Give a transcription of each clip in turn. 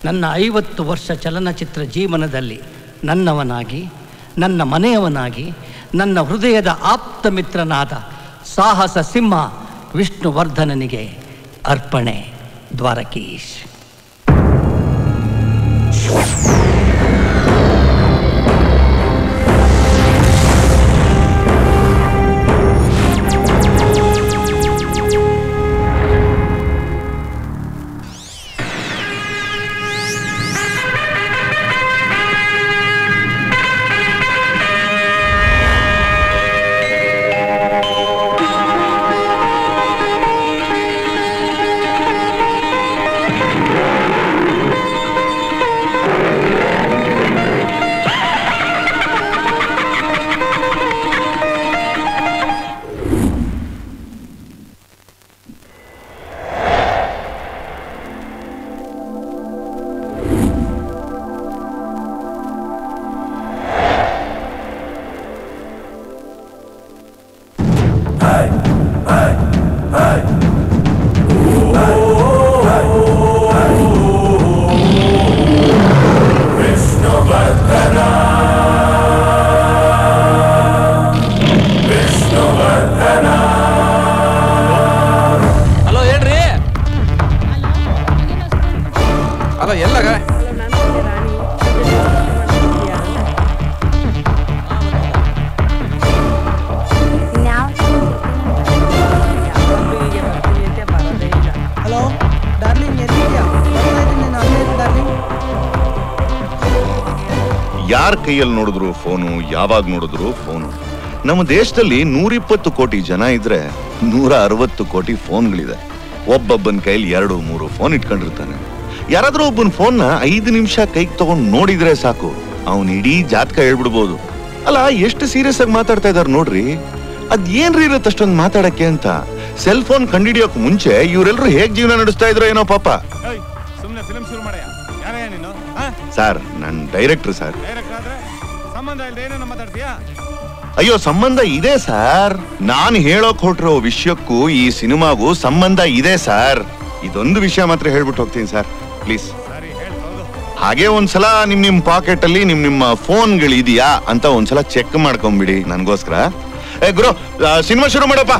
ನನ್ನ ಐವತ್ತು ವರ್ಷ ಚಲನಚಿತ್ರ ಜೀವನದಲ್ಲಿ ನನ್ನವನಾಗಿ ನನ್ನ ಮನೆಯವನಾಗಿ ನನ್ನ ಹೃದಯದ ಆಪ್ತ ಮಿತ್ರನಾದ ಸಾಹಸ ಸಿಂಹ ವಿಷ್ಣುವರ್ಧನನಿಗೆ ಅರ್ಪಣೆ ದ್ವಾರಕೀಶ್ ಹಲೋ ಹೇಳ್ರಿ ಹಲೋ ಎಲ್ಲಗ ಹಲೋ ಡಾರ್ಲಿಂಗ್ ಎಲ್ಲಿದ್ಯಾ ಬರ್ತಾ ಇದ್ದೀನಿ ನಾನು ಅಲ್ಲೇ ಇರು ಡಾರ್ಲಿಂಗ್ ಯಾರ ಕೈಯಲ್ಲಿ ನೋಡಿದ್ರು ಫೋನು ಯಾವಾಗ ನೋಡಿದ್ರು ಫೋನು ನಮ್ಮ ದೇಶದಲ್ಲಿ ನೂರಿಪ್ಪತ್ತು ಕೋಟಿ ಜನ ಇದ್ರೆ ನೂರ ಅರವತ್ತು ಕೋಟಿ ಫೋನ್ಗಳಿದೆ ಒಬ್ಬೊಬ್ಬನ ಕೈಲಿ ಎರಡು ಮೂರು ಫೋನ್ ಇಟ್ಕೊಂಡಿರ್ತಾನೆ ಯಾರಾದ್ರೂ ಒಬ್ಬನ ಫೋನ್ನ ಐದು ನಿಮಿಷ ಕೈಗೆ ತಗೊಂಡ್ ನೋಡಿದ್ರೆ ಸಾಕು ಅವನ್ ಇಡೀ ಜಾತಕ ಹೇಳ್ಬಿಡ್ಬೋದು ಅಲ್ಲ ಎಷ್ಟು ಸೀರಿಯಸ್ ಆಗಿ ಮಾತಾಡ್ತಾ ಇದಾರೆ ನೋಡ್ರಿ ಅದ್ ಏನ್ರಿ ಇರತ್ತೆ ಅಷ್ಟೊಂದು ಮಾತಾಡಕ್ಕೆ ಅಂತ ಸೆಲ್ ಫೋನ್ ಕಂಡಿಡಿಯೋಕ್ ಮುಂಚೆ ಇವರೆಲ್ಲರೂ ಹೇಗ್ ಜೀವನ ನಡೆಸ್ತಾ ಇದ್ರು ಏನೋ ಪಾಪ ಸುಮ್ಮನೆ ಫಿಲ್ಮ್ ಶುರು ಮಾಡಯ್ಯ ಯಾರಯ್ಯ ನೀನು ಸರ್ ನನ್ ಡೈರೆಕ್ಟರ್ ಸರ್ ಡೈರೆಕ್ಟ್ ಆದ್ರೆ ಸಂಬಂಧ ಇಲ್ಲದೆ ಏನೇನೋ ಮಾತಾಡ್ತೀಯಾ ಅಯ್ಯೋ ಸಂಬಂಧ ಇದೆ ಸರ್ ನಾನು ಹೇಳೋಕ್ ಹೊರಟಿರೋ ವಿಷಯಕ್ಕೂ ಈ ಸಿನಿಮಾಗೂ ಸಂಬಂಧ ಇದೆ ಸರ್ ಇದೊಂದು ವಿಷಯ ಮಾತ್ರ ಹೇಳ್ಬಿಟ್ಟು ಹೋಗ್ತೀನಿ ಸರ್ ಪ್ಲೀಸ್ ಸರಿ ಹೇಳಿ ಹೌದು ಹಾಗೆ ಒಂದ್ಸಲ ನಿಮ್ ನಿಮ್ ಪಾಕೆಟ್ ಅಲ್ಲಿ ನಿಮ್ ನಿಮ್ಮ ಫೋನ್ಗಳು ಇದೆಯಾ ಅಂತ ಒಂದ್ಸಲ ಚೆಕ್ ಮಾಡ್ಕೊಂಬಿಡಿ ನನ್ಗೋಸ್ಕರ ಏ ಗುರು ಸಿನಿಮಾ ಶುರು ಮಾಡಪ್ಪ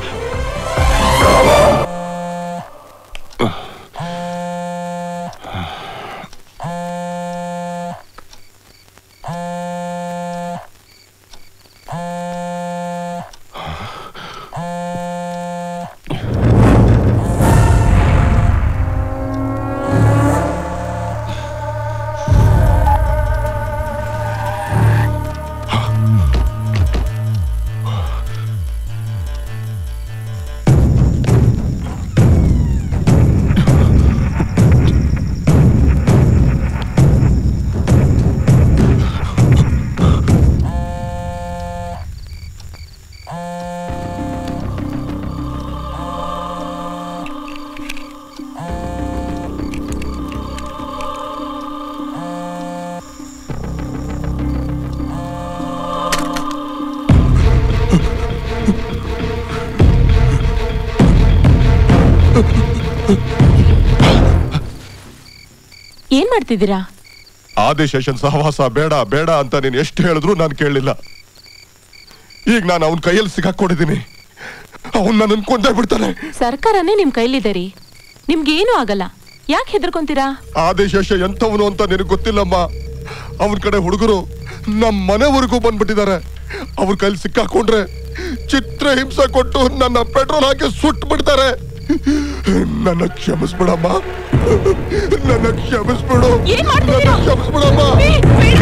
ಏನ್ ಮಾಡ್ತಿದ್ದೀರಾ ಆದಿಶೇಷನ್ ಸಹವಾಸ ಬೇಡ ಬೇಡ ಅಂತ ನೀನು ಎಷ್ಟು ಹೇಳಿದ್ರು ನಾನು ಕೇಳಲಿಲ್ಲ ಈಗ ನಾನು ಅವನ ಕೈಯಲ್ಲಿ ಸಿಗಾಕೊಂಡಿದ್ದೀನಿ ಅವನ್ ನನ್ನನ್ನು ಕೊಂದೇ ಬಿಡ್ತಾನೆ ಸರ್ಕಾರನೇ ನಿಮ್ ಕೈಲಿದೆ ರೀ ನಿಮ್ಗೇನು ಆಗಲ್ಲ ಯಾಕೆ ಹೆದರ್ಕೊಂತೀರಾ ಆದಿಶೇಷ ಎಂಥವನು ಅಂತ ನಿನಗೆ ಗೊತ್ತಿಲ್ಲಮ್ಮ ಅವನ ಕಡೆ ಹುಡುಗರು ನಮ್ಮ ಮನೆವರೆಗೂ ಬಂದ್ಬಿಟ್ಟಿದ್ದಾರೆ ಅವ್ರ ಕೈಲಿ ಸಿಕ್ಕಾಕೊಂಡ್ರೆ ಚಿತ್ರ ಹಿಂಸೆ ಕೊಟ್ಟು ನನ್ನ ಪೆಟ್ರೋಲ್ ಹಾಕಿ ಸುಟ್ಟು ಬಿಡ್ತಾರೆ ನನ್ನ ಕ್ಷಮಿಸ್ಬಿಡಮ್ಮ ನನ್ನ ಕ್ಷಮಿಸ್ಬಿಡು ಏನ್ ನನ್ನ ಮಾಡ್ತಿದ್ದೀರಾ? ಕ್ಷಮಿಸ್ಬಿಡಮ್ಮ ಏ, ಬೇಡ.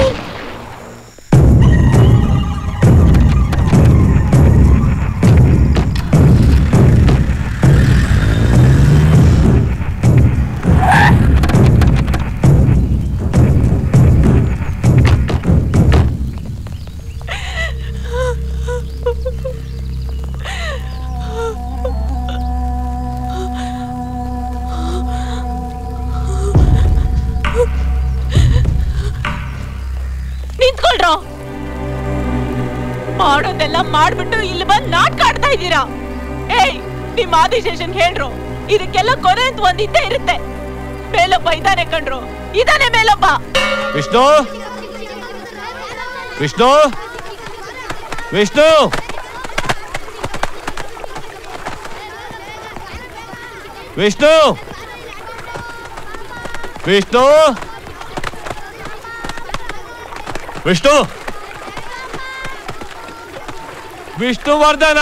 ನಿಂತ್ಕೊಳ್ರೋ ಮಾಡೋದೆಲ್ಲ ಮಾಡ್ಬಿಟ್ಟು ಇಲ್ಲಿ ಬಂದ್ ನಾಟಕ ಆಡ್ತಾ ಇದ್ದೀರಾ ಏಯ್ ನಿಮ್ ಆದಿಶೇಷನ್ ಹೇಳ್ರು ಇದಕ್ಕೆಲ್ಲ ಕೊನೆ ಅಂತ ಒಂದ್ ಇದ್ದೇ ಇರುತ್ತೆ ಮೇಲೊಬ್ಬ ಇದ್ದಾನೆ ಕಣ್ರು ಇದಾನೆ ಮೇಲೊಬ್ಬ ವಿಷ್ಣು ವಿಷ್ಣು ವಿಷ್ಣು ವಿಷ್ಣು ವಿಷ್ಣು ವಿಷ್ಣು ವಿಷ್ಣುವರ್ಧನ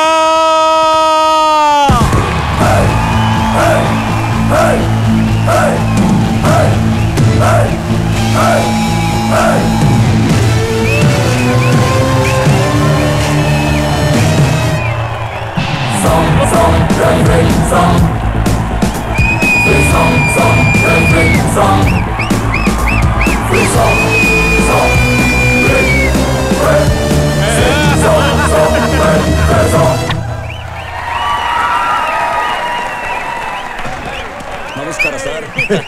ನಮಸ್ಕಾರ ಸರ್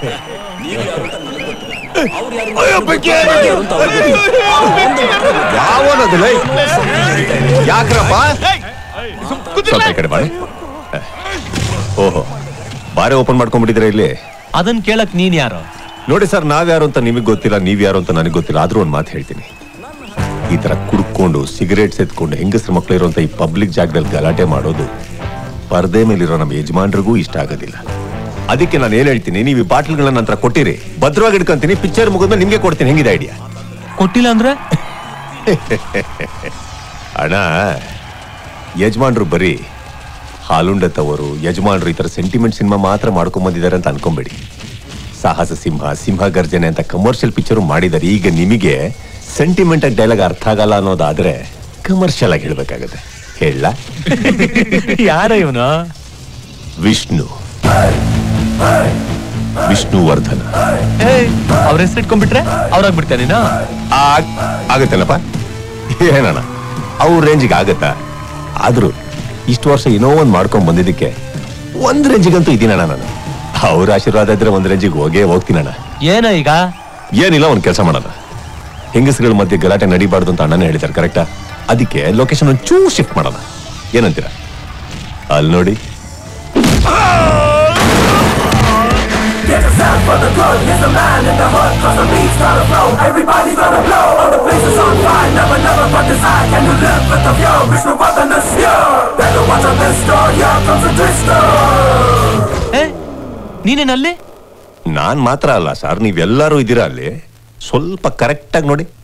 ಯಾವನದು ಯಾಕ್ರಪ್ಪ ಸ್ವಲ್ಪ ಈ ಕಡೆ ಮಾಡಿ ಓಹೋ ಬಾರೆ ಓಪನ್ ಮಾಡ್ಕೊಂಡ್ಬಿಟ್ಟಿದ್ರೆ ಇಲ್ಲಿ ಅದನ್ ಕೇಳಕ್ ನೀನ್ ಯಾರು ನೋಡಿ ಸರ್ ನಾವ್ಯಾರು ಅಂತ ನಿಮಗೆ ಗೊತ್ತಿಲ್ಲ ನೀವ್ ಯಾರು ಅಂತ ನನಗೆ ಗೊತ್ತಿಲ್ಲ ಆದ್ರೂ ಒಂದು ಮಾತು ಹೇಳ್ತೀನಿ ಈ ತರ ಕುಡ್ಕೊಂಡು ಸಿಗರೇಟ್ಸ್ ಎತ್ಕೊಂಡು ಹೆಂಗಸ್ರ ಮಕ್ಳು ಇರುವಂತ ಈ ಪಬ್ಲಿಕ್ ಜಾಗದಲ್ಲಿ ಗಲಾಟೆ ಮಾಡೋದು ಪರದೆ ಮೇಲಿರೋ ನಮ್ಮ ಯಜಮಾನ್ರಿಗೂ ಇಷ್ಟ ಆಗೋದಿಲ್ಲ ಅದಕ್ಕೆ ನಾನು ಏನ್ ಹೇಳ್ತೀನಿ ನೀವು ಈ ಬಾಟ್ಲ್ಗಳನ್ನ ನಂತರ ಕೊಟ್ಟಿರಿ ಭದ್ರವಾಗಿ ಇಟ್ಕೊಂತೀನಿ ಪಿಕ್ಚರ್ ಮುಗಿದ್ಮೇಲೆ ನಿಮ್ಗೆ ಕೊಡ್ತೀನಿ ಹೆಂಗಿದೆ ಐಡಿಯಾ ಕೊಟ್ಟಿಲ್ಲ ಅಂದ್ರೆ ಅಣ್ಣ ಯಜಮಾನ್ರು ಬರೀ ಹಾಲುಂಡ ತವರು ಯಜಮಾನ್ರು ಈ ತರ ಸೆಂಟಿಮೆಂಟ್ ಸಿನಿಮಾ ಮಾತ್ರ ಮಾಡ್ಕೊಂಡ್ ಬಂದಿದ್ದಾರೆ ಅಂತ ಅನ್ಕೊಂಬೇಡಿ ಸಾಹಸ ಸಿಂಹ ಸಿಂಹ ಗರ್ಜನೆ ಅಂತ ಕಮರ್ಷಿಯಲ್ ಪಿಕ್ಚರ್ ಮಾಡಿದ್ದಾರೆ ಈಗ ನಿಮಗೆ ಸೆಂಟಿಮೆಂಟ್ ಡೈಲಾಗ್ ಅರ್ಥ ಆಗಲ್ಲ ಅನ್ನೋದಾದ್ರೆ ಕಮರ್ಷಿಯಲ್ ಆಗಿ ಹೇಳ್ಬೇಕಾಗತ್ತೆ ಹೇಳ ಯಾರ ಇವನು ವಿಷ್ಣು ವಿಷ್ಣುವರ್ಧನ ಅವ್ರ ಹೆಸರು ಇಟ್ಕೊಂಡ್ಬಿಟ್ರೆ ಅವ್ರಾಗ್ಬಿಡ್ತಾ ನೀನು ಆಗ್- ಆಗತ್ತೇನಪ್ಪ ಏನಣ್ಣ ಅವ್ರ ರೇಂಜಿಗೆ ಆಗತ್ತಾ ಆದ್ರೂ ಇಷ್ಟು ವರ್ಷ ಏನೋ ಒಂದ್ ಮಾಡ್ಕೊಂಡ್ ಬಂದಿದ್ದಕ್ಕೆ ಒಂದ್ ರೇಂಜಿಗಂತೂ ಇದೀನಣ್ಣ ನಾನು ಅವ್ರ ಆಶೀರ್ವಾದ ಇದ್ರೆ ಒಂದ್ ರೇಂಜಿಗೆ ಹೋಗೇ ಹೋಗ್ತೀನಣ್ಣ ಏನ ಈಗ ಏನಿಲ್ಲ ಒಂದ್ ಕೆಲಸ ಮಾಡೋಣ ಹೆಂಗಸಗಳ ಮಧ್ಯೆ ಗಲಾಟೆ ನಡಿಬಾರ್ದು ಅಂತ ಅಣ್ಣನೇ ಹೇಳಿದ್ದಾರೆ ಕರೆಕ್ಟಾ ಅದಕ್ಕೆ ಲೊಕೇಶನ್ ಒಂದ್ ಚೂ ಶಿಫ್ಟ್ ಮಾಡೋಣ ಏನಂತೀರಾ ಅಲ್ಲಿ ನೋಡಿ ಏ ನೀನೇನಲ್ಲಿ ನಾನ್ ಮಾತ್ರ ಅಲ್ಲ ಸರ್ ನೀವೆಲ್ಲರೂ ಇದ್ದೀರಾ ಅಲ್ಲಿ ಸ್ವಲ್ಪ ಕರೆಕ್ಟ್ ಆಗಿ ನೋಡಿ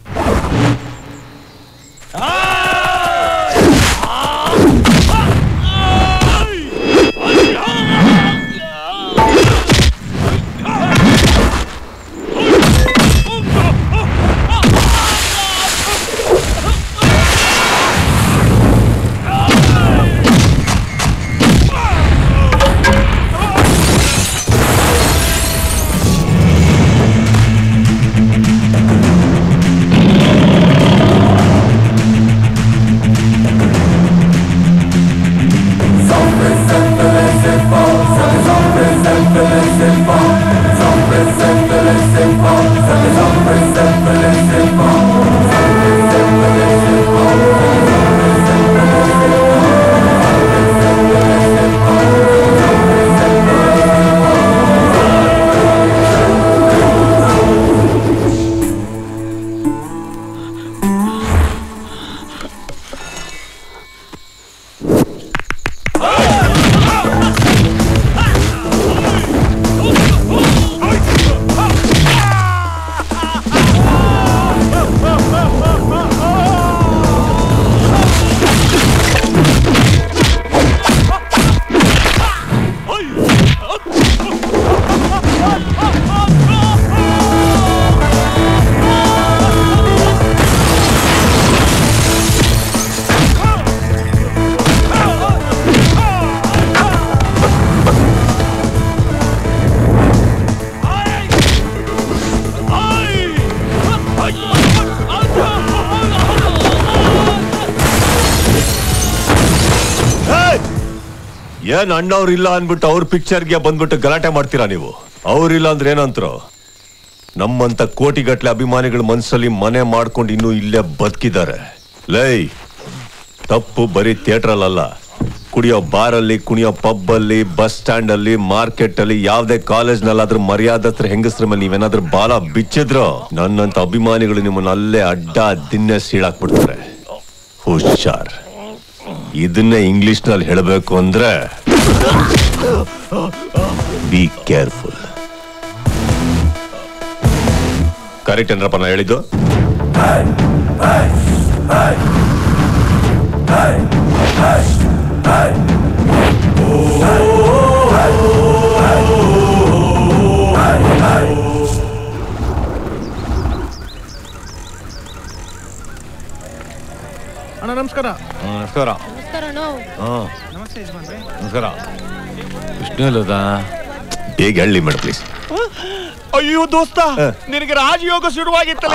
ಏನ್ ಅಣ್ಣವ್ರಿಲ್ಲ ಅನ್ಬಿಟ್ಟು ಅವ್ರ ಪಿಕ್ಚರ್ಗೆ ಬಂದ್ಬಿಟ್ಟು ಗಲಾಟೆ ಮಾಡ್ತೀರಾ ನೀವು ಅವ್ರಿಲ್ಲ ಅಂದ್ರೆ ಏನಂತ್ರು ನಮ್ಮಂತ ಕೋಟಿಗಟ್ಲೆ ಅಭಿಮಾನಿಗಳ ಮನ್ಸಲ್ಲಿ ಮನೆ ಮಾಡ್ಕೊಂಡು ಇನ್ನೂ ಇಲ್ಲೇ ಬದುಕಿದ್ದಾರೆ ಲೈ ತಪ್ಪು ಬರೀ ಥಿಯೇಟ್ರಲ್ಲ ಕುಡಿಯೋ ಬಾರಲ್ಲಿ ಕುಣಿಯೋ ಪಬ್ ಅಲ್ಲಿ ಬಸ್ ಸ್ಟ್ಯಾಂಡ್ ಅಲ್ಲಿ ಮಾರ್ಕೆಟ್ ಅಲ್ಲಿ ಯಾವ್ದೇ ಕಾಲೇಜ್ ನಲ್ಲಾದ್ರೂ ಮರ್ಯಾದತ್ರ ಹೆಂಗಸ್ರ ಮೇಲೆ ನೀವೇನಾದ್ರೂ ಬಾಲ ಬಿಚ್ಚಿದ್ರು ನನ್ನಂತ ಅಭಿಮಾನಿಗಳು ನಿಮ್ಮನ್ನ ಅಲ್ಲೇ ಅಡ್ಡ ದಿನ್ನೆ ಸೀಳಾಕ್ಬಿಡ್ತಾರೆ ಹುಷಾರ್ ಇದನ್ನೇ ಇಂಗ್ಲಿಷ್ ನಲ್ಲಿ ಹೇಳಬೇಕು ಅಂದ್ರೆ ಬಿ ಕೇರ್ಫುಲ್ ಕರೆಕ್ಟ್ ಏನ್ರಪ್ಪ ನಾ ಹೇಳಿದ್ದು ಅಣ್ಣ ನಮಸ್ಕಾರ ನಮಸ್ಕಾರ ನಮಸ್ತೆ ಯಜಮಾನ್ರೆ ನಮಸ್ಕಾರ ವಿಷ್ಣು ಎಲ್ಲದ ಬೇಗ ಹೇಳಿ ಮೇಡಮ್ ಪ್ಲೀಸ್ ಅಯ್ಯೋ ದೋಸ್ತ ನಿನಗೆ ರಾಜಯೋಗ ಶುರುವಾಗಿತ್ತಲ್ಲ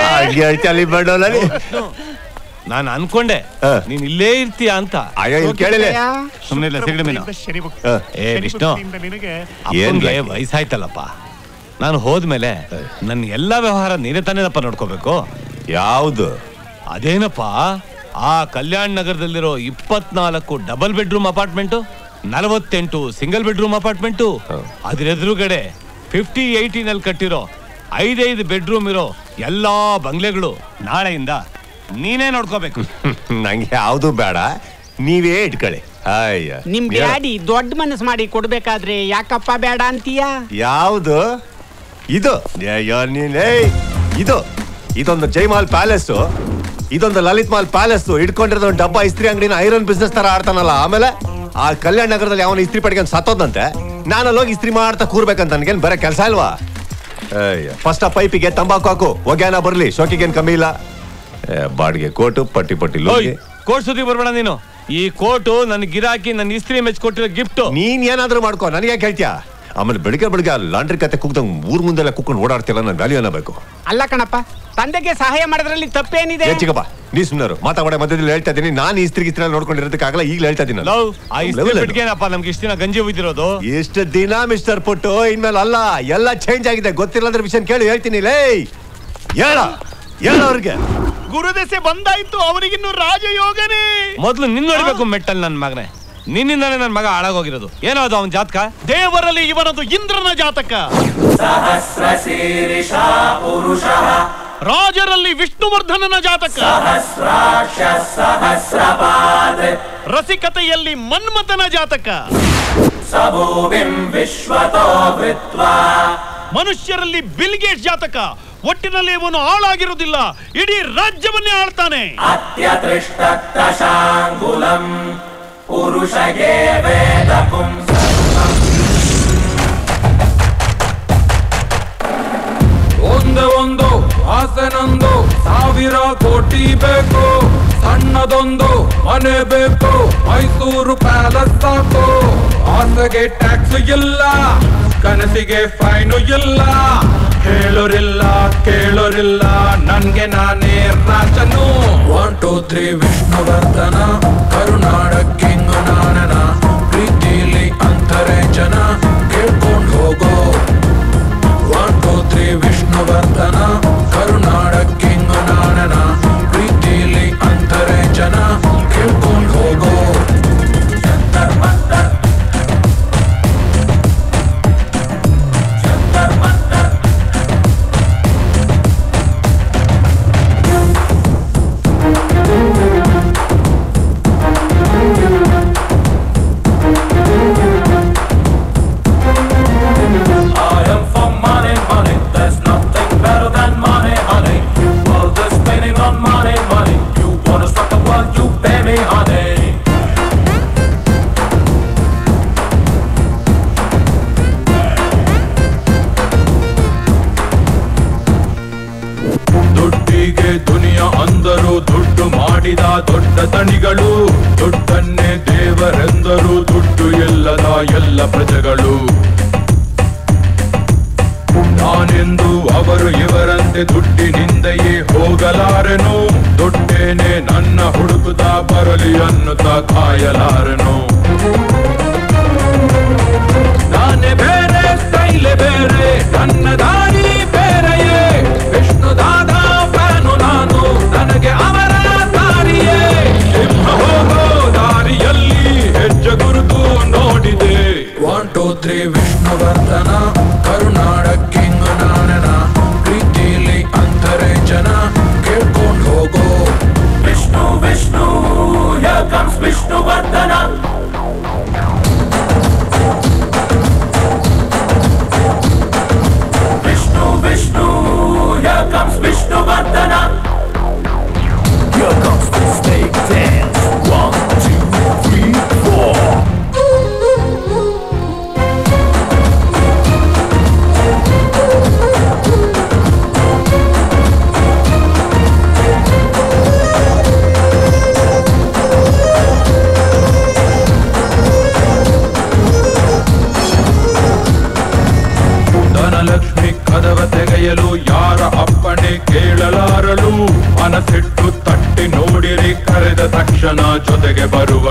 ನಾನು ಅನ್ಕೊಂಡೆ ಹ. ನೀನ್ ಇಲ್ಲೇ ಇರ್ತೀಯ ಅಂತ ಅಯ್ಯೋ ಇಲ್ಲಿ ಕೇಳಿಲ್ಲ ಸುಮ್ಮನೆ ಇಲ್ಲ ಸಿಗಡಿ ಮೀನು ಹ. ಏ ವಿಷ್ಣು ನಿನಗೆ ಏನ್ ಅಪ್ಪನ್ಗೆ ಲಕ್ಕಿ? ವಯಸ್ಸಾಯ್ತಲ್ಲಪ್ಪ ನಾನು ಹೋದ್ಮೇಲೆ ನನ್ನ ಎಲ್ಲಾ ವ್ಯವಹಾರ ನೀನೇ ತಾನೇನಪ್ಪ ನೋಡ್ಕೋಬೇಕು ಯಾವ್ದು ಅದೇನಪ್ಪ ಆ ಕಲ್ಯಾಣ್ ನಗರದಲ್ಲಿರೋ ಇಪ್ಪತ್ನಾಲ್ಕು ಡಬಲ್ ಬೆಡ್ರೂಮ್ ಅಪಾರ್ಟ್ಮೆಂಟು ನಲವತ್ತೆಂಟು ಸಿಂಗಲ್ ಬೆಡ್ರೂಮ್ ಅಪಾರ್ಟ್ಮೆಂಟು ಅದ್ರ ಎದುರುಗಡೆ ಫಿಫ್ಟಿ ಏಯ್ಟಿನಲ್ಲಿ ಕಟ್ಟಿರೋ ಐದೈದು ಬೆಡ್ರೂಮ್ ಇರೋ ಎಲ್ಲಾ ಬಂಗ್ಲೆಗಳು ನಾಳೆಯಿಂದ ನೀನೇ ನೋಡ್ಕೋಬೇಕು ನಂಗೆ ಯಾವ್ದು ಬೇಡ ನೀವೇ ಇಟ್ಕೊಳ್ಳಿ ಅಯ್ಯ ನಿಮ್ ಡ್ಯಾಡಿ ದೊಡ್ಡ ಮನಸ್ಸು ಮಾಡಿ ಕೊಡ್ಬೇಕಾದ್ರೆ ಯಾಕಪ್ಪ ಬೇಡ ಅಂತೀಯ ಯಾವ್ದು ಇದು ಅಯ್ಯೋ ನೀನೇ ಇದು ಇದೊಂದು ಜೈಮಾಲ್ ಪ್ಯಾಲೇಸ್ ಇದೊಂದು ಲಲಿತ್ ಮಾಲ್ ಪ್ಯಾಲೇಸ್ ಇಟ್ಕೊಂಡಿರೋದು ಒಂದು ಡಬ್ಬ ಇಸ್ತ್ರಿ ಅಂಗಡಿನ ಐರನ್ ಬಿಸ್ನೆಸ್ ತರ ಆಡ್ತಾನಲ್ಲ ಆಮೇಲೆ ಆ ಕಲ್ಯಾಣ ನಗರದಲ್ಲಿ ಅವನ ಇಸ್ತ್ರಿ ಪಡ್ಕೊಂಡು ಸತ್ತೋದಂತೆ ನಾನು ಅಲ್ಲಿ ಹೋಗಿ ಇಸ್ತ್ರಿ ಮಾಡ್ತಾ ಕೂರ್ಬೇಕಂತ ನನ್ಗೇನ್ ಬರೀ ಕೆಲಸ ಇಲ್ವಾ ಅಯ್ಯ ಫಸ್ಟ್ ಆ ಪೈಪಿಗೆ ತಂಬಾಕು ಹಾಕು ಒಗ್ಯಾನ ಬರ್ಲಿ ಶೋಕಿಗೇನ್ ಕಮ್ಮಿ ಇಲ್ಲ ಏ, ಬಾಡಿಗೆ ಕೋಟು ಪಟ್ಟಿ ಪಟ್ಟಿ ಲುಂಗಿ. ಕೋಟ್ ಸುದ್ದಿ ಬರ್ಬೇಡ ನೀನು ಈ ಕೋಟು ನನ್ನ ಗಿರಾಕಿ ನನ್ನ ಇಸ್ತ್ರಿ ಮೆಚ್ ಕೊಟ್ಟಿರೋ ಗಿಫ್ಟ್ ನೀನ್ ಏನಾದ್ರೂ ಮಾಡ್ಕೋ ನನಗೆ ಯಾಕೆ ಹೇಳ್ತೀಯ ಆಮೇಲೆ ಬೆಳಿಗ್ಗೆ ಬೆಳಿಗ್ಗೆ ಆ ಲಾಂಡ್ರಿ ಕತೆ ಕುಗ್ದಂಗ್ ಊರ್ ಮುಂದೆಲ್ಲ ಕುಕ್ಕೊಂಡು ಓಡಾಡ್ತಿಲ್ಲ ನಾನು ವ್ಯಾಲ್ಯೂ ಅನ್ನಬೇಕು ಅಲ್ಲ ಕಣಪ್ಪ ತಂದೆಗೆ ಸಹಾಯ ಮಾಡೋದ್ರಲ್ಲಿ ತಪ್ಪೇನಿದೆ ಏ ಚಿಕ್ಕಪ್ಪ ನೀ ಸುಮ್ಮನೆ ಮಾತಾಡ ಮಧ್ಯದಲ್ಲಿ ಹೇಳ್ತಾ ಇದ್ದೀನಿ ನಾನು ಇಸ್ತ್ರಿ ಗಿಸ್ತ್ರಿ ನೋಡ್ಕೊಂಡಿರೋದಕ್ಕಾಗಲ್ಲ ಈಗಲೇ ಹೇಳ್ತಾ ಇದ್ದೀನಿ ಲವ್ ಆ ಇಸ್ತ್ರಿ ಬಿಟ್ಗೇನಪ್ಪ ನಮ್ಗೆ ಇಷ್ಟ ದಿನ ಗಂಜಿ ಉಯ್ದಿರೋದು ಎಷ್ಟು ದಿನ ಮಿಸ್ಟರ್ ಪುಟ್ಟು ಇನ್ಮೇಲೆ ಅಲ್ಲ ಎಲ್ಲ ಚೇಂಜ್ ಆಗಿದೆ ಗೊತ್ತಿಲ್ಲದ್ರ ವಿಷಯ ಕೇಳಿ ಹೇಳ್ತೀನಿ ಲೇ ಹೇಳ ಹೇಳ ಅವ್ರಿಗೆ ಗುರುದೆಸೆ ಬಂದಾಯ್ತು ಅವರಿಗಿನ್ನು ರಾಜಯೋಗನೇ ಮೊದ್ಲು ನಿನ್ನ ನೋಡ್ಬೇಕು ಮೆಟ್ಟಲ್ ನನ್ನ ಮಗನೇ ನಿನ್ನಿಂದಾನೇ ನನ್ನ ಮಗ ಹಾಳಾಗೋಗಿರೋದು ಏನೋ ಅದು ಅವನ ಜಾತಕ ದೇವರಲ್ಲಿ ಇವನದು ಇಂದ್ರನ ಜಾತಕ ರಾಜರಲ್ಲಿ ವಿಷ್ಣುವರ್ಧನನ ಜಾತಕ ರಸಿಕತೆಯಲ್ಲಿ ಮನ್ಮಥನ ಜಾತಕ ಮನುಷ್ಯರಲ್ಲಿ ಬಿಲ್ಗೇಟ್ ಜಾತಕ ಒಟ್ಟಿನಲ್ಲಿ ಇವನು ಆಳಾಗಿರುವುದಿಲ್ಲ ಇಡೀ ರಾಜ್ಯವನ್ನೇ ಆಳ್ತಾನೆ ಒಂದೇ ಒಂದು ಆಸೆನೊಂದು ಸಾವಿರ ಕೋಟಿ ಬೇಕು ಸಣ್ಣದೊಂದು ಮನೆ ಬೇಕು ಮೈಸೂರು ಪ್ಯಾಲೇಸ್ ಸಾಕು ಆಸೆಗೆ ಟ್ಯಾಕ್ಸ್ ಇಲ್ಲ ಕನಸಿಗೆ ಫೈನು ಇಲ್ಲ ಹೇಳೋರಿಲ್ಲ ಕೇಳೋರಿಲ್ಲ ನನ್ಗೆ ನಾನೇ ರಾಜನು ಒನ್ ಟೂ ತ್ರೀ ವಿಷ್ಣುವರ್ಧನ ಕರುನಾಡ ಕಿಂಗ್ ನಾನನ ಪ್ರೀತಿಲಿ ಅಂತರೆ ಜನ ಕೇಳ್ಕೊಂಡು ಹೋಗೋ ಒನ್ ಟೂ ತ್ರೀ ವಿಷ್ಣುವರ್ಧನ ಕರುನಾಡ ಕಿಂಗ್ ನಾನನ ಪ್ರೀತಿಲಿ ಅಂತರೆ ಜನ ಕೇಳ್ಕೊಂಡು ಹೋಗೋ I am for money, money. There's nothing better than money, honey. World is spinning on money, money. You wanna stop the world, you pay me, honey. ದುಡ್ಡಿಗೆ ದುನಿಯ ಅಂದರು ದುಡ್ಡು ಮಾಡಿದ ದೊಡ್ಡ ತಣಿಗಳು ದುಡ್ಡನ್ನೇ ದೇವರೆಂದರು ದುಡ್ಡು ಎಲ್ಲದ ಎಲ್ಲ ಪ್ರಜೆಗಳು ನಾನೆಂದು ಅವರು ಇವರಂತೆ ದುಡ್ಡಿನಿಂದಯೇ ಹೋಗಲಾರೆನು ದುಡ್ಡೇನೆ ನನ್ನ ಹುಡುಕುತ್ತ ಬರಲಿ ಅನ್ನುತ್ತಾ ಕಾಯಲಾರೆನು ನಾನೇ ಬೇರೆ ಸ್ಟೈಲೆ ಬೇರೆ ನನ್ನ ದಾರಿ ಬೇರೆಯೇ ವಿಷ್ಣು ದಾದಾ ಫ್ಯಾನು ನಾನು ನನಗೆ ಅವರ ದಾರಿಯೇ ಸಿಂಹ ಹೋಗೋ ದಾರಿಯಲ್ಲಿ ಹೆಜ್ಜೆ ಗುರು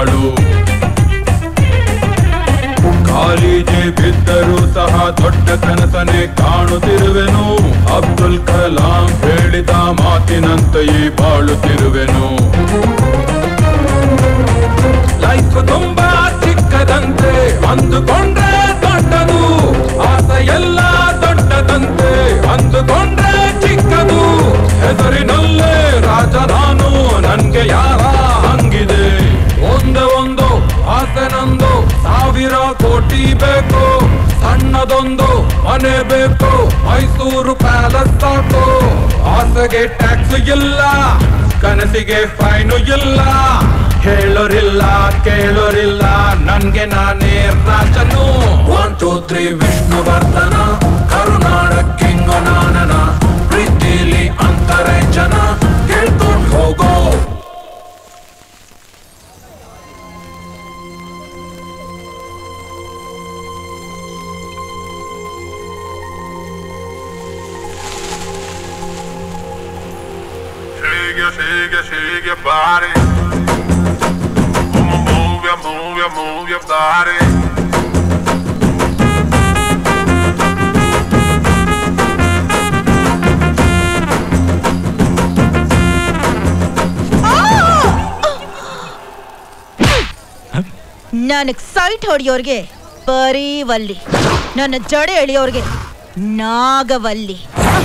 ಬಾಳು ಕಾಲಿಗೆ ಬಿದ್ದರೂ ಸಹ ದೊಡ್ಡ ಕನಸನೆ ಕಾಣುತ್ತಿರುವೆನು ಅಬ್ದುಲ್ ಕಲಾಂ ಹೇಳಿದ ಮಾತಿನಂತೆಯೇ ಬಾಳುತ್ತಿರುವೆನು ಲೈಫ್ ತುಂಬಾ ಚಿಕ್ಕದಂತೆ ಅಂದುಕೊಂಡ್ರೆ ದೊಡ್ಡದು ಆಸೆ ಎಲ್ಲ ದೊಡ್ಡದಂತೆ ಅಂದುಕೊಂಡ್ರೆ ಚಿಕ್ಕದು ಹೆಸರಿನಲ್ಲೇ ರಾಜ ನಾನು ನನ್ಗೆ ಯಾರ ಹಂಗಿದೆ ಒಂದೇ ಒಂದು ಆಸೆ ನಂದು ಸಾವಿರ ಕೋಟಿ ಬೇಕು ಸಣ್ಣದೊಂದು ಮನೆ ಬೇಕು ಮೈಸೂರು ಪ್ಯಾಲೇಸ್ ಸಾಕು ಆಸೆಗೆ ಟ್ಯಾಕ್ಸ್ ಇಲ್ಲ ಕನಸಿಗೆ ಫೈನು ಇಲ್ಲ ಹೇಳೋರಿಲ್ಲ ಕೇಳೋರಿಲ್ಲ ನನ್ಗೆ ನಾನೇ ರಾಜನು ಒನ್ ಟೂ ತ್ರೀ ವಿಷ್ಣುವರ್ಧನ ಕರುನಾಡ ಕಿಂಗ ನಾನನ ಪ್ರೀತಿಲಿ ಅಂತಾರೆ ಜನ ಕೇಳ್ಕೊಂಡ್ ಹೋಗೋ Shake your, shake your, shake your body. Move, move your, move your, move your body. ನನಗ್ ಸೈಟ್ ಹೊಡಿಯೋರ್ಗೆ ಬರೀ ವಲ್ಲಿ ನನ್ನ ಜಡೆ ಎಳಿಯೋರ್ಗೆ ನಾಗವಲ್ಲಿ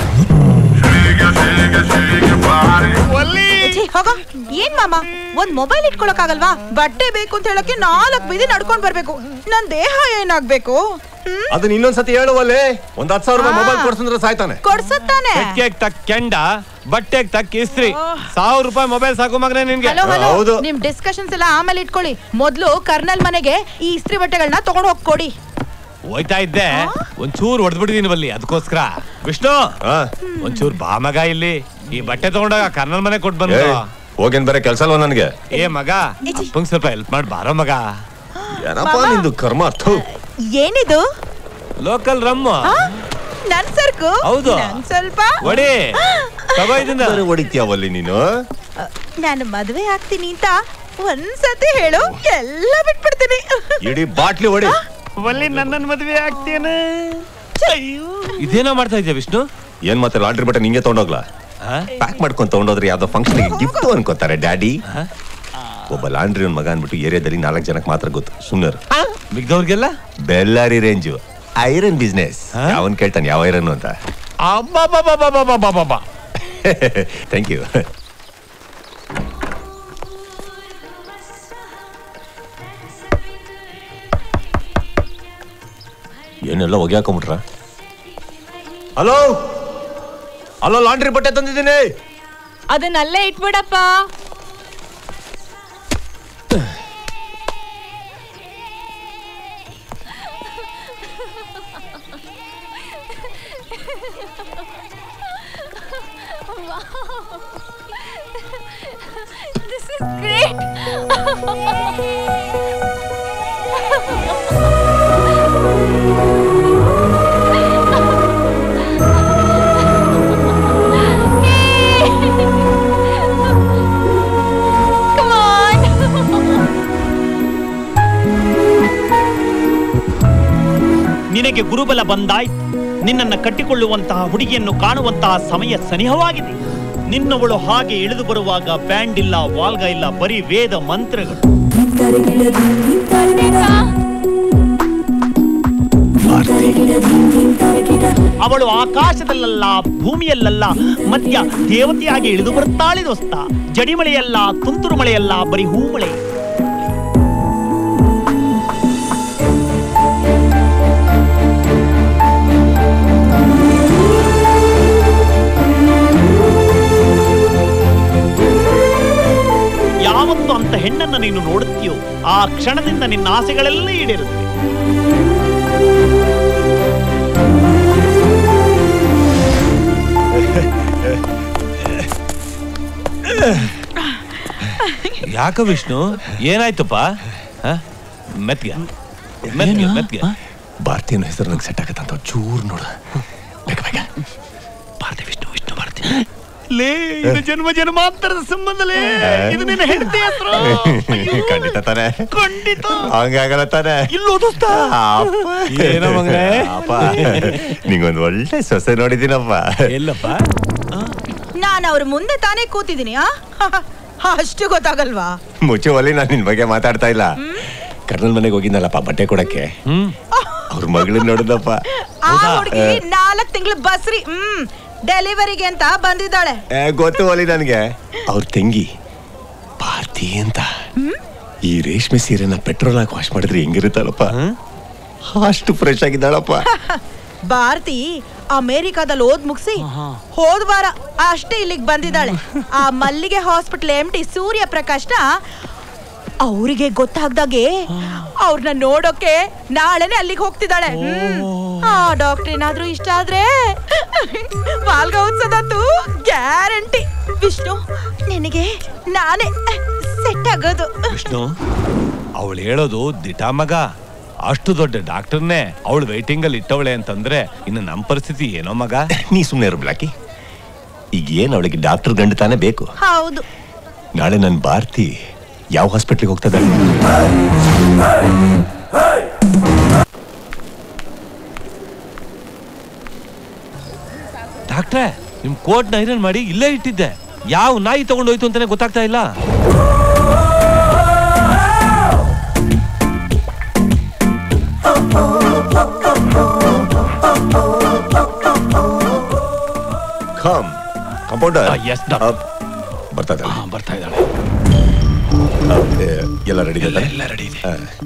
ಛೀ, ಹೋಗೋ ಏನ್ ಮಾಮ ಒಂದ್ ಮೊಬೈಲ್ ಇಟ್ಕೊಳಕ್ಕಾಗಲ್ವಾ ಬಟ್ಟೆ ಬೇಕು ಅಂತ ಹೇಳಕ್ಕೆ ನಾಲ್ಕ್ ಬೀದಿ ನಡ್ಕೊಂಡ್ ಬರ್ಬೇಕು ನನ್ ದೇಹ ಏನಾಗ್ಬೇಕು ಹ್ಮ್? ಅದನ್ನ ಇನ್ನೊಂದ್ಸತಿ ಹೇಳುವಲ್ಲೇ ಒಂದ್ ಹತ್ತು ಸಾವಿರ ರೂಪಾಯಿ ಮೊಬೈಲ್ ಕೊಡ್ಸಂದ್ರೆ ಸಾಯ್ತಾನೆ ಕೊಡ್ಸತ್ತಾನೆ ಕೆಟ್ಗೆಗ್ ತಕ್ಕ ಕೆಂಡ ಬಟ್ಟೆಗ್ ತಕ್ಕ ಇಸ್ತ್ರಿ ಸಾವಿರ ರೂಪಾಯಿ ಮೊಬೈಲ್ ಸಾಕು ಮಗನೇ ನಿನ್ಗೆ ಹಲೋ ಹಲೋ ನಿಮ್ ಡಿಸ್ಕಷನ್ಸ್ ಎಲ್ಲ ಆಮೇಲೆ ಇಟ್ಕೊಳ್ಳಿ ಮೊದ್ಲು ಕರ್ನಲ್ ಮನೆಗೆ ಈ ಇಸ್ತ್ರಿ ಬಟ್ಟೆಗಳನ್ನ ತಗೊಂಡ್ ಹೋಗ್ ಕೊಡಿ ಹೋಯ್ತಾ ಇದ್ದೆ ಒಂಚೂರು ಹೊಡೆದ್ಬಿಟ್ಟಿದೀನಿ ಬಲ್ಲಿ ಅದಕ್ಕೋಸ್ಕರ ವಿಷ್ಣು ಒಂಚೂರು ಬಾ ಮಗ ಇಲ್ಲಿ ಈ ಬಟ್ಟೆ ತಗೊಂಡಾಗ ಕರ್ನಲ್ ಮನೆ ಕೊಟ್ ಬಂದ ಏಯ್, ಹೋಗೇನ್ ಬೇರೆ ಕೆಲ್ಸ ಅಲ್ವಾ ನನ್ಗೆ ಏ ಮಗ ಅಪ್ಪಂಗ್ ಸ್ವಲ್ಪ ಹೆಲ್ಪ್ ಮಾಡಿ ಬಾರೋ ಮಗ ಏನಪ್ಪ ನಿಂದು ಕರ್ಮ ಥು. ಏನಿದು ಲೋಕಲ್ ರಮ್ಮ ಆ? ನನ್ ಸರ್ಕು ಹೌದು. ನಂಗ್ ಸ್ವಲ್ಪ ಹೊಡಿ ತಗೋ ಇದನ್ನ ಬೇರೆ ಹೊಡಿತೀಯವಲ್ಲಿ ನೀನು ನಾನು ಮದ್ವೆ ಆಗ್ತೀನಿ ಅಂತ ಒಂದ್ಸತಿ ಹೇಳು ಎಲ್ಲ ಬಿಟ್ಬಿಡ್ತೀನಿ ಇಡೀ ಬಾಟ್ಲಿ ಹೊಡಿ ಒಲ್ಲಿ ನನ್ನನ್ ಮದ್ವೆ ಆಗ್ತೇನ ಇದೇನೋ ಮಾಡ್ತಾ ಇದ್ಯಾ ವಿಷ್ಣು ಏನ್ ಮತ್ತೆ ಲಾಟ್ರಿ ಬಟ್ಟೆ ನಿಂಗೆ ತಗೊಂಡೋಗ್ಲಾ ಪ್ಯಾಕ್ ಮಾಡ್ಕೊಂಡ್ ತಗೊಂಡೋದ್ರೆ ಯಾವ್ದೋ ಫಂಕ್ಷನ್ ಗಿಫ್ಟ್ ಅನ್ಕೋತಾರೆ ಡ್ಯಾಡಿ ಒಬ್ಬ ಲಾಂಡ್ರಿ ಮಗ ಅನ್ಬಿಟ್ಟು ಏರಿಯಾದಲ್ಲಿ ನಾಲ್ಕು ಜನಕ್ಕೆ ಮಾತ್ರ ಗೊತ್ತು ಸುಮ್ಮನೆ ಮಿಗ್ದವ್ರಿಗೆಲ್ಲ ಬೆಲ್ಲಾರಿ ರೇಂಜು ಐರನ್ ಬಿಸ್ನೆಸ್ ಯಾವನ್ ಕೇಳ್ತಾನೆ ಯಾವ ಐರನ್ ಅಂತ ಅಬ್ಬಬ್ಬಬ್ಬಬ್ಬಬ್ಬಬ್ಬಬ್ಬ. ಥ್ಯಾಂಕ್ ಯು ಏನೆಲ್ಲ ಒಗ್ಯಾಕೊಂಬಿಟ್ರ ಹಲೋ ಹಲೋ ಲಾಂಡ್ರಿ ಬಟ್ಟೆ ತಂದಿದ್ದೀನಿ ಅದನ್ನಲ್ಲೇ ಇಟ್ಬಿಡಪ್ಪ This is great. Come on. ನಿನಗೆ ಗುರುಬಲ ಬಂದಾಯ್ತು ನಿನ್ನನ್ನು ಕಟ್ಟಿಕೊಳ್ಳುವಂತಹ ಹುಡುಗಿಯನ್ನು ಕಾಣುವಂತಹ ಸಮಯ ಸನಿಹವಾಗಿದೆ ನಿನ್ನವಳು ಹಾಗೆ ಇಳಿದು ಬರುವಾಗ ಬ್ಯಾಂಡ್ ಇಲ್ಲ ವಾಲ್ಗ ಇಲ್ಲ ಬರೀ ವೇದ ಮಂತ್ರಗಳು ಅವಳು ಆಕಾಶದಲ್ಲಲ್ಲ ಭೂಮಿಯಲ್ಲಲ್ಲ ಮಧ್ಯ ದೇವತೆಯಾಗಿ ಇಳಿದು ಬರುತ್ತಾಳೆ ದೋಸ್ತ ಜಡಿಮಳೆಯಲ್ಲ ತುಂತುರು ಮಳೆಯಲ್ಲ ಬರೀ ಹೂಮಳೆ ಯಾವತ್ತು ಅಂತ ಹೆಣ್ಣನ್ನು ನೀನು ನೋಡುತ್ತೀಯೋ ಆ ಕ್ಷಣದಿಂದ ನಿನ್ನ ಆಸೆಗಳೆಲ್ಲ ಈಡೇರುತ್ತವೆ ಯಾಕ ವಿಷ್ಣು ಏನಾಯ್ತಪ್ಪ ಹ? ಮೆತ್ಗೆ ಮೆತ್ಗೆ ಮೆತ್ಗೆ ಭಾರತೀಯನ ಹೆಸರು ನಂಗೆ ಸೆಟ್ ಆಗತ್ತಂತ ಚೂರ್ ನೋಡ ಭಾರತಿ ವಿಷ್ಣು ವಿಷ್ಣು ಭಾರತಿ ಲೇ ಇದು ಜನ್ಮ ಜನ್ಮಾಂತರದ ಸಂಬಂಧಲೇ ಇದು ನಿನ್ನ ಹೆಂಡತಿ ಹೆಸರು ಖಂಡಿತ ತಾನೆ ಖಂಡಿತ ಹಂಗಾಗಲ್ಲ ತಾನೆ ಇಲ್ಲೋ ದೋಸ್ತ ಏನೋ ಮಗನೇ? ಅಪ್ಪ ನಿಂಗೊಂದು ಒಳ್ಳೆ ಸೊಸೆ ನೋಡಿದ್ದೀನಪ್ಪ ಎಲ್ಲಪ್ಪ ನಾನು ಅವ್ರ ಮುಂದೆ ತಾನೇ ಕೂತಿದ್ದೀನಿ ಆ ಅಷ್ಟು ಗೊತ್ತಾಗಲ್ವಾ ಮುಚ್ಚು ಒಲಿ ನಾನು ನಿನ್ ಬಗ್ಗೆ ಮಾತಾಡ್ತಾ ಇಲ್ಲ ಕರ್ನಲ್ ಮನೆಗೆ ಹೋಗಿದ್ನಲ್ಲಪ್ಪ ಬಟ್ಟೆ ಕೊಡಕ್ಕೆ ಅವ್ರ ಮಗಳನ್ನ ನೋಡಿದಪ್ಪ ಆ ಹುಡುಗಿ ನಾಲ್ಕ್ ತಿಂಗಳು ಬಸ್ರಿ ಹ್ಮ್ ಡೆಲಿವರಿಗೆ ಅಂತ ಬಂದಿದ್ದಾಳೆ ಏ, ಗೊತ್ತು ಒಲಿ ನನ್ಗೆ ಅವ್ರ ತಂಗಿ ಭಾರತಿ ಅಂತ ಈ ರೇಷ್ಮೆ ಸೀರೆನ ಪೆಟ್ರೋಲ್ ಹಾಕಿ ವಾಶ್ ಮಾಡಿದ್ರೆ ಹೆಂಗಿರುತ್ತಲ್ಲಪ್ಪ ಅಷ್ಟು ಫ್ರೆಶ್ ಆಗಿದ್ದಾಳಪ್ಪ ಭಾರತಿ ಅಮೇರಿಕಾದಲ್ಲಿ ಓದ್ ಮುಗಿಸಿ ಹೋದ್ ವಾರ ಅಷ್ಟೇ ಇಲ್ಲಿಗೆ ಬಂದಿದ್ದಾಳೆ ಆ Mallige hospital M T Surya ಪ್ರಕಾಶ್ನ ಅವರಿಗೆ ಗೊತ್ತಾಗ್ದಾಗೆ ಅವ್ರನ್ನ ನೋಡೋಕೆ ನಾಳೆನೆ ಅಲ್ಲಿಗೆ ಹೋಗ್ತಿದ್ದಾಳೆ ಹ್ಮ್. ಆ ಡಾಕ್ಟರ್ ಏನಾದ್ರೂ ಇಷ್ಟ ಆದ್ರೆ ವಾಲ್ಗ ಉತ್ಸದಂತೂ ಗ್ಯಾರಂಟಿ ವಿಷ್ಣು ನಿನಗೆ ನಾನೇ ಸೆಟ್ ಆಗೋದು ವಿಷ್ಣು ಅವಳು ಹೇಳೋದು ದಿಟ ಮಗ ಅಷ್ಟು ದೊಡ್ಡ ಡಾಕ್ಟರ್ನೇ ಅವಳು ವೈಟಿಂಗ್ ಅಲ್ಲಿ ಇಟ್ಟವಳೆ ಅಂತಂದ್ರೆ ಇನ್ನು ನಮ್ಮ ಪರಿಸ್ಥಿತಿ ಏನೋ ಮಗ ನೀ ಸುಮ್ಮನೆ ಇರು ಬ್ಲಾಕಿ ಈಗ ಏನ್ ಅವಳಿಗೆ ಡಾಕ್ಟರ್ ಗಂಡ ತಾನೇ ಬೇಕು ಹೌದು ನಾಳೆ ನನ್ನ ಭಾರತಿ ಯಾವ ಹಾಸ್ಪಿಟ್ಲಿಗೆ ಹೋಗ್ತದೆ ಡಾಕ್ಟ್ರೆ ನಿಮ್ ಕೋಟ್ ಐರನ್ ಮಾಡಿ ಇಲ್ಲೇ ಇಟ್ಟಿದ್ದೆ ಯಾವ ನಾಯಿ ತಗೊಂಡೋಯ್ತು ಅಂತಾನೆ ಗೊತ್ತಾಗ್ತಾ ಇಲ್ಲ ಕಮ್ ಕಂಪೌಂಡರ್ ಎಸ್ ಬರ್ತಾ ಇದ್ದಾಳೆ ಬರ್ತಾ ಇದ್ದಾಳೆ ಎಲ್ಲ ರೆಡಿ ಎಲ್ಲ ರೆಡಿ ಇದೆ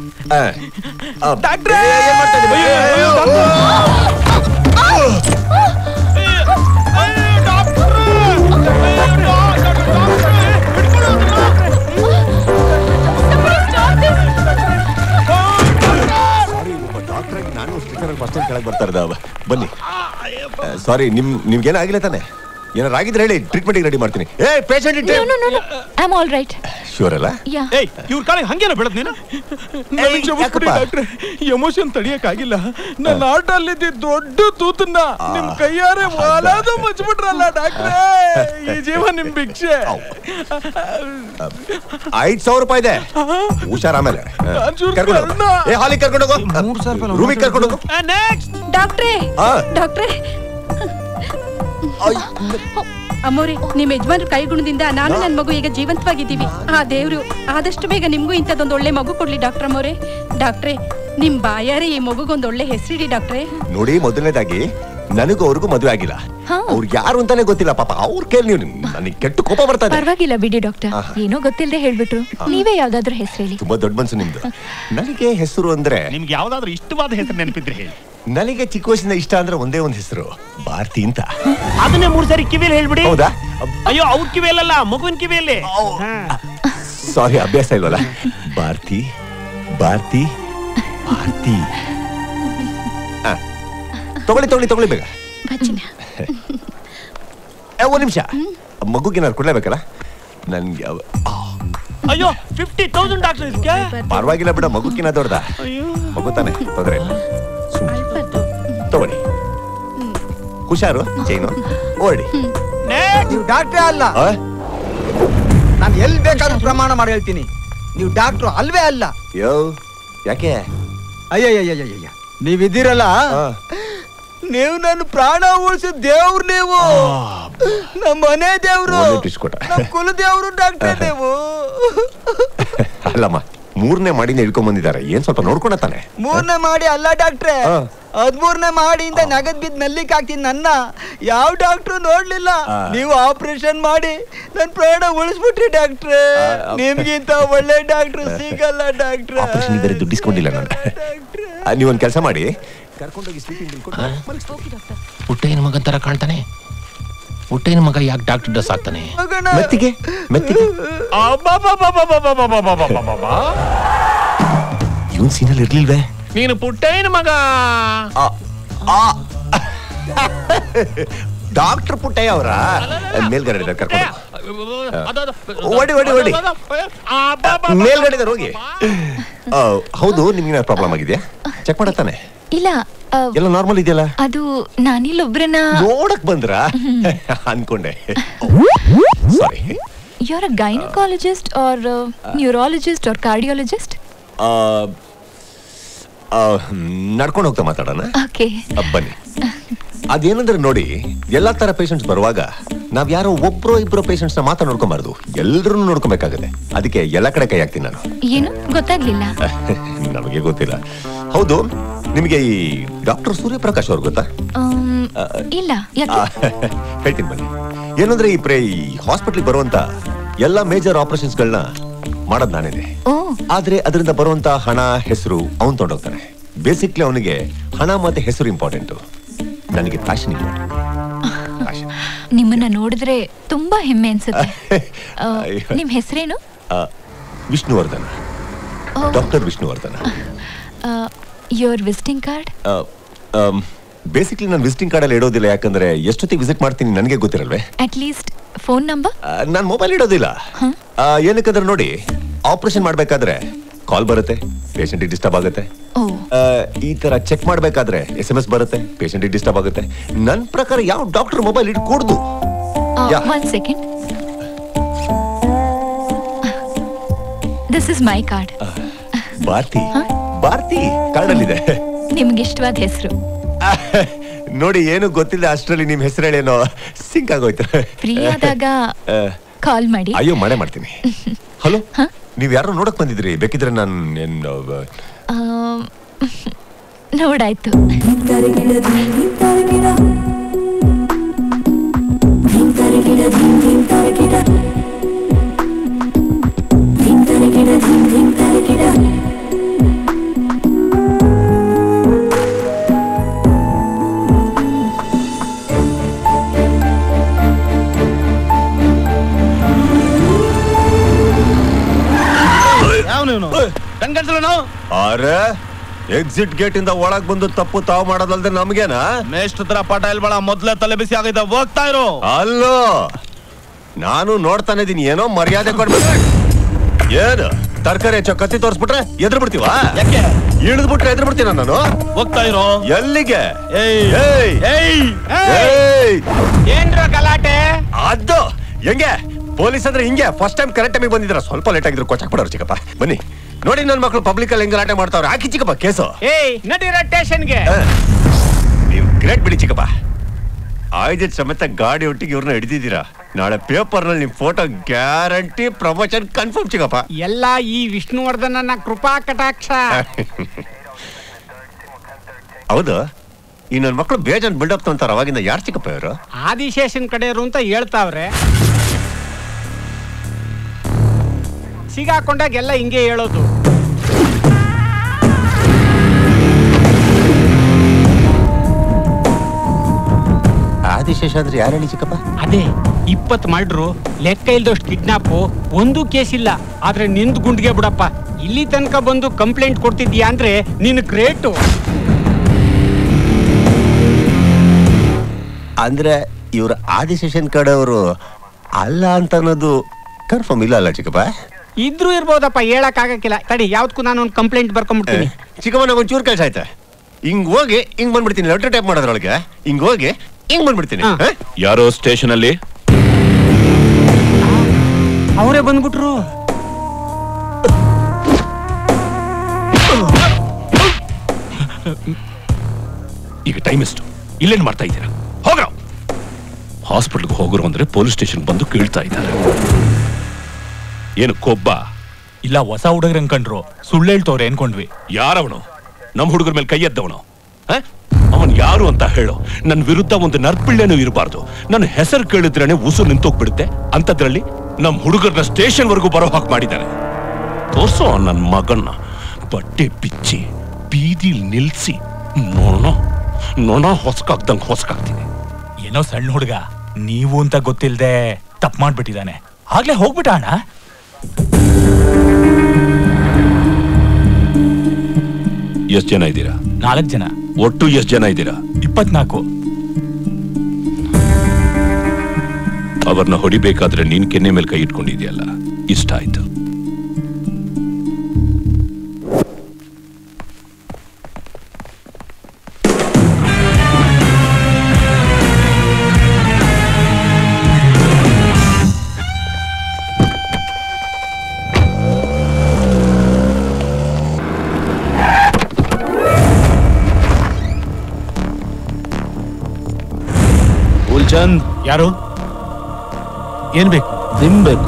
ಡಾಕ್ಟರ್ ಆಗಿ ನಾನು ಸ್ಟಿಕರ್ ಫಸ್ಟ್ ಕೆಳಗೆ ಬರ್ತಾ ಇದ್ದ ಬನ್ನಿ ಸಾರಿ ನಿಮ್ ನಿಮ್ಗೇನಾಗಿಲ್ಲ ತಾನೆ ಏನಾರು ಆಗಿದ್ರೆ ಹೇಳಿ ಟ್ರೀಟ್ಮೆಂಟ್ ರೆಡಿ ಮಾಡ್ತೀನಿ ಏ patient No, no, no, no. I'm all right. Sure ಅಲ್ಲ Yeah. ಏಯ್ ಇವ್ರ ಕಾಲಿಗೆ ಹಂಗೇನ ಬೆಳದ್ ನೀನು ನನಗ್ ಕ್ಷಮಿಸ್ಬಿಡಿ ಡಾಕ್ಟ್ರೆ ಎಮೋಷನ್ ತಡಿಯಕ್ಕಾಗಿಲ್ಲ ನನ್ನ ಆಟ ಅಲ್ಲಿದ್ದ ದೊಡ್ಡ ತೂತನ್ನ ನಿಮ್ ಕೈಯಾರೆ ಒಲಾದ ಮುಚ್ಬಿಟ್ರಲ್ಲ ಡಾಕ್ಟ್ರೆ ಈ ಜೀವ ನಿಮ್ ಭಿಕ್ಷೆ ಐದ್ ಸಾವಿರ ರೂಪಾಯಿ ಇದೆ ಹುಷಾರ್ ಆಮೇಲೆ ಒಂಚೂರು ಕರ್ಕೊಂಡು ಹೋಗು. ಕರ್ಣ. ಏ ಹಾಲಿಗೆ ಕರ್ಕೊಂಡು ಹೋಗು ರೂಮಿಗೆ ಕರ್ಕೊಂಡು ಹೋಗು ನೆಕ್ಸ್ಟ್ ಡಾಕ್ಟ್ರೇ ಆ. ಡಾಕ್ಟ್ರೇ ಅಮ್ಮೋರೆ ನಿಮ್ ಯಜಮಾನ್ರ ಕೈಗುಣದಿಂದ ನಾನು ನನ್ನ ಮಗು ಈಗ ಜೀವಂತವಾಗಿದ್ದೀವಿ ಆ ದೇವ್ರು ಆದಷ್ಟು ಬೇಗ ನಿಮ್ಗೂ ಇಂಥದ್ದೊಂದು ಒಳ್ಳೆ ಮಗು ಕೊಡ್ಲಿ ಡಾಕ್ಟರ್ ಅಮ್ಮೋರೆ ಡಾಕ್ಟ್ರೇ ನಿಮ್ ಬಾಯಾರೆ ಈ ಮಗುಗೊಂದು ಒಳ್ಳೆ ಹೆಸರಿಡಿ ಡಾಕ್ಟ್ರೇ ನೋಡಿ ಮೊದಲನೇದಾಗಿ ನನಗೂ ಅವ್ರಿಗೂ ಮದುವೆ ಆಗಿಲ್ಲ ಅವ್ರು ಯಾರು ಅಂತಾನೆ ಗೊತ್ತಿಲ್ಲ ಪಾಪ ಅವ್ರ ಕೇಳಿ ನೀವು ನನಗೆ ಕೆಟ್ಟ ಕೋಪ ಬರ್ತಾ ಇದೆ ಪರವಾಗಿಲ್ಲ ಬಿಡಿ ಡಾಕ್ಟರ್ ಏನೋ ಗೊತ್ತಿಲ್ಲದೆ ಹೇಳ್ಬಿಟ್ರು ನೀವೇ ಯಾವ್ದಾದ್ರು ಹೆಸರು ಹೇಳಿ ತುಂಬಾ ದೊಡ್ಡ ಮನ್ಸು ನಿಮ್ದು ನನಗೆ ಹೆಸರು ಅಂದ್ರೆ ನಿಮ್ಗೆ ಯಾವ್ದಾದ್ರು ಇಷ್ಟವಾದ ಹೆಸರು ನೆನಪಿದ್ರೆ ಹೇಳಿ ನನಗೆ ಚಿಕ್ಕ ವಯಸ್ಸಿಂದ ಇಷ್ಟ ಅಂದ್ರೆ ಒಂದೇ ಒಂದು ಹೆಸರು ಭಾರತಿ ಅಂತ ಅದನ್ನೇ ಮೂರ್ ಸಾರಿ ಕಿವಿಯಲ್ಲಿ ಹೇಳ್ಬಿಡಿ ಹೌದಾ ಅಯ್ಯೋ ಅವ್ರ ಕಿವಿಯಲ್ಲ ಮಗುವಿನ ಕಿವಿಯಲ್ಲಿ ಸಾರಿ ಅಭ್ಯಾಸ ಇಲ್ವಲ್ಲ ಭಾರತಿ ಭಾರತಿ ಭಾರತಿ ಆ, ತಗೊಳ್ಳಿ ತಗೊಳ್ಳಿ ತಗೊಳ್ಳಿ ಬೇಗ ಏ, ಒಂದ್ ನಿಮಿಷ ಮಗುಗೆ ನಾನು ಕೊಡ್ಲೇಬೇಕಲ್ಲ ನನ್ಗೆ ಅವ- ಅಯ್ಯೋ ಫಿಫ್ಟಿ ತೌಸಂಡ್ ಡಾಕ್ಟರ್ ಇದಕ್ಕೆ ಪರವಾಗಿಲ್ಲ ಬಿಡ ಮಗುಕಿನ ದೊಡ್ಡದ ಮಗು ತಾನೆ ತೊಂದ್ರೆ ಇಲ್ಲ ಸುಮ್ನೆ. ತಗೊಳ್ಳಿ ಹುಷಾರು ಚೈನು ಓಡಿ ನೀವು ಡಾಕ್ಟ್ರೇ ಅಲ್ಲ ಆ? ನಾನು ಎಲ್ಲಿ ಬೇಕಾದ್ರೂ ಪ್ರಮಾಣ ಮಾಡಿ ಹೇಳ್ತೀನಿ ನೀವು ಡಾಕ್ಟ್ರು ಅಲ್ವೇ ಅಲ್ಲ ಯೋ ಯಾಕೆ ಅಯ್ಯಯ್ಯಯ್ಯಯ್ಯ ನೀವಿದ್ದೀರಲ್ಲ ನೀವು ನನ್ನ ಪ್ರಾಣ ಉಳಿಸಿದ ದೇವ್ರು ನೀವು ನಮ್ಮ ಮನೆ ದೇವ್ರು ಒಳ್ಳೆ twist ಕೊಟ್ಟ. ನಮ್ಮ ಕುಲ ದೇವ್ರು ಡಾಕ್ಟ್ರೇ ನೀವು ಅಲ್ಲಮ್ಮ ಮೂರನೇ ಮಾಡಿನ ಹಿಡ್ಕೊಂಡ್ ಬಂದಿದ್ದಾರೆ ಏನ್ ಸ್ವಲ್ಪ ನೋಡ್ಕೊಂಡ ತಾನೆ ಮೂರನೇ ಮಾಡಿ ಅಲ್ಲ ಡಾಕ್ಟ್ರೇ ಹದ್ಮೂರನೇ ಮಾಡಿಯಿಂದ ನಗದ್ ಬಿದ್ದು ನಲ್ಲಿಕ್ ಹಾಕ್ತೀನಿ ನನ್ನ ಯಾವ ಡಾಕ್ಟ್ರು ನೋಡ್ಲಿಲ್ಲ ಆ. ನೀವು ಆಪರೇಷನ್ ಮಾಡಿ ನನ್ ಪ್ರಾಣ ಉಳಿಸ್ಬಿಟ್ರಿ ಡಾಕ್ಟ್ರೇ ನಿಮ್ಗಿಂತ ಒಳ್ಳೆ ಡಾಕ್ಟ್ರು ಸಿಗಲ್ಲ ಡಾಕ್ಟ್ರೆ ಆಪರೇಷನ್ ಬೇರೆ ದುಡ್ಡು ಇಸ್ಕೊಂಡಿಲ್ಲ ನಾನು ನೀವೊಂದ್ ಕೆಲಸ ಮಾಡಿ ಕರ್ಕೊಂಡೋಗಿ ಸ್ಲೀಪಿಂಗ್ ಪುಟ್ಟಯ್ಯನ ಮಗನ್ ತರ ಕಾಣ್ತಾನೆ ಪುಟ್ಟಯ್ಯನ ಮಗ ಯಾಕೆ ಡಾಕ್ಟರ್ ಡ್ರೆಸ್ ಆಗ್ತಾನೆ ಮೆತ್ತಿಗೆ ಮೆತ್ತಿಗೆ ಇವನ್ ಸೀನಲ್ಲಿ ಇರ್ಲಿಲ್ವೇ ನೀನು ಪುಟ್ಟಯ್ಯನ ಮಗ ಡಾಕ್ಟರ್ ಪುಟ್ಟಯ್ಯ ಅವರ ಮೇಲ್ಗಡೆ ಕರ್ಕೊಂಡು ಓಡಿ ಓಡಿ ಓಡಿ ಮೇಲ್ಗಡೆ ಇದಾರೆ, ಹೋಗಿ ಆ, ಹೌದು ನಿಮ್ಗೆ ಪ್ರಾಬ್ಲಮ್ ಆಗಿದೆಯಾ ಚೆಕ್ ಮಾಡತ್ತಾನೆ ಇಲ್ಲ ಆ, ಎಲ್ಲ ನಾರ್ಮಲ್ ಇದೆಯಲ್ಲ ಅದು ನಾನಿಲ್ಲೊಬ್ರನ್ನ ನೋಡಕ್ ಬಂದ್ರಾ ಅನ್ಕೊಂಡೆ sorry you are a gynaecologist or neurologist or cardiologist ನಡ್ಕೊಂಡು ಹೋಗ್ತಾ ಮಾತಾಡೋಣ ಓಕೆ ಆ, ಬನ್ನಿ ಅದೇನಂದ್ರೆ ನೋಡಿ ಎಲ್ಲಾ ತರ ಪೇಷಂಟ್ಸ್ ಬರುವಾಗ ನಾವ್ ಯಾರೋ ಒಬ್ರು ಇಬ್ರು ಪೇಷಂಟ್ಸ್ ನ ಮಾತ್ರ ನೋಡ್ಕೊಂಬಾರ್ದು ಎಲ್ರೂ ನೋಡ್ಕೊಬೇಕಾಗತ್ತೆ ಅದಕ್ಕೆ ಎಲ್ಲ ಕಡೆ ಕೈ ಹಾಕ್ತೀನಿ ನಾನು ಏನು ಗೊತ್ತಾಗ್ಲಿಲ್ಲ ನಮಗೆ ಗೊತ್ತಿಲ್ಲ ಹೌದು ನಿಮಗೆ ಈ ಡಾಕ್ಟರ್ ಸೂರ್ಯಪ್ರಕಾಶ್ ಅವ್ರು ಗೊತ್ತಾ ಆಮ್, ಆ, ಇಲ್ಲ ಯಾಕೆ ಆ, ಹೇಳ್ತೀನಿ ಬನ್ನಿ ಏನಂದ್ರೆ ಈ ಪ್ರೇ ಈ ಹಾಸ್ಪಿಟ್ಲಿಗೆ ಬರುವಂತ ಎಲ್ಲ ಮೇಜರ್ ಆಪರೇಷನ್ಸ್ ಗಳನ್ನ ಮಾಡೋದ್ ನಾನೇನೆ ಓ ಆದ್ರೆ ಅದರಿಂದ ಬರುವಂತ ಹಣ ಹೆಸರು ಅವನ್ ತೊಗೊಂಡೋಗ್ತಾನೆ ಬೇಸಿಕ್ಲಿ ಅವನಿಗೆ ಹಣ ಮತ್ತೆ ಹೆಸರು ಇಂಪಾರ್ಟೆಂಟ್ ನನಗೆ ಪ್ಯಾಷನ್ ಇಂಪಾರ್ಟೆಂಟ್ ನಿಮ್ಮನ್ನ ನೋಡಿದ್ರೆ ತುಂಬಾ ಹೆಮ್ಮೆ ಅನ್ಸುತ್ತೆ ಆ, ಅಯ್ಯೋ. ನಿಮ್ ಹೆಸರೇನು Vishnuvardhana doctor Vishnuvardhana your visiting card basically ನಾನು ವಿಸಿಟಿಂಗ್ ಕಾರ್ಡ್ ಅಲ್ಲಿ ಇಡೋದಿಲ್ಲ ಯಾಕಂದ್ರೆ ಎಷ್ಟೊತ್ತಿಗೆ ವಿಸಿಟ್ ಮಾಡ್ತೀನಿ ನನಗೆ ಗೊತ್ತಿರಲ್ವೇ ಅಟ್ ಲೀಸ್ಟ್ ಫೋನ್ ನಂಬರ್ ನಾನು ಮೊಬೈಲ್ ಇಡೋದಿಲ್ಲ ಆ, ಏನಕ್ಕಂದ್ರೆ ನೋಡಿ ಆಪರೇಷನ್ ಮಾಡ್ಬೇಕಾದ್ರೆ ಕಾಲ್ ಬರುತ್ತೆ ಪೇಷಂಟ್ ಡಿಸ್ಟರ್ಬ್ ಆಗುತ್ತೆ ಓ ಆ, ಈ ತರ ಚೆಕ್ ಮಾಡ್ಬೇಕಾದ್ರೆ ಎಸ್ ಎಂ ಎಸ್ ಬರುತ್ತೆ ಪೇಷಂಟ್ ಡಿಸ್ಟರ್ಬ್ ಆಗುತ್ತೆ ನನ್ನ ಪ್ರಕಾರ ಯಾವ ಡಾಕ್ಟರ್ ಮೊಬೈಲ್ ಇಟ್ಕೊಡ್ದು yeah. One second this is my card Bharathi Bharathi ಕಾರ್ಡಲ್ಲಿದೆ ನಿಮ್ಗೆ ಇಷ್ಟವಾದ ಹೆಸರು ನೋಡಿ ಏನು ಗೊತ್ತಿಲ್ಲ ಅಷ್ಟರಲ್ಲಿ ನಿಮ್ ಹೆಸರೇಳೇನೋ ಸಿಂಕ್ ಆಗೋಯ್ತು ಫ್ರೀ ಆದಾಗ ಆ, ಕಾಲ್ ಮಾಡಿ ಅಯ್ಯೋ ಮಾಡೇ ಮಾಡ್ತೀನಿ ಹಲೋ ನೀವ್ ಯಾರೋ ನೋಡಕ್ ಬಂದಿದ್ರಿ ಬೇಕಿದ್ರೆ ನಾನು ಏನು ಆ, ನೋಡಾಯ್ತು ಯಾವನು ಕಣ್ಕನ್ಸಲ್ಲ ಅರೆ ಎಕ್ಸಿಟ್ ಗೇಟ್ ಇಂದ ಒಳಗ್ ಬಂದು ತಪ್ಪು ತಾವು ಮಾಡೋದಲ್ದೆ ನಮ್ಗೇನಾ ಮೇಷ್ಟ್ರ ತರ ಪಾಠ ಹೇಳ್ಬೇಡ ಮೊದ್ಲೇ ತಲೆ ಬಿಸಿ ಆಗೈತೆ ಹೋಗ್ತಾ ಇರು ಅಲ್ಲೋ ನಾನು ನೋಡ್ತಾನೆ ಇದೀನಿ ಏನೋ ಮರ್ಯಾದೆ ಕೊಡ್ಬೇಕು ಏನು ತರಕಾರಿ ಹೆಚ್ಚೋ ಕತ್ತಿ ತೋರಿಸ್ಬಿಟ್ರೆ ಎದ್ರು ಬಿಡ್ತೀವ ಯಾಕೆ ಇಳಿದ್ ಬಿಟ್ರೆ ಎದ್ರು ಬಿಡ್ತೀನ ನಾನು ಹೋಗ್ತಾ ಇರೋ ಎಲ್ಲಿಗೆ ಏಯ್ ಏಯ್ ಏಯ್ ಏಯ್ ಏನ್ರ ಗಲಾಟೆ ಅದು ಹೆಂಗೆ ಪೊಲೀಸ್ ಅಂದ್ರೆ ಹಿಂಗೆ ಫಸ್ಟ್ ಟೈಮ್ ಕರೆಕ್ಟ್ ಟೈಮಿಗೆ ಬಂದಿದ್ರ ಸ್ವಲ್ಪ ಲೇಟ್ ಆಗಿದ್ರು ಕೊಚ್ಚಾಕ್ ಬಿಡೋರು ಚಿಕ್ಕಪ್ಪ ಬನ್ನಿ ನೋಡಿ ನನ್ನ ಮಕ್ಕಳು ಪಬ್ಲಿಕ್ ಅಲ್ಲಿ ಹೆಂಗ್ ಗಲಾಟೆ ಮಾಡ್ತಾವ್ರೆ ಹಾಕಿ ಚಿಕ್ಕಪ್ಪ ಕೇಸು ಏಯ್ ನಡೀರ ಸ್ಟೇಷನ್ಗೆ ನೀವು ಗ್ರೇಟ್ ಬಿಡಿ ಚಿಕ್ಕಪ್ಪ ಆಯ್ದಿಟ್ ಸಮೇತ ಗಾಡಿ ಒಟ್ಟಿಗೆ ಇವ್ರನ್ನ ಹಿಡಿದಿದ್ದೀರಾ ನಾಳೆ ಪೇಪರ್ ನಲ್ಲಿ ನಿಮ್ ಫೋಟೋ ಗ್ಯಾರಂಟಿ ಪ್ರಮೋಷನ್ ಕನ್ಫರ್ಮ್ ಚಿಕ್ಕಪ್ಪ ಎಲ್ಲ ಈ ವಿಷ್ಣುವರ್ಧನನ ಕೃಪಾ ಕಟಾಕ್ಷ ಹೌದು ಈ ನನ್ನ ಮಕ್ಕಳು ಬೇಜಾನ್ ಬಿಲ್ಡಪ್ ಅಂತಾರ ಅವಾಗಿಂದ ಯಾರು ಚಿಕ್ಕಪ್ಪ ಇವರು ಆದಿಶೇಷನ್ ಕಡೆಯವರು ಅಂತ ಹೇಳ್ತಾವ್ರೆ ಸಿಗಾಕೊಂಡಾಗ ಎಲ್ಲ ಹಿಂಗೆ ಹೇಳೋದು ಆದಿಶೇಷ ಅಂದ್ರೆ ಯಾರು ಹೇಳಿ ಚಿಕ್ಕಪ್ಪ ಅದೇ ಇಪ್ಪತ್ ಮರ್ಡ್ರು ಲೆಕ್ಕ ಇಲ್ದಷ್ಟು ಕಿಡ್ನಾಪು ಒಂದು ಕೇಸ್ ಇಲ್ಲ ಆದ್ರೆ ನಿಂದ್ ಗುಂಡ್ಗೆ ಬಿಡಪ್ಪ ಇಲ್ಲಿ ತನಕ ಬಂದು ಕಂಪ್ಲೇಂಟ್ ಕೊಡ್ತಿದ್ಯಾ ಅಂದ್ರೆ ನೀನು ಗ್ರೇಟು ಅಂದ್ರೆ ಇವ್ರ ಆದಿಶೇಷನ್ ಕಡೆಯವರು ಅಲ್ಲ ಅಂತ ಅನ್ನೋದು ಕನ್ಫರ್ಮ್ ಇಲ್ಲ ಅಲ್ಲ ಚಿಕ್ಕಪ್ಪ ಇದ್ರೂ ಇರ್ಬೋದಪ್ಪ ಹೇಳಕ್ ಆಗಕ್ಕಿಲ್ಲ ತಡಿ ಯಾವ್ದಕ್ಕೂ ನಾನು ಒಂದು ಕಂಪ್ಲೇಂಟ್ ಬರ್ಕೊಂಡ್ಬಿಡ್ತೀನಿ ಚಿಕ್ಕಮ್ಮ ನಂಗೆ ಒಂಚೂರು ಕೆಲಸ ಆಯ್ತಾ ಹಿಂಗ್ ಹೋಗಿ ಹಿಂಗ್ ಬಂದ್ಬಿಡ್ತೀನಿ ಲೆಟರ್ ಟೈಪ್ ಮಾಡೋದ್ರೊಳಗೆ ಹಿಂಗ್ ಹೋಗಿ ಹಿಂಗ್ ಬಂದ್ಬಿಡ್ತೀನಿ ಹ? ಯಾರೋ ಸ್ಟೇಷನ್ ಅಲ್ಲಿ ಅವರೇ ಬಂದ್ಬಿಟ್ರು ಈಗ ಟೈಮ್ ಎಷ್ಟು ಇಲ್ಲೇನ್ ಮಾಡ್ತಾ ಇದ್ದೀರಾ ಹೋಗ್ರ ಹಾಸ್ಪಿಟಲ್ಗೆ ಹೋಗೋರು ಅಂದ್ರೆ ಪೊಲೀಸ್ ಸ್ಟೇಷನ್ ಬಂದು ಕೇಳ್ತಾ ಇದ್ದಾರೆ ಏನು ಕೊಬ್ಬ ಇಲ್ಲ ಹೊಸ ಹುಡುಗರು ಅನ್ಕೊಂಡ್ರು ಸುಳ್ಳು ಹೇಳ್ತವ್ರೆ ಅನ್ಕೊಂಡ್ವಿ ಯಾರವನು ನಮ್ಮ ಹುಡುಗರ ಮೇಲೆ ಕೈ ಎದ್ದವನು ಅವನ್ ಯಾರು ಅಂತ ಹೇಳು ನನ್ನ ವಿರುದ್ಧ ಒಂದು ನರ್ಪಿಳ್ಳೆನೂ ಇರಬಾರ್ದು ನನ್ನ ಹೆಸರು ಕೇಳಿದ್ರೇನೆ ಉಸು ನಿಂತೋಗ್ಬಿಡುತ್ತೆ ಅಂತದ್ರಲ್ಲಿ ನಮ್ಮ ಹುಡುಗರನ್ನ ಸ್ಟೇಷನ್ ವರೆಗೂ ಬರೋ ಹಾಗೆ ಮಾಡಿದ್ದಾರೆ ತೋರ್ಸೋ ನನ್ನ ಮಗನ್ನ ಬಟ್ಟೆ ಬಿಚ್ಚಿ ಬೀದಿಲ್ ನಿಲ್ಸಿ ನೋಣ ನೋಣ ಹೊಸ್ಕಾಗ್ದಂಗ್ ಹೊಸ್ಕಾಗ್ತೀನಿ ಏನೋ ಸಣ್ಣ ಹುಡುಗ ನೀವು ಅಂತ ಗೊತ್ತಿಲ್ದೆ ತಪ್ಪು ಮಾಡ್ಬಿಟ್ಟಿದ್ದಾನೆ ಆಗ್ಲೇ ಹೋಗ್ಬಿಟ್ಟ ಅಣ್ಣ ಎಷ್ಟ್ ಜನ ಇದ್ದೀರಾ ನಾಲ್ಕು ಜನ ಒಟ್ಟು ಎಷ್ಟ್ ಜನ ಇದ್ದೀರಾ ಇಪ್ಪತ್ನಾಲ್ಕು ಅವ್ರನ್ನ ಹೊಡಿಬೇಕಾದ್ರೆ ನೀನ್ ಕೆನ್ನೆ ಮೇಲೆ ಕೈ ಇಟ್ಕೊಂಡಿದ್ಯಲ್ಲ ಇಷ್ಟ ಆಯ್ತು ಆನಂದ್ ಯಾರು ಏನ್ ಬೇಕು ನಿಂಬೇಕು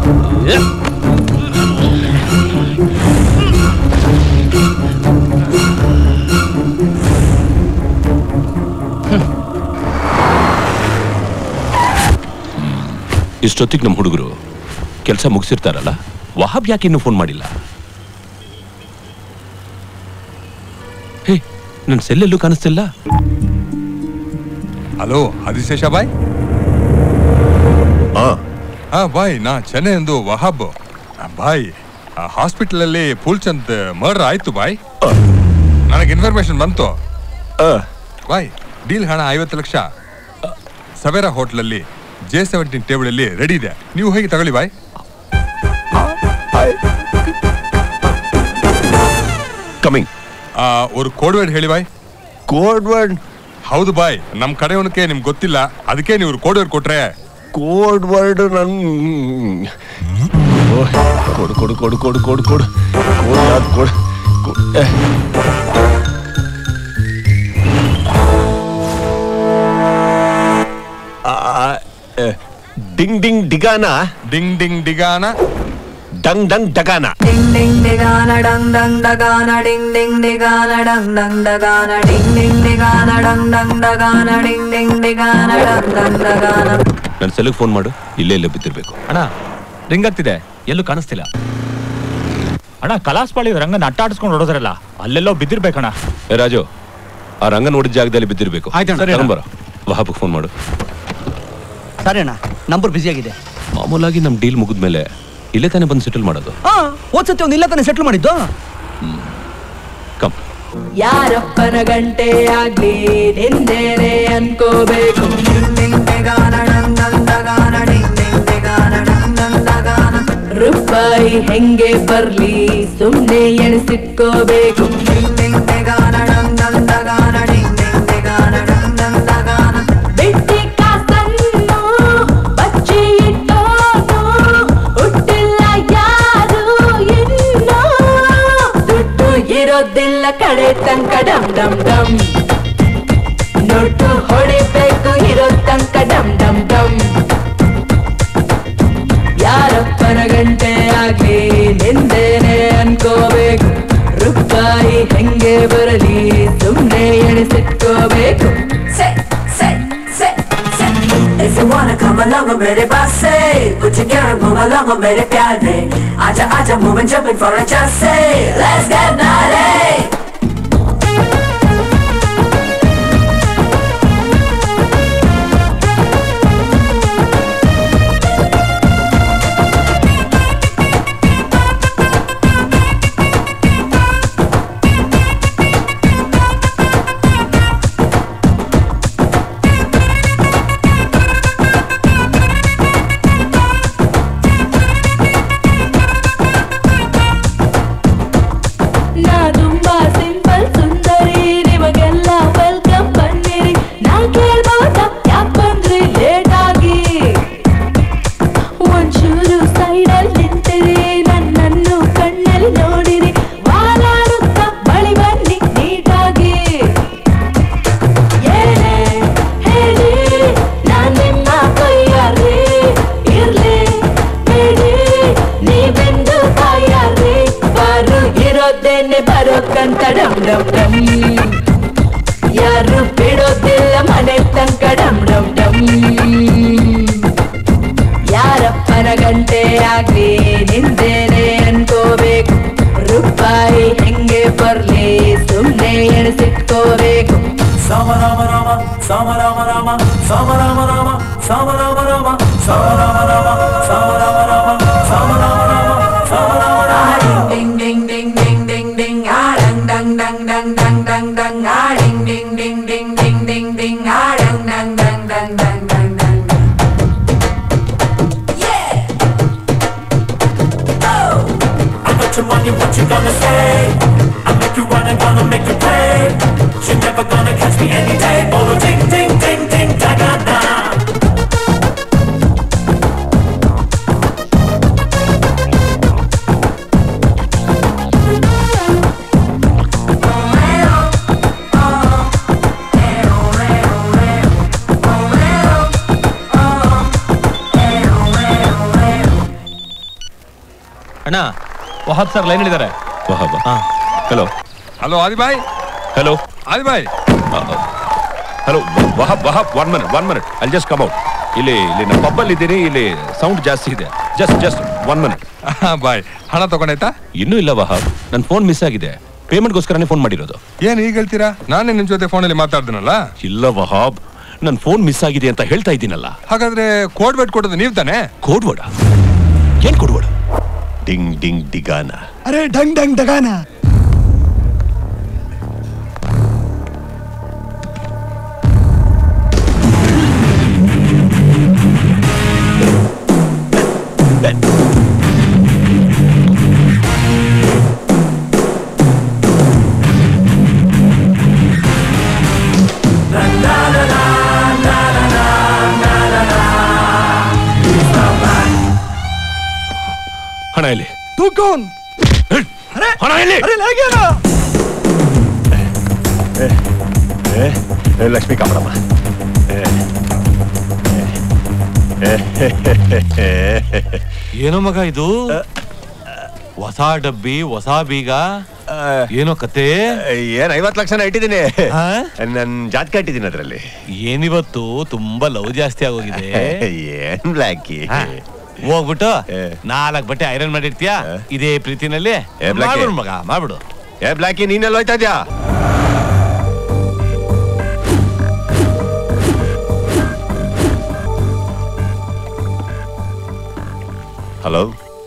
ಇಷ್ಟೊತ್ತಿಗೆ ನಮ್ಮ ಹುಡುಗರು ಕೆಲಸ ಮುಗಿಸಿರ್ತಾರಲ್ಲ ವಹಾಬ್ ಯಾಕೆ ಇನ್ನೂ ಫೋನ್ ಮಾಡಿಲ್ಲ ಹೇ ನನ್ನ ಸೆಲ್ಲೆಲ್ಲೂ ಕಾಣಿಸ್ತಿಲ್ಲ ಹಲೋ ಆದಿಶೇಷ ಬಾಯ್ ಹಾ ಬಾಯ್ ನಾ ಚೆನ್ನೈಂದು ವಹಾಬ್ ಆ, ಬಾಯ್ ಹಾಸ್ಪಿಟಲ್ ಅಲ್ಲಿ ಫೂಲ್ಚಂದ್ ಮರ್ಡರ್ ಆಯ್ತು ಬಾಯ್ ನನಗೆ ಇನ್ಫಾರ್ಮೇಶನ್ ಬಂತು ಬಾಯ್ ಡೀಲ್ ಹಣ ಐವತ್ತು ಲಕ್ಷ ಸವೇರಾ ಹೋಟ್ಲಲ್ಲಿ ಜೆ ಸೆವೆಂಟೀನ್ ಟೇಬಲ್ ಅಲ್ಲಿ ರೆಡಿ ಇದೆ ನೀವು ಹೋಗಿ ತಗೊಳ್ಳಿ ಬಾಯ್ ಕಮಿಂಗ್ ಒಂದು ಕೋಡ್ ವರ್ಡ್ ಹೇಳಿ ಬಾಯ್ ಕೋಡ್ ವರ್ಡ್ ಹೌದು ಬಾಯ್ ನಮ್ ಕಡೆಯವನಕ್ಕೆ ನಿಮ್ಗೆ ಗೊತ್ತಿಲ್ಲ ಅದಕ್ಕೆ ನೀವು ಕೋಡ್ ವರ್ಡ್ ಕೊಟ್ರೆ ಕೋಡ್ ವರ್ಡ್ ನನ್ ಓ, ಕೊಡು ಕೊಡು ಕೊಡು ಕೊಡು ಕೊಡು ಕೊಡು ಕೊಡು ಯಾವ್ದು ಕೊಡು ಕೊ- ಏ. ಆ, ಏ, ಡಿಂಗ್ ಡಿಂಗ್ ಡಿಗಾನ ಡಿಂಗ್ ಡಿಂಗ್ ಡಿಗಾನ ಡಂಗ್ ಡಂಗ್ ಡಗಾನ Ding ding digana dang dang dagana ding ding digana dang dang dagana ding ding digana dang dang dagana ding ding digana dang dang dagana ನನ್ನ ಸೆಲ್ಗೆ ಫೋನ್ ಮಾಡು ಇಲ್ಲೇ ಇಲ್ಲೇ ಬಿದ್ದಿರ್ಬೇಕು ಅಣ್ಣ ರಿಂಗ್ ಆಗ್ತಿದೆ ಎಲ್ಲೂ ಕಾಣಿಸ್ತಿಲ್ಲ ಅಣ್ಣ ಕಲಾಸ್ಪಾಳಿ ರಂಗನ ಅಟ್ಟ ಆಡಿಸ್ಕೊಂಡು ಹೊಡೋದ್ರಲ್ಲ ಅಲ್ಲೆಲ್ಲೋ ಬಿದ್ದಿರ್ಬೇಕಣ್ಣ ಏ ರಾಜು ಆ ರಂಗ ನೋಡಿದ ಜಾಗದಲ್ಲಿ ಬಿದ್ದಿರ್ಬೇಕು ಆಯ್ತಣ್ಣ. ಸರಿ ಅಣ್ಣ. ತಗೊಂಬರ ವಹಾಬ್ಗೆ ಫೋನ್ ಮಾಡು ಸರಿ ಅಣ್ಣ ನಂಬರ್ ಬ್ಯುಸಿ ಆಗಿದೆ ಮಾಮೂಲಾಗಿ ನಮ್ಮ ಡೀಲ್ ಮುಗಿದ್ಮೇಲೆ ಇಲ್ಲೇ ತಾನೇ ಬಂದು ಸೆಟಲ್ ಮಾಡೋದು ಹಾ ಓದ್ಸತಿ ಒಂದು ಇಲ್ಲ ತಾನೇ ಸೆಟ್ಲ್ ಮಾಡಿದ್ದು ಕಮ್ ಯಾರಪ್ಪನ ಗಂಟೆ ಆಗ್ಲಿ ನಿಂದೇನೆ ಅನ್ಕೋಬೇಕು ಡಿಂಗ್ ಡಿಂಗ್ ಡಿಗಾನ ಡಂಗ್ ಡಂಗ್ ಡಗಾನ ಡಿಂಗ್ ಡಿಂಗ್ ಡಿಗಾನ ಡಂಗ್ ಡಂಗ್ ಡಗಾನ ರೂಪಾಯಿ ಹೆಂಗೆ ಬರ್ಲಿ ಸುಮ್ನೆ ಎಣಿಸಿಟ್ಕೋಬೇಕು ಡಿಂಗ್ ಡಿಂಗ್ ಡಿಗಾನ ಡಂಗ್ ಡಂಗ್ ಡಗಾನ ಡಿಂಗ್ ಡಿಂಗ್ ಡಿಗಾನ ಡಂಗ್ ಡಂಗ್ ಡಗಾನ ಬಿಟ್ಟಿ ಕಾಸನ್ನು ಬಚ್ಚಿ ಇಟ್ಟೋನು ಹುಟ್ಟಿಲ್ಲ ಯಾರು ಇನ್ನೂ ದುಡ್ಡು ಇರೋದಿಲ್ಲ ಕಡೆ ತನಕ ಡಮ್ ಡಮ್ ಡಮ್ ನೋಟು ಹೊಡಿಬೇಕು ಇರೋ ತನಕ ಡಮ್ ಡಮ್ ಡಮ್ ಯಾರಪ್ಪನ ಗಂಟೆ ಆಗ್ಲಿ ನಿಂದೇನೆ ಅನ್ಕೋಬೇಕು ರೂಪಾಯಿ ಹೆಂಗೆ ಬರಲಿ ಸುಮ್ನೆ ಎಣಿಸಿಟ್ಕೋಬೇಕು ಸೆ ಸೆ ಸೆ ಸೆ If you wanna come along with मेरे पास से Put your gear and move along with मेरे प्यारे आजा आजा move and jumping for a chance say Let's get naughty ನಾ ತುಂಬಾ ಸಿಂಪಲ್ ಸುಂದರಿ ನಿಮಗೆಲ್ಲ ವೆಲ್ಕಮ್ ಬನ್ನಿರಿ ನಾ ಕೇಳ್ಬೋದ ಯಾಕ್ ಬಂದ್ರಿ ಲೇಟ್ ಆಗಿ ಒಂಚೂರು ಸೈಡಲ್ಲಿ ನಿಂತಿರಿ ನನ್ನನ್ನು ಕಣ್ಣಲ್ಲಿ ನೋಡಿರಿ ವಾಲಾಡುತ್ತಾ ಬಳಿ ಬನ್ನಿ ನೀಟಾಗಿ ಏನೇ ಹೇಳಿ ನಾನ್ ನಿಮ್ಮ ಕೈಯಾರಿ ಇರ್ಲಿ ಬೇಡಿ ನೀವೆಂದು ಕಾಯಾರಿ ಬಾರು ಇರೋದೇನೆ ಬರೋಕ್ಕಂತ ಡಮ್ ಡಮ್ ಡಮ್ ಯಾರು ಬಿಡೋದಿಲ್ಲ ಮನೆ ತನಕ ಡಮ್ ಡಮ್ ಡಮ್ ಯಾರಪ್ಪನ ಗಂಟೆ ಆಗ್ಲಿ ನಿಂದೇನೆ ಅನ್ಕೋಬೇಕು ರೂಪಾಯಿ ಹೆಂಗೆ ಬರ್ಲಿ ಸುಮ್ನೆ ಎಣಿಸಿಟ್ಕೋಬೇಕು Sama Rama Rama, Sama Rama Rama, Sama Rama Rama, Sama Rama Rama, Sama Rama Rama, Sama Rama Rama, Sama Rama Rama, Sama Rama Rama. Ding ding ding ding ding ding ah dang dang dang dang dang dang dang ah ding ding ding ding ding ding ding ah dang dang dang dang dang dang dang I got your money, what you gonna say? I make you run and gonna make you pay. You're never gonna catch me any day. Oh, ding ding ding ding da da da. ಅಣ್ಣ ವಹಾಬ್ sir line ಇದ್ದಾರೆ Wahab hello hello ಆದಿಬಾಯ್ hello ಆದಿಬಾಯ್ hello Wahab Wahab one minute one minute ಅಲ್ಲಿ just come out ಇಲ್ಲಿ ಇಲ್ಲಿ ನಮ್ಮ ಪಬ್ಬಲ್ಲಿ ಇದ್ದೀನಿ ಇಲ್ಲಿ ಸೌಂಡ್ ಜಾಸ್ತಿ ಇದೆ ಜಸ್ಟ್ ಜಸ್ಟ್ ಒನ್ ಮಿನಿಟ್ ಬಾಯ್ ಹಣ ತಗೊಂಡಾಯ್ತಾ ಇನ್ನೂ ಇಲ್ಲ ವಹಾಬ್ ನನ್ನ ಫೋನ್ ಮಿಸ್ ಆಗಿದೆ ಪೇಮೆಂಟ್ಗೋಸ್ಕರನೇ ಫೋನ್ ಮಾಡಿರೋದು ಏನ್ ಈಗ ಹೇಳ್ತೀರಾ ನಾನೇ ನಿಮ್ ಜೊತೆ ಫೋನಲ್ಲಿ ಮಾತಾಡ್ತೀನಲ್ಲ ಇಲ್ಲ ವಹಾಬ್ ನನ್ನ ಫೋನ್ ಮಿಸ್ ಆಗಿದೆ ಅಂತ ಹೇಳ್ತಾ ಇದ್ದೀನಲ್ಲ ಹಾಗಾದ್ರೆ ಕೋಡ್ ಬೇಟ್ ಕೊಡೋದು ನೀವ್ ತಾನೇ ಕೋಡ್ ವರ್ಡ್ ಏನ್ ಕೋಡ್ ವರ್ಡ್ ಡಿಂಗ್ ಡಿಂಗ್ ಡಿಗಾನ ಅರೆ ಡಂಗ್ ಡಂಗ್ ಡಗಾನ ಹಣ ಇಲ್ಲಿ तू कौन अरे हटा ले। अरे ले गया ना ಏ, ಏ, ಲಕ್ಷ್ಮಿ ಕಾಮರಮ್ಮ ಏ, ಏ, ಏ, ಏನೋ ಮಗ ಇದು ಹೊಸ ಡಬ್ಬಿ ಹೊಸ ಬೀಗ ಏನೋ ಕತೆ ಏನ್ ಐವತ್ ಲಕ್ಷನ ಇಟ್ಟಿದ್ದೀನಿ ನನ್ ಜಾತಕ ಇಟ್ಟಿದ್ದೀನಿ ಅದ್ರಲ್ಲಿ ಏನಿವತ್ತು ತುಂಬಾ ಲವ್ ಜಾಸ್ತಿ ಆಗೋಗಿದೆ ಏನ್ ಬ್ಲಾಕಿ ಹಾ. ಹೋಗ್ಬಿಟ್ಟು ನಾಲ್ಕ್ ಬಟ್ಟೆ ಐರನ್ ಮಾಡಿರ್ತೀಯಾ ಇದೇ ಪ್ರೀತಿನಲ್ಲಿ ಏ, ಬ್ಲಾಕಿ. ಮಾಡ್ಬಿಡು ಮಗ ಮಾಡ್ಬಿಡು ಏ ಬ್ಲಾಕಿ ನೀನೆಲ್ಲ ಹೋಯ್ತಾ ಇದ್ಯಾ ಹಲೋ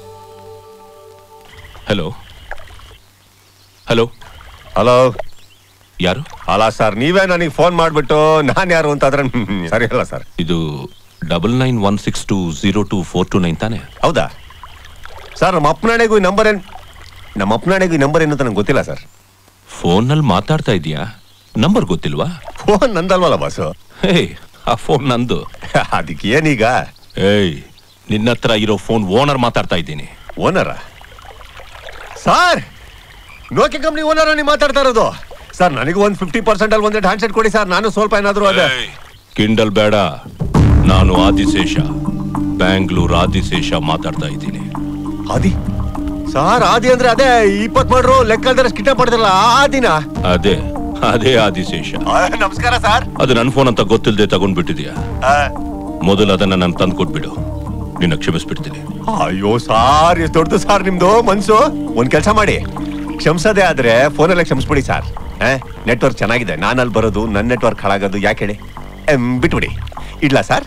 ಹಲೋ ಹಲೋ ಹಲೋ ಯಾರು ಅಲ್ಲ ಸರ್ ನೀವೇ ನನಗೆ ಫೋನ್ ಮಾಡ್ಬಿಟ್ಟು ನಾನ್ ಯಾರು ಅಂತ ಅದ್ರ ಸರಿ ಅಲ್ಲ ಸರ್ ಇದು double nine one six two zero two four two nine ತಾನೆ ಹೌದಾ ಸರ್ ನಮ್ಮ ಅಪ್ಪನಾಣೆಗೂ ಈ ನಂಬರ್ ಏನ್ ನಮ್ಮ ಅಪ್ಪನಾಣೆಗೂ ಈ ನಂಬರ್ ಏನು ಅಂತ ನಂಗೆ ಗೊತ್ತಿಲ್ಲ ಸರ್ ಫೋನಲ್ಲಿ ಮಾತಾಡ್ತಾ ಇದೀಯಾ ನಂಬರ್ ಗೊತ್ತಿಲ್ವಾ ಫೋನ್ ನಂದಲ್ವಲ್ಲ ಬಾಸು ಹೇ ಆ ಫೋನ್ ನಂದು ಅದಕ್ಕೆ ಏನೀಗ ಏಯ್ ನಿನ್ನ ಹತ್ರ ಇರೋ ಫೋನ್ ಓನರ್ ಮಾತಾಡ್ತಾ ಇದ್ದೀನಿ ಓನರ ಸರ್ ನೋಕಿ ಕಂಪ್ನಿ ಓನರ್ ನೀವು ಮಾತಾಡ್ತಾ ಇರೋದು ಸರ್ ನನಗೂ ಒಂದು ಫಿಫ್ಟಿ ಪರ್ಸೆಂಟ್ ಅಲ್ಲಿ ಒಂದೆರಡು ಹ್ಯಾಂಡ್ಸೆಟ್ ಕೊಡಿ ಸರ್ ನಾನು ಸ್ವಲ್ಪ ಏನಾದ್ರು ಅದೇ ಕಿಂಡಲ್ ಬೇಡ ನಾನು ಆದಿಶೇಷ ಬ್ಯಾಂಗ್ಳೂರ್ ಆದಿಶೇಷ ಮಾತಾಡ್ತಾ ಇದ್ದೀನಿ ಆದಿ ಸರ್ ಆದಿ ಅಂದ್ರೆ ಅದೇ ಇಪ್ಪತ್ ಮಾಡ್ರು ಲೆಕ್ಕ ಅಲ್ದರೆ ಕಿಡ್ನಾಪ್ ಮಾಡ್ತಾರಲ್ಲ ಆ ದಿನ ಅದೇ ಅದೇ ಆದಿಶೇಷ ನಮಸ್ಕಾರ ಸರ್ ಅದು ನನ್ನ ಫೋನ್ ಅಂತ ಗೊತ್ತಿಲ್ಲದೆ ತಗೊಂಡ್ಬಿಟ್ಟಿದ್ಯಾ ಮೊದಲು ಅದನ್ನ ನಾನು ತಂದು ಕೊಟ್ಬಿಡು ನಿನ್ನ ಕ್ಷಮಿಸ್ಬಿಡ್ತೀನಿ ಅಯ್ಯೋ ಸಾರ್ ಎಷ್ಟು ದೊಡ್ಡದು ಸಾರ್ ನಿಮ್ದು ಮನ್ಸು ಒಂದ್ ಕೆಲಸ ಮಾಡಿ ಕ್ಷಮಿಸೋದೇ ಆದ್ರೆ ಫೋನಲ್ಲೇ ಕ್ಷಮಿಸ್ಬಿಡಿ ಸರ್ ನೆಟ್ವರ್ಕ್ ಚೆನ್ನಾಗಿದೆ ನಾನು ಅಲ್ಲಿ ಬರೋದು ನನ್ನ ನೆಟ್ವರ್ಕ್ ಹಾಳಾಗೋದು ಯಾಕೆ ಹೇಳಿ ಎಂ, ಬಿಟ್ಬಿಡಿ ಇಡ್ಲಾ ಸರ್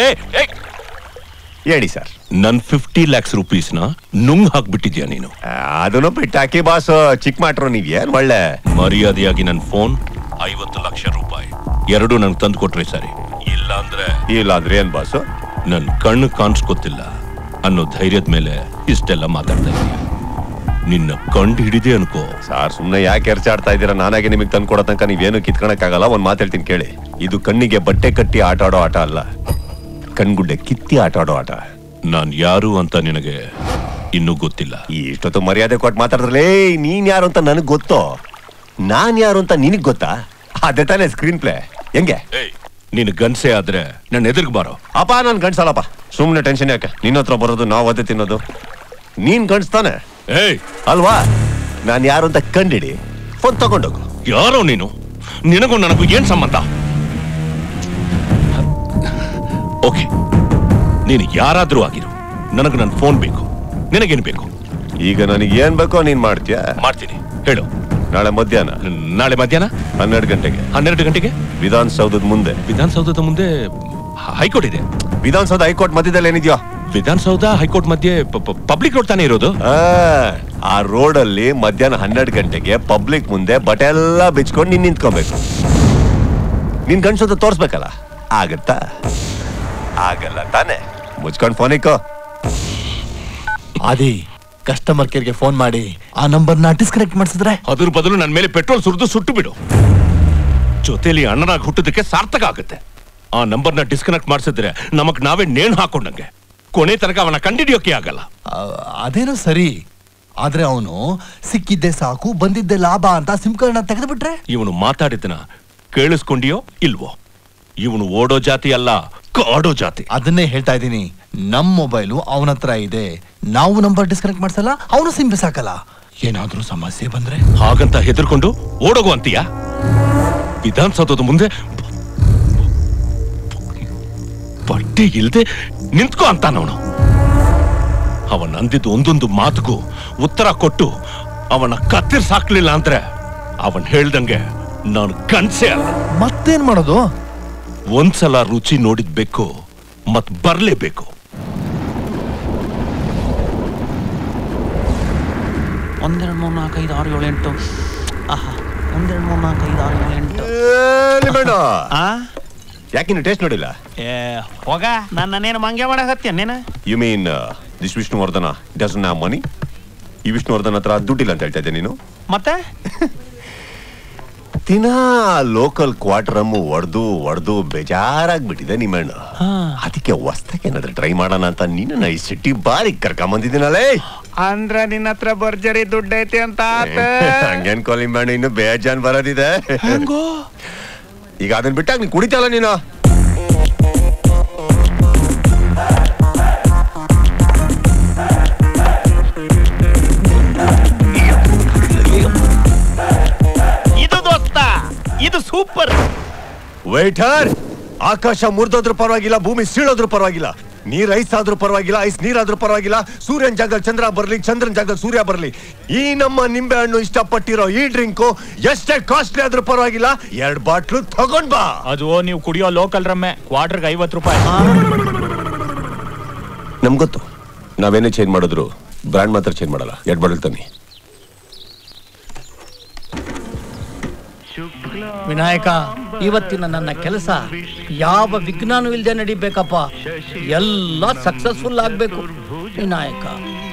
ಹೇಳಿ ಸರ್ ನನ್ ಫಿಫ್ಟಿ ಲ್ಯಾಕ್ಸ್ ರುಪೀಸ್ನ ನುಂಗ್ ಹಾಕ್ಬಿಟ್ಟಿದ್ಯಾ ನೀನು ಅದನ್ನು ಬಿಟ್ಟಾಕಿ ಬಾಸ್ ಚಿಕ್ಕ ಮಾಡ್ರು ನೀವ್ ಏನ್ ಒಳ್ಳೆ ಮರ್ಯಾದೆಯಾಗಿ ನನ್ನ ಫೋನ್ ಐವತ್ತು ಲಕ್ಷ ರೂಪಾಯಿ ಎರಡು ನನ್ಗೆ ತಂದು ಕೊಟ್ರೆ ಸರಿ ಇಲ್ಲ ಅಂದ್ರೆ ಇಲ್ಲ ಅಂದ್ರೆ ಏನ್ ಬಾಸು ನನ್ ಕಣ್ಣು ಕಾಣಿಸ್ಕೊತಿಲ್ಲ ಅನ್ನೋ ಧೈರ್ಯದ ಮೇಲೆ ಇಷ್ಟೆಲ್ಲ ಮಾತಾಡ್ತಾ ಇದೀಯ ನಿನ್ನ ಕಂಡು ಹಿಡಿದೆ ಅನ್ಕೋ ಸಾರ್ ಸುಮ್ನೆ ಯಾಕೆ ಎರ್ಚಾಡ್ತಾ ಇದ್ದೀರಾ ನಾನಾಗೆ ನಿಮಗೆ ತಂದು ಕೊಡೋ ತನಕ ನೀವೇನು ಕಿತ್ಕೊಳಕ್ ಆಗಲ್ಲ ಒಂದ್ ಮಾತು ಹೇಳ್ತೀನಿ ಕೇಳಿ ಇದು ಕಣ್ಣಿಗೆ ಬಟ್ಟೆ ಕಟ್ಟಿ ಆಟ ಆಡೋ ಆಟ ಅಲ್ಲ ಕಣ್ಗುಡ್ಡೆ ಕಿತ್ತಿ ಆಟ ಆಡೋ ಆಟ ನಾನ್ ಯಾರು ಅಂತ ನಿನಗೆ ಇನ್ನೂ ಗೊತ್ತಿಲ್ಲ ಇಷ್ಟೊತ್ತು ಮರ್ಯಾದೆ ಕೊಟ್ಟು ಮಾತಾಡಿದ್ರಲೇ ನೀನ್ ಯಾರು ಅಂತ ನನಗ್ ಗೊತ್ತೋ ನಾನ್ ಯಾರು ಅಂತ ನಿನಗ್ ಗೊತ್ತಾ ಅದೇ ತಾನೇ ಸ್ಕ್ರೀನ್ ಪ್ಲೇ ಹೆಂಗೆ ನೀನು ಗನ್ಸೆ ಆದ್ರೆ ನನ್ನ ಎದುರಿಗೆ ಬಾರೋ ಅಪ್ಪ ನಾನ್ ಗಂಡ್ಸಲ್ಲಪ್ಪ ಸುಮ್ನೆ ಟೆನ್ಷನ್ ಯಾಕೆ ನಿನ್ನ ಹತ್ರ ಬರೋದು ನಾವು ಅದೇ ತಿನ್ನೋದು ನೀನ್ ಗಂಡ್ಸ್ತಾನೆ ಏಯ್ ಅಲ್ವಾ ನಾನ್ ಯಾರು ಅಂತ ಕಂಡಿಡಿ ಫೋನ್ ತಗೊಂಡೋಗು ಯಾರೋ ನೀನು ನಿನಗೂ ನನಗೂ ಏನ್ ಸಂಬಂಧ ಓಕೆ ನೀನು ಯಾರಾದ್ರೂ ಆಗಿರು ನನಗೆ ನನ್ನ ಫೋನ್ ಬೇಕು ನಿನಗೇನು ಬೇಕು ಈಗ ನನಗೆ ಏನ್ ಬೇಕೋ ನೀನ್ ಮಾಡ್ತೀಯ ಮಾಡ್ತೀನಿ ಹೇಳು ನಾಳೆ ಮಧ್ಯಾಹ್ನ ನಾಳೆ ಮಧ್ಯಾಹ್ನ ಹನ್ನೆರಡು ಗಂಟೆಗೆ ಹನ್ನೆರಡು ಗಂಟೆಗೆ ವಿಧಾನಸೌಧದ ಮುಂದೆ ವಿಧಾನಸೌಧದ ಮುಂದೆ ಹೈಕೋರ್ಟ್ ಇದೆ ವಿಧಾನಸೌಧ ಹೈಕೋರ್ಟ್ ಮಧ್ಯದಲ್ಲಿ ಏನಿದ್ಯೋ ವಿಧಾನಸೌಧ ಹೈಕೋರ್ಟ್ ಮಧ್ಯೆ ಪಬ್ಲಿಕ್ ರೋಡ್ ತಾನೇ ಇರೋದು ಆ, ಆ ರೋಡ್ ಅಲ್ಲಿ ಮಧ್ಯಾಹ್ನ ಹನ್ನೆರಡು ಗಂಟೆಗೆ ಪಬ್ಲಿಕ್ ಮುಂದೆ ಬಟ್ಟೆ ಎಲ್ಲ ಬಿಚ್ಕೊಂಡು ನೀನ್ ನಿಂತ್ಕೊಬೇಕು ನಿನ್ ಗಂಡ್ಸೋದ ತೋರ್ಸ್ಬೇಕಲ್ಲ ಆಗತ್ತಾ ಆಗಲ್ಲ ತಾನೆ ಮುಚ್ಕೊಂಡ್ ಫೋನ್ ಇಕ್ಕೋ ಆದಿ ಕಸ್ಟಮರ್ ಕೇರ್ಗೆ ಫೋನ್ ಮಾಡಿ ಆ ನಂಬರ್ನ ಡಿಸ್ಕನೆಕ್ಟ್ ಮಾಡಿಸಿದ್ರೆ ಅದ್ರ ಬದಲು ನನ್ನ ಮೇಲೆ ಪೆಟ್ರೋಲ್ ಸುರಿದು ಸುಟ್ಟು ಬಿಡು ಜೊತೆಲಿ ಅಣ್ಣನಾಗಿ ಹುಟ್ಟೋದಕ್ಕೆ ಸಾರ್ಥಕ ಆಗುತ್ತೆ ಆ ನಂಬರ್ನ ಡಿಸ್ಕನೆಕ್ಟ್ ಮಾಡಿಸಿದ್ರೆ ನಮಗ್ ನಾವೇ ನೇಣು ಹಾಕೊಂಡಂಗೆ ಕೊನೆ ತನಕ ಅವನ ಕಂಡಿಡಿಯೋಕೆ ಆಗಲ್ಲ ಅದೇನೋ ಸರಿ ಆದ್ರೆ ಅವನು ಸಿಕ್ಕಿದ್ದೆ ಸಾಕು ಬಂದಿದ್ದೆ ಲಾಭ ಅಂತ ಸಿಮ್ ಕಾರ್ಡ್ನ ತೆಗೆದು ಬಿಟ್ರೆ ಇವನು ಮಾತಾಡಿದ್ದನ ಕೇಳಿಸ್ಕೊಂಡಿಯೋ ಇಲ್ವೋ ಇವನು ಓಡೋ ಜಾತಿ ಅಲ್ಲ ಕಾಡೋ ಜಾತಿ ಅದನ್ನೇ ಹೇಳ್ತಾ ಇದ್ದೀನಿ ನಮ್ ಮೊಬೈಲು ಅವನ ಹತ್ರ ಇದೆ ನಾವು ನಂಬರ್ ಡಿಸ್ಕನೆಕ್ಟ್ ಮಾಡ್ಸಲ್ಲ ಅವನು ಸಿಮ್ ಬಿಸಾಕಲ್ಲ ಏನಾದ್ರೂ ಸಮಸ್ಯೆ ಬಂದ್ರೆ ಹಾಗಂತ ಹೆದರ್ಕೊಂಡು ಓಡೋಗು ಅಂತೀಯ ವಿಧಾನಸೌಧದ ಮುಂದೆ ಬಟ್ಟೆ ಇಲ್ದೆ ನಿಂತ್ಕೋ ಅಂತಾನವನು ಅವನ್ ಅಂದಿದ್ದು ಒಂದೊಂದು ಮಾತುಗೂ ಉತ್ತರ ಕೊಟ್ಟು ಅವನ ಕತ್ತಿರ್ಸಾಕ್ಲಿಲ್ಲ ಅಂದ್ರೆ ಅವನ್ ಹೇಳ್ದಂಗೆ ನಾನು ಕನ್ಸೆ ಅಲ್ಲ ಮತ್ತೇನ್ ಮಾಡೋದು ಒಂದ್ಸಲ ರುಚಿ ನೋಡಿದ್ಬೇಕು ಮತ್ ಬರ್ಲೇಬೇಕು ಒಂದೆರಡು ಮೂರು ನಾಲ್ಕು ಐದು ಆರು ಏಳು ಎಂಟು ಆಹಾ ಒಂದೆರಡು ಮೂರು ನಾಲ್ಕು ಐದು ಆರು ಏಳು ಎಂಟು ಯಾಕೆ ನೀನು ಟೇಸ್ಟ್ ನೋಡಿಲ್ಲ ಏ ಹೋಗ ನನ್ನೇನು ಮಂಗೆ ಮಾಡಕತ್ತೀಯ ನೀನು you mean this Vishnuvardhana doesn't have money ಈ ವಿಷ್ಣುವರ್ಧನ್ ಹತ್ರ ದುಡ್ಡಿಲ್ಲ ಅಂತ ಹೇಳ್ತಾ ಇದ್ದೆ ನೀನು ಮತ್ತೆ ದಿನಾ ಲೋಕಲ್ ಕ್ವಾರ್ಟರ್ ಅಮ್ಮು ಹೊಡೆದು ಹೊಡೆದು ಬೇಜಾರಾಗ್ಬಿಟ್ಟಿದೆ ನಿಮ್ಮಣ್ಣ ಅದಕ್ಕೆ ಹೊಸ್ದಾಗಿ ಏನಾದ್ರೂ ಟ್ರೈ ಮಾಡೋಣ ಅಂತ ನಿನ್ನ ಈ ಸಿಟಿ ಬಾರಿ ಕರ್ಕೊಂಬಂದಿದ್ದೀನಲ್ಲೇ ಅಂದ್ರ ನಿನ್ನ ಹತ್ರ ಭರ್ಜರಿ ದುಡ್ಡು ಐತಿ ಅಂತ ಆತ ಹಂಗೇನ್ ಕಾಲಿ ಮಾಡಿ ಇನ್ನು ಬೇಜಾನ್ ಬರೋದಿದೆ ಈಗ ಅದನ್ನ ಬಿಟ್ಟಾಗ ನೀನ್ ಕುಡಿತಲ್ಲ ನೀನು ಇದು ದೋಸ್ತ ಇದು ಸೂಪರ್ ವೈಟರ್ ಆಕಾಶ ಮುರಿದೋದ್ರೂ ಪರವಾಗಿಲ್ಲ ಭೂಮಿ ಸೀಳೋದ್ರೂ ಪರವಾಗಿಲ್ಲ ನೀರ್ ಐಸ್ ಆದ್ರೂ ಪರವಾಗಿಲ್ಲ ಐಸ್ ನೀರಾದ್ರೂ ಪರವಾಗಿಲ್ಲ ಸೂರ್ಯನ ಜಾಗದಲ್ಲಿ ಚಂದ್ರ ಬರ್ಲಿ ಚಂದ್ರನ ಜಾಗದಲ್ಲಿ ಸೂರ್ಯ ಬರ್ಲಿ ಈ ನಮ್ಮ ನಿಂಬೆ ಹಣ್ಣು ಇಷ್ಟಪಟ್ಟಿರೋ ಈ ಡ್ರಿಂಕು ಎಷ್ಟೇ ಕಾಸ್ಟ್ಲಿ ಆದ್ರೂ ಪರವಾಗಿಲ್ಲ ಎರಡ್ ಬಾಟ್ಲು ತಗೊಂಡ್ ಬಾ ಅದು ನೀವು ಕುಡಿಯೋ ಲೋಕಲ್ ರಮ್ಮೆ ಕ್ವಾರ್ಟರ್ಗೆ ಐವತ್ತು ರೂಪಾಯಿ ನಮ್ಗೊತ್ತು ನಾವೇನೇ ಚೇಂಜ್ ಮಾಡಿದ್ರು ಬ್ರ್ಯಾಂಡ್ ಮಾತ್ರ ಚೇಂಜ್ ಮಾಡಲ್ಲ ಎರಡ್ ಬಾಟಲ್ ತನ್ನಿ ವಿನಾಯಕ ಇವತ್ತಿನ ನನ್ನ ಕೆಲಸ ಯಾವ ವಿಘ್ನಾನು ಇಲ್ಲದೆ ನಡಿಬೇಕಪ್ಪ ಎಲ್ಲ ಸಕ್ಸಸ್ಫುಲ್ ಆಗ್ಬೇಕು ವಿನಾಯಕ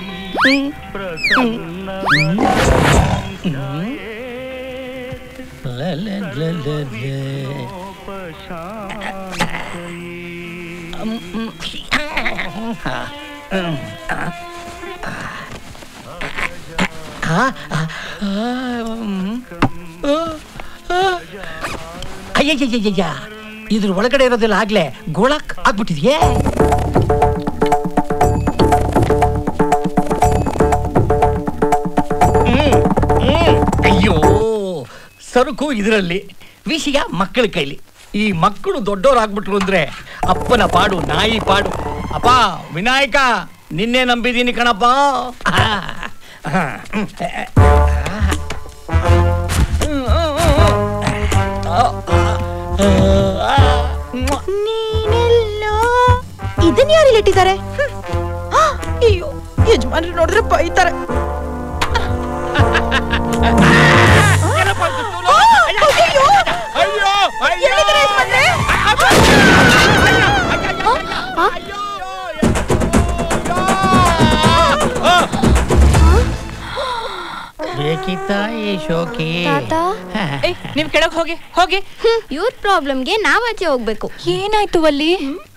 ಲೆ, ಲೆ, ಲೆ, ಲೆ, ಲೆ. ಹ್ಮ್, ಹ್ಮ್. ಹಾ, ಹ್ಮ್. ಆ, ಆ, ಆ, ಹ್ಮ್. ಆ, ಆ. ಅಯ್ಯಯ್ಯಯ್ಯಯ್ಯ ಇದ್ರ ಒಳಗಡೆ ಇರೋದಿಲ್ಲ ಆಗ್ಲೇ ಗೋಳಕ್ ಆಗ್ಬಿಟ್ಟಿದ್ಯೇ ಹ್ಮ್, ಹ್ಮ್. ಅಯ್ಯೋ ಸರಕು ಇದರಲ್ಲಿ ವಿಷಯ ಮಕ್ಕಳ ಕೈಲಿ ಈ ಮಕ್ಕಳು ದೊಡ್ಡವರಾಗ್ಬಿಟ್ರು ಅಂದ್ರೆ ಅಪ್ಪನ ಪಾಡು ನಾಯಿ ಪಾಡು ಅಪ್ಪ ವಿನಾಯಕ ನಿನ್ನೆ ನಂಬಿದೀನಿ ಕಣಪ್ಪ ಆ, ಆ, ಹ್ಮ್. ನೀನೆಲ್ಲೋ ಇದನ್ನ ಯಾರು ಇಲ್ಲಿಟ್ಟಿದ್ದಾರೆ ಹ್ಮ್. ಆ, ಅಯ್ಯೋ ಯಜಮಾನ್ರು ನೋಡಿದ್ರೆ ಬೈತಾರೆ ಎಲ್ಲಿದ್ದಾರೆ ಯಜಮಾನ್ರೆ? ಬೇಕಿತ್ತಾ ಈ ಶೋಕಿ ನೀವ್ ಕೆಳಗ್ ಹೋಗಿ ಹೋಗಿ ಇವ್ರ ಪ್ರಾಬ್ಲಮ್ಗೆ ನಾವಾಚೆ ಹೋಗ್ಬೇಕು ಏನಾಯ್ತು ವಲ್ಲಿ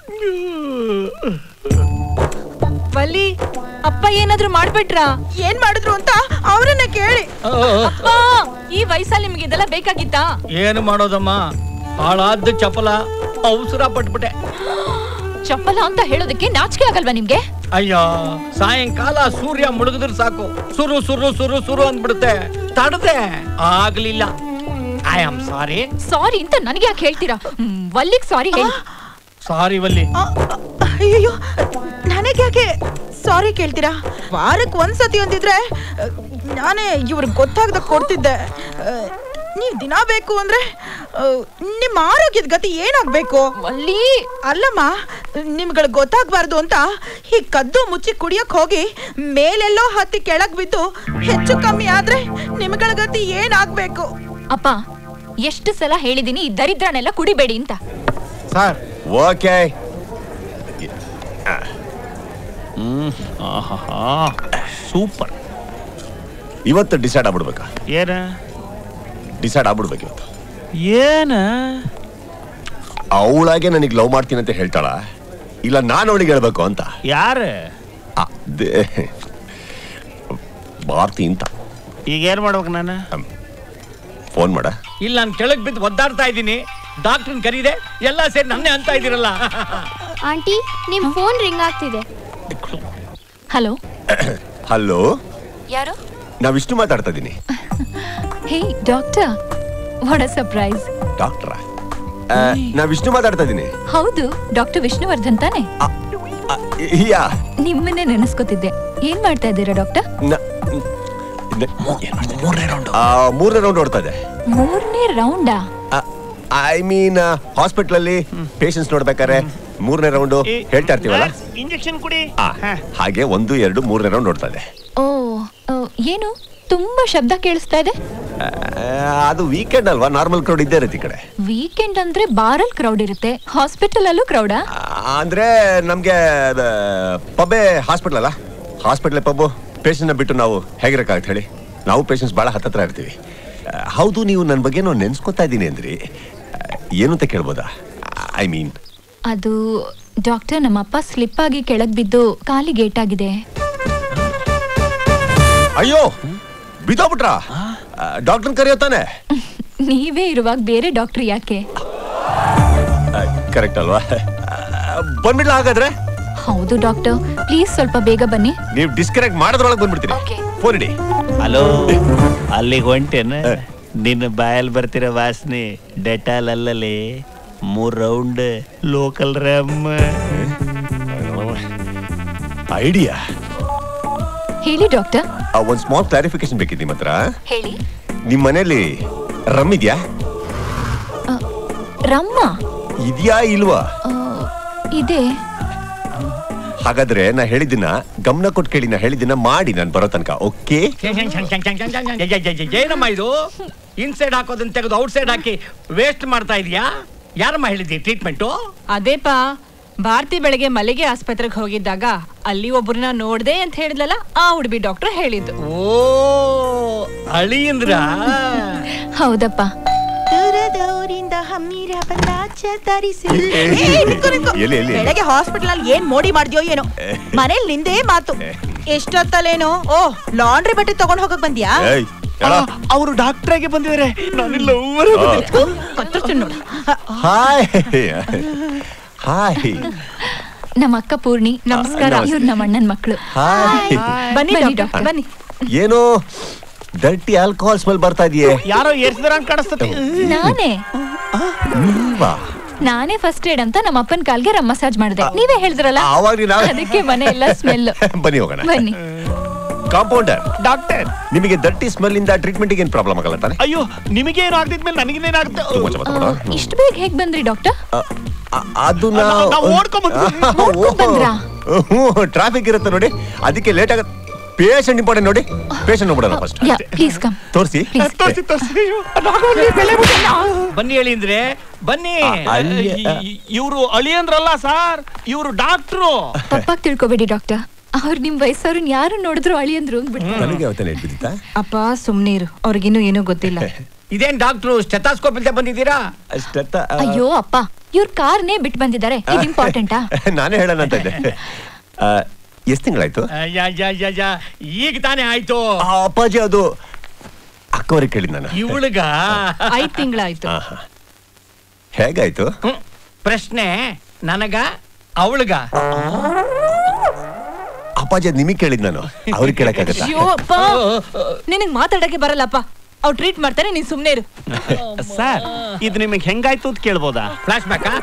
ವಲ್ಲಿ ಅಪ್ಪ ಏನಾದ್ರೂ ಮಾಡ್ಬಿಟ್ರಾ ಏನ್ ಮಾಡಿದ್ರು ಅಂತ ಅವರನ್ನ ಕೇಳಿ ಅಪ್ಪ ಈ ವಯಸ್ಸಲ್ಲಿ ನಿಮ್ಗೆ ಇದೆಲ್ಲ ಬೇಕಾಗಿತ್ತಾ ಏನು ಮಾಡೋದಮ್ಮ ಹಾಳಾದ ಚಪಲ ಅವಸರ ಪಟ್ಬಿಟ್ಟೆ ಚಪ್ಪಲ ಅಂತ ಹೇಳೋದಕ್ಕೆ ನಾಚಿಕೆ ಆಗಲ್ವಾ ನಿಮ್ಗೆ ಅಯ್ಯೋ ಸಾಯಂಕಾಲ ಸೂರ್ಯ ಮುಳುಗಿದ್ರೆ ಸಾಕು ಸುರು ಸುರು ಸುರು ಸುರು ಅಂದ್ಬಿಡುತ್ತೆ ತಡದೆ ಆಗ್ಲಿಲ್ಲ ಐ ಆಮ್ ಸಾರಿ ಸಾರಿ ಅಂತ ನನಗೆ ಯಾಕೆ ಹೇಳ್ತೀರಾ ಹ್ಮ್, ವಲ್ಲಿಗ್ ಸಾರಿ ಹೇಳಿ ಸಾರಿ ವಲ್ಲಿ ಅಯ್ಯೋ ನನಗೆ ಯಾಕೆ ಸಾರಿ ಕೇಳ್ತೀರಾ ವಾರಕ್ಕೆ ಒಂದ್ಸತಿ ಒಂದಿದ್ರೆ ಅಹ್, ನಾನೇ ಇವ್ರಿಗೆ ಗೊತ್ತಾಗ್ದ ಕೊಡ್ತಿದ್ದೆ ಅಹ್, ನೀವ್ ದಿನ ಬೇಕು ಅಂದ್ರೆ ಅಹ್, ನಿಮ್ಮ ಆರೋಗ್ಯದ ಗತಿ ಏನಾಗ್ಬೇಕು ಅಲ್ಲಿ ಅಲ್ಲಮ್ಮ ನಿಮ್ಗಳಿಗೆ ಗೊತ್ತಾಗ್ಬಾರ್ದು ಅಂತ ಈ ಕದ್ದು ಮುಚ್ಚಿ ಕುಡಿಯಕ್ ಹೋಗಿ ಮೇಲೆಲ್ಲೋ ಹತ್ತಿ ಕೆಳಗ್ ಬಿದ್ದು ಹೆಚ್ಚು ಕಮ್ಮಿ ಆದ್ರೆ ನಿಮ್ಗಳ ಗತಿ ಏನಾಗ್ಬೇಕು ಅಪ್ಪ ಎಷ್ಟು ಸಲ ಹೇಳಿದೀನಿ ಈ ದರಿದ್ರನೆಲ್ಲ ಕುಡಿಬೇಡಿ ಅಂತ ಸರ್ ಓಕೆ ಹ್ಮ್ ಆಹಾ ಸೂಪರ್ ಇವತ್ತು ಡಿಸೈಡ್ ಆಗ್ಬಿಡ್ಬೇಕಾ ಏನ ಡಿಸೈಡ್ ಆಗ್ಬಿಡ್ಬೇಕು ಇವತ್ತು ಏನ ಅವಳಾಗೆ ನನಗೆ ಲವ್ ಮಾಡ್ತೀನಿ ಅಂತ ಹೇಳ್ತಾಳ ಇಲ್ಲ ನಾನು ಅವಳಿಗೆ ಹೇಳ್ಬೇಕು ಅಂತ ಯಾರ ಅದೇ ಭಾರತಿ ಅಂತ ಈಗ ಏನ್ ಮಾಡ್ಬೇಕು ನಾನು ಫೋನ್ ಮಾಡ ಇಲ್ಲಿ ನಾನು ಕೆಳಗ್ ಬಿದ್ದು ಒದ್ದಾಡ್ತಾ ಇದ್ದೀನಿ ಡಾಕ್ಟರ್ನ ಕರೀದೆ ಎಲ್ಲ ಸೇರಿ ನನ್ನೇ ಅಂತ ಇದ್ದೀರಲ್ಲ ಆಂಟಿ ನಿಮ್ ಫೋನ್ ರಿಂಗ್ ಆಗ್ತಿದೆ ಹಲೋ ಹಲೋ ಯಾರು ನಾ ವಿಷ್ಣು ಮಾತಾಡ್ತಾ ಇದ್ದೀನಿ hey doctor what a surprise ಡಾಕ್ಟ್ರ ನಾ ವಿಷ್ಣು ಮಾತಾಡ್ತಾ ಇದ್ದೀನಿ ಹೌದು ಡಾಕ್ಟರ್ ವಿಷ್ಣುವರ್ಧನ್ ತಾನೆ ಯಾ ನಿಮ್ಮನ್ನೇ ನೆನೆಸ್ಕೊತಿದ್ದೆ ಏನ್ ಮಾಡ್ತಾ ಇದ್ದೀರಾ ಡಾಕ್ಟರ್ ಮೂರನೇ ರೌಂಡ್ ಮೂರನೇ ರೌಂಡ್ ಓಡ್ತಾ ಇದೆ ಮೂರನೇ ರೌಂಡಾ ಐ ಮೀನ್ ಹಾಸ್ಪಿಟಲ್ ಅಲ್ಲಿ ಪೇಷಂಟ್ಸ್ ನೋಡ್ಬೇಕಾರೆ ಮೂರನೇ ರೌಂಡ್ ಹೇಳ್ತಾ ಇರ್ತೀವಲ್ಲ ಇಂಜೆಕ್ಷನ್ ಕುಡಿ ಆ, ಹಾಗೆ ಒಂದು ಎರಡು ಮೂರನೇ ರೌಂಡ್ ನೋಡ್ತಾ ಇದೆ ಓ ಓ, ಏನು ತುಂಬಾ ಶಬ್ದ ಕೇಳಿಸ್ತಾ ಇದೆ ಆ, ಅದು ವೀಕೆಂಡ್ ಅಲ್ವಾ ನಾರ್ಮಲ್ ಕ್ರೌಡ್ ಇದ್ದೇ ಇರುತ್ತೆ ಈ ಕಡೆ ವೀಕೆಂಡ್ ಅಂದ್ರೆ ಬಾರಲ್ ಕ್ರೌಡ್ ಇರುತ್ತೆ ಹಾಸ್ಪಿಟಲ್ ಅಲ್ಲೂ ಕ್ರೌಡಾ ಆ, ಅಂದ್ರೆ ನಮ್ಗೆ ಪಬ್ಬೆ ಹಾಸ್ಪಿಟಲ್ ಅಲ್ಲ ಹಾಸ್ಪಿಟಲ್ ಪಬ್ಬು ಪೇಷಂಟ್ನ ಬಿಟ್ಟು ನಾವು ಹೇಗಿರಕ್ಕಾಗತ್ತೆ ಹೇಳಿ ನಾವು ಪೇಷಂಟ್ಸ್ ಭಾಳ ಹತ್ತತ್ರ ಇರ್ತೀವಿ ಆ, ಹೌದು ನೀವು ನನ್ನ ಬಗ್ಗೆ ನಾವು ನೆನ್ಸ್ಕೊತಾ ಇದ್ದೀನಿ ಅಂದ್ರಿ ಆ, ಏನು ಅಂತ ಕೇಳ್ಬೋದಾ ಐ ಮೀನ್ ಅದು ಡಾಕ್ಟರ್ ನಮ್ಮಪ್ಪ ಸ್ಲಿಪ್ ಆಗಿ ಕೆಳಗ್ ಬಿದ್ದು ಕಾಲಿಗೆ ಏಟಾಗಿದೆ ಅಯ್ಯೋ ಬಿದ್ದೋಗ್ಬಿಟ್ರಾ ಡಾಕ್ಟರ್ ಕರೆಯೋ ತಾನೆ ನೀವೇ ಇರುವಾಗ ಬೇರೆ ಡಾಕ್ಟರ್ ಯಾಕೆ ಕರೆಕ್ಟ್ ಅಲ್ವಾ ಬಂದ್ಬಿಡ್ಲಾ ಹಾಗಾದ್ರೆ ಹೌದು ಡಾಕ್ಟರ್ ಪ್ಲೀಸ್ ಸ್ವಲ್ಪ ಬೇಗ ಬನ್ನಿ ನೀವು ಡಿಸ್ಕನೆಕ್ಟ್ ಮಾಡೋದ್ರೊಳಗೆ ಬಂದ್ಬಿಡ್ತೀನಿ ಫೋನ್ ಇಡಿ ಹಲೋ ಅಲ್ಲಿಗೆ ಹೊಂಟೇನ ನಿನ್ನ ಬಾಯಲ್ಲಿ ಬರ್ತಿರೋ ವಾಸನೆ ಡೆಟಾಲ್ ಅಲ್ಲಲ್ಲಿ ಮೂರ್ ರೌಂಡ್ ಲೋಕಲ್ ರಮ್ ಐಡಿಯಾ ಹೇಳಿ ಡಾಕ್ಟರ್ ಒಂದ್ ಸ್ಮಾಲ್ ಕ್ಲಾರಿಫಿಕೇಶನ್ ಬೇಕಿತ್ತು ನಿಮ್ಮ ಹತ್ರ ಹೇಳಿ ನಿಮ್ ಮನೇಲಿ ರಮ್ ಇದ್ಯಾ ರಮ್ಮ ಇದ್ಯಾ ಇಲ್ವಾ ಆ, ಇದೆ ಹಾಗಾದ್ರೆ ನಾ ಹೇಳಿದ್ದನ್ನ ಗಮನ ಕೊಟ್ಟು ಕೇಳಿ ನಾ ಹೇಳಿದ್ದನ್ನ ಮಾಡಿ ನಾನು ಬರೋ ತನಕ ಓಕೆ ಏನಮ್ಮ ಇದು ಇನ್ಸೈಡ್ ಹಾಕೋದನ್ನ ತೆಗೆದು ಔಟ್ಸೈಡ್ ಹಾಕಿ ವೇಸ್ಟ್ ಮಾಡ್ತಾ ಇದೀಯಾ ಯಾರಮ್ಮ ಹೇಳಿದ್ದಿ ಟ್ರೀಟ್ಮೆಂಟು ಅದೇಪಾ ಭಾರತಿ ಬೆಳಗ್ಗೆ ಮಲ್ಲಿಗೆ ಆಸ್ಪತ್ರೆಗೆ ಹೋಗಿದ್ದಾಗ ಅಲ್ಲಿ ಒಬ್ಬರನ್ನ ನೋಡ್ದೆ ಅಂತ ಹೇಳಿದ್ಲಲ್ಲ ಆ ಹುಡುಬಿ ಡಾಕ್ಟರ್ ಹೇಳಿದ್ದು ಓ ಅಳಿಯಂದ್ರ ಹೌದಪ್ಪ ದೂರದವರಿಂದ ಹಮ್ಮಿರ ಬಲ್ಲಾಚ ತರಿಸಿ ಏ, ಏ, ನಿಂತ್ಕೊ, ನಿಂತ್ಕೊ. ಎಲ್ಲಿ, ಎಲ್ಲಿ? ಬೆಳಗ್ಗೆ ಹಾಸ್ಪಿಟಲ್ ಅಲ್ಲಿ ಏನ್ ಮೋಡಿ ಮಾಡ್ದ್ಯೋ ಏನೋ ಮನೇಲಿ ನಿಂದೇ ಮಾತು ಎಷ್ಟೊತ್ತಲ್ಲೇನೋ ಓ ಲಾಂಡ್ರಿ ಬಟ್ಟೆ ತಗೊಂಡ್ ಹೋಗಕ್ ಬಂದ್ಯಾ ಏಯ್, ಹೇಳ. ಅವರು ಡಾಕ್ಟರ್ ಬಂದಿದ್ದಾರೆ ನಾನಿಲ್ಲ ಕತ್ತರ್ಸ್ತೀನಿ ನೋಡು ಹಾಯ್ ಹಾಯ್ ನಮ್ಮ ಅಕ್ಕ ಪೂರ್ಣಿ ನಮಸ್ಕಾರ ನಮಸ್ತೆ. ಇವ್ರು ನಮ್ಮ ಅಣ್ಣನ ಮಕ್ಕಳು ಹಾಯ್ ಬನ್ನಿ ಬನ್ನಿ ಡಾಕ್ಟರ್ ಬನ್ನಿ ಏನೋ ಡರ್ಟಿ ಆಲ್ಕೋಹಾಲ್ ಸ್ಮೆಲ್ ಬರ್ತಾ ಇದೆಯೇ ಯಾರೋ ಏರ್ಸಿದಾರ ಅಂತ ಕಾಣಿಸ್ತತಿ ನಾನೇ ನೀವಾ ನಾನೇ ಫಸ್ಟ್ ಏಡ್ ಅಂತ ನಮ್ಮ ಅಪ್ಪನ ಕಾಲ್ಗೆ ರಮ್ ಮಸಾಜ್ ಮಾಡಿದೆ ನೀವೇ ಹೇಳಿದ್ರಲ್ಲ ಆವಾಗ ನಾವು- ಅದಕ್ಕೆ ಮನೆ ಎಲ್ಲ ಸ್ಮೆಲ್ ಬನ್ನಿ ಹೋಗೋಣ ಬನ್ನಿ ಕಾಂಪೌಂಡರ್ ಡಾಕ್ಟರ್ ನಿಮಗೆ ದಟ್ಟಿ ಸ್ಮೆಲ್ ಇಂದ ಟ್ರೀಟ್ಮೆಂಟ್ ಏನು ಪ್ರಾಬ್ಲಮ್ ಆಗಲ್ಲ ತಾನೆ ಅಯ್ಯೋ ನಿಮಗೇನು ಆಗ್ತಿದ್ಮೇಲೆ ನನಗೇನಾಗುತ್ತೆ ತುಂಬಾ ಚಮತ್ಕಾರ ಮಾಡು. ಹ್ಮ್. ಇಷ್ಟು ಬೇಗ ಹೇಗ್ ಬಂದ್ರಿ ಡಾಕ್ಟರ್ ಅ- ಅದು ನಾವು ನಾವು ಓಡ್ಕೊಂಡ್ ಓಡ್ಕೊಂಡ್ ಬಂದ್ರಾ? ಟ್ರಾಫಿಕ್ ಇರುತ್ತೆ ನೋಡಿ ಅದಕ್ಕೆ ಲೇಟ್ ಆಗತ್ತೆ ಪೇಷಂಟ್ ಇಂಪಾರ್ಟೆಂಟ್ ನೋಡಿ ಪೇಷಂಟ್ ನೋಡ್ಬಿಡೋಣ ಫಸ್ಟ್ ಯಾ ಪ್ಲೀಸ್ ಕಮ್ ತೋರಿಸಿ ತೋರಿಸಿ ತೋರಿಸಿ ಬನ್ನಿ ಹೇಳಿ ಅಂದ್ರೆ ಬನ್ನಿ ಇವರು ಅಳಿಯಂದ್ರಲ್ಲ ಸರ್ ಇವರು ಡಾಕ್ಟ್ರು ತಪ್ಪಾಗಿ ತಿಳ್ಕೊಬೇಡಿ ಡಾಕ್ಟರ್ ಅವ್ರು ನಿಮ್ ವಯಸ್ಸವ್ರನ್ನ ಯಾರು ನೋಡಿದ್ರು ಅಳಿಯಂದ್ರು ಅಂದ್ಬಿಟ್ಟು ನನಗೆ ಯಾವತ್ತೇ ನೆಟ್ ಬಿದ್ದಿತ್ತಾ ಅಪ್ಪ ಸುಮ್ನೀರು ಅವ್ರಿಗಿನ್ನೂ ಏನೂ ಗೊತ್ತಿಲ್ಲ ಇದೇನ್ ಡಾಕ್ಟ್ರು ಸ್ಟೆಥಾಸ್ಕೋಪ್ ಇಲ್ದೆ ಬಂದಿದ್ದೀರಾ ಅಷ್ಟತ್ತ ಅಯ್ಯೋ ಅಪ್ಪ ಇವ್ರ ಕಾರ್ನೇ ಬಿಟ್ಟು ಬಂದಿದ್ದಾರೆ ಇದು ಇಂಪಾರ್ಟೆಂಟಾ ನಾನೇ ಹೇಳೋಣ ಅಂತ ಇದ್ದೆ ಎಷ್ಟು ತಿಂಗಳಾಯ್ತು ಯಾ, ಯಾ, ಯಾ, ಯಾ. ಈಗ ತಾನೇ ಆಯ್ತು ಆ, ಅಪ್ಪಾಜಿ ಅದು ಅಕ್ಕವರಿಗೆ ಕೇಳಿದ್ ನಾನು ಇವಳಿಗ ಐದ್ ತಿಂಗಳಾಯ್ತು ಆ, ಹಾ. ಹೇಗಾಯ್ತು ಪ್ರಶ್ನೆ ನನಗ ಅವಳಿಗ ಅಪ್ಪಾಜಿ ಅದ್ ನಿಮಗೆ ಕೇಳಿದ್ ನಾನು ಅವ್ರಿಗೆ ಕೇಳಕ್ಕಾಗತ್ತಾ ಅಯ್ಯೋ ಅಪ್ಪ ನಿನಗ್ ಮಾತಾಡಕ್ಕೆ ಬರಲ್ಲಪ್ಪ ಅವ್ರು ಟ್ರೀಟ್ ಮಾಡ್ತಾರೆ ನೀನ್ ಸುಮ್ನೆ ಇರು ಸರ್ ಇದು ನಿಮಗೆ ಹೆಂಗಾಯ್ತು ಅಂತ ಕೇಳ್ಬೋದಾ ಫ್ಲಾಶ್ ಬ್ಯಾಕಾ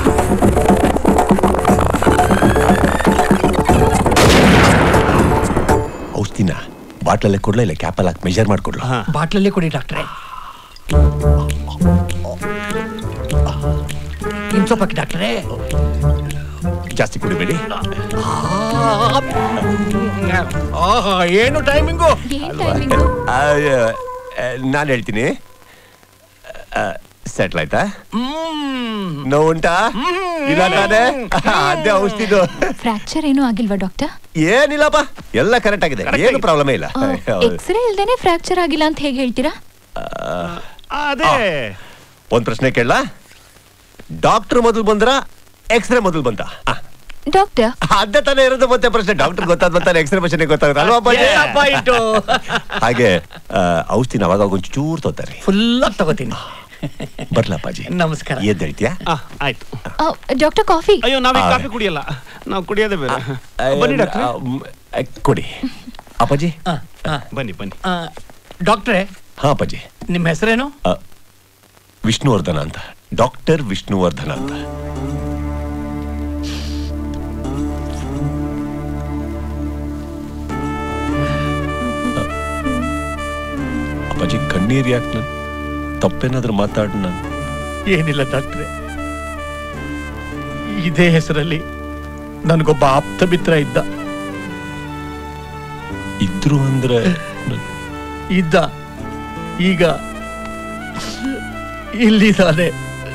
ಔಷಧಿನ ಬಾಟ್ಲಲ್ಲೇ ಕೊಡ್ಲಾ ಇಲ್ಲ ಕ್ಯಾಪಲ್ಲಿ ಹಾಕಿ ಮೆಜರ್ ಮಾಡ್ಕೊಡ್ಲಾ ಬಾಟ್ಲಲ್ಲಿ ಕೊಡಿ ಡಾಕ್ಟ್ರೆ ಇನ್ಸೊಪ್ ಹಾಕಿ ಡಾಕ್ಟ್ರೇ ಜಾಸ್ತಿ ಕುಡಿಬೇಡಿ ಆಹಾ, ಏನು ಟೈಮಿಂಗು ನಾನು ಹೇಳ್ತೀನಿ ಸೆಟ್ಲ್ ಆಯ್ತಾ ನೋವು ಉಂಟಾ ಇಲ್ಲ ತಾನೆ ಅದೇ ಔಷಧಿದು ಫ್ರಾಕ್ಚರ್ ಏನೂ ಆಗಿಲ್ವಾ ಡಾಕ್ಟರ್ ಏನಿಲ್ಲಪ್ಪ ಎಲ್ಲ ಕರೆಕ್ಟ್ ಆಗಿದೆ ಏನು ಪ್ರಾಬ್ಲಮ್ ಇಲ್ಲ ಎಕ್ಸ್ರೇ ಇಲ್ದೇನೆ ಫ್ರಾಕ್ಚರ್ ಆಗಿಲ್ಲ ಅಂತ ಹೇಗೆ ಹೇಳ್ತೀರಾ ಅದೇ ಒಂದ್ ಪ್ರಶ್ನೆ ಕೇಳಲ್ಲ ಡಾಕ್ಟರ್ ಮೊದಲು ಬಂದ್ರ ಎಕ್ಸ್ರೇ ಮೊದಲು ಬಂತ ಆ, ಡಾಕ್ಟರ್ ಅದೇ ತಾನೇ ಇರೋದು ಮತ್ತೆ ಪ್ರಶ್ನೆ ಡಾಕ್ಟರ್ ಗೊತ್ತಾದ ಮತ್ತೆ ಎಕ್ಸ್ರೇ ಮಷನ್ ಗೊತ್ತಾಗುತ್ತೆ ಅಲ್ವಾ ಅಪ್ಪಾಜಿ? ಏನಪ್ಪ ಇಟ್ಟು ಹಾಗೆ ಆ, ಔಷಧಿನ ಅವಾಗ ಒಂಚೂರು ತೋತಾರೆ ಫುಲ್ ಆಗಿ ತಗೋತೀನಿ ಬರ್ಲಾ ಅಪ್ಪಾಜಿ ನಮಸ್ಕಾರ ಎದ್ದೇಳ್ತೀಯಾ ಆಯ್ತು ಡಾಕ್ಟರ್ ಕಾಫಿ ಅಯ್ಯೋ ನಾವೀಗ ಆ. ಕಾಫಿ ಕುಡಿಯಲ್ಲ ನಾವು ಕುಡಿಯೋದೇ ಬೇರೆ ಬನ್ನಿ ಡಾಕ್ಟ್ರೆ ಕೊಡಿ ಅಪ್ಪಾಜಿ ಬನ್ನಿ ಬನ್ನಿ ಡಾಕ್ಟ್ರೆ ಹಾ ಅಪ್ಪಾಜಿ ನಿಮ್ಮ ಹೆಸರೇನು ಆ, ವಿಷ್ಣುವರ್ಧನ ಅಂತ ಡಾಕ್ಟರ್ ವಿಷ್ಣುವರ್ಧನ ಅಂತ ಅಪ್ಪಾಜಿ ಕಣ್ಣೀರ್ ಯಾಕೆ ನಾನು ತಪ್ಪೇನಾದ್ರೂ ಮಾತಾಡ್ ನಾನು ಏನಿಲ್ಲ ಡಾಕ್ಟ್ರೆ ಇದೇ ಹೆಸರಲ್ಲಿ ನನಗೊಬ್ಬ ಆಪ್ತ ಮಿತ್ರ ಇದ್ದ ಇದ್ರು ಅಂದ್ರೆ ಇದ್ದ ಈಗ ಇಲ್ಲಿದ್ದಾನೆ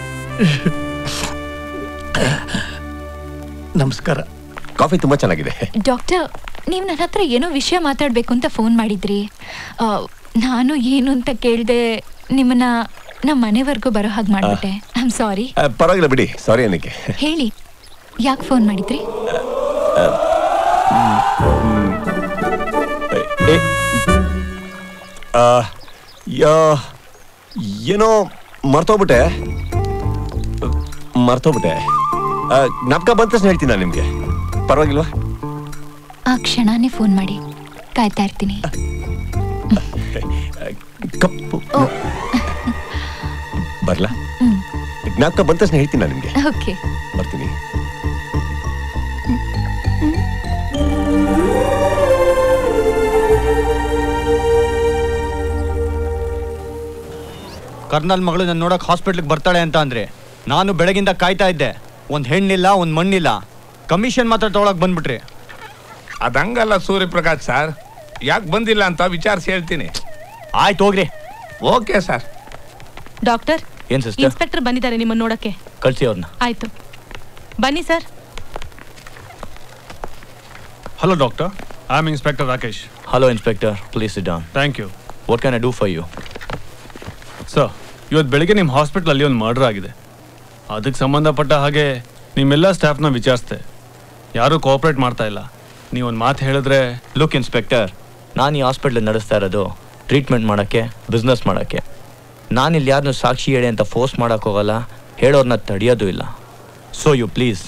ನಮಸ್ಕಾರ ಕಾಫಿ ತುಂಬಾ ಚೆನ್ನಾಗಿದೆ ಡಾಕ್ಟರ್ ನೀವು ನನ್ನ ಹತ್ರ ಏನೋ ವಿಷಯ ಮಾತಾಡಬೇಕು ಅಂತ ಫೋನ್ ಮಾಡಿದ್ರಿ ಆ, ನಾನು ಏನು ಅಂತ ಕೇಳ್ದೆ ನಿಮ್ಮನ್ನ ನಮ್ಮ ಮನೆವರೆಗೂ ಬರೋ ಹಾಗೆ ಮಾಡ್ಬಿಟ್ಟೆ ಐ ಆಮ್ ಸಾರಿ ಆ, ಪರವಾಗಿಲ್ಲ ಬಿಡಿ ಸಾರಿ ಏನಕ್ಕೆ ಹೇಳಿ ಯಾಕೆ ಫೋನ್ ಮಾಡಿದ್ರಿ ಏ, ಆ, ಯಾ- ಏನೋ ಮರ್ತೋಗ್ಬಿಟ್ಟೆ ಮರ್ತೋಗ್ಬಿಟ್ಟೆ ಆ, ಜ್ಞಾಪಕ ಬಂದ ತಕ್ಷಣ ಹೇಳ್ತೀನಿ ನಾನು ನಿಮ್ಗೆ ಪರವಾಗಿಲ್ವಾ ಆ ಕ್ಷಣನೇ ಫೋನ್ ಮಾಡಿ ಕಾಯ್ತಾ ಇರ್ತೀನಿ ಕಪ್ಪು ಬರ್ಲಾ ಜ್ಞಾಪಕ ಬಂದ ತಕ್ಷಣ ಹೇಳ್ತೀನಿ ನಾನು ನಿಮ್ಗೆ ಓಕೆ ಬರ್ತೀನಿ ಕರ್ನಲ್ ಮಗಳು ನನ್ನ ನೋಡಕ್ ಹಾಸ್ಪಿಟ್ಲಿಗೆ ಬರ್ತಾಳೆ ಅಂತ ಅಂದ್ರೆ ನಾನು ಬೆಳಗಿಂದ ಕಾಯ್ತಾ ಇದ್ದೆ ಒಂದ್ ಹೆಣ್ಣಿಲ್ಲ ಒಂದ್ ಮಣ್ಣಿಲ್ಲ ಕಮಿಷನ್ ಮಾತ್ರ ತಗೊಳಕ್ ಬಂದ್ಬಿಟ್ರಿ ಅದಂಗಲ್ಲ ಸೂರ್ಯಪ್ರಕಾಶ್ ಸರ್ ಯಾಕೆ ಬಂದಿಲ್ಲ ಅಂತ ವಿಚಾರಿಸಿ ಹೇಳ್ತೀನಿ ಆಯ್ತು ಹೋಗ್ರಿ ಓಕೆ ಸರ್ ಡಾಕ್ಟರ್ ಏನ್ ಸಿಸ್ಟರ್ ಇನ್ಸ್ಪೆಕ್ಟರ್ ಬಂದಿದ್ದಾರೆ ನಿಮ್ಮನ್ನ ನೋಡಕ್ಕೆ ಕಳ್ಸಿ ಅವ್ರನ್ನ ಆಯ್ತು ಬನ್ನಿ sir Hello, doctor. I'm Inspector Rakesh. Hello inspector please sit down Thank you. What can I do for you sir ಇವತ್ತು ಬೆಳಿಗ್ಗೆ ನಿಮ್ಮ ಹಾಸ್ಪಿಟ್ಲಲ್ಲಿ ಒಂದು ಮರ್ಡರ್ ಆಗಿದೆ ಅದಕ್ಕೆ ಸಂಬಂಧಪಟ್ಟ ಹಾಗೆ ನಿಮ್ಮೆಲ್ಲ ಸ್ಟಾಫ್ನ ವಿಚಾರಿಸ್ದೆ ಯಾರೂ ಕೋಆಪ್ರೇಟ್ ಮಾಡ್ತಾ ಇಲ್ಲ ನೀವು ಒಂದು ಮಾತು ಹೇಳಿದ್ರೆ ಲುಕ್ ಇನ್ಸ್ಪೆಕ್ಟರ್ ನಾನು ಈ ಹಾಸ್ಪಿಟ್ಲ್ ನಡೆಸ್ತಾ ಇರೋದು ಟ್ರೀಟ್ಮೆಂಟ್ ಮಾಡೋಕ್ಕೆ ಬಿಸ್ನೆಸ್ ಮಾಡೋಕ್ಕೆ ನಾನು ಇಲ್ಲಿ ಯಾರನ್ನೂ ಸಾಕ್ಷಿ ಹೇಳಿ ಅಂತ ಫೋರ್ಸ್ ಮಾಡೋಕೆ ಹೋಗಲ್ಲ ಹೇಳೋರ್ನ ತಡೆಯೋದು ಇಲ್ಲ so you please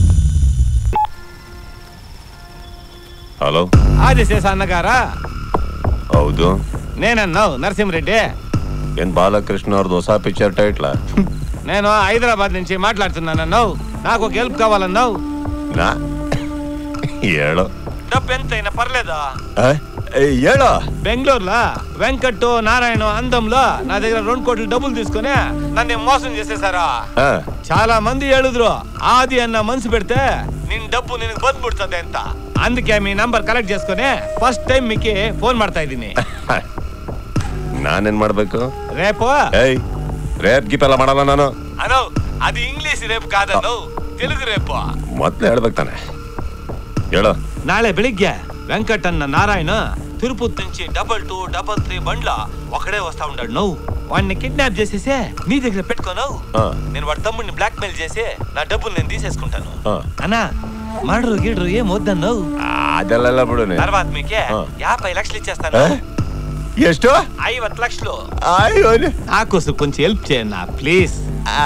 hello Adishesha ಅನ್ನಗಾರ ಹೌದು నేనన్నావు నరసింహరెడ్డి ಏನ್ బాలకృష్ణ ಅವ್ರದ್ದು ಹೊಸ ಪಿಕ್ಚರ್ ಟೈಟ್ಲ నేను హైదరాబాద్ నుంచి మాట్లాడుతున్నానన్నావు నాకు ఒక హెల్ప్ కావాలన్నావు ನಾ ಹೇಳು డబ్బు ఎంతైనా పర్లేదా ಆ? ಏ, ಹೇಳು బెంగళూరులో వెంకట్ నారాయణ అందంలో నా దగ్గర రెండు కోట్లు డబ్బులు తీసుకొని నన్ను మోసం చేసేసారా ఆ, చాలా మంది ಹೇಳಿದ್ರು ఆది అన్న మనసు పెడితే ನಿನ್ డబ్బు ನಿನಗೆ ಬಂದ್ಬಿಡ್ತದೆ ಅಂತ అందుకే మీ నంబర్ కలెక్ట్ చేసుకొని ఫస్ట్ టైం మీకు ఫోన్ ಮಾಡ್ತಾ ಇದ್ದೀನಿ ನಾನೇನ್ ಮಾಡ್ಬೇಕು రేపు ಏಯ್ ರೇಪ್ ಗಿಪ್ ಎಲ್ಲ ಮಾಡಲ್ಲ ನಾನು అనో అది ఇంగ్లీష్ రేపు కాదన్నೋ తెలుగు రేపు ಮೊದ್ಲು ಹೇಳ್ಬೇಕು ತಾನೆ ಹೇಳು ನಾಳೆ ಬೆಳಿಗ್ಗೆ వెంకటన్న నారాయణ తిరుపతి నుంచి డబల్ టూ డబల్ త్రీ బండ్ల ఒకడే వస్తా ఉంటాడు నువ్వు వాడిని కిడ్నాప్ చేసేసే నీ దగ్గర పెట్టుకోనవు ఆ, నేను వాడి తమ్ముడిని బ్లాక్ మెయిల్ చేసి నా డబ్బులు నేను తీసేసుకుంటాను ఆ. అన్నా మర్డరు గిడ్రు ఏం వద్దన్నావు ಅದೆಲ್ಲ ಬಿಡು ನೀನು. తర్వాత మీకే ఆ. యాభై లక్షలు ఇచ్చేస్తాను ఆ? ಎಷ್ಟು ఐవತ್ತು లక్షలు అయ్యో నాకోసం కొంచెం హెల్ప్ చేయండి ప్లీజ్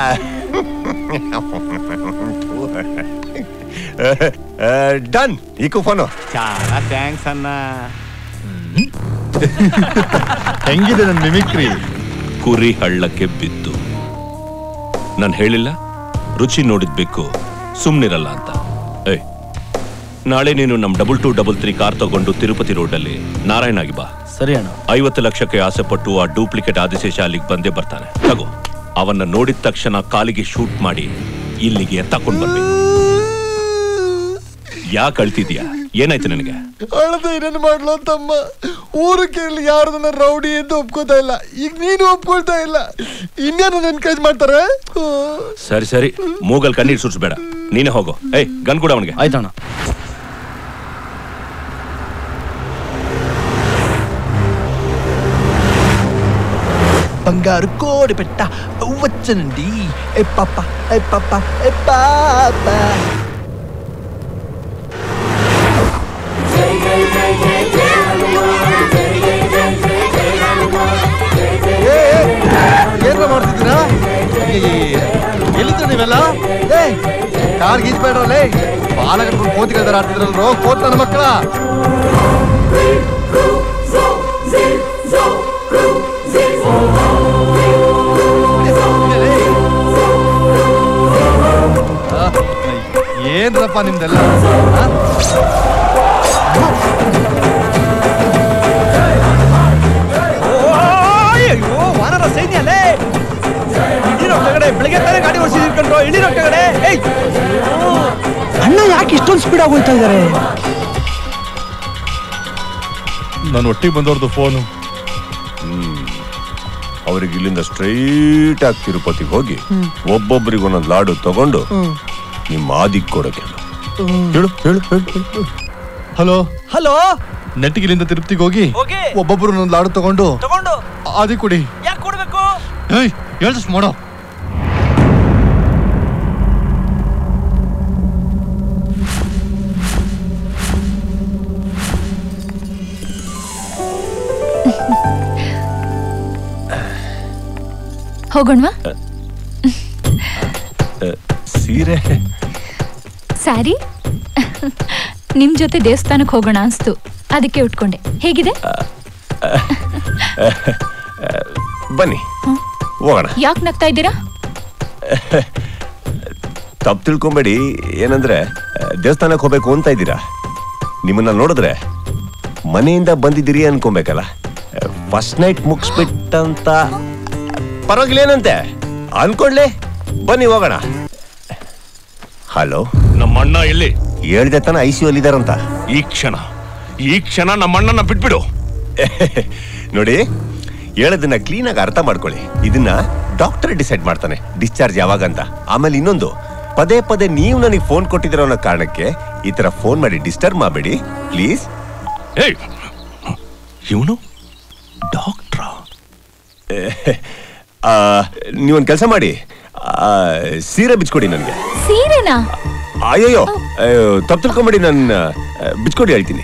ಡನ್ ಈಕು ಫೋನು చాలా థ్యాంక్స్ అన్నా ಹೆಂಗಿದೆ ನನ್ನ ಮಿಮಿಕ್ರಿ ಕುರಿ ಹಳ್ಳಕ್ಕೆ ಬಿದ್ದು ನಾನು ಹೇಳಿಲ್ಲ ರುಚಿ ನೋಡಿದ್ಬೇಕು ಸುಮ್ನಿರಲ್ಲ ಅಂತ ಏಯ್ ನಾಳೆ ನೀನು ನಮ್ double two double three car ತಗೊಂಡು ತಿರುಪತಿ ರೋಡಲ್ಲಿ ನಾರಾಯಣಾಗಿ ಬಾ ಸರಿ ಅಣ್ಣ ಐವತ್ತು ಲಕ್ಷಕ್ಕೆ ಆಸೆ ಪಟ್ಟು ಆ ಡೂಪ್ಲಿಕೇಟ್ ಆದಿಶೇಷ ಅಲ್ಲಿಗೆ ಬಂದೇ ಬರ್ತಾನೆ ತಗೋ ಅವನ್ನ ನೋಡಿದ ತಕ್ಷಣ ಕಾಲಿಗೆ ಶೂಟ್ ಮಾಡಿ ಇಲ್ಲಿಗೆ ತಕೊಂಡ್ ಬರ್ಬೇಕು ಯಾಕೆ ಅಳ್ತಿದ್ಯಾ ಏನಾಯ್ತು ನನಗೆ ಅಳದ ಏನೇನು ಮಾಡ್ಲು ತಮ್ಮ ಊರು ಕೇಳಿ ಯಾರು ನನ್ನ ರೌಡಿ ಎಂದು ಒಪ್ಕೋತಾ ಇಲ್ಲ ಈಗ ನೀನು ಒಪ್ಕೊಳ್ತಾ ಇಲ್ಲ ಇನ್ನೇನು ಎನ್ಕರೇಜ್ ಮಾಡ್ತಾರೆ ಸರಿ ಸರಿ ಮೂಗಲ್ ಕಣ್ಣೀರ್ ಸುರಿಸ್ಬೇಡ ನೀನೇ ಹೋಗೋ ಏಯ್ ಗನ್ ಕೂಡ ಅವನಿಗೆ ಆಯ್ತಣ್ಣ బంగారు కోడి పెట్ట వచ్చనండి ఏ పాప ఏ పాప ఏ పాప ಏನ್ರ ಮಾಡ್ತಿದ್ದೀರಾ ಕಾಲ್ ಗೀಚ್ಬೇಡ್ರಲ್ಲೇ ಬಾಲ ಕಟ್ಕೊಂಡು ಕೋತಿಗಳ ಆಡ್ತಿದ್ರಲ್ರೋ ಕೋತ್ ನನ್ನ ಮಕ್ಕಳ ಏನ್ರಪ್ಪ ನಿಮ್ದೆಲ್ಲ ಆ? ಅಯ್ಯೋ ವಾನರ ಸೈನ್ಯ ಅಲ್ಲೇ ಇಳಿರೋ ಕೆಳಗಡೆ ಬೆಳಗ್ಗೆ ತಾನೇ ಗಾಡಿ ಓಡಿಸಿದೀವಿ ಕಣ್ರೋ ಇಳಿರೋ ಕೆಳಗಡೆ ಏಯ್ ಅಣ್ಣ ಯಾಕೆ ಇಷ್ಟೊಂದು ಸ್ಪೀಡ್ ಆಗಿ ಹೋಗ್ತಾ ಇದ್ದಾರೆ ನಾನು ಒಟ್ಟಿಗೆ ಬಂದವ್ರದ್ದು ಫೋನು ಅವ್ರಿಗೆ ಇಲ್ಲಿಂದ ಸ್ಟ್ರೈಟ್ ಆಗಿ ತಿರುಪತಿಗೆ ಹೋಗಿ ಒಬ್ಬೊಬ್ಬರಿಗೆ ಒಂದೊಂದು ಲಾಡು ತಗೊಂಡು ನಿಮ್ಮ ಆದಿಕ್ ಕೊಡಕ್ಕೆ ಹೇಳು. ಹೇಳು ಹೇಳು ಹೇಳು ಹೇಳು. ಹಲೋ ಹಲೋ ನೆಟ್ಟಿಗಿಲಿಂದ ತಿರುಪತಿಗೆ ಹೋಗಿ ಹೋಗಿ. ಒಬ್ಬೊಬ್ರು ಒಂದೊಂದು ಲಾಡು ತಗೊಂಡು ತಗೊಂಡು ಆದಿ ಕುಡಿ ಯಾಕೆ ಕೊಡ್ಬೇಕು ಏಯ್ ಹೇಳ್ದಷ್ಟು ಮಾಡೋ ಹೋಗೋಣವಾ ಅ, ಸೀರೆ ಸ್ಯಾರಿ ನಿಮ್ ಜೊತೆ ದೇವಸ್ಥಾನಕ್ಕೆ ಹೋಗೋಣ ಅನ್ಸ್ತು ಅದಕ್ಕೆ ಉಟ್ಕೊಂಡೆ ಹೇಗಿದೆ ಬನ್ನಿ ಹೋಗೋಣ ಯಾಕೆ ನಗ್ತಾ ಇದ್ದೀರಾ ತಪ್ಪು ತಿಳ್ಕೊಂಬೇಡಿ ಏನಂದ್ರೆ ಆ, ದೇವಸ್ಥಾನಕ್ಕೆ ಹೋಗ್ಬೇಕು ಅಂತ ಇದ್ದೀರಾ ನಿಮ್ಮನ್ನ ನೋಡಿದ್ರೆ ಮನೆಯಿಂದ ಬಂದಿದ್ದೀರಿ ಅನ್ಕೊಬೇಕಲ್ಲ ಫಸ್ಟ್ ನೈಟ್ ಮುಗಿಸ್ಬಿಟ್ಟಂತ ಪರವಾಗಿಲ್ಲ ಏನಂತೆ ಅನ್ಕೊಳ್ಳಿ ಬನ್ನಿ ಹೋಗೋಣ ಹಲೋ ನಮ್ಮ ಅಣ್ಣ ಎಲ್ಲಿ ಹೇಳ್ದೆ ತಾನ ಐ ಸಿ ಯು ಅಲ್ಲಿದಾರಂತ ಈ ಕ್ಷಣ ಈ ಕ್ಷಣ ನಮ್ಮ ಅಣ್ಣನ ಬಿಟ್ಬಿಡು ನೋಡಿ ಹೇಳೋದನ್ನ ಕ್ಲೀನಾಗಿ ಅರ್ಥ ಮಾಡ್ಕೊಳ್ಳಿ ಇದನ್ನ ಡಾಕ್ಟರ್ ಡಿಸೈಡ್ ಮಾಡ್ತಾನೆ ಡಿಸ್ಚಾರ್ಜ್ ಯಾವಾಗ ಅಂತ ಆಮೇಲೆ ಇನ್ನೊಂದು ಪದೇ ಪದೇ ನೀವು ನನಗೆ ಫೋನ್ ಕೊಟ್ಟಿದ್ದೀರೋ ಅನ್ನೋ ಕಾರಣಕ್ಕೆ ಈ ತರ ಫೋನ್ ಮಾಡಿ ಡಿಸ್ಟರ್ಬ್ ಮಾಡಬೇಡಿ ಪ್ಲೀಸ್ ಏಯ್ ಇವನು ನೀವೊಂದು ಕೆಲಸ ಮಾಡಿ ಆ, ಸೀರೆ ಬಿಚ್ಕೊಡಿ ನನಗೆ ಸೀರೆನಾ ಅಯ್ಯಯ್ಯೋ ತಪ್ಪು ತಿಳ್ಕೊಂಬೇಡಿ ನನ್ನ ಬಿಚ್ಕೊಡಿ ಹೇಳ್ತೀನಿ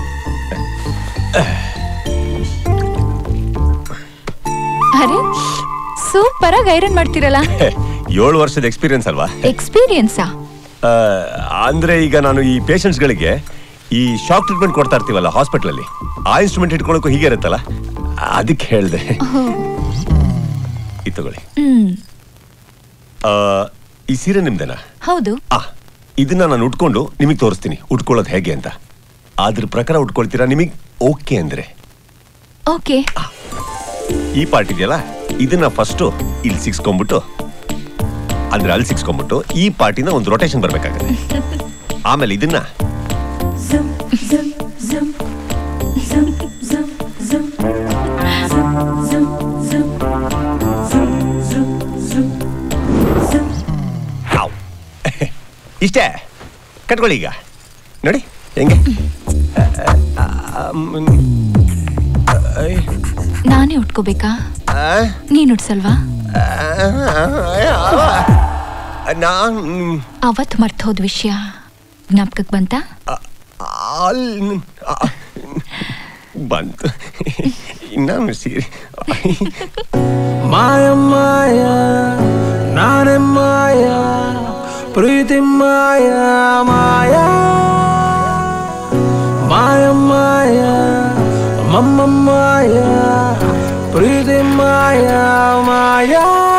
ಅರೆ ಸೂಪರ್ ಆಗಿ ಐರನ್ ಮಾಡ್ತಿರಲ್ಲ ಏಳು ವರ್ಷದ ಎಕ್ಸ್ಪೀರಿಯನ್ಸ್ ಅಲ್ವಾ ಎಕ್ಸ್ಪೀರಿಯನ್ಸಾ ಆ, ಅಂದ್ರೆ ಈಗ ನಾನು ಈ patients ಗಳಿಗೆ ಈ ಶಾಕ್ ಟ್ರೀಟ್ಮೆಂಟ್ ಕೊಡ್ತಾ ಇರ್ತೀವಲ್ಲ hospital ಅಲ್ಲಿ ಆ ಇನ್ಸ್ಟ್ರೂಮೆಂಟ್ ಇಟ್ಕೊಳ್ಳೋಕು ಹೀಗೆ ಇರುತ್ತಲ್ಲ ಅದಕ್ಕೆ ಹೇಳ್ದೆ ಇದು ತಗೊಳ್ಳಿ ಹ್ಮ್ ಆ, ಈ ಸೀರೆ ನಿಮ್ದೇನಾ ಹೌದು ಆ ಇದನ್ನ ನಾನು ಉಟ್ಕೊಂಡು ನಿಮಗೆ ತೋರಿಸ್ತೀನಿ ಉಟ್ಕೊಳ್ಳೋದು ಹೇಗೆ ಅಂತ ಅದ್ರ ಪ್ರಕಾರ ಉಟ್ಕೊಳ್ತೀರಾ ನಿಮಗೆ ಓಕೆ ಅಂದ್ರೆ ಓಕೆ ಈ ಪಾರ್ಟ್ ಇದೆಯಲ್ಲ ಇದನ್ನ ಫಸ್ಟು ಇಲ್ಲಿ ಸಿಕ್ಸ್ಕೊಂಡ್ಬಿಟ್ಟು ಅಂದ್ರೆ ಅಲ್ಲಿ ಸಿಕ್ಸ್ಕೊಂಡ್ಬಿಟ್ಟು ಈ ಪಾರ್ಟಿನ ಒಂದು ರೊಟೇಷನ್ ಬರ್ಬೇಕಾಗತ್ತೆ ಆಮೇಲೆ ಇದನ್ನ ಹಾವ್. ಇಷ್ಟೇ ಕಟ್ಕೊಳ್ಳಿ ಈಗ ನೋಡಿ ಹೆಂಗೆ ನಾನೇ ಉಟ್ಕೋಬೇಕಾ ನೀನ್ ಉಟ್ಸಲ್ವಾ ನಾನು ಅವತ್ ಮರ್ತ್ ಹೋದ್ ವಿಷಯ ಜ್ಞಾಪಕಕ್ ಬಂತ ಅಲ್ಲಿ ಬಂತು ಇನ್ನೊಂದು ಸೀರೆ ಮಾಯ ಮಾಯ ನಾನೇ ಮಾಯ ಪ್ರೀತಿ ಮಾಯ ಮಾಯ ಮಾಯ ಮಾಯ ಮಮ್ಮ ಮಾಯ ಪ್ರೀತಿ ಮಾಯ ಮಾಯ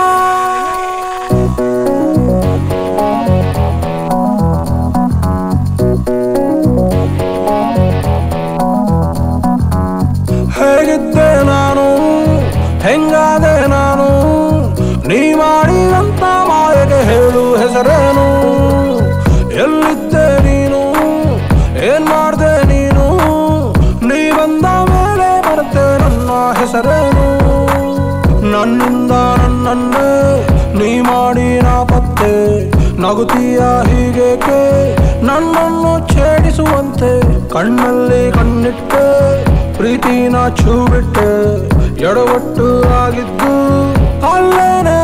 ಹೇಗಿದ್ದೆ ನಾನು ಹೆಂಗಾದೆ ನಾನು ನೀ ಮಾಡಿದಂತ ಮಾಯಗೆ ಹೇಳು ಹೆಸರೇನು ಎಲ್ಲಿದ್ದೆ ನೀನು ಏನ್ ಮಾಡ್ದೆ ನೀನು ನೀ ಬಂದ ಮೇಲೆ ಬರುತ್ತೆ ನನ್ನ ಹೆಸರೇನು ನನ್ನಿಂದ ನನ್ನನ್ನೇ ನೀ ಮಾಡಿ ನಾ ಪತ್ತೆ ನಗುತ್ತೀಯ ಹೀಗೇಕೆ ನನ್ನನ್ನು ಛೇಡಿಸುವಂತೆ ಕಣ್ಣಲ್ಲಿ ಕಣ್ಣಿಟ್ಟೆ ಪ್ರೀತಿನ ಛೂ ಬಿಟ್ಟೆ ಎಡವಟ್ಟು ಆಗಿದ್ದು ಅಲ್ಲೇನೆ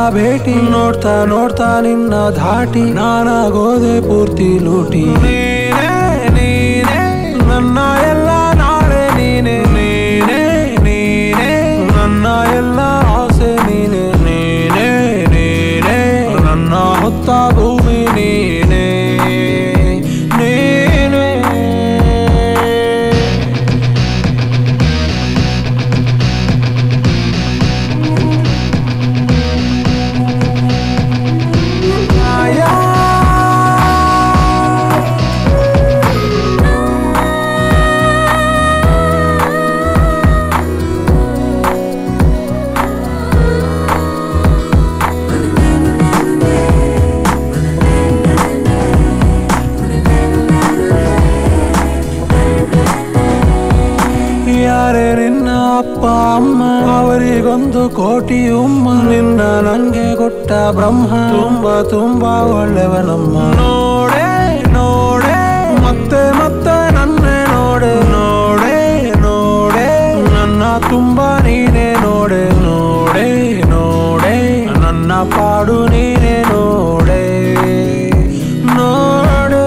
ಭೇಟಿ ನೋಡ್ತಾ ನೋಡ್ತಾ ನಿನ್ನ ಧಾಟಿ ನಾನಾಗೋದೆ ಪೂರ್ತಿ ಲೂಟಿ ನೀನೇ ನೀನೇ ನನ್ನ ಎಲ್ಲ ನಾಳೆ ನೀನೆ ನೀನೇ ನೀನೇ ನನ್ನ ಎಲ್ಲ ಆಸೆ ನೀನೆ ನೀನೇ ನೀನೇ ನನ್ನ ಹೊತ್ತ ಭೂಮಿ ನೀನೇ ನೀನೇ ಯಾರೇ ನಿನ್ನ ಅಪ್ಪ ಅಮ್ಮ ಅವರಿಗೊಂದು ಕೋಟಿ ಉಮ್ಮ ನಿನ್ನ ನಂಗೆ ಕೊಟ್ಟ ಬ್ರಹ್ಮ ತುಂಬಾ ತುಂಬಾ ಒಳ್ಳೆವನಮ್ಮ ನೋಡೆ ನೋಡೆ ಮತ್ತೆ ಮತ್ತೆ ನನ್ನೇ ನೋಡೆ ನೋಡೆ ನೋಡೆ ನನ್ನ ತುಂಬಾ ನೀನೇ ನೋಡೆ ನೋಡೆ ನೋಡೆ ನನ್ನ ಪಾಡು ನೀನೇ ನೋಡೆ ನೋಡೆ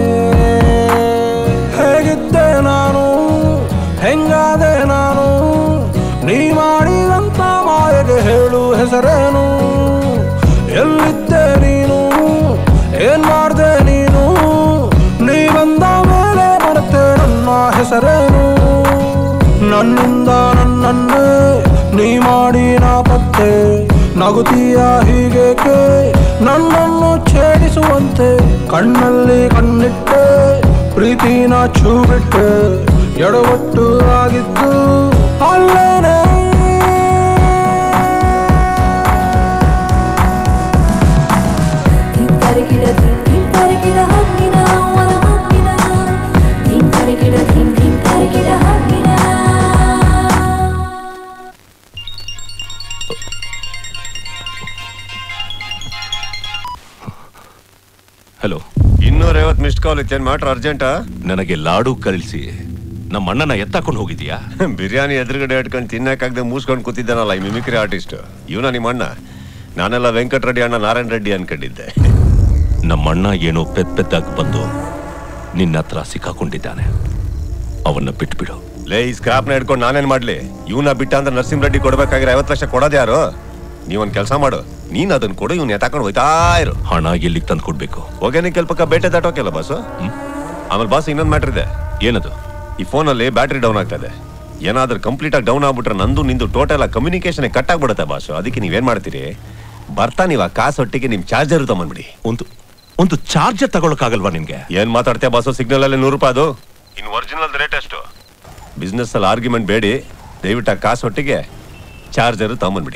ಹೇಗಿದ್ದೆ ನಾನು ಹೆಂಗಾದೆ ನಾನು ನೀ ಮಾಡಿದಂತ ಮಾಯಗೆ ಹೇಳು ಹೆಸರೇನು ಎಲ್ಲಿದ್ದೆ ನೀನು ಏನ್ ಮಾಡ್ದೆ ನೀನು ನೀ ಬಂದ ಮೇಲೆ ಮರೆತೆ ನನ್ನ ಹೆಸರೇನು ನನ್ನಿಂದ ನನ್ನನ್ನೇ ನೀ ಮಾಡಿ ನಾ ಪತ್ತೆ ನಗುತ್ತೀಯ ಹೀಗೇಕೆ ನನ್ನನ್ನು ಛೇಡಿಸುವಂತೆ ಕಣ್ಣಲ್ಲಿ ಕಣ್ಣಿಟ್ಟೆ ಪ್ರೀತಿನ ಛೂ ಬಿಟ್ಟೆ ಎಡವಟ್ಟು ಆಗಿದ್ದು ಅಲ್ಲೇನೆ ಹಲೋ ಇನ್ನೂರ ಐವತ್ತು ಮಿಸ್ಡ್ ಕಾಲ್ ಇತ್ತೇನ್ ಮ್ಯಾಟ್ರ್ ಅರ್ಜೆಂಟಾ ನನಗೆ ಲಾಡು ಕಳಿಸಿ ನಮ್ಮ ಅಣ್ಣನ ಎತ್ತಾಕೊಂಡು ಹೋಗಿದ್ಯಾ ಬಿರಿಯಾನಿ ಎದುರುಗಡೆ ಇಟ್ಕೊಂಡು ತಿನ್ನಕ್ಕಾಗದೆ ಮೂಸ್ಕೊಂಡು ಕೂತಿದ್ದಾನಲ್ಲ ಈ ಮಿಮಿಕ್ರಿ ಆರ್ಟಿಸ್ಟ್ ಇವನ ನಿಮ್ಮ ಅಣ್ಣ ನಾನೆಲ್ಲ ವೆಂಕಟ ರೆಡ್ಡಿ ಅಣ್ಣ ನಾರಾಯಣ ರೆಡ್ಡಿ ಅನ್ಕೊಂಡಿದ್ದೆ ನಮ್ಮ ಅಣ್ಣ ಏನೋ ಪೆದ್ ಪೆದ್ದಾಗಿ ಬಂದು ನಿನ್ನ ಹತ್ರ ಸಿಕ್ಕಾಕೊಂಡಿದ್ದಾನೆ ಅವನ್ನ ಬಿಟ್ಬಿಡು ಲೇ ಈ ಸ್ಕ್ರಾಪ್ನ ಹಿಡ್ಕೊಂಡು ನಾನೇನ್ ಮಾಡ್ಲಿ ಇವನ ಬಿಟ್ಟ ಅಂದ್ರೆ ನರಸಿಂಹ ರೆಡ್ಡಿ ಕೊಡ್ಬೇಕಾಗಿರೋ ಐವತ್ತು ಲಕ್ಷ ಕೊಡೋದು ಯಾರು ನೀವೊಂದ್ ಕೆಲಸ ಮಾಡು ನೀನ್ ಅದನ್ನ ಕೊಡು ಇವ್ನ ಎತ್ತಾಕೊಂಡು ಹೋಯ್ತಾ ಇರು ಹಣ ಎಲ್ಲಿಗೆ ತಂದು ಕೊಡ್ಬೇಕು ಹೋಗೇನೆ ಕೆಲ್ಪಕ್ಕ ಬೇಟೆ ದಾಟೋಕೆಲ್ಲ ಬಾಸು ಆಮೇಲೆ ಬಾಸ್ ಇನ್ನೊಂದು ಮ್ಯಾಟ್ರ್ ಇದೆ ಏನದು ಈ ಫೋನಲ್ಲಿ ಬ್ಯಾಟ್ರಿ ಡೌನ್ ಆಗ್ತದೆ ಏನಾದ್ರೂ ಕಂಪ್ಲೀಟ್ ಆಗಿ ಡೌನ್ ಆಗ್ಬಿಟ್ರೆ ನಂದು ನಿಂದು ಟೋಟಲ್ ಕಮ್ಯುನಿಕೇಶನ್ ಕಟ್ ಆಗ್ಬಿಡುತ್ತೆ ಬಾಸು ಅದಕ್ಕೆ ನೀವೇನ್ ಮಾಡ್ತೀರಿ ಬರ್ತಾ ನೀವು ಆ ಕಾಸೊಟ್ಟಿಗೆ ನಿಮ್ ಚಾರ್ಜರ್ ತಗೊಂಡ್ಬಿಡಿ ಒಂದು ಒಂದು ಚಾರ್ಜರ್ ತಗೊಳಕ್ಕಾಗಲ್ವಾ ನಿನ್ಗೆ ಏನ್ ಮಾತಾಡ್ತೀಯ ಬಾಸು ಸಿಗ್ನಲ್ ಅಲ್ಲಿ ನೂರು ರೂಪಾಯಿ ಅದು ಇನ್ ಒರಿಜಿನಲ್ ರೇಟ್ ಎಷ್ಟು ಬಿಸ್ನೆಸ್ ಅಲ್ಲಿ ಆರ್ಗ್ಯುಮೆಂಟ್ ಬೇಡಿ ದಯವಿಟ್ಟು ಆ ಕಾಸೊಟ್ಟಿಗೆ ಚಾರ್ಜರ್ ತಗೊಂಡ್ಬಿಡಿ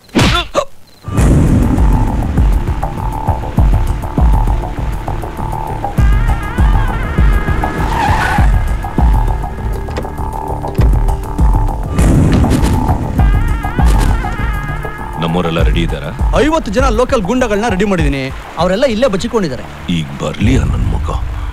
ನಮ್ಮವರೆಲ್ಲ ರೆಡಿ ಇದ್ದಾರಾ ಐವತ್ತು ಜನ ಲೋಕಲ್ ಗುಂಡಗಳನ್ನ ರೆಡಿ ಮಾಡಿದೀನಿ ಅವರೆಲ್ಲ ಇಲ್ಲೇ ಬಚ್ಚಿಕೊಂಡಿದ್ದಾರೆ ಈಗ ಬರ್ಲಿ ನನ್ನ ಮಗ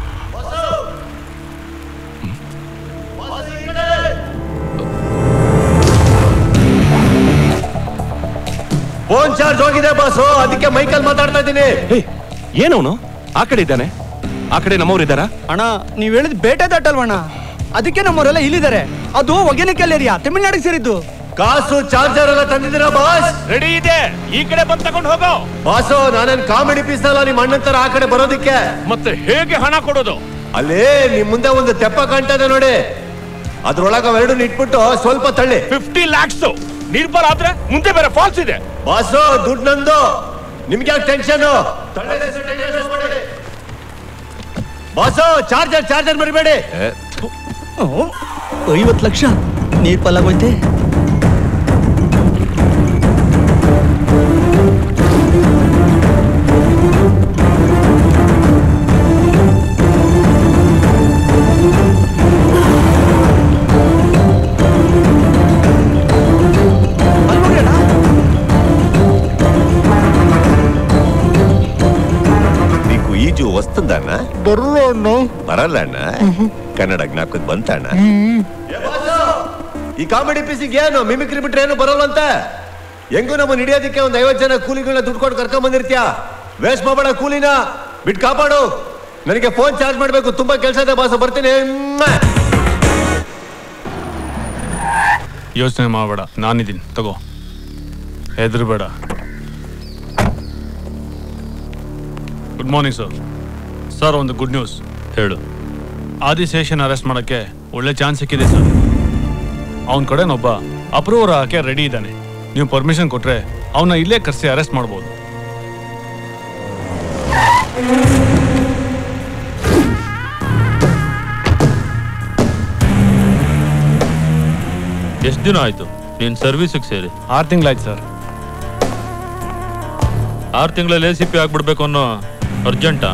ಫೋನ್ ಚಾರ್ಜ್ ಹೋಗಿದೆ ಬಾಸು ಅದಕ್ಕೆ ಮೈಕಲ್ ಮಾತಾಡ್ತಾ ಇದ್ದೀನಿ ಏನವನು ಆ ಕಡೆ ಇದ್ದಾನೆ ಆ ಕಡೆ ನಮ್ಮವ್ರು ಇದ್ದಾರಾ ಅಣ್ಣ ನೀವ್ ಹೇಳಿದ್ ಬೇಟೆ ದಾಟಲ್ವಣ್ಣ ಅದಕ್ಕೆ ನಮ್ಮವರೆಲ್ಲ ಇಲ್ಲಿದ್ದಾರೆ ಅದು ಒಗೆನಿಕಲ್ ಏರಿಯಾ ತಮಿಳ್ನಾಡಿಗೆ ಸೇರಿದ್ದು ಕಾಸು ಚಾರ್ಜರ್ ಎಲ್ಲ ತಂದಿದ್ದೀರಾ ಬಾಸ್ ರೆಡಿ ಇದೆ ಈ ಕಡೆ ಬಂದ್ ತಗೊಂಡು ಹೋಗೋ ಬಾಸು ನಾನೇನ್ ಕಾಮಿಡಿ ಪೀಸ್ ಅಲ್ಲ ನಿಮ್ ಅಣ್ಣನ್ ತರ ಆ ಕಡೆ ಬರೋದಿಕ್ಕೆ ಮತ್ತೆ ಹೇಗೆ ಹಣ ಕೊಡೋದು ಅಲ್ಲಿ ನಿಮ್ ಮುಂದೆ ಒಂದು ತೆಪ್ಪ ಕಾಣ್ತದೆ ನೋಡಿ ಅದ್ರೊಳಗ ಅವೆರಡು ಇಟ್ಬಿಟ್ಟು ಸ್ವಲ್ಪ ತಳ್ಳಿ ಫಿಫ್ಟಿ ಲ್ಯಾಕ್ಸ್ ನಿರ್ಬಲ ಆದ್ರೆ ಮುಂದೆ ಬೇರೆ ಫಾಲ್ಸ್ ಇದೆ ಬಾಸು ದುಡ್ಡು ನಂದು ನಿಮ್ಗೆ ಯಾಕೆ ಟೆನ್ಷನ್ ಬಾಸು ಚಾರ್ಜರ್ ಚಾರ್ಜರ್ ಮರಿಬೇಡಿ ಐವತ್ತು ಲಕ್ಷ ನೀರ್ ಪಲ್ಲಾಗೋಯ್ತೆ నీకు ఈజు వస్తుందన్న ಬರಲ್ಲ ಅಣ್ಣ ಕನ್ನಡ ಜ್ಞಾಪಕಕ್ಕೆ ಬಂತಣ್ಣ ಈ ಕಾಮಿಡಿ ಪೀಸಿಗೆ ಏನು ಮಿಮಿಕ್ರಿ ಬಿಟ್ರೆ ಏನು ಬರಲ್ಲ ಅಂತ ಹೆಂಗೂ ನಮ್ಮನ್ನ ಹಿಡಿಯೋದಕ್ಕೆ ಒಂದ್ ಐವತ್ ಜನ ಕೂಲಿಗಳನ್ನ ದುಡ್ಡು ಕೊಟ್ಟು ಕರ್ಕೊಂಡ್ ಬಂದಿರ್ತೀಯ ವೇಸ್ಟ್ ಮಾಡಬೇಡ ಕೂಲಿನ ಬಿಟ್ಟು ಕಾಪಾಡು ನನಗೆ ಫೋನ್ ಚಾರ್ಜ್ ಮಾಡ್ಬೇಕು ತುಂಬಾ ಕೆಲಸ ಇದೆ ಬಾಸ ಬರ್ತೀನಿ ಮ್ವಾ. ಯೋಚನೆ ಮಾಡಬೇಡ ನಾನಿದ್ದೀನಿ ತಗೋ ಹೆದರ್ಬೇಡ ಗುಡ್ ಮಾರ್ನಿಂಗ್ ಸರ್ ಸರ್ ಒಂದು ಗುಡ್ ನ್ಯೂಸ್ ಹೇಳು ಆದಿಶೇಷನ್ ಅರೆಸ್ಟ್ ಮಾಡೋಕ್ಕೆ ಒಳ್ಳೆ ಚಾನ್ಸ್ ಸಿಕ್ಕಿದೆ ಸರ್ ಅವನ ಕಡೆನೊಬ್ಬ ಅಪ್ರೂವರ್ ಹಾಕಿ ರೆಡಿ ಇದ್ದಾನೆ ನೀವು ಪರ್ಮಿಷನ್ ಕೊಟ್ರೆ ಅವನ್ನ ಇಲ್ಲೇ ಕರೆಸಿ ಅರೆಸ್ಟ್ ಮಾಡ್ಬೋದು ಎಷ್ಟು ದಿನ ಆಯ್ತು ನೀನ್ ಸರ್ವಿಸಿಗೆ ಸೇರಿ ಆರು ತಿಂಗಳಾಯ್ತು ಸರ್ ಆರು ತಿಂಗಳಲ್ಲಿ ಎ ಸಿ ಪಿ ಆಗ್ಬಿಡ್ಬೇಕು ಅನ್ನೋ ಅರ್ಜೆಂಟಾ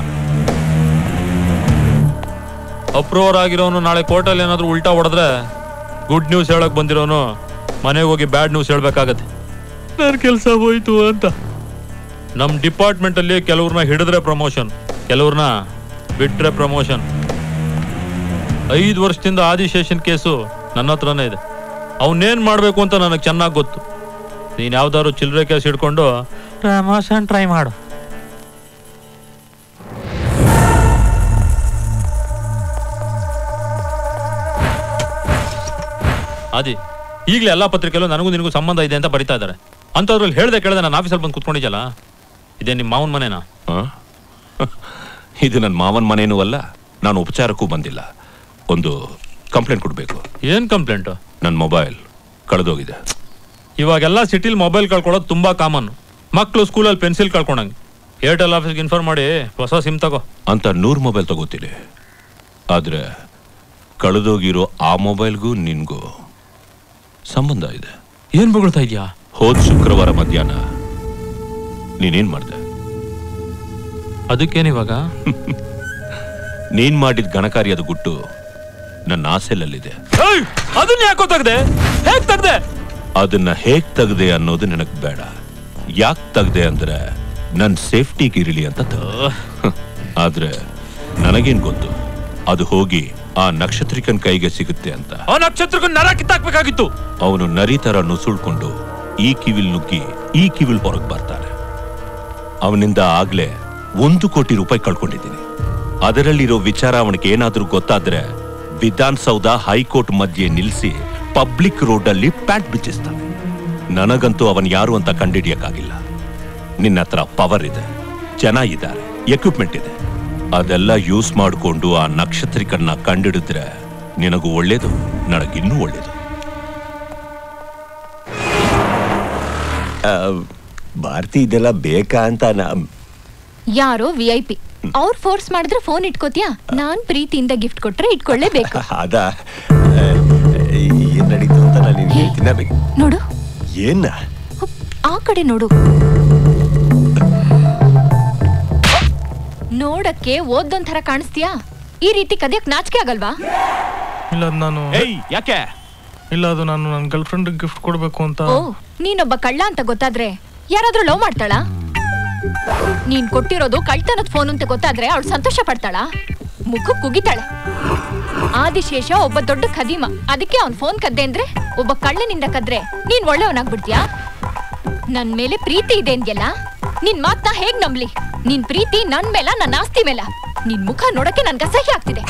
ಅಪ್ರೂವರ್ ಆಗಿರೋನು ನಾಳೆ ಕೋರ್ಟಲ್ಲಿ ಏನಾದ್ರೂ ಉಲ್ಟಾ ಹೊಡೆದ್ರೆ ಗುಡ್ ನ್ಯೂಸ್ ಹೇಳಕ್ ಬಂದಿರೋನು ಮನೆಗೆ ಹೋಗಿ ಬ್ಯಾಡ್ ನ್ಯೂಸ್ ಹೇಳ್ಬೇಕಾಗತ್ತೆ ನನ್ನ ಕೆಲಸ ಹೋಯ್ತು ಅಂತ ನಮ್ಮ ಡಿಪಾರ್ಟ್ಮೆಂಟ್ ಅಲ್ಲಿ ಕೆಲವ್ರನ್ನ ಹಿಡಿದ್ರೆ ಪ್ರಮೋಷನ್ ಕೆಲವ್ರನ್ನ ಬಿಟ್ರೆ ಪ್ರಮೋಷನ್ ಐದು ವರ್ಷದಿಂದ ಆದಿಶೇಷನ್ ಕೇಸು ನನ್ನ ಹತ್ರನೇ ಇದೆ ಅವನ್ನೇನ್ ಮಾಡ್ಬೇಕು ಅಂತ ನನಗೆ ಚೆನ್ನಾಗಿ ಗೊತ್ತು ನೀನ್ ಯಾವ್ದಾದ್ರು ಚಿಲ್ಲರೆ ಕೇಸ್ ಹಿಡ್ಕೊಂಡು ಪ್ರಮೋಷನ್ ಟ್ರೈ ಮಾಡು ಆದಿ ಈಗಲೇ ಎಲ್ಲ ಪತ್ರಿಕೆಲ್ಲೂ ನನಗೂ ನಿನಗೂ ಸಂಬಂಧ ಇದೆ ಅಂತ ಬರಿತಾ ಇದ್ದಾರೆ ಅಂಥದ್ರಲ್ಲಿ ಹೇಳ್ದೆ ಕೇಳ್ದೆ ನಾನು ಆಫೀಸಲ್ಲಿ ಬಂದು ಕುತ್ಕೊಂಡಿದ್ದಲ್ಲ ಇದೇ ನಿಮ್ಮ ಮಾವನ ಮನೆನಾ ಇದು ನನ್ನ ಮಾವನ ಮನೇನೂ ಅಲ್ಲ ನಾನು ಉಪಚಾರಕ್ಕೂ ಬಂದಿಲ್ಲ ಒಂದು ಕಂಪ್ಲೇಂಟ್ ಕೊಡಬೇಕು ಏನ್ ಕಂಪ್ಲೇಂಟ್ ನನ್ನ ಮೊಬೈಲ್ ಕಳೆದೋಗಿದೆ ಇವಾಗೆಲ್ಲ ಸಿಟಿಲಿ ಮೊಬೈಲ್ ಕಳ್ಕೊಳ್ಳೋದು ತುಂಬಾ ಕಾಮನ್ ಮಕ್ಕಳು ಸ್ಕೂಲಲ್ಲಿ ಪೆನ್ಸಿಲ್ ಕಳ್ಕೊಂಡಂಗೆ ಏರ್ಟೆಲ್ ಆಫೀಸ್ಗೆ ಇನ್ಫಾರ್ಮ್ ಮಾಡಿ ಹೊಸ ಸಿಮ್ ತಗೋ ಅಂತ ನೂರು ಮೊಬೈಲ್ ತಗೋತೀನಿ ಆದ್ರೆ ಕಳೆದೋಗಿರೋ ಆ ಮೊಬೈಲ್ಗೂ ನಿನ್ಗೂ ಸಂಬಂಧ ಇದೆ ಏನ್ ಬೊಗಳ್ತಾ ಇದ್ಯಾ ಹೋದ್ ಶುಕ್ರವಾರ ಮಧ್ಯಾಹ್ನ ನೀನೇನ್ ಮಾಡ್ದೆ ಅದಕ್ಕೇನಿವಾಗ ನೀನ್ ಮಾಡಿದ ಗಣಕಾರ್ಯದ ಗುಟ್ಟು ನನ್ನ ಆಸೆಲಲ್ಲಿದೆ ಅದನ್ನ ಯಾಕೋ ತೆಗ್ದೆ ಹೇಗ್ ತೆಗ್ದೆ ಅದನ್ನ ಹೇಗ್ ತೆಗ್ದೆ ಅನ್ನೋದು ನನಗ್ ಬೇಡ ಯಾಕ್ ತೆಗ್ದೆ ಅಂದ್ರೆ ನನ್ ಸೇಫ್ಟಿಗೆ ಇರಲಿ ಅಂತ ತೆಗ್ದೆ. ಆದ್ರೆ ನನಗೇನ್ ಗೊತ್ತು ಅದು ಹೋಗಿ ಆ ನಕ್ಷತ್ರಿಕನ್ ಕೈಗೆ ಸಿಗುತ್ತೆ ಅಂತ ಆ ನಕ್ಷತ್ರಕ್ಕೂ ನರ ಕಿತ್ತಾಕ್ಬೇಕಾಗಿತ್ತು ಅವನು ನರಿ ತರ ನುಸುಳ್ಕೊಂಡು ಈ ಕಿವಿಲ್ ನುಗ್ಗಿ ಈ ಕಿವಿಲ್ ಹೊರಗ್ ಬರ್ತಾನೆ ಅವನಿಂದ ಆಗ್ಲೇ ಒಂದು ಕೋಟಿ ರೂಪಾಯಿ ಕಳ್ಕೊಂಡಿದ್ದೀನಿ ಅದರಲ್ಲಿರೋ ವಿಚಾರ ಅವನಿಗೆ ಏನಾದ್ರೂ ಗೊತ್ತಾದ್ರೆ ವಿಧಾನಸೌಧ ಹೈಕೋರ್ಟ್ ಮಧ್ಯೆ ನಿಲ್ಸಿ ಪಬ್ಲಿಕ್ ರೋಡ್ ಅಲ್ಲಿ ಪ್ಯಾಂಟ್ ಬಿಚ್ಚಿಸ್ತಾನೆ ನನಗಂತೂ ಅವನ್ ಯಾರು ಅಂತ ಕಂಡಿಡಿಯಕ್ಕಾಗಿಲ್ಲ ನಿನ್ನ ಹತ್ರ ಪವರ್ ಇದೆ ಜನ ಇದ್ದಾರೆ ಎಕ್ವಿಪ್ಮೆಂಟ್ ಇದೆ ಅದೆಲ್ಲ ಯೂಸ್ ಮಾಡಿಕೊಂಡು ಆ ನಕ್ಷತ್ರಿಕನ್ನ ಕಂಡಿಡಿದ್ರೆ ನಿನಗೂ ಒಳ್ಳೇದು ನನಗಿನ್ನೂ ಒಳ್ಳೇದು ಭಾರತಿ ಇದೆಲ್ಲ ಬೇಕಾ ಅಂತ ನಾ ಯಾರೋ ವಿ ಐ ಪಿ ಅವ್ರು ಫೋರ್ಸ್ ಮಾಡಿದ್ರೆ ಫೋನ್ ಇಟ್ಕೋತಿಯಾ ನಾನ್ ಪ್ರೀತಿಯಿಂದ ಗಿಫ್ಟ್ ಕೊಟ್ರೆ ಇಟ್ಕೊಳ್ಳೇಬೇಕು ಅದ ಆ, ಏನ್ ನಡೀತು ಅಂತ ನಾನು ನಿನ್ಗೆ ಹೇಳ್ತೀನಿ ಅಭಿ. ನೋಡು ಏನ ಆ ಕಡೆ ನೋಡು ನೋಡಕ್ಕೆ ಓದ್ದೊಂಥರ ಕಾಣಿಸ್ತೀಯಾ ಈ ರೀತಿ ಕದಿಯಕ್ ನಾಚಿಕೆ ಆಗಲ್ವಾ ಇಲ್ಲ ಅದು ನಾನು ಏಯ್ ಯಾಕೆ ಇಲ್ಲ ಅದು ನಾನು ನನ್ನ ಗರ್ಲ್ ಫ್ರೆಂಡ್ ಗಿಫ್ಟ್ ಕೊಡಬೇಕು ಅಂತ ಓ ನೀನೊಬ್ಬ ಕಳ್ಳ ಅಂತ ಗೊತ್ತಾದ್ರೆ ಯಾರಾದ್ರೂ ಲವ್ ಮಾಡ್ತಾಳ ನೀನ್ ಕೊಟ್ಟಿರೋದು ಕಳ್ತನದ ಫೋನ್ ಅಂತ ಗೊತ್ತಾದ್ರೆ ಅವಳು ಸಂತೋಷ ಪಡ್ತಾಳ ಮುಖ ಕುಗಿತಾಳೆ ಆದಿಶೇಷ ಒಬ್ಬ ದೊಡ್ಡ ಖದೀಮ ಅದಕ್ಕೆ ಅವ್ನ್ ಫೋನ್ ಕದ್ದೆ ಅಂದ್ರೆ ಒಬ್ಬ ಕಳ್ಳನಿಂದ ಕದ್ರೆ ನೀನ್ ಒಳ್ಳೆಯವನಾಗ್ಬಿಡ್ತೀಯಾ ನನ್ ಮೇಲೆ ಪ್ರೀತಿ ಇದೆ ಅಂದ್ಯಲ್ಲ ನಿನ್ ಮಾತ್ನ ಹೇಗ್ ನಂಬ್ಲಿ ನಿನ್ ಪ್ರೀತಿ ನನ್ ಮೇಲ ನನ್ನ ಆಸ್ತಿ ಮೇಲ ನಿನ್ ಮುಖ ನೋಡಕ್ಕೆ ನನ್ಗೆ ಅಸಹ್ಯ ಆಗ್ತಿದೆ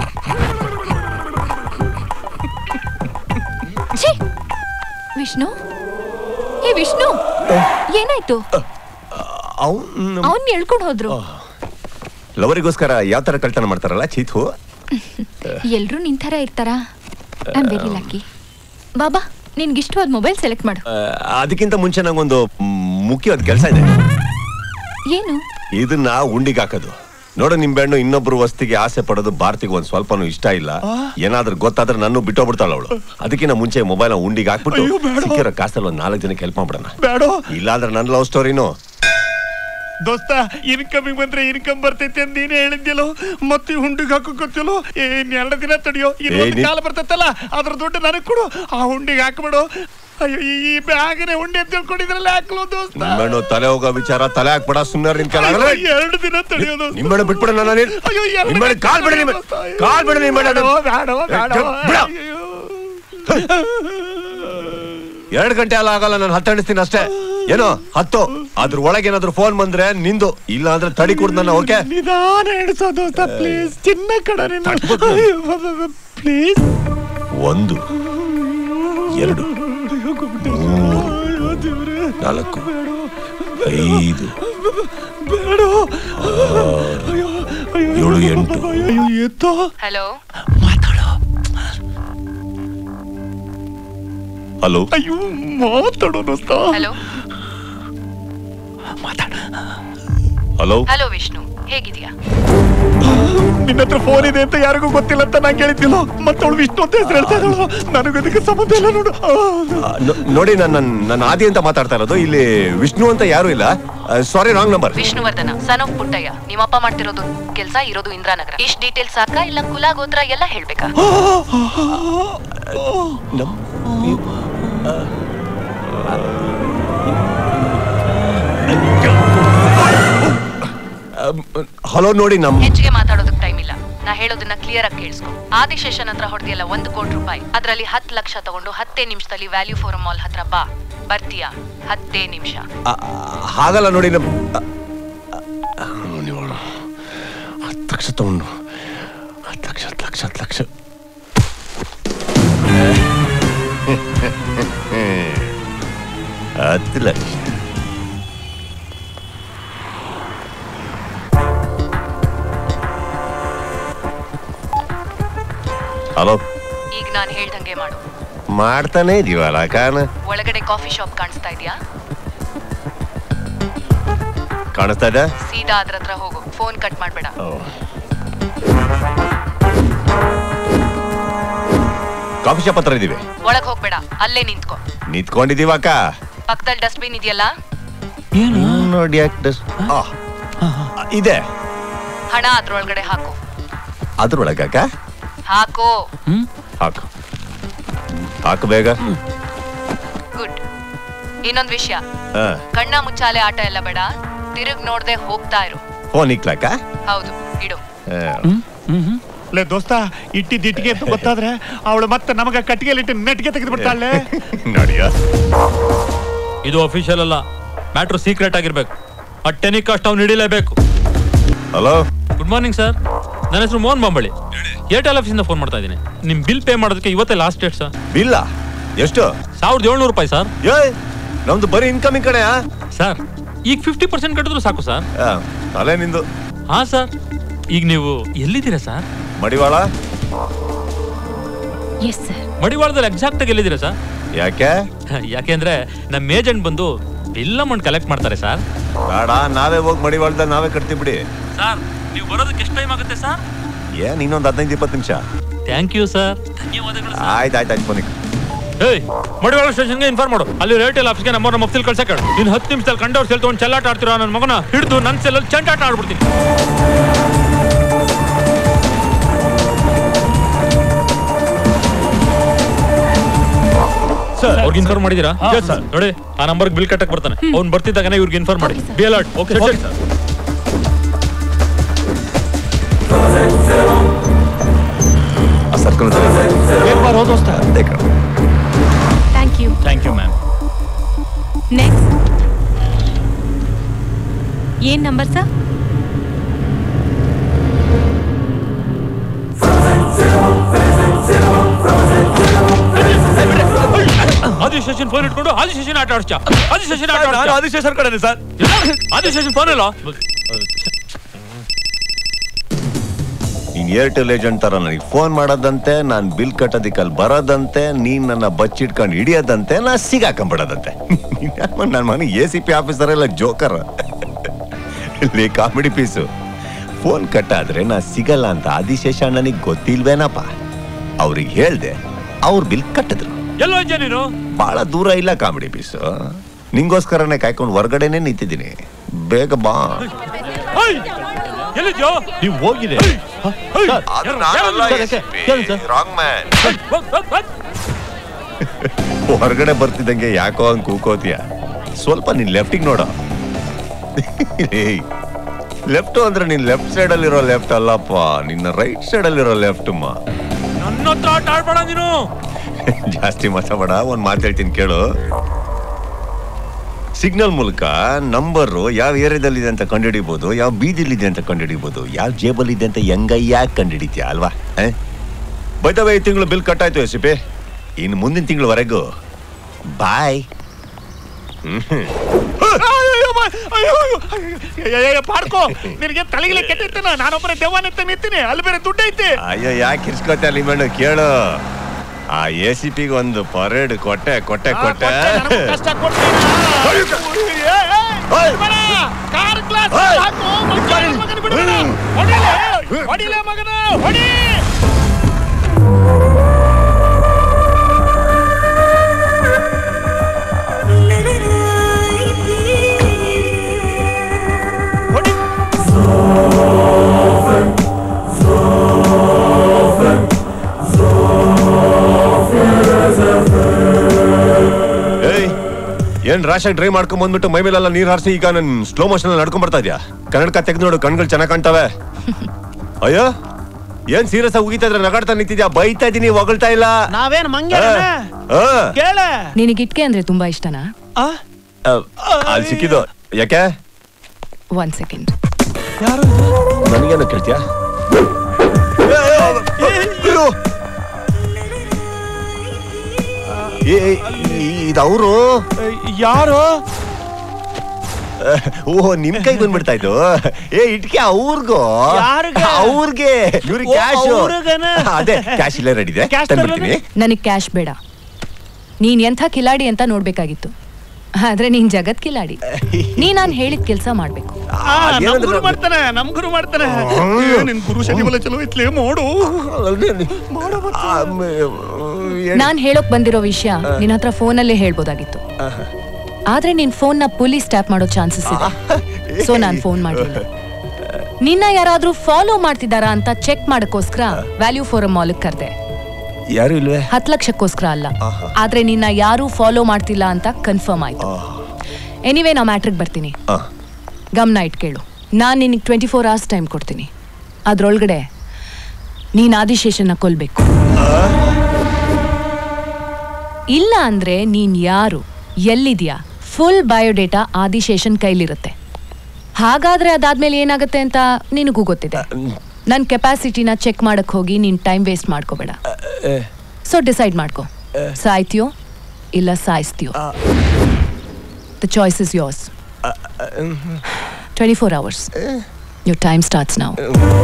ಛೀ! ವಿಷ್ಣು ಹೇ ವಿಷ್ಣು ಏನಾಯ್ತು ಅವ್ನು ಅವನ್ ಎಳ್ಕೊಂಡ್ ಹೋದ್ರು ಲವರಿಗೋಸ್ಕರ ಯಾವ ತರ ಕಳ್ತನ ಮಾಡ್ತಾರಲ್ಲ ಚೀತು ಎಲ್ರೂ ನಿಂತರ ಇರ್ತಾರಾ ಐ ವೆರಿ ಲಕ್ಕಿ ಬಾಬಾ ನಿನ್ಗೆ ಇಷ್ಟವಾದ ಮೊಬೈಲ್ ಸೆಲೆಕ್ಟ್ ಮಾಡು ಆ, ಅದಕ್ಕಿಂತ ಮುಂಚೆ ನಂಗೊಂದು ಮ್, ಮುಖ್ಯವಾದ ಕೆಲಸ ಇದೆ ಏನು ಇದನ್ನ ಉಂಡಿಗೆ ಹಾಕೋದು ನೋಡು ನಿಂಬೆಹಣ್ಣು ಇನ್ನೊಬ್ರು ವಸ್ತಿಗೆ ಆಸೆ ಪಡೋದು ಭಾರತಿಗೆ ಒಂದ್ ಸ್ವಲ್ಪನೂ ಇಷ್ಟ ಇಲ್ಲ ಏನಾದ್ರೂ ಗೊತ್ತಾದ್ರೆ ನನ್ನ ಬಿಟ್ಟೋಗ್ಬಿಡ್ತಾಳ ಅವಳು ಅದಕ್ಕಿಂತ ಮುಂಚೆ ಮೊಬೈಲ್ ಉಂಡಿಗೆ ಹಾಕ್ಬಿಟ್ಟು ಅಯ್ಯೋ, ಬೇಡ. ಸಿಕ್ಕಿರೋ ಕಾಸಲ್ಲಿ ಒಂದ್ ನಾಲ್ಕು ಜನಕ್ಕೆ ಹೆಲ್ಪ್ ಮಾಡ್ಬಿಡೋಣ ಬೇಡ ಇಲ್ಲಾಂದ್ರೆ ನನ್ನ ಲವ್ ಸ್ಟೋರಿನು ದೋಸ್ತ ಇನ್ಕಮಿಂಗ್ ಬಂದ್ರೆ ಇನ್ಕಮ್ ಬರ್ತೈತಿ ಅಂತ ನೀನೇ ಹೇಳಿದ್ಯಲ್ಲೋ ಮತ್ತೆ ಹುಂಡಿಗೆ ಹಾಕೋಕತ್ತಿಯಲ್ಲೋ ಏನ್ ಎರಡು ದಿನ ತಡಿಯೋ ಏ, ಇನ್ನೊಂದು ನೀ- ಕಾಲ ಬರ್ತೈತಲ್ಲ ಅದ್ರ ದುಡ್ಡು ನನಗ್ ಕೊಡು ಆ ಹುಂಡಿಗೆ ಹಾಕ್ಬಿಡು ಅಯ್ಯೋ ಈ- ಈ ಬ್ಯಾಗನೆ ಹುಂಡಿ ಅಂತ ತಿಳ್ಕೊಂಡಿದ್ರಲ್ಲ ಹಾಕ್ಲೋ ದೋಸ್ತ ನಿಂಬೆಹಣ್ಣು ತಲೆ ಹೋಗೋ ವಿಚಾರ ತಲೆ ಹಾಕ್ಬೇಡ ಸುಮ್ಮನೆ ನಿನ್ ಕೈ ಅಯ್ಯೋ, ಎರಡು ದಿನ ತಡಿಯೋ ದೋಸ್ತ ನಿಂಬೆಹಣ್ಣು ಬಿಟ್ಬಿಡ ನನ್ನ ನೀನ್ ಅಯ್ಯೋ, ಎರಡು ನಿಂಬೆಹಣ್ಣು ದಿನ ಕಾಲ್ ಬಿಡ ನಿಂಬೆ ಕಾಲ್ ಬಿಡ ನಿಂಬೆಹಣ್ಣು ಬೇಡ, ಬೇಡ, ಬಿಡ. ಅಯ್ಯೋ. ಎರಡು ಗಂಟೆ ಅಲ್ಲ ಆಗಲ್ಲ ನಾನು ಹತ್ತಣಿಸ್ತೀನಿ ಅಷ್ಟೇ ಏನೋ ಹತ್ತು ಅದ್ರ ಒಳಗೆ ಏನಾದ್ರು ಫೋನ್ ಬಂದ್ರೆ ನಿಂದು ಇಲ್ಲ ಅಂದ್ರೆ ತಡಿ ಕುಡ್ದು ನನ್ನ ಓಕೆ ನಿಧಾನ ಎಣಿಸೋ ದೋಸ್ತ ಪ್ಲೀಸ್ ಚಿನ್ನ ಕಡ ಪ್ಲೀಸ್ ಒಂದು ಎರಡು ಮೂರು ನಾಲ್ಕು ಐದು ಆರು, ಏಳು ಎಂಟು ಎತ್ತೋ ಹಲೋ ಹಲೋ ಅಯ್ಯೋ ಮಾತಾಡೋ ದೋಸ್ತ ಹಲೋ ಹಲೋ ಹಲೋ ವಿಷ್ಣು ಹೇಗಿದ್ಯಾ ನಿನ್ನ ಹತ್ರ ಫೋನ್ ಇದೆ ಅಂತ ಯಾರಿಗೂ ಗೊತ್ತಿಲ್ಲ ಅಂತ ನಾನು ಕೇಳಿದ್ದಿಲ್ಲ ಮತ್ತವಳು ವಿಷ್ಣು ಅಂತ ಹೆಸರು ಹೇಳ್ತಾ ಇದ್ದಾಳು ನನಗೆ ಅದಕ್ಕೆ ಸಂಬಂಧ ಇಲ್ಲ ನೋಡು ಆ. ನೋ- ನೋಡಿ ನನ್ನ ನನ್ನ ಆದಿ ಅಂತ ಮಾತಾಡ್ತಾ ಇರೋದು ಇಲ್ಲಿ ವಿಷ್ಣು ಅಂತ ಯಾರು ಇಲ್ಲ sorry wrong number Vishnuvardhana son of Puttaiah ನಿಮ್ಮಪ್ಪ ಮಾಡ್ತಿರೋದು ಕೆಲ್ಸ ಇರೋದು ಇಂದ್ರಾನಗರ ಇಷ್ಟ ಡೀಟೇಲ್ಸ್ ಸಾಕಾ ಇಲ್ಲ ಕುಲ ಗೋತ್ರ ಎಲ್ಲ ಹೇಳ್ಬೇಕಾ ಹಲೋ ನೋಡಿ ನಮ್ ಹೆಚ್ಚಿಗೆ ಮಾತಾಡೋದಕ್ಕೆ ಟೈಮ್ ಇಲ್ಲ ನಾ ಹೇಳೋದನ್ನ ಕ್ಲಿಯರ್ ಆಗಿ ಕೇಳಿಸ್ಕೊ ಆದಿಶೇಷನ್ ಹತ್ರ ಹೊಡೆದಿಯಲ್ಲ ಒಂದು ಕೋಟಿ ರೂಪಾಯಿ ಅದ್ರಲ್ಲಿ ಹತ್ತು ಲಕ್ಷ ತಗೊಂಡು ಹತ್ತೇ ನಿಮಿಷದಲ್ಲಿ ವ್ಯಾಲ್ಯೂ ಫೋರಮ್ ಮಾಲ್ ಹತ್ರ ಬಾ ಬರ್ತೀಯಾ ಹತ್ತೇ ನಿಮಿಷ ಆ, ಹಾಗಲ್ಲ ನೋಡಿ ನಮ್ ನೀವು ಹತ್ತು ಲಕ್ಷ ತಗೊಂಡು ಹತ್ತು ಲಕ್ಷ ಹತ್ತು ಲಕ್ಷ ಹತ್ತು ಲಕ್ಷ ಹತ್ತು ಲಕ್ಷ ಹಲೋ ಈಗ ನಾನು ಹೇಳ್ದಂಗೆ ಮಾಡು ಮಾಡ್ತಾನೆ ಇದೀವಲ್ಲ ಕಾನ ಒಳಗಡೆ ಕಾಫಿ ಶಾಪ್ ಕಾಣಿಸ್ತಾ ಇದೆಯಾ ಕಾಣಿಸ್ತಾ ಇದೆ ಸೀದಾ ಅದ್ರ ಹತ್ರ ಹೋಗು ಫೋನ್ ಕಟ್ ಮಾಡ್ಬೇಡ ಕಾಫಿ ಶಾಪ್ ಹತ್ರ ಇದೀವಿ ಒಳಗ್ ಹೋಗ್ಬೇಡ ಅಲ್ಲೇ ನಿಂತ್ಕೋ ನಿಂತ್ಕೊಂಡಿದೀವ ಅಕ್ಕ ಪಕ್ಕದಲ್ಲಿ ಡಸ್ಟ್ಬಿನ್ ಇದೆಯಲ್ಲ ನೋಡಿ ಯಾಕೆ ಇದೆ ಹಣ ಅದ್ರೊಳಗಡೆ ಹಾಕು ಅದ್ರೊಳಗ ಅಕ್ಕ ಹಾಕು ಹಾಕು ಹಾಕು ಬೇಗ ಗುಡ್ ಇನ್ನೊಂದ್ ವಿಷಯ ಹಾ ಕಣ್ಣ ಮುಚ್ಚಾಲೆ ಆಟ ಎಲ್ಲ ಬೇಡ ತಿರುಗ್ ನೋಡ್ದೆ ಹೋಗ್ತಾ ಇರು ಫೋನ್ ಇಕ್ಲಕ್ಕ ಹೌದು ಇಡು ಲೇ ದೋಸ್ತ ಇಟ್ಟಿದ್ದು ಇಟ್ಟಿಗೆ ಅಂತ ಗೊತ್ತಾದ್ರೆ ಅವಳು ಮತ್ತೆ ನಮಗ ಕಟ್ಟಿಗೆಲಿಟ್ಟು ನೆಟ್ಗೆ ತೆಗೆದು ಬಿಡ್ತಾಳೆ ನೋಡಿಯ ಇದು ಅಫಿಷಿಯಲ್ ಅಲ್ಲ ಮ್ಯಾಟ್ರ್ ಸೀಕ್ರೆಟ್ ಆಗಿರ್ಬೇಕು ಆ ಟೆನಿಕಾಸ್ಟ್ ಅವ್ನು ಹಿಡಿಲೇಬೇಕು ಹಲೋ ಗುಡ್ ಮಾರ್ನಿಂಗ್ ಸರ್ ನನ್ನ ಹೆಸರು ಮೋಹನ್ ಬಾಂಬಳಿ ಏರ್ಟೆಲ್ ಆಫೀಸಿಂದ ಫೋನ್ ಮಾಡ್ತಾ ಇದ್ದೀನಿ ನಿಮ್ ಬಿಲ್ ಪೇ ಮಾಡೋದಕ್ಕೆ ಇವತ್ತೇ ಲಾಸ್ಟ್ ಡೇಟ್ ಸರ್ ಬಿಲ್ಲ ಎಷ್ಟು ಸಾವಿರದ ಏಳ್ನೂರು ರೂಪಾಯಿ ಸರ್ ಏಯ್ ನಮ್ದು ಬರೀ ಇನ್ಕಮಿಂಗ್ ಕಡೆ ಸರ್ ಈಗ ಫಿಫ್ಟಿ ಪರ್ಸೆಂಟ್ ಕಟ್ಟಿದ್ರು ಸಾಕು ಸರ್ ತಲೆ ನಿಂದು ಹಾ ಸರ್ ಈಗ ನೀವು ಎಲ್ಲಿದ್ದೀರಾ ಸರ್ ಮಡಿವಾಳ ಎಸ್ ಸರ್ ಮಡಿವಾಳದಲ್ಲಿ ಎಕ್ಸಾಕ್ಟ್ ಆಗಿ ಎಲ್ಲಿದ್ದೀರಾ ಸರ್ ಯಾಕೆ ಯಾಕೆಂದ್ರೆ ನಮ್ಮ ಏಜೆಂಟ್ ಬಂದು ಬಿಲ್ ಅಮೌಂಟ್ ಕಲೆಕ್ಟ್ ಮಾಡ್ತಾರೆ ಸರ್ ಬೇಡ ನಾವೇ ಹೋಗಿ ಮಡಿವಾಳದಲ್ಲಿ ನಾವೇ ಕಟ್ತೀವಿ ಬಿಡಿ ಸರ್ ನೀವು ಬರೋದಕ್ಕೆ ಎಷ್ಟು ಟೈಮ್ ಆಗುತ್ತೆ ಸರ್ ಏನ್ ಇನ್ನೊಂದು ಹದಿನೈದು ಇಪ್ಪತ್ತು ನಿಮಿಷ ಥ್ಯಾಂಕ್ ಯು ಸರ್ ಧನ್ಯವಾದಗಳು ಆಯ್ತು ಆಯ್ತು ಆಯ್ತು ಫೋನಿಗೆ ಏಯ್ ಮಡಿವಾಳ ಸ್ಟೇಷನ್ಗೆ ಇನ್ಫಾರ್ಮ್ ಮಾಡು ಅಲ್ಲಿ ಏರ್ಟೆಲ್ ಆಫೀಸ್ಗೆ ನಮ್ಮ ನಮ್ಮ ಮಫ್ತಿಲ್ ಕಳ್ಸಕ್ಕೆ ಹೇಳು ಇನ್ನು ಹತ್ತು ನಿಮಿಷದಲ್ಲಿ ಕಂಡವ್ರು ಸೆಲ್ ತಗೊಂಡು ಚೆಲ್ಲಾಟ ಆಡ್ತಿರೋ ನನ್ನ ಮಗನ ಹಿಡಿದು ನನ್ನ ಸೆಲ್ಲಲ್ಲಿ ಚೆಂಟಾಟ ಆಡ್ಬಿಡ್ತೀನಿ ಸರ್ ಅವ್ರಿಗೆ ಇನ್ಫಾರ್ಮ್ ಮಾಡಿದೀರಾ ಸರ್ ನೋಡಿ ಆ ನಂಬರ್ಗೆ ಬಿಲ್ ಕಟ್ಟಕ್ ಬರ್ತಾನೆ ಅವ್ನು ಬರ್ತಿದ್ದಾಗನೇ ಇವ್ರಿಗೆ ಇನ್ಫಾರ್ಮ್ ಮಾಡಿ be alert okay sir circle thank you thank you ma'am next ಏನ್ ನಂಬರ್ ಸರ್ ಆದಿಶೇಷನ್ ಫೋನ್ ಇಟ್ಕೊಂಡು ಆದಿಶೇಷನ್ ಆಟ ಆಡ್ಸ್ಯ ಆದಿಶೇಷನ್ ಆಟ ನಾನು ಆದಿಶೇಷನ್ ಕಡೆನೆ ಸರ್ ಆದಿಶೇಷನ್ ಫೋನ್ ಇಲ್ಲ ನೀನ್ ಏರ್ಟೆಲ್ ಏಜೆಂಟ್ ತರ ನನಗೆ ಫೋನ್ ಮಾಡೋದಂತೆ ನಾನ್ ಬಿಲ್ ಕಟ್ಟೋದಿಕ್ಕೆ ಅಲ್ಲಿ ಬರೋದಂತೆ ನೀನ್ ನನ್ನ ಬಚ್ಚಿಟ್ಕೊಂಡು ಹಿಡಿಯೋದಂತೆ ನಾ ಸಿಗಾಕೊಂಡ್ಬಿಡೋದಂತೆ ನನ್ನ ಮನೆ ಎ ಸಿ ಪಿ ಆಫೀಸರ್ ಎಲ್ಲ ಜೋಕರ್ ಇಲ್ಲಿ ಕಾಮಿಡಿ ಪೀಸು ಫೋನ್ ಕಟ್ಟಾದ್ರೆ ನಾ ಸಿಗಲ್ಲ ಅಂತ ಆದಿಶೇಷ ಅಣ್ಣನಿಗೆ ಗೊತ್ತಿಲ್ವೇನಪ್ಪ ಅವ್ರಿಗೆ ಹೇಳ್ದೆ ಅವ್ರ ಬಿಲ್ ಕಟ್ಟಿದ್ರು ಎಲ್ಲೋ ಇದ್ಯಾ ನೀನು ಬಹಳ ದೂರ ಇಲ್ಲ ಕಾಮಿಡಿ ಪೀಸು ನಿಂಗೋಸ್ಕರನೇ ಕಾಯ್ಕೊಂಡು ಹೊರಗಡೆನೆ ನಿಂತಿದ್ದೀನಿ ಬೇಗ ಬಾ ಎಲ್ಲಿದ್ಯೋ ನೀವು ಹೋಗಿದೆ ಹೊರಗಡೆ ಬರ್ತಿದ್ದಂಗೆ ಯಾಕೋ ಹಂಗ್ ಕೂಕೋತಿಯ ಸ್ವಲ್ಪ ನೀನ್ ಲೆಫ್ಟಿಗೆ ನೋಡ ಲೆಫ್ಟ್ ಅಂದ್ರೆ ನೀನ್ ಲೆಫ್ಟ್ ಸೈಡ್ ಅಲ್ಲಿರೋ ಲೆಫ್ಟ್ ಅಲ್ಲಪ್ಪ ನಿನ್ನ ರೈಟ್ ಸೈಡ್ ಅಲ್ಲಿರೋ ಲೆಫ್ಟ್ ಮಾ ನನ್ನ ಹತ್ರ ಆಟ ಆಡ್ಬೇಡ ನೀನು ಜಾಸ್ತಿ ಮಾತಾಡ ಒಂದ್ ಮಾತು ಹೇಳ್ತೀನಿ ಕೇಳು ಸಿಗ್ನಲ್ ಮೂಲಕ ನಂಬರ್ ಯಾವ ಏರಿಯಾದಲ್ಲಿದೆ ಅಂತ ಕಂಡುಹಿಡಿಬಹುದು ಯಾವ ಬೀದಿಲಿದೆ ಅಂತ ಕಂಡುಹಿಡಿಬಹುದು ಯಾವ ಜೇಬಲ್ಲಿದೆ ಅಂತ ಹೆಂಗ ಯಾಕೆ ಕಂಡುಹಿಡಿತೀಯ ಅಲ್ವಾ ಬೈತವೆ ಈ ತಿಂಗಳು ಬಿಲ್ ಕಟ್ ಆಯ್ತು ಎಸ್ ಪಿ ಇನ್ನು ಮುಂದಿನ ತಿಂಗಳವರೆಗೂ ಬಾಯ್ ಪಾಡ್ಕೋ ನಿನಗೆ ತಲೆಗಿಲೆ ಕೆಟ್ಟಿರ್ತೇನ ನಾನೊಬ್ಬರ ದೆವ್ವನಂತ ನಿಂತೀನಿ ಅಲ್ಲಿ ಬೇರೆ ದುಡ್ಡು ಐತಿ ಅಯ್ಯೋ ಯಾಕೆ ಇರ್ಸ್ಕೊತೆ ಅಲ್ಲಿ ಮೇಡ ಕೇಳು ಆ ಎ ಸಿ ಪಿಗೆ ಒಂದು ಪರೇಡ್ ಕೊಟ್ಟೆ ಕೊಟ್ಟೆ ಕೊಟ್ಟೆ ಕಷ್ಟ ಕೊಡ್ತೀನಿ ಕಾರ್ ಕ್ಲಾಸ್ ಹಾಕು ಮಗನ ಬಿಡಬೇಡ ಹೊಡಿಲೆ ಹೊಡಿಲೆ ಮಗನ ಹೊಡಿ ಏಯ್ ಏನ್ ರಾಶಾಗಿ ಡ್ರೈವ್ ಮಾಡ್ಕೊಂಡ್ ಬಂದ್ಬಿಟ್ಟು ಮೈ ಮೇಲೆಲ್ಲ ನೀರ್ ಹಾರಿಸಿ ಈಗ ನನ್ ಸ್ಲೋ ಮೋಷನ್ ನಡ್ಕೊಂಡ್ ಬರ್ತಾ ಇದ್ಯಾ ಕನ್ನಡಕ ತೆಗೆದು ನೋಡು ಕಣ್ಗಳು ಚೆನ್ನಾಗ್ ಕಾಣ್ತವೆ ಅಯ್ಯೋ ಏನ್ ಸೀರಿಯಸ್ ಆಗಿ ಉಗಿತಾ ಇದ್ರೆ ನಗಾಡ್ತಾ ನಿಂತಿದ್ಯಾ ಬೈತಾ ಇದೀನಿ ಹೊಗಳ್ತಾ ಇಲ್ಲ ನಾವೇನ್ ಮಂಗೆ ಆ, ಕೇಳ ನಿನಗೆ ಇಟ್ಕೆ ಅಂದ್ರೆ ತುಂಬಾ ಇಷ್ಟನಾ ಆ, ಅಲ್ಲಿ ಸಿಕ್ಕಿದ್ದು ಯಾಕೆ ಒನ್ ಸೆಕೆಂಡ್ ನನಗೇನು ಕೇಳ್ತೀಯಾ ಇದು ಅವರು ಯಾರು ಓಹ್ ನಿಮ್ ಕೈ ಬಂದ್ಬಿಡ್ತಾ ಇದ್ದು ಏ ಇಟ್ಕೆ ಅವ್ರಿಗೂ ಯಾರ್ಗೆ? ಅವ್ರಿಗೆ ಇವ್ರಿಗೆ ಓ, ಕ್ಯಾಶ್ ಅವ್ರಿಗೇನ? ಅದೇ ಕ್ಯಾಶ್ ಇಲ್ಲೇ ರೆಡಿ ಇದೆ Cash ತಂದ್ಬಿಡ್ತೀನಿ ನನಗೆ ಕ್ಯಾಶ್ ಬೇಡ ನೀನ್ ಎಂಥ ಕಿಲಾಡಿ ಅಂತ ನೋಡ್ಬೇಕಾಗಿತ್ತು ಆದ್ರೆ ನೀನ್ ಜಗತ್ ಕಿಲಾಡಿ ನೀ ನಾನ್ ಹೇಳಿದ ಕೆಲ್ಸ ಮಾಡ್ಬೇಕು ನಮ್ ಗುರು ಮಾಡ್ತಾನೆ ನಮ್ ಗುರು ಮಾಡ್ತಾನೆ ಏ, ನಿನ್ ಗುರು ಶನಿಮಲ ಚಲೋ ಐತ್ಲೇ ಮೋಡು ನಾನ್ ಹೇಳೋಕ್ ಬಂದಿರೋ ವಿಷಯ ನಿನ್ ಹತ್ರ ಫೋನಲ್ಲೇ ಹೇಳ್ಬೋದಾಗಿತ್ತು ಆದ್ರೆ ನಿನ್ ಫೋನ್ ನ ಪೊಲೀಸ್ ಟ್ಯಾಪ್ ಮಾಡೋ ಚಾನ್ಸಸ್ ಇದೆ ಸೊ ನಾನ್ ಫೋನ್ ಮಾಡಿಲ್ಲ ನಿನ್ನ ಯಾರಾದ್ರೂ ಫಾಲೋ ಮಾಡ್ತಿದಾರಾ ಅಂತ ಚೆಕ್ ಮಾಡಕ್ಕೋಸ್ಕರ ವ್ಯಾಲ್ಯೂ ಫೋರಂ ಮಾಲ್ ಕರ್ದೆ ಯಾರು ಇಲ್ವೇ ಹತ್ ಲಕ್ಷಕ್ಕೋಸ್ಕರ ಅಲ್ಲ ಆದ್ರೆ ನಿನ್ನ ಯಾರು ಫಾಲೋ ಮಾಡ್ತಿಲ್ಲ ಅಂತ ಕನ್ಫರ್ಮ್ ಆಯ್ತು ಎನಿವೇ ನಾ ಮ್ಯಾಟ್ರಿಕ್ ಬರ್ತೀನಿ ಗಮನ ಇಟ್ಕೇಳು ನಾನ್ ನಿನಗೆ ಟ್ವೆಂಟಿ ಫೋರ್ ಅವರ್ಸ್ ಟೈಮ್ ಕೊಡ್ತೀನಿ ಅದ್ರೊಳಗಡೆ ನೀನ್ ಆದಿಶೇಷನ್ನ ಕೊಲ್ಬೇಕು ಇಲ್ಲ ಅಂದ್ರೆ ನೀನ್ ಯಾರು ಎಲ್ಲಿದ್ಯಾ ಫುಲ್ ಬಯೋಡೇಟಾ ಆದಿಶೇಷನ್ ಕೈಲಿರುತ್ತೆ ಹಾಗಾದ್ರೆ ಅದಾದ್ಮೇಲೆ ಏನಾಗುತ್ತೆ ಅಂತ ನಿನಗೂ ಗೊತ್ತಿದೆ ನನ್ನ ಕೆಪಾಸಿಟಿನ ಚೆಕ್ ಮಾಡಕ್ ಹೋಗಿ ನೀನ್ ಟೈಮ್ ವೇಸ್ಟ್ ಮಾಡ್ಕೋಬೇಡ ಸೊ ಡಿಸೈಡ್ ಮಾಡ್ಕೊ ಸಾಯ್ತೀಯೋ ಇಲ್ಲ ಸಾಯಿಸ್ತೀಯೋ the choice is yours twenty four hours your time starts ನಾವು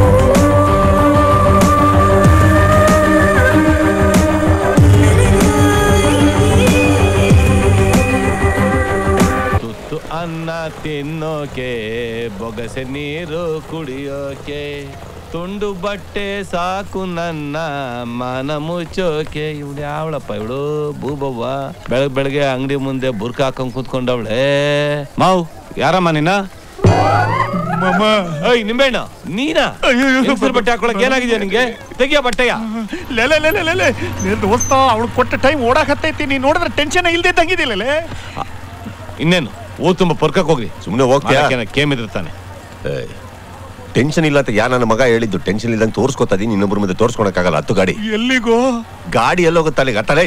ತುತ್ತು ಅನ್ನ ತಿನ್ನೋಕೆ ಬೊಗಸೆ ನೀರು ಕುಡಿಯೋಕೆ ತುಂಡು ಬಟ್ಟೆ ಸಾಕು ನನ್ನ ಮನ ಮುಚ್ಚೋಕೆ ಇವಳು ಯಾವಳಪ್ಪ ಇವಳು ಬೂಬವ್ವ ಬೆಳಗ್ ಬೆಳಗ್ಗೆ ಅಂಗಡಿ ಮುಂದೆ ಬುರ್ಕ ಹಾಕೊಂಡ್ ಕೂತ್ಕೊಂಡವಳೆ ಮಾವ್ ಯಾರಮ್ಮ ನಿನ್ನ ಏಯ್ ನಿಂಬೆಣ್ಣ ನೀನಾ ಹೆಂಗ್ಸ್ರ ಬಟ್ಟೆ ಹಾಕೊಳಕ್ ಏನಾಗಿದ್ಯಾ ನಿಂಗೆ ತೆಗಿಯ ಬಟ್ಟೆಯ ಲೆಲೆ ಲೆಲೆ ಲೆಲೆ ನಿನ್ ದೋಸ್ತ ಅವಳು ಕೊಟ್ಟ ಟೈಮ್ ಓಡಾಕತ್ತೈತಿ ನೀನ್ ನೋಡಿದ್ರೆ ಟೆನ್ಷನ್ ಇಲ್ದೇ ತಂಗಿದಿಲ್ಲಲೇ ಇನ್ನೇನು ಓ ತುಂಬ ಪೊರ್ಕಕ್ ಹೋಗ್ರಿ ಸುಮ್ನೆ ಹೋಗ್ತೀಯಾ? ಕೇಮ್ ಇದಿರ್ತಾನೆ ಟೆನ್ಷನ್ ಇಲ್ಲ ಅಂತ ಯಾ ನನ್ನ ಮಗ ಹೇಳಿದ್ದು ಟೆನ್ಷನ್ ಇಲ್ದಂಗೆ ತೋರ್ಸ್ಕೊತಾ ಇದೀನಿ ಇನ್ನೊಬ್ರ ಮುಂದೆ ತೋರ್ಸ್ಕೊಳಕ್ಕಾಗಲ್ಲ ಹತ್ತು ಗಾಡಿ ಎಲ್ಲಿಗೋ ಗಾಡಿ ಎಲ್ಲೋಗುತ್ತೆ ಅಲ್ಲಿಗೆ ಅತ್ತಲೇ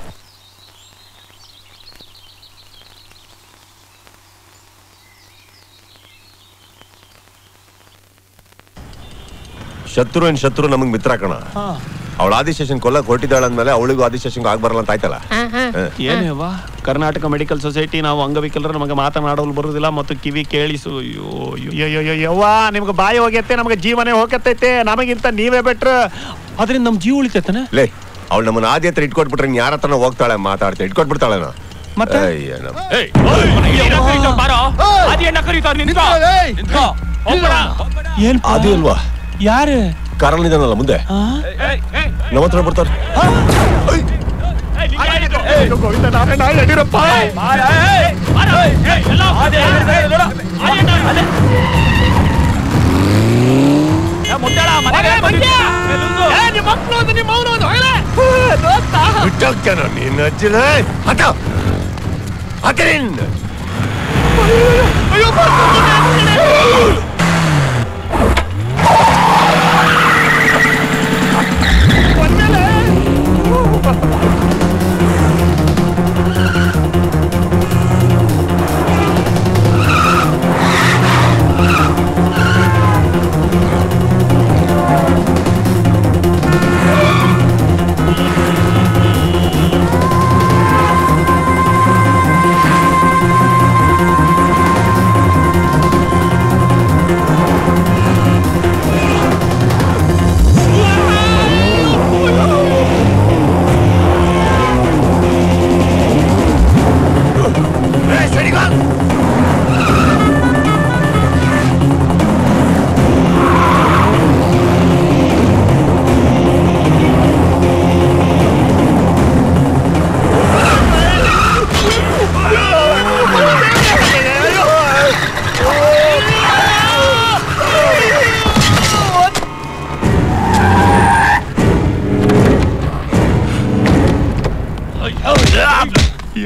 ಶತ್ರು ಏನ್ ಶತ್ರು ನಮಗ್ ಮಿತ್ರ ಕಣ ಅವಳ ಆದಿಶೇಷನ್ ಕೊಲ್ಲಕ್ ಹೊರಟಿದ್ದಾಳ ಅಂದ್ಮೇಲೆ ಅವಳಿಗೂ ಆದಿಶೇಷನ್ ಆಗ್ ಬರಲ್ಲ ಅಂತ ಆಯ್ತಲ್ಲ ಹ. ಏನೇವ ಕರ್ನಾಟಕ ಮೆಡಿಕಲ್ ಸೊಸೈಟಿ ನಾವು ಅಂಗವಿಕಲರು ನಮಗೆ ಮಾತನಾಡಲು ಬರುವುದಿಲ್ಲ ಮತ್ತು ಕಿವಿ ಕೇಳಿಸು ಅಯ್ಯೋ ಅಯ್ಯೋ ಯವ್ವ ನಿಮ್ಗೆ ಬಾಯಿ ಹೋಗೈತೆ ನಮ್ಗೆ ಜೀವನೇ ಹೋಗತ್ತೈತೆ ನಮಗಿಂತ ನೀವೇ ಬೆಟ್ರ ಅದರಿಂದ ನಮ್ ಜೀವ ಉಳಿತೈತನ ಲೇ ಅವಳು ನಮ್ಮನ್ನ ಆದಿ ಹತ್ರ ಇಟ್ಕೊಟ್ಬಿಟ್ರೆ ಇನ್ ಯಾರ ಹತ್ರನ ಹೋಗ್ತಾಳೆ ಮಾತಾಡ್ತಾ ಇಟ್ಕೊಟ್ಬಿಡ್ತಾಳೆ ನಾ ಮತ್ತೆ? ಅಯ್ಯ, ನಮ್ಮ- ಏನ್ ಅದು ಅಲ್ವಾ ಯಾರು ಕಾರಲ್ಲಿದ್ದಾನಲ್ಲ ಮುಂದೆ ನಮ್ಮ ಹತ್ರ ಬರ್ತಾರೆ ಗೋವಿಂದ ನಾರಾಯಣ ಯಡಿಯೂರಪ್ಪ ಬಿಟ್ಟೋಗ್ತಾನ ನಿನ್ನ ಅಜ್ಜಿನ ಹಠ ಹಕರಿನ್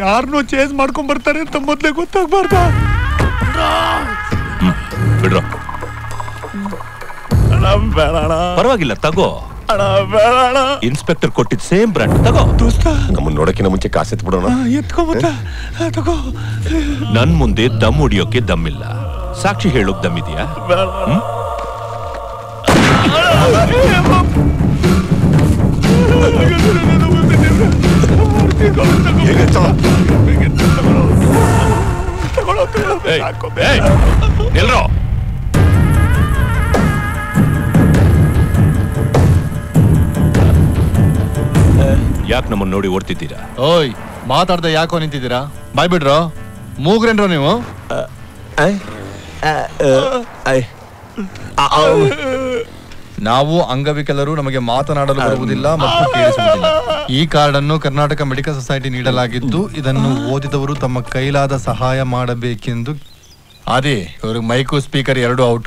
ಯಾರನ್ನೋ ಚೇಂಜ್ ಮಾಡ್ಕೊಂಡ್ ಬರ್ತಾರೆ ಅಂತ ಮೊದ್ಲೇ ಗೊತ್ತಾಗ್ಬಾರ್ದ ಬಿಡ್ರೋ ಪರವಾಗಿಲ್ಲ ತಗೋ ಇನ್ಸ್ಪೆಕ್ಟರ್ ಕೊಟ್ಟಿದ್ ಸೇಮ್ ಬ್ರ್ಯಾಂಡ್ ತಗೋ ನಮ್ಮನ್ನ ನೋಡಕ್ಕಿಂತ ಮುಂಚೆ ಕಾಸೆತ್ ಬಿಡೋಣ ಎತ್ಕೊಂಬತ್ತ ತಗೋ ನನ್ ಮುಂದೆ ದಮ್ ಹೊಡಿಯೋಕೆ ದಮ್ಮಿಲ್ಲ ಸಾಕ್ಷಿ ಹೇಳೋಕ್ ದಮ್ಮಿದ್ಯಾ ಹ್ಮ್? ಏಯ್, ಏಯ್, ನಿಲ್ರೋ ಯಾಕೆ ನಮ್ಮನ್ನ ನೋಡಿ ಓಡ್ತಿದ್ದೀರಾ ಓಯ್ ಮಾತಾಡ್ದೆ ಯಾಕೋ ನಿಂತಿದ್ದೀರಾ ಬಾಯ್ ಬಿಡ್ರೋ ಮೂಗ್ರೇನ್ರೋ ನೀವು ನಾವು ಅಂಗವಿಕಲರು ನಮಗೆ ಮಾತನಾಡಲು ಬರುವುದಿಲ್ಲ ಮತ್ತು ಕೇಳಿಸುವುದಿಲ್ಲ ಈ ಕಾರ್ಡ್ ಅನ್ನು ಕರ್ನಾಟಕ ಮೆಡಿಕಲ್ ಸೊಸೈಟಿ ನೀಡಲಾಗಿದ್ದು ಇದನ್ನು ಓದಿದವರು ತಮ್ಮ ಕೈಲಾದ ಸಹಾಯ ಮಾಡಬೇಕೆಂದು ಅದೇ ಇವ್ರಿಗೆ ಮೈಕು ಸ್ಪೀಕರ್ ಎರಡು ಔಟು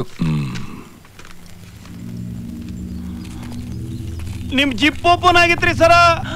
ನಿಮ್ ಜಿಪ್ ಓಪನ್ ಆಗಿತ್ರಿ ಸರ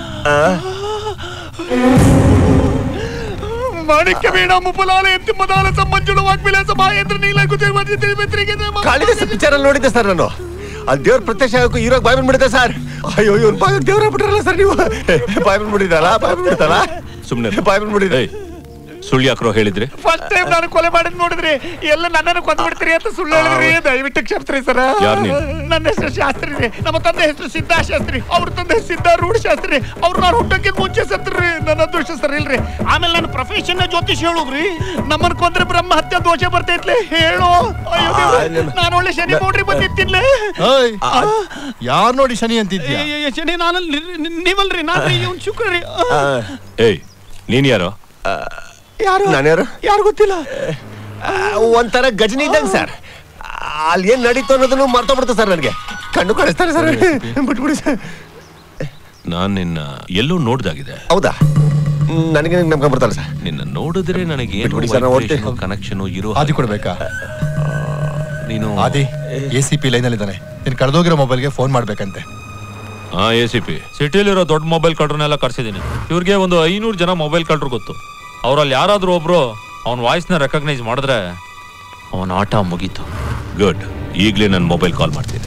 ಮಾಣಿಕ್ಯ ವೀಣ ಮುಪಲಾಲ ಎತ್ತಿ ಮದಾಲ ಸಂಬಂಜುಳು ವಾಗ್ವಿಲಾಸ ಮಹೇಂದ್ರ ನೀಲ ಕುತಿರ್ ಮಧ್ಯ ಮೆತ್ರಿಗೆ ಕಾಳಿದಾಸ ಪಿಕ್ಚರ್ ಅಲ್ಲಿ ನೋಡಿದ್ದೆ ಸರ್ ನಾನು ಅಲ್ಲಿ ದೇವ್ರ ಪ್ರತ್ಯಕ್ಷ ಆಗಕ್ಕೂ ಹೀರೋಗ್ ಬಾಯ್ ಬಂದ್ಬಿಡಿದೆ ಸರ್ ಅಯ್ಯೋ ಇವ್ರು ಬಾಯ್ ದೇವ್ರ ಬಿಟ್ರಲ್ಲ ಸರ್ ನೀವು ಬಾಯ್ ಬಂದ್ಬಿಟ್ಟಿದ್ದಲ್ಲ ಬಾಯ್ ಬಂದ್ಬಿಡ್ತಲ್ಲ ಸುಮ್ನೆ ಬಾಯ್ ಬಂದ್ಬಿಟ್ಟಿದೆ ಸುಳ್ಳು ಯಾಕ್ರೋ ಹೇಳಿದ್ರಿ ಫಸ್ಟ್ ಟೈಮ್ ನಾನು ಕೊಲೆ ಮಾಡಿದ್ ನೋಡಿದ್ರಿ ಎಲ್ಲ ನನ್ನನ್ನು ಕೊಂದ್ಬಿಡ್ತೀರಿ ಅಂತ ಸುಳ್ಳು ಹೇಳಿದ್ರಿ ದಯವಿಟ್ಟು ಕ್ಷಮಿಸ್ರಿ ಸರ್ ಯಾರ್ ನೀನು? ನನ್ನ ಹೆಸರು ಶಾಸ್ತ್ರಿ ರೀ ನಮ್ಮ ತಂದೆ ಹೆಸರು ಸಿದ್ದಾ ಶಾಸ್ತ್ರಿ ಅವ್ರ ತಂದೆ ಸಿದ್ಧಾರೂಢ ಶಾಸ್ತ್ರಿ ಅವ್ರು ನಾನು ಹುಟ್ಟಕ್ಕೆ ಮುಂಚೆ ಸತ್ರಿ ನನ್ನ ಅದೃಷ್ಟ ಸರಿ ಇಲ್ರಿ ಆಮೇಲೆ ನನ್ನ ಪ್ರೊಫೆಷನ್ ಜ್ಯೋತಿಷ್ ಹೇಳುಗ್ರಿ ನಮ್ಮನ್ನ ಕೊಂದ್ರೆ ಬ್ರಹ್ಮ ಹತ್ಯೆ ದೋಷ ಬರ್ತೈತ್ಲೆ ಹೇಳು ಅಯ್ಯೋ ದೇವ್ರೆ, ನಾನು ಒಳ್ಳೆ ಶನಿ ನೋಡ್ರಿ ಬಂದಿತ್ತಿನ್ಲೆ ಓಯ್ ಯಾರ್ ನೋಡಿ ಶನಿ ಅಂತಿದ್ಯಾ ಏ, ಏ, ಏ, ಶನಿ ನಾನು ನೀವಲ್ರಿ ನಾನು ಇವ್ನು ಶುಕ್ರ ರೀ ಏಯ್ ನೀನ್ ಯಾರೋ ಯಾರು ನಾನು ಯಾರು ಯಾರು ಗೊತ್ತಿಲ್ಲ ಒಂಥರ ಗಜನಿ ಇದ್ದಂಗೆ ಸರ್ ಅಲ್ಲಿ ಏನ್ ನಡೀತು ಅನ್ನೋದನ್ನು ಮರ್ತೋಗ್ಬಿಡ್ತು ಸರ್ ನನಗೆ ಕಣ್ಣು ಕಾಣಿಸ್ತಾರೆ ಸರ್ ಬಿಟ್ಬಿಡಿ ಸರ್ ನಾನ್ ನಿನ್ನ ಎಲ್ಲೋ ನೋಡ್ದಾಗಿದೆ ಹೌದಾ ನನಗೆ ನಮ್ಗೆ ಬರ್ತಾರ ಸರ್ ನಿನ್ನ ನೋಡಿದ್ರೆ ನನಗೆ ಬಿಟ್ಬಿಡಿ ಸರ್, ನಾವು ಹೊರಡ್ತೀವಿ. ಕನೆಕ್ಷನ್ ಇರೋ ಆದಿ ಕೊಡ್ಬೇಕಾ ನೀನು ಆದಿ ಎ ಸಿ ಪಿ ಲೈನಲ್ಲಿ ಇದ್ದಾನೆ ನೀನ್ ಕಳೆದೋಗಿರೋ ಮೊಬೈಲ್ಗೆ ಫೋನ್ ಮಾಡ್ಬೇಕಂತೆ ಹಾ ಎ ಸಿ ಪಿ ಸಿಟಿಲಿರೋ ದೊಡ್ಡ ಮೊಬೈಲ್ ಕಳ್ರನ್ನೆಲ್ಲ ಕರ್ಸಿದ್ದೀನಿ ಇವ್ರಿಗೆ ಒಂದು ಐನೂರು ಜನ ಮೊಬೈಲ್ ಕಳ್ರು ಗೊತ್ತು ಅವ್ರಲ್ಲಿ ಯಾರಾದ್ರೂ ಒಬ್ರು ಅವನ ವಾಯ್ಸ್ನ ರೆಕಗ್ನೈಸ್ ಮಾಡಿದ್ರೆ ಅವನ ಆಟ ಮುಗೀತು ಗುಡ್ ಈಗಲೇ ನನ್ನ ಮೊಬೈಲ್ ಕಾಲ್ ಮಾಡ್ತೀನಿ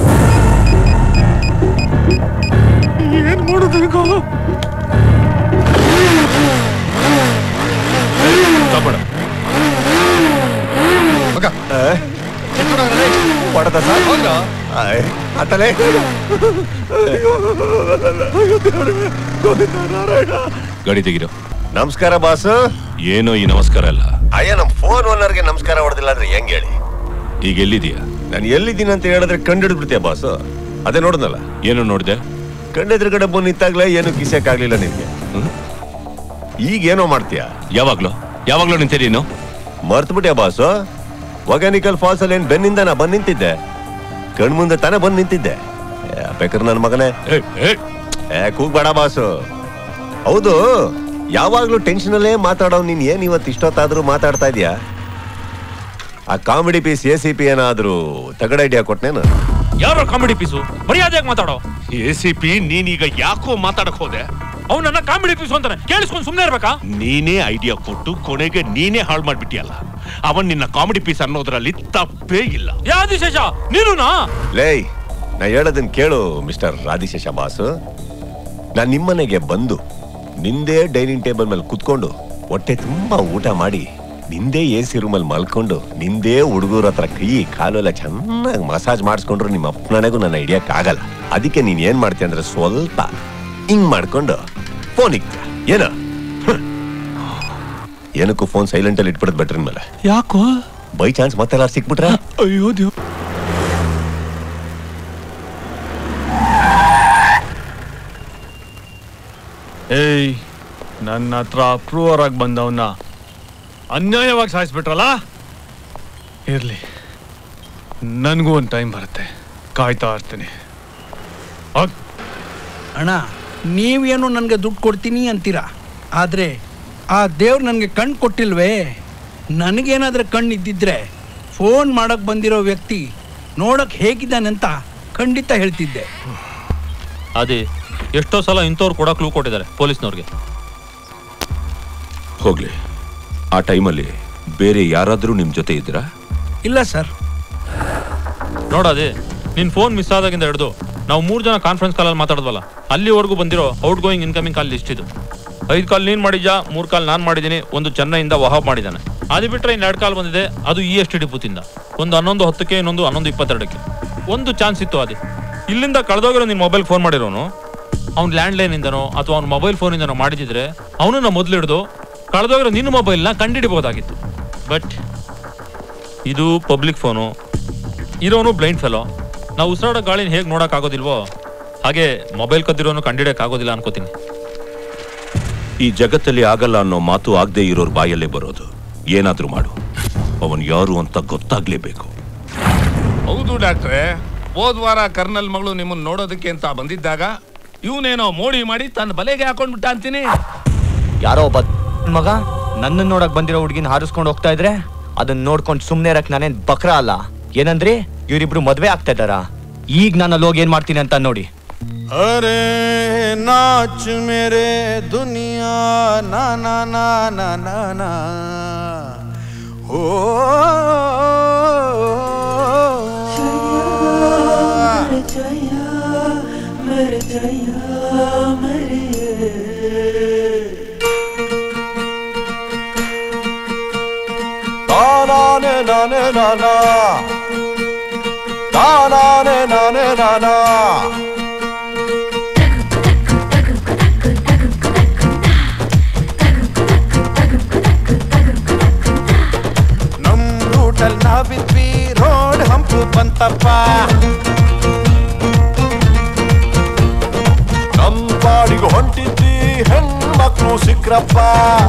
ಏನ್ ಮಾಡೋದು ಈಗ? ತಗೊಳ ಹೊಡೆದ ಸರ್ ಆಯ್, ಆತಲೇ ಗಾಡಿ ತೆಗಿರೋ ನಮಸ್ಕಾರ ಬಾಸ್ ಏನೋ ಈ ನಮಸ್ಕಾರ ಅಲ್ಲ ಅಯ್ಯ ನಮ್ ಫೋನ್ ಓನರ್ಗೆ ನಮಸ್ಕಾರ ಹೊಡೆದಿಲ್ಲ ಅಂದ್ರೆ ಹೆಂಗ್ ಹೇಳಿ ಈಗ ಎಲ್ಲಿದೀಯಾ ನಾನು ಎಲ್ಲಿದ್ದೀನಿ ಅಂತ ಹೇಳಿದ್ರೆ ಕಂಡಿಡ್ಬಿಡ್ತೀಯ ಬಾಸ್ ಅದೇ ನೋಡಿದ್ನಲ್ಲ ಏನು ನೋಡ್ದೆ ಕಣ್ಣೆದುರುಗಡೆ ಬಂದು ನಿಂತಾಗ್ಲೇ ಏನು ಕಿಸಕ್ಕಾಗ್ಲಿಲ್ಲ ನಿನ್ಗೆ ಈಗ ಏನೋ ಮಾಡ್ತೀಯ ಯಾವಾಗ್ಲೂ ಯಾವಾಗ್ಲೂ ನಿಂತಿರಿ ನೀನು ಮರ್ತ್ಬಿಟ್ಯಾ ಬಾಸು ಒಗ್ಯಾನಿಕಲ್ ಫಾಲ್ಸ್ ಅಲ್ಲಿ ಏನ್ ಬೆನ್ನಿಂದ ನಾ ಬಂದ್ ನಿಂತಿದ್ದೆ ಕಣ್ ಮುಂದೆ ತಾನೇ ಬಂದ್ ನಿಂತಿದ್ದೆ ಏ, ಬೇಕಾದ್ರೆ ನನ್ನ ಮಗನೇ ಏ ಕೂಗ್ಬೇಡ ಬಾಸು ಹೌದು ಯಾವಾಗ್ಲೂ ಟೆನ್ಷನ್ ಅಲ್ಲೇ ಮಾತಾಡೋ ನೀನ್ ಏನ್ ಇವತ್ತು ಇಷ್ಟೊತ್ತಾದ್ರೂ ಮಾತಾಡ್ತಾ ಇದೀಯಾ ಆ comedy piece A C P ಏನಾದ್ರೂ ತಗಡ ಐಡಿಯಾ ಕೊಟ್ನೇನು ಯಾರೋ ಕಾಮಿಡಿ ಪೀಸು ಮರ್ಯಾದೆಯಾಗಿ ಮಾತಾಡೋ ಎ ಸಿ ಪಿ ನೀನೀಗ ಯಾಕೋ ಮಾತಾಡಕ್ ಹೋದೆ ಅವನನ್ನ ಕಾಮಿಡಿ ಪೀಸು ಅಂತಾನೆ ಕೇಳಿಸ್ಕೊಂಡು ಸುಮ್ಮನೆ ಇರ್ಬೇಕಾ ನೀನೇ ಐಡಿಯಾ ಕೊಟ್ಟು ಕೊನೆಗೆ ನೀನೇ ಹಾಳು ಮಾಡ್ಬಿಟ್ಟಿಯಲ್ಲ ಅವನ್ ನಿನ್ನ ಕಾಮಿಡಿ ಪೀಸ್ ಅನ್ನೋದ್ರಲ್ಲಿ ತಪ್ಪೇ ಇಲ್ಲ ಯಾದಿಶೇಷ ನೀನುನಾ ಲೇಯ್ ನಾ ಹೇಳೋದನ್ನ ಕೇಳು ಮಿಸ್ಟರ್ ರಾಧಿಶೇಷ ಬಾಸು ನಾನ್ ನಿಮ್ಮನೆಗೆ ಬಂದು ನಿಂದೇ ಡೈನಿಂಗ್ ಟೇಬಲ್ ಮೇಲೆ ಕುತ್ಕೊಂಡು ಹೊಟ್ಟೆ ತುಂಬಾ ಊಟ ಮಾಡಿ ನಿಂದೇ ಎ ಸಿ ರೂಮಲ್ಲಿ ಮಲ್ಕೊಂಡು ನಿಂದೇ ಹುಡುಗರ ಹತ್ರ ಕೈ ಕಾಲು ಎಲ್ಲ ಚೆನ್ನಾಗಿ ಮಸಾಜ್ ಮಾಡಿಸ್ಕೊಂಡ್ರು ನಿಮ್ಮ ಅಪ್ಪನನೆಗೂ ನನ್ನ ಹಿಡಿಯಕ್ ಆಗಲ್ಲ ಅದಕ್ಕೆ ನೀನ್ ಏನ್ ಮಾಡ್ತೀಯ ಅಂದ್ರೆ ಸ್ವಲ್ಪ ಹಿಂಗ್ ಮಾಡ್ಕೊಂಡು ಫೋನ್ ಇಕ್ತೀಯ ಏನ ಹ್ಮ್. ಏನಕ್ಕೂ ಫೋನ್ ಸೈಲೆಂಟ್ ಅಲ್ಲಿ ಇಟ್ಬಿಡದ್ ಬೆಟ್ರಿನ ಮೇಲೆ ಯಾಕೋ ಬೈ ಚಾನ್ಸ್ ಮತ್ತೆಲ್ಲ ಸಿಕ್ಬಿಟ್ರೆ ಅಯ್ಯೋ ದೇವ್ ಏಯ್ ನನ್ನ ಹತ್ರ ಅಪ್ರೂವರ್ ಆಗಿ ಬಂದವನ್ನ ಅನ್ಯಾಯವಾಗಿ ಸಾಯಿಸ್ಬಿಟ್ರಲ್ಲ ಇರ್ಲಿ ನನಗೂ ಒಂದು ಟೈಮ್ ಬರುತ್ತೆ ಕಾಯ್ತಾ ಇರ್ತೀನಿ ಅಣ್ಣ ನೀವೇನು ನನಗೆ ದುಡ್ಡು ಕೊಡ್ತೀನಿ ಅಂತೀರಾ ಆದರೆ ಆ ದೇವ್ರು ನನಗೆ ಕಣ್ಣು ಕೊಟ್ಟಿಲ್ವೇ ನನಗೇನಾದರೂ ಕಣ್ಣು ಇದ್ದಿದ್ರೆ ಫೋನ್ ಮಾಡಕ್ಕೆ ಬಂದಿರೋ ವ್ಯಕ್ತಿ ನೋಡಕ್ಕೆ ಹೇಗಿದ್ದಾನೆ ಅಂತ ಖಂಡಿತ ಹೇಳ್ತಿದ್ದೆ ಅದೇ ಎಷ್ಟೋ ಸಲ ಇಂಥವ್ರು ಕೂಡ ಕ್ಲೂ ಕೊಟ್ಟಿದ್ದಾರೆ ಪೊಲೀಸ್ನವ್ರಿಗೆ ಹೋಗ್ಲಿ ಆ ಟೈಮಲ್ಲಿ ಬೇರೆ ಯಾರಾದ್ರೂ ನಿಮ್ ಜೊತೆ ಇದ್ದೀರಾ ಇಲ್ಲ ಸರ್ ನೋಡದೆ ನಿನ್ ಫೋನ್ ಮಿಸ್ ಆದಾಗಿಂದ ಹಿಡಿದು ನಾವು ಮೂರು ಜನ ಕಾನ್ಫರೆನ್ಸ್ ಕಾಲಲ್ಲಿ ಮಾತಾಡಿದ್ವಲ್ಲ ಅಲ್ಲಿವರೆಗೂ ಬಂದಿರೋ outgoing incoming call list ಇದು ಐದು ಕಾಲ್ ನೀನ್ ಮಾಡಿದ್ಯಾ ಮೂರು ಕಾಲ್ ನಾನು ಮಾಡಿದ್ದೀನಿ ಒಂದು ಚೆನ್ನೈಯಿಂದ ವಹಾಬ್ ಮಾಡಿದ್ದಾನೆ ಅದು ಬಿಟ್ರೆ ಇನ್ನು ಎರಡು ಕಾಲ್ ಬಂದಿದೆ ಅದು ಇ ಎಸ್ ಟಿ ಡಿಪುತಿಂದ ಒಂದು ಹನ್ನೊಂದು ಹತ್ತಕ್ಕೆ ಇನ್ನೊಂದು ಹನ್ನೊಂದು ಇಪ್ಪತ್ತೆರಡಕ್ಕೆ ಒಂದು ಚಾನ್ಸ್ ಇತ್ತು ಅದೇ ಇಲ್ಲಿಂದ ಕಳೆದೋಗಿರೋ ನಿನ್ನ ಮೊಬೈಲ್ ಫೋನ್ ಮಾಡಿರೋನು ಅವ್ನು ಲ್ಯಾಂಡ್ಲೈನಿಂದನೋ ಅಥವಾ ಅವ್ನ ಮೊಬೈಲ್ ಫೋನಿಂದನೋ ಮಾಡಿದಿದ್ರೆ ಅವನನ್ನ ಮೊದಲು ಹಿಡಿದು ಕಳೆದೋಗಿರೋ ನಿನ್ನ ಮೊಬೈಲ್ನ ಕಂಡಿಡಿಬೋದಾಗಿತ್ತು ಬಟ್ ಇದು ಪಬ್ಲಿಕ್ ಫೋನು ಇರೋನು ಬ್ಲೈಂಡ್ ಫೆಲೋ ನಾವು ಉಸಿರಾಡೋ ಗಾಳಿನ ಹೇಗೆ ನೋಡೋಕ್ಕಾಗೋದಿಲ್ವೋ ಹಾಗೆ ಮೊಬೈಲ್ ಕದ್ದಿರೋನು ಕಂಡಿಡಿಯೋಕ್ಕಾಗೋದಿಲ್ಲ ಅನ್ಕೋತೀನಿ ಈ ಜಗತ್ತಲ್ಲಿ ಆಗಲ್ಲ ಅನ್ನೋ ಮಾತು ಆಗದೆ ಇರೋರ್ ಬಾಯಲ್ಲೇ ಬರೋದು ಏನಾದ್ರೂ ಮಾಡು ಅವನ್ ಯಾರು ಅಂತ ಗೊತ್ತಾಗ್ಲೇಬೇಕು ಹೌದು ಡಾಕ್ಟ್ರೆ ಹೋದ್ ವಾರ ಕರ್ನಲ್ ಮಗಳು ನಿಮ್ಮನ್ನ ನೋಡೋದಕ್ಕೆ ಅಂತ ಬಂದಿದ್ದಾಗ ಇವನೇನೋ ಮೋಡಿ ಮಾಡಿ ತನ್ನ ಬಲೆಗೆ ಹಾಕೊಂಡ್ಬಿಟ್ಟ ಅಂತೀನಿ ಯಾರೋ ಒಬ್ಬ ಮಗ ನನ್ನ ನೋಡಕ್ ಬಂದಿರೋ ಹುಡುಗಿನ ಹಾರಿಸ್ಕೊಂಡು ಹೋಗ್ತಾ ಇದ್ರೆ ಅದನ್ನ ನೋಡ್ಕೊಂಡು ಸುಮ್ನೆ ಇರಕ್ ನಾನೇನ್ ಬಕ್ರ ಅಲ್ಲ ಏನಂದ್ರಿ ಇವ್ರಿಬ್ರು ಮದ್ವೆ ಆಗ್ತಾ ಇದ್ದಾರ ಈಗ ನಾನು ಅಲ್ಲಿ ಹೋಗಿ ಏನ್ ಮಾಡ್ತೀನಿ ಅಂತ ನೋಡಿ अरे नाच मेरे दुनिया ना ना ना ना ना ना हो ತಾನಾನೆ ನಾನೇ ನಾನಾ ತಾನಾನೆ ನಾನೇ ನಾನಾ ನಮ್ ರೂಟಲ್ ನಾವಿದ್ವಿ ರೋಡ್ ಹಂಪು ಬಂತಪ್ಪ ನಮ್ ಪಾಡಿಗೆ ಹೊಂಟಿದ್ವಿ ಹೆಣ್ಮಕ್ಳು ಸಿಕ್ರಪ್ಪ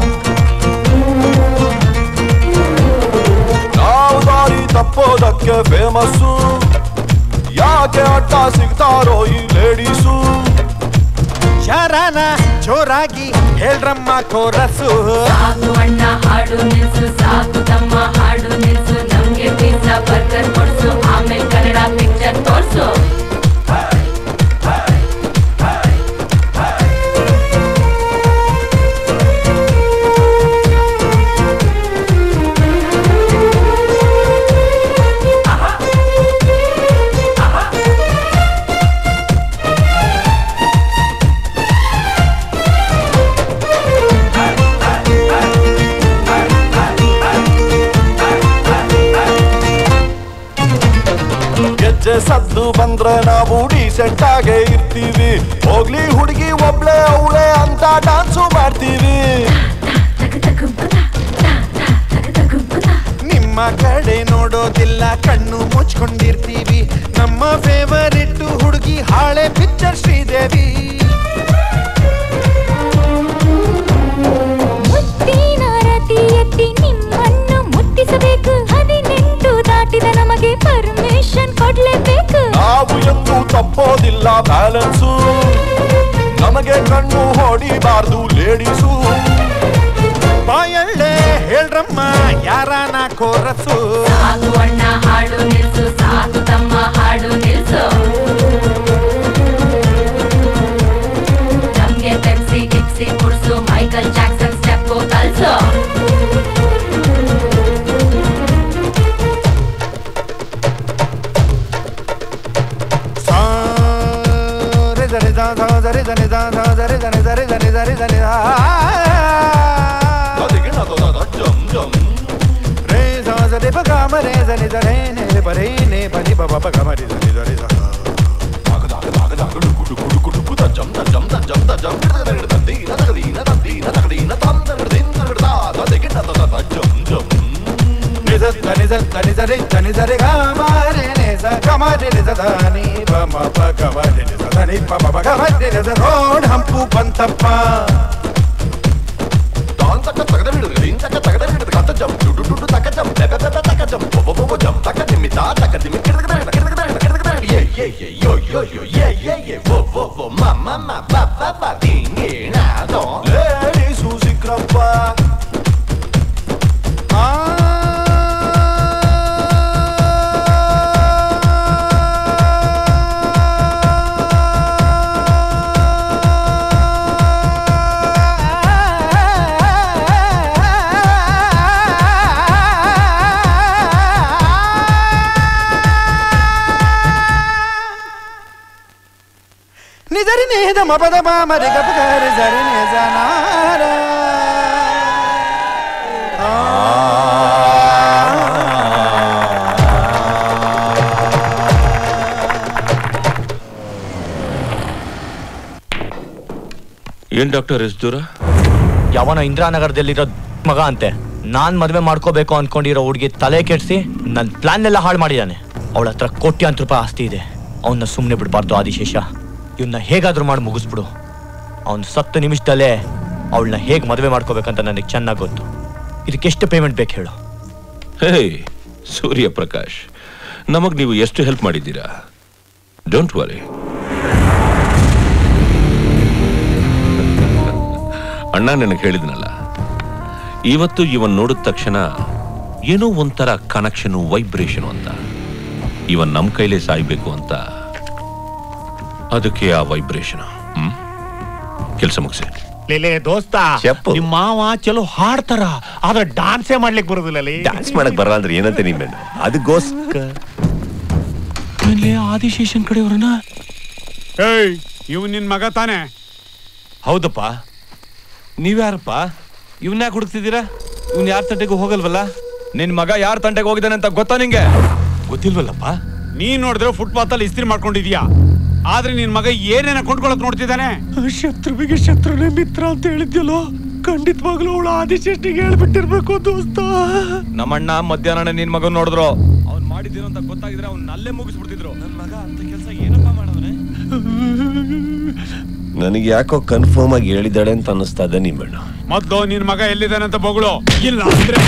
ನಾವು ದಾರಿ ತಪ್ಪೋದಕ್ಕೆ ಫೇಮಸ್ಸು ಯಾಕೆ ಅಡ್ಡ ಸಿಗ್ತಾರೋ ಈ ಲೇಡೀಸು ಶರಣ ಜೋರಾಗಿ ಹೇಳ್ರಮ್ಮ ಕೋರಸು ಸಾಕು ಅಣ್ಣ ಹಾಡು ನಿಲ್ಸು ಸಾಕು ತಮ್ಮ ಹಾಡು ನಿಲ್ಸು ನಮ್ಗೆ ಪಿಜ್ಜಾ ಬರ್ಗರ್ ಕೊಡ್ಸು ಆಮೇಲೆ ಕನ್ನಡ ಪಿಕ್ಚರ್ ತೋರ್ಸು ಗೆಜ್ಜೆ ಸದ್ದು ಬಂದ್ರೆ ನಾವು ಡೀಸೆಂಟ್ ಆಗೇ ಇರ್ತೀವಿ ಹೋಗ್ಲಿ ಹುಡುಗಿ ಒಬ್ಳೆ ಅವಳೆ ಅಂತ ಡಾನ್ಸು ಮಾಡ್ತೀವಿ ನಿಮ್ಮ ಕಡೆ ನೋಡೋದಿಲ್ಲ ಕಣ್ಣು ಮುಚ್ಕೊಂಡಿರ್ತೀವಿ ನಮ್ಮ ಫೇವರಿಟ್ ಹುಡುಗಿ ಹಾಳೆ ಪಿಕ್ಚರ್ ಶ್ರೀದೇವಿ ಮುತ್ತಿನ ರತಿ ಎತ್ತಿ ನಿಮ್ಮನ್ನು ಮುಟ್ಟಿಸಬೇಕು ಹದಿನೆಂಟು ದಾಟಿದ ನಮಗೆ ಪರ್ಮಿಷನ್ ಕೊಡ್ಲೇಬೇಕು ನಾವು ಎಂದು ತಪ್ಪೋದಿಲ್ಲ ಬ್ಯಾಲೆನ್ಸು ನಮಗೆ ಕಣ್ಣು ಹೊಡಿಬಾರ್ದು ಲೇಡೀಸು ಬಾಯಳ್ಳೆ ಹೇಳ್ರಮ್ಮ ಯಾರಾನ ಕೋರಸು ಸಾಕು ಅಣ್ಣ ಹಾಡು ನಿಲ್ಸು ಸಾಕು ತಮ್ಮ ಹಾಡು ನಿಲ್ಸು ನಮ್ಗೆ ಪೆಪ್ಸಿ ಗಿಪ್ಸಿ ಕುಡ್ಸು ಮೈಕಲ್ ಜಾಕ್ಸನ್ ಸ್ಟೆಪ್ಪು ಕಲ್ಸು ರೆ ದರೆ ದ ಧ ದರೆ ದರೆ ದ ಧ ದರೆ ದರೆ ದರೆ ದರೆ ದರೆ ದರೆ ದ. ರೇ ಸ ಸ ರೆ ಪ ಗ ಮ ರೇ ಸ ನಿ ಸ ರೇ ನೆ ರೆ ಪ ರೇ ನೆ ಪ ನಿ ಪ ಪ ಪ ಗ ಮ ರಿ ಸ ನಿ ಸ ರಿ ಸ. ನಿ ಸ ತ ನಿ ಸ ತ ನಿ ಸ ರೆ ತ ನಿ ಸ ರೆ ಗ ಮ ರೆ ನೆ ಸ ಗ ಮ ರೆ ನಿ ಸ ದ ನಿ ಪ ಮ ಪ ಗ ಮ ರೆ ನಿ ಸ ದ ನಿ ಪ ಪ ಪ ಗ ಮ ರೆ ನಿ ಸ ರೋಡ್ ಹಂಪು ಬಂತಪ್ಪ ಲೇಡೀಸು ಸಿಕ್ರಪ್ಪ ನಿ ಜರಿ ನಿ ದ ಮ ಪದ ಮ ಮ ರಿ ಗ ಪ ಗ ರಿ ಜರಿ ನಿ ಜ ನ ರ. ಏನ್ ಡಾಕ್ಟರ್ ಎಷ್ಟು ದೂರ ಯಾವನ ಇಂದಿರಾನಗರದಲ್ಲಿರೋ ಮಗ ಅಂತೆ ನಾನ್ ಮದ್ವೆ ಮಾಡ್ಕೋಬೇಕು ಅನ್ಕೊಂಡಿರೋ ಹುಡುಗಿ ತಲೆ ಕೆಡ್ಸಿ ನನ್ ಪ್ಲಾನ್ ಎಲ್ಲ ಹಾಳು ಮಾಡಿದಾನೆ ಅವಳ ಹತ್ರ ಕೋಟ್ಯಾಂತರ ರೂಪಾಯಿ ಆಸ್ತಿ ಇದೆ ಅವನ್ನ ಸುಮ್ಮನೆ ಬಿಡಬಾರ್ದು ಆದಿಶೇಷ ಇವನ್ನ ಹೇಗಾದ್ರೂ ಮಾಡಿ ಮುಗಿಸ್ಬಿಡು ಅವನ್ ಸತ್ತು ನಿಮಿಷದಲ್ಲೇ ಅವಳನ್ನ ಹೇಗ್ ಮದುವೆ ಮಾಡ್ಕೋಬೇಕಂತ ನನಗೆ ಚೆನ್ನಾಗಿ ಗೊತ್ತು ಇದಕ್ಕೆ ಎಷ್ಟು ಪೇಮೆಂಟ್ ಬೇಕು ಹೇಳು ಹೇ ಸೂರ್ಯ ಪ್ರಕಾಶ್ ನಮಗ್ ನೀವು ಎಷ್ಟು ಹೆಲ್ಪ್ ಮಾಡಿದ್ದೀರಾ ಡೋಂಟ್ ವರಿ ಅಣ್ಣ ನನಗೆ ಹೇಳಿದ್ನಲ್ಲ ಇವತ್ತು ಇವನ್ ನೋಡಿದ ತಕ್ಷಣ ಏನೋ ಒಂಥರ ಕನೆಕ್ಷನು ವೈಬ್ರೇಷನ್ ಅಂತ ಇವನ್ ನಮ್ ಕೈಲೇ ಸಾಯ್ಬೇಕು ಅಂತ ಅದಕ್ಕೆ ಆ ವೈಬ್ರೇಷನ್ ಹ್ಮ್ ಕೆಲಸ ಮುಗಿಸಿ ಲೇಲೆ ದೋಸ್ತ చెప్పు. ನಿಮ್ಮ ಮಾವ ಚಲೋ ಹಾಡ್ತಾರ ಆದ್ರೆ ಡಾನ್ಸೇ ಮಾಡ್ಲಿಕ್ಕೆ ಬರೋದಿಲ್ಲ ಡ್ಯಾನ್ಸ್ ಮಾಡಕ್ ಬರಲ್ಲ ಅಂದ್ರೆ ಏನಂತ ನಿಮ್ಮ ಅದಕ್ಕೋಸ್ಕರ ಆದಿಶೇಷನ್ ಕಡೆಯವ್ರನ್ನ ಏಯ್ ಇವ್ ನಿನ್ ಮಗ ತಾನೆ ಹೌದಪ್ಪ ನೀವ್ಯಾರಪ್ಪ ಇವನ್ ಯಾಕೆ ಹುಡುಕ್ತಿದ್ದೀರಾ ಇವ್ನ್ ಯಾರ ತಟ್ಟೆಗೂ ಹೋಗಲ್ವಲ್ಲ ನಿನ್ ಮಗ ಯಾರ ತಂಟೆಗೆ ಹೋಗಿದ್ದಾನೆ ಅಂತ ಗೊತ್ತಾ ನಿಂಗೆ ಗೊತ್ತಿಲ್ವಲ್ಲಪ್ಪ ನೀನ್ ನೋಡಿದ್ರೆ ಫುಟ್ಪಾತ್ ಅಲ್ಲಿ ಇಸ್ತ್ರಿ ಮಾಡ್ಕೊಂಡಿದ್ಯಾ ಆದ್ರೆ ನಿನ್ ಮಗ ಏನೇನ ಕೊಂಡ್ಕೊಳಕ್ ನೋಡ್ತಿದ್ದಾನೆ ಶತ್ರುವಿಗೆ ಶತ್ರುನೇ ಮಿತ್ರ ಅಂತ ಹೇಳಿದ್ಯಲ್ಲೋ ಖಂಡಿತವಾಗ್ಲೂ ಅವಳು ಆದಿಶೇಷ್ಟಿಗೆ ಹೇಳ್ಬಿಟ್ಟಿರ್ಬೇಕು ದೋಸ್ತ ನಮ್ಮಣ್ಣ ಮಧ್ಯಾಹ್ನ ನಿನ್ ಮಗನ್ ನೋಡಿದ್ರು ಅವ್ನ್ ಮಾಡಿದ್ದೀರೋ ಅಂತ ಗೊತ್ತಾಗಿದ್ರೆ ಅವ್ನ ಅಲ್ಲೇ ಮುಗಿಸ್ಬಿಡ್ತಿದ್ರು ನನ್ ಮಗ ಅಂತ ಕೆಲಸ ಏನಪ್ಪ ಮಾಡವನೆ ನನಗೆ ಯಾಕೋ ಕನ್ಫರ್ಮ್ ಆಗಿ ಹೇಳಿದ್ದಾಳೆ ಅಂತ ಅನ್ನಿಸ್ತಾ ಇದೆ ನಿಮ್ಮಣ್ಣ ಮೊದ್ಲು ನಿನ್ ಮಗ ಎಲ್ಲಿದ್ದಾನೆ ಅಂತ ಬೊಗಳು ಇಲ್ಲ ಅಂದ್ರೆ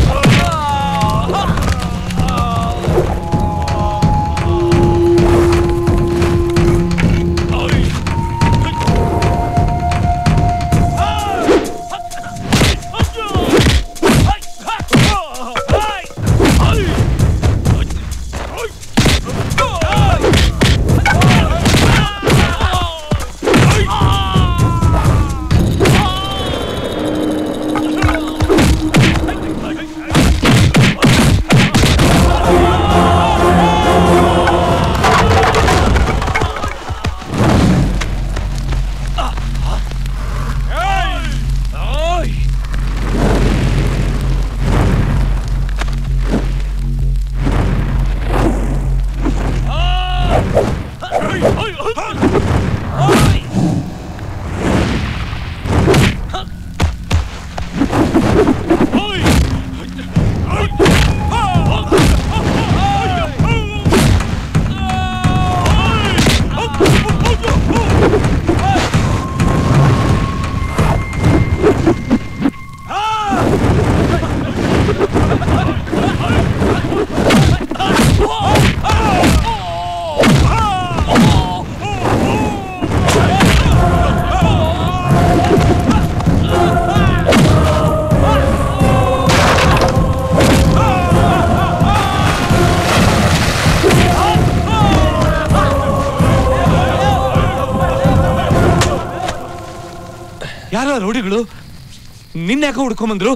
ಯಾರೋ ರೌಡಿಗಳು ನಿನ್ನ ಯಾಕೆ ಹುಡ್ಕೊಂಬಂದ್ರು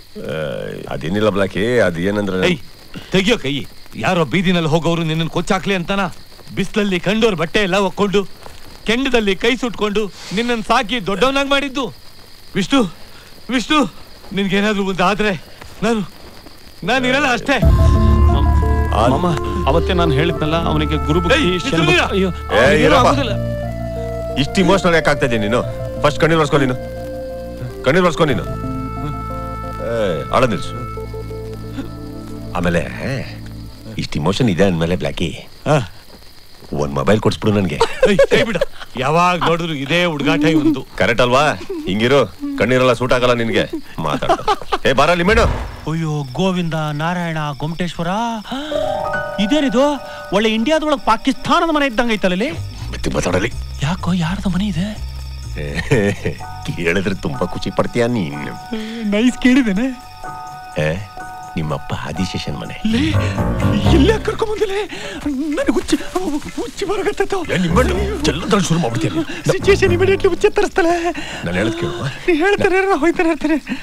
ಅದೇನಿಲ್ಲ ಬ್ಲಾಕಿ ಅದು ಏನಂದ್ರೆ ಏಯ್ ತೆಗಿಯೋ ಕೈ ಯಾರೋ ಬೀದಿನಲ್ಲಿ ಹೋಗೋರು ನಿನ್ನ ಕೊಚ್ಚಾಕ್ಲಿ ಅಂತಾನ ಬಿಸ್ಲಲ್ಲಿ ಕಂಡೋರ್ ಬಟ್ಟೆ ಎಲ್ಲ ಒಕ್ಕೊಂಡು ಕೆಂಡದಲ್ಲಿ ಕೈ ಸುಟ್ಕೊಂಡು ನಿನ್ನನ್ನು ಸಾಕಿ ದೊಡ್ಡವನಾಗಿ ಮಾಡಿದ್ದು ವಿಷ್ಣು ವಿಷ್ಣು ನಿನ್ಗೇನಾದ್ರೂ ಒಂದು ಆದ್ರೆ ನಾನು ನಾನು ಇರಲ್ಲ ಅಷ್ಟೇ ಮಾಮ ಅವತ್ತೇ ನಾನು ಹೇಳಿದ್ನಲ್ಲ ಅವನಿಗೆ ಗುರು ಏಯ್, ಶನಿ ನಿಲ್ಲು. ಅಯ್ಯೋ ಏ, ಅವ್ನಿಗೇನು ಇರಪ್ಪ. ಆಗೋದಿಲ್ಲ. ಇಷ್ಟು ಇಮೋಷನಲ್ ಯಾಕೆ ಆಗ್ತಾ ಇದೀಯ ನೀನು ಫಸ್ಟ್ ಕಣ್ಣೀರ್ ಬರ್ಸ್ಕೊ ನೀನು ಕಣ್ಣೀರ್ ಬರ್ಸ್ಕೊ ನೀನು ಏ, ಅಳ ನಿಲ್ಸು ಆಮೇಲೆ ಇಷ್ಟು ಇಮೋಷನ್ ಇದೆ ಅಂದ್ಮೇಲೆ ಬ್ಲಾಕಿ ಒಂದ್ ಮೊಬೈಲ್ ಕೊಡ್ಸ್ಬಿಡು ನನ್ಗೆ ಏಯ್, ಕೈ ಬಿಡ ಯಾವಾಗ ನೋಡಿದ್ರು ಇದೇ ಹುಡುಗಾಟ ಒಂದು ಕರೆಕ್ಟ್ ಅಲ್ವಾ ಹಿಂಗಿರು ಕಣ್ಣೀರೆಲ್ಲ ಸೂಟ್ ಆಗಲ್ಲ ನಿನ್ಗೆ ಮಾತಾಡ ಏ ಬಾರ ಲಿಮೇಡು ಅಯ್ಯೋ ಗೋವಿಂದ ನಾರಾಯಣ ಗೊಮಟೇಶ್ವರ ಇದೇನಿದು ಒಳ್ಳೆ ಇಂಡಿಯಾದೊಳಗೆ ಪಾಕಿಸ್ತಾನದ ಮನೆ ಇದ್ದಂಗೆ ಐತಲ್ಲಿ ಮಾತಾಡಲಿ ಯಾಕೋ ಯಾರ್ದ ಮನೆ ಇದೆ ಕೇಳಿದ್ರೆ ತುಂಬಾ ಖುಷಿ ಪಡ್ತೀಯ ನೀನ್ ನೈಸ್ ಕೇಳಿದ್ದೇನೆ ಏ, ನಿಮ್ಮಪ್ಪ ಆದಿಶೇಷನ್ ಮನೆ ಇಲ್ಲೇ ಕರ್ಕೊಂಬಂದಿಲ್ಲ ನನಗೆ ಹುಚ್ಚಿ ಹುಚ್ಚಿ ಬರಗತ್ತೈತೋ ಚೆಲ್ಲದಲ್ಲಿ ಶುರು ಮಾಡ್ಬಿಡ್ತೀನಿ ಸಿಚುವೇಶನ್ ಇಮಿಡಿಯೇಟ್ಲಿ ಹುಚ್ಚೆ ತರಿಸ್ತಾಳೆ ನಾನು ಹೇಳದ್ ಕೇಳು ನೀ ಹೇಳ್ತಾರೆ ಹೋಯ್ತಾರೆ ಹೇಳ್ತಾರೆ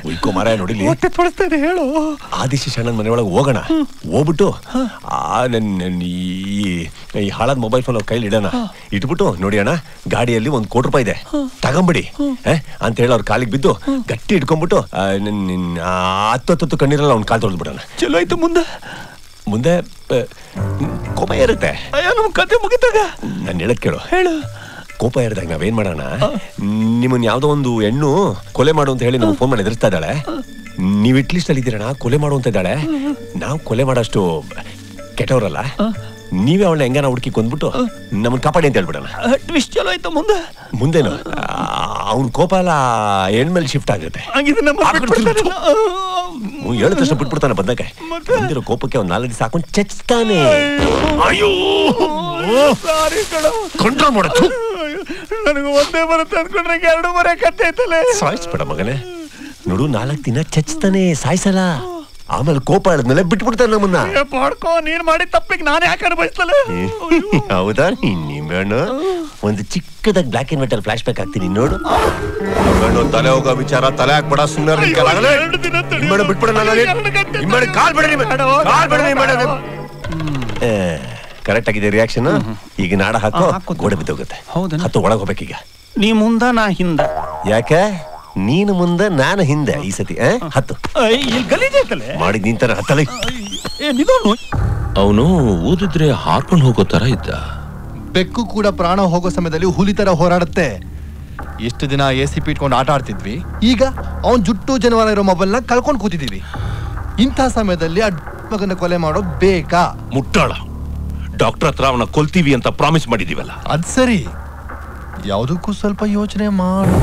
ಉಯ್ಕೋ ಮರ ನೋಡಿಲಿ ಹೊಟ್ಟೆ ತೊಳಸ್ತೇನೆ ಹೇಳು ಆದಿಶೇಷಣ್ಣನ ಮನೆ ಒಳಗೆ ಹೋಗೋಣ ಹೋಗ್ಬಿಟ್ಟು ಆ ನನ್ ನನ್ ಈ ಈ ಹಾಳಾದ ಮೊಬೈಲ್ ಫೋನ್ ಅವ್ರ ಕೈಲಿ ಇಡೋಣ ಇಟ್ಬಿಟ್ಟು ನೋಡಿ ಅಣ್ಣ ಗಾಡಿಯಲ್ಲಿ ಒಂದ್ ಕೋಟಿ ರೂಪಾಯಿ ಇದೆ ತಗೊಂಬಿಡಿ ಆ, ಅಂತ ಹೇಳಿ ಅವ್ರ ಕಾಲಿಗೆ ಬಿದ್ದು ಗಟ್ಟಿ ಇಟ್ಕೊಂಡ್ಬಿಟ್ಟು ಆ, ನಿನ್- ನಿನ್ ಆ ಹತ್ತು ಹತ್ತು ಕಣ್ಣೀರಲ್ಲ ಅವ್ನ ಕಾಲ್ ತೊಳೆದು ಬಿಡೋಣ ಚಲೋ ಆಯ್ತು ಮುಂದೆ ಮುಂದೆ ಆ, ಕೋಪ ಇರುತ್ತೆ ಅಯ್ಯೋ ನಮ್ ಕತೆ ಮುಗಿತಾಗ ನಾನು ಹೇಳಕ್ ಕೇಳು ಹೇಳು ಕೋಪ ಇರಿದಾಗ ನಾವೇನ್ ಮಾಡೋಣ ನಿಮ್ಮನ್ ಯಾವ್ದೋ ಒಂದು ಹೆಣ್ಣು ಕೊಲೆ ಮಾಡು ಅಂತ ಹೇಳಿ ನಮ್ಗೆ ಫೋನ್ ಮಾಡಿ ಎದುರಿಸ್ತಾ ಇದ್ದಾಳೆ ನೀವ್ ಇಟ್ ಲಿಸ್ಟ್ ಅಲ್ಲಿ ಇದ್ದೀರಣ್ಣ ಕೊಲೆ ಮಾಡು ಅಂತ ಇದ್ದಾಳೆ ನಾವು ಕೊಲೆ ಮಾಡೋಷ್ಟು ಕೆಟ್ಟವ್ರಲ್ಲ ನೀವೇ ಅವಳನ್ನ ಹೆಂಗಾನ ಹುಡುಕಿ ಕೊಂದ್ಬಿಟ್ಟು ನಮ್ಮನ್ನ ಕಾಪಾಡಿ ಅಂತ ಹೇಳ್ಬಿಡೋಣ ಟ್ವಿಸ್ಟ್ ಚಲೋ ಆಯ್ತು ಮುಂದೆ ಮುಂದೇನು ಅವ್ನ ಕೋಪ ಎಲ್ಲ ಹೆಣ್ಮೇಲೆ ಶಿಫ್ಟ್ ಆಗುತ್ತೆ ಹಂಗಿದ್ರೆ ನಮ್ಮ ಬಿಟ್ಬಿಡ್ತಾರಲ್ಲ. ಅವ್ನು ಹೇಳಿದ ತಕ್ಷಣ ಬಿಟ್ಬಿಡ್ತಾನೆ ಬಂದಾಗ ಬಂದಿರೋ ಕೋಪಕ್ಕೆ ಅವ್ನು ನಾಲ್ಕು ದಿವಸ ಹಾಕೊಂಡು ಚಚ್ತಾನೆ ಅಯ್ಯೋ ಸಾರಿ ಕಣೋ ಕಂಟ್ರೋಲ್ ಮಾಡತ್ತು ನನಗೆ ಒಂದೇ ಬರುತ್ತೆ ಅನ್ಕೊಂಡ್ರೆ ಎರಡು ಬರ ಕತ್ತೆ ಐತಲೆ ಸಾಯಿಸ್ಬೇಡ ಮಗನೇ ನೋಡು ನಾಲ್ಕು ದಿನ ಚಚ್ತಾನೆ ಸಾಯಿಸಲ್ಲ ಆಮೇಲೆ ಕೋಪ ಹೇಳಿದ್ಮೇಲೆ ಬಿಟ್ಬಿಡ್ತಾನೆ ನಮ್ಮನ್ನ ಏ, ಪಾಡ್ಕೋ ನೀನ್ ಮಾಡಿ ತಪ್ಪಿಗೆ ನಾನೇ ಯಾಕೆ ಅನುಭವಿಸ್ತಲೆ ಹೌದಾ ನಿಮ್ಮೆಣ್ಣು ಒಂದು ಚಿಕ್ಕದಾಗಿ ಬ್ಲಾಕ್ ಅಂಡ್ ವೈಟ್ ಅಲ್ಲಿ ಫ್ಲಾಶ್ ಬ್ಯಾಕ್ ಆಗ್ತೀನಿ ನೋಡು ನಿಮ್ಮೆಣ್ಣು ತಲೆ ಹೋಗೋ ವಿಚಾರ ತಲೆ ಹಾಕ್ಬೇಡ ಸುಮ್ಮನೆ ನಿಮ್ಮೆಣ್ಣು ಬಿಟ್ಬಿಡ ನಾನು ನಿಮ್ಮೆಣ್ಣು ಕಾಲ್ ಬಿಡ ಕಾಲ್ ಬಿಡ ನಿಮ್ಮೆಣ್ಣು ಕರೆಕ್ಟ್ ಆಗಿದೆ ರಿಯಾಕ್ಷನ್ ಈಗ ನಾಡ ಹಾಕೋ ಗೋಡೆ ಬಿದ್ದೋಗುತ್ತೆ ಹತ್ತು ಒಳಗೆ ಹೋಗ್ಬೇಕೀಗ ನೀ ಮುಂದ ನಾ ಹಿಂದ ಯಾಕೆ ನೀನು ಮುಂದೆ ನಾನು ಹಿಂದೆ ಈ ಸತಿ ಆ? ಹತ್ತು ಇಲ್ಲಿ ಗಲೀಜೈತಲೆ ಮಾಡಿದ್ ನಿಂತಾನೆ ಹತ್ತಲೇ ಏ ನಿದೋನು ಅವನು ಊದಿದ್ರೆ ಹಾರ್ಕೊಂಡು ಹೋಗೋ ತರ ಇದ್ದ ಬೆಕ್ಕು ಕೂಡ ಪ್ರಾಣ ಹೋಗೋ ಸಮಯದಲ್ಲಿ ಹುಲಿ ತರ ಹೋರಾಡುತ್ತೆ ಎಷ್ಟು ದಿನ ಎ ಸಿ ಪಿ ಇಟ್ಕೊಂಡು ಆಟ ಆಡ್ತಿದ್ವಿ ಈಗ ಅವನ್ ಜುಟ್ಟು ಜನವಾರ ಇರೋ ಮೊಬೈಲ್ನ ಕಳ್ಕೊಂಡು ಕೂತಿದೀವಿ ಇಂಥ ಸಮಯದಲ್ಲಿ ಆ ಮಗನ ಕೊಲೆ ಮಾಡೋದು ಬೇಕಾ ಮುಟ್ಟಾಳ ಡಾಕ್ಟರ್ ಹತ್ರ ಅವನ ಕೊಲ್ತೀವಿ ಅಂತ ಪ್ರಾಮಿಸ್ ಮಾಡಿದೀವಲ್ಲ ಅದ್ ಸರಿ ಯಾವುದಕ್ಕೂ ಸ್ವಲ್ಪ ಯೋಚನೆ ಮಾಡು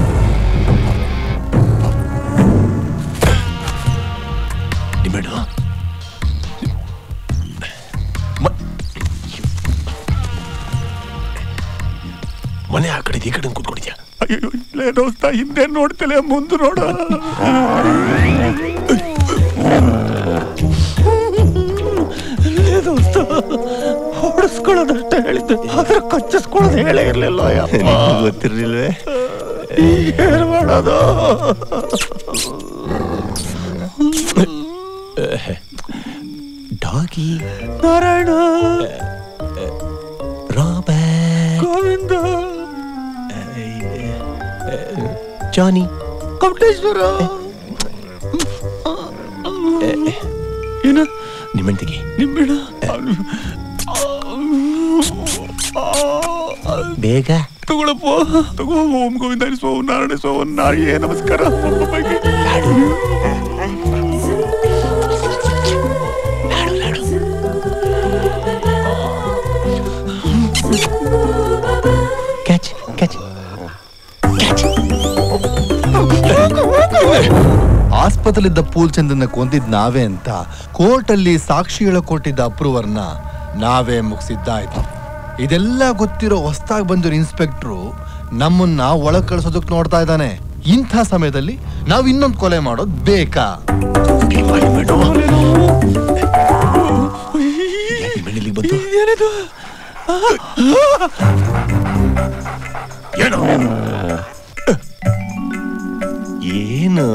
ನಿಮ್ಮೆಣ್ಣು ಮನೆ ಆ ಕಡೆ ಈ ಕಡೆ ಕೂತ್ಕೊಂಡಿದ್ಯಾ ಅಯ್ಯೋ ಇಲ್ಲೇ ದೋಸ್ತ ಹಿಂದೆ ನೋಡ್ತಲೆ ಮುಂದೆ ನೋಡ ಇಲ್ಲೇ ದೋಸ್ತ ಹೊಡೆಸ್ಕೊಳ್ಳೋದಷ್ಟೇ ಹೇಳಿದ್ದೆ ಆದ್ರೆ ಕಚ್ಚಿಸ್ಕೊಳ್ಳೋದು ಹೇಳೇ ಇರ್ಲಿಲ್ಲ ಯಪ್ಪ. ಗೊತ್ತಿರ್ಲಿಲ್ವೇ ಏನ್ ಮಾಡೋದು doggy Narayana Robert Govinda Johnny Kamateshwara ಏನ ನಿಮ್ಮಂತಿಗೆ ನಿಂಬಿಡ ಬೇಗ ತಗೊಳಪ್ಪ ತಗೋ ಓಂ ಗೋವಿಂದ ಸ್ವ ಓಂ ನಾರಾಯಣ ಸ್ವ ಓಂ ನಾರಿಯೇ ನಮಸ್ಕಾರ ಅಪ್ಪಗೆ. ಕ್ಯಾಚ್ ಕ್ಯಾಚ್ ಆಸ್ಪತ್ರೆಲಿದ್ದ ಪೂಲ್ ಚಂದನ್ನ ಕೊಂದಿದ್ ನಾವೇ ಅಂತ ಕೋರ್ಟಲ್ಲಿ ಸಾಕ್ಷಿಗಳ ಕೊಟ್ಟಿದ್ದ ಅಪ್ರೂವರ್ನ ನಾವೇ ಮುಗಿಸಿದ್ದಾಯ್ತು ಇದೆಲ್ಲ ಗೊತ್ತಿರೋ ಹೊಸ್ದಾಗಿ ಬಂದಿರೋ ಇನ್ಸ್ಪೆಕ್ಟ್ರು ನಮ್ಮನ್ನ ಒಳಗ್ ಕಳ್ಸೋದಕ್ ನೋಡ್ತಾ ಇದ್ದಾನೆ ಇಂಥ ಸಮಯದಲ್ಲಿ ನಾವ್ ಇನ್ನೊಂದು ಕೊಲೆ ಮಾಡೋದ್ ಬೇಕಾ ನಿಮ್ಮೆಣ್ಣಿಗೆ ಬಂತು ಏನಿದು ಏನು ಏನು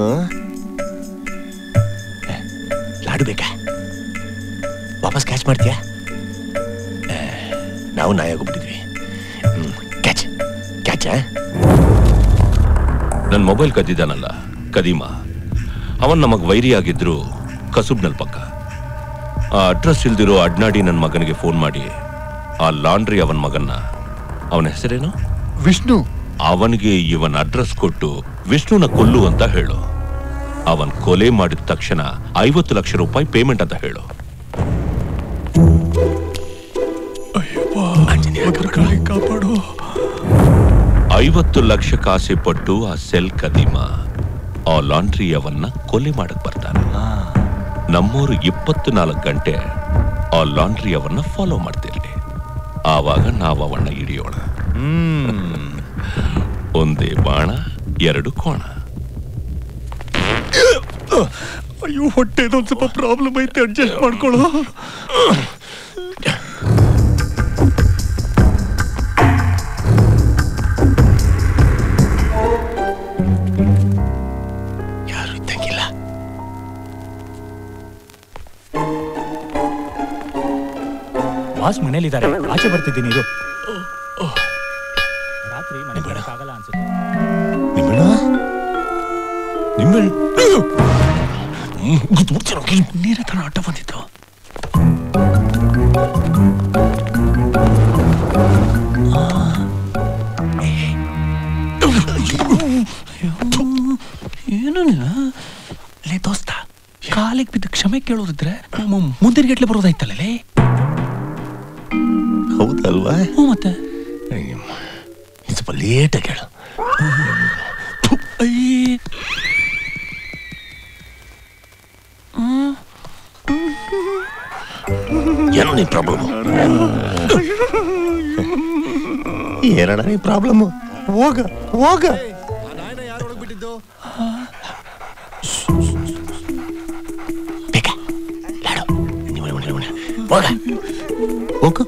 ಲಾಡು ಬೇಕಾ ವಾಪಸ್ ಕ್ಯಾಚ್ ಮಾಡ್ತೀಯಾ ಆ, ನಾವು ನಾಯಿ ಆಗೋಗ್ಬಿಟ್ಟಿದ್ವಿ ಕ್ಯಾಚ್ ಕ್ಯಾಚ್ ನನ್ನ ಮೊಬೈಲ್ ಕದ್ದಿದ್ದಾನಲ್ಲ ಕದೀಮ ಅವನ್ ನಮಗ್ ವೈರಿ ಆಗಿದ್ರು ಕಸುಬ್ನಲ್ ಪಕ್ಕ ಆ ಅಡ್ರೆಸ್ ಇಲ್ದಿರೋ ಅಡ್ನಾಡಿ ನನ್ನ ಮಗನಿಗೆ ಫೋನ್ ಮಾಡಿ ಆ ಲಾಂಡ್ರಿ ಅವನ ಮಗನ್ನ ಅವನ ಹೆಸರೇನು ವಿಷ್ಣು ಅವನಿಗೆ ಇವನ್ ಅಡ್ರೆಸ್ ಕೊಟ್ಟು ವಿಷ್ಣುನ ಕೊಲ್ಲು ಅಂತ ಹೇಳು ಅವನ್ ಕೊಲೆ ಮಾಡಿದ ತಕ್ಷಣ ಐವತ್ತು ಲಕ್ಷ ರೂಪಾಯಿ ಪೇಮೆಂಟ್ ಅಂತ ಹೇಳು ಕಾಪಾಡು ಐವತ್ತು ಲಕ್ಷ ಕಾಸೆ ಪಟ್ಟು ಆ ಸೆಲ್ ಕದೀಮ ಆ ಲಾಂಡ್ರಿ ಅವನ್ನ ಕೊಲೆ ಮಾಡಕ್ ಬರ್ತಾನೆ ನಮ್ಮೂರು ಇಪ್ಪತ್ತು ನಾಲ್ಕು ಗಂಟೆ ಆ ಲಾಂಡ್ರಿ ಅವನ್ನ ಫಾಲೋ ಮಾಡ್ತಿರ್ಲಿ ಆವಾಗ ನಾವು ಅವನ್ನ ಹಿಡಿಯೋಣ ಹ್ಮ್. ಒಂದೇ ಬಾಣ ಎರಡು ಕೋಣ ಅಯ್ಯೋ ಹೊಟ್ಟೆದು ಒಂದ್ ಸ್ವಲ್ಪ ಪ್ರಾಬ್ಲಮ್ ಐತೆ ಅಡ್ಜಸ್ಟ್ ಮಾಡ್ಕೊಳ್ಳೋ ಯಾರು ಇದ್ದಂಗಿಲ್ಲ ಬಾಸ್ ಮನೇಲಿದ್ದಾರೆ ಆಚೆ ಬರ್ತಿದ್ದೀನಿ ಇದು ರಾತ್ರಿ ಮನೆ ಬರೋಕ್ಕಾಗಲ್ಲ ಅನ್ಸುತ್ತೆ ನೀರೇ ತರ ಅಡ್ಡ ಬಂದಿತ್ತು ಏನು ಲೇ ದೋಸ್ತ ಕಾಲಿಗೆ ಬಿದ್ದು ಕ್ಷಮೆ ಕೇಳೋದಿದ್ರೆ ಮ- ಮುಂದಿನ ಗಟ್ಲೆ ಬರೋದಾಯ್ತಲ್ಲೇ ಹೌದಲ್ವಾ ಹ್ಞೂ ಮತ್ತೆ ಇದ್ ಸ್ವಲ್ಪ ಲೇಟಾಗಿ ಹೇಳು ಅಯ್ಯೇ ಏನೋ ನಿನ್ ಪ್ರಾಬ್ಲಮ್ ಏನಣ್ಣ ನೀ ಪ್ರಾಬ್ಲಮ್ ಹೋಗ ಹೋಗ ಹೋಗ ಹೋಗ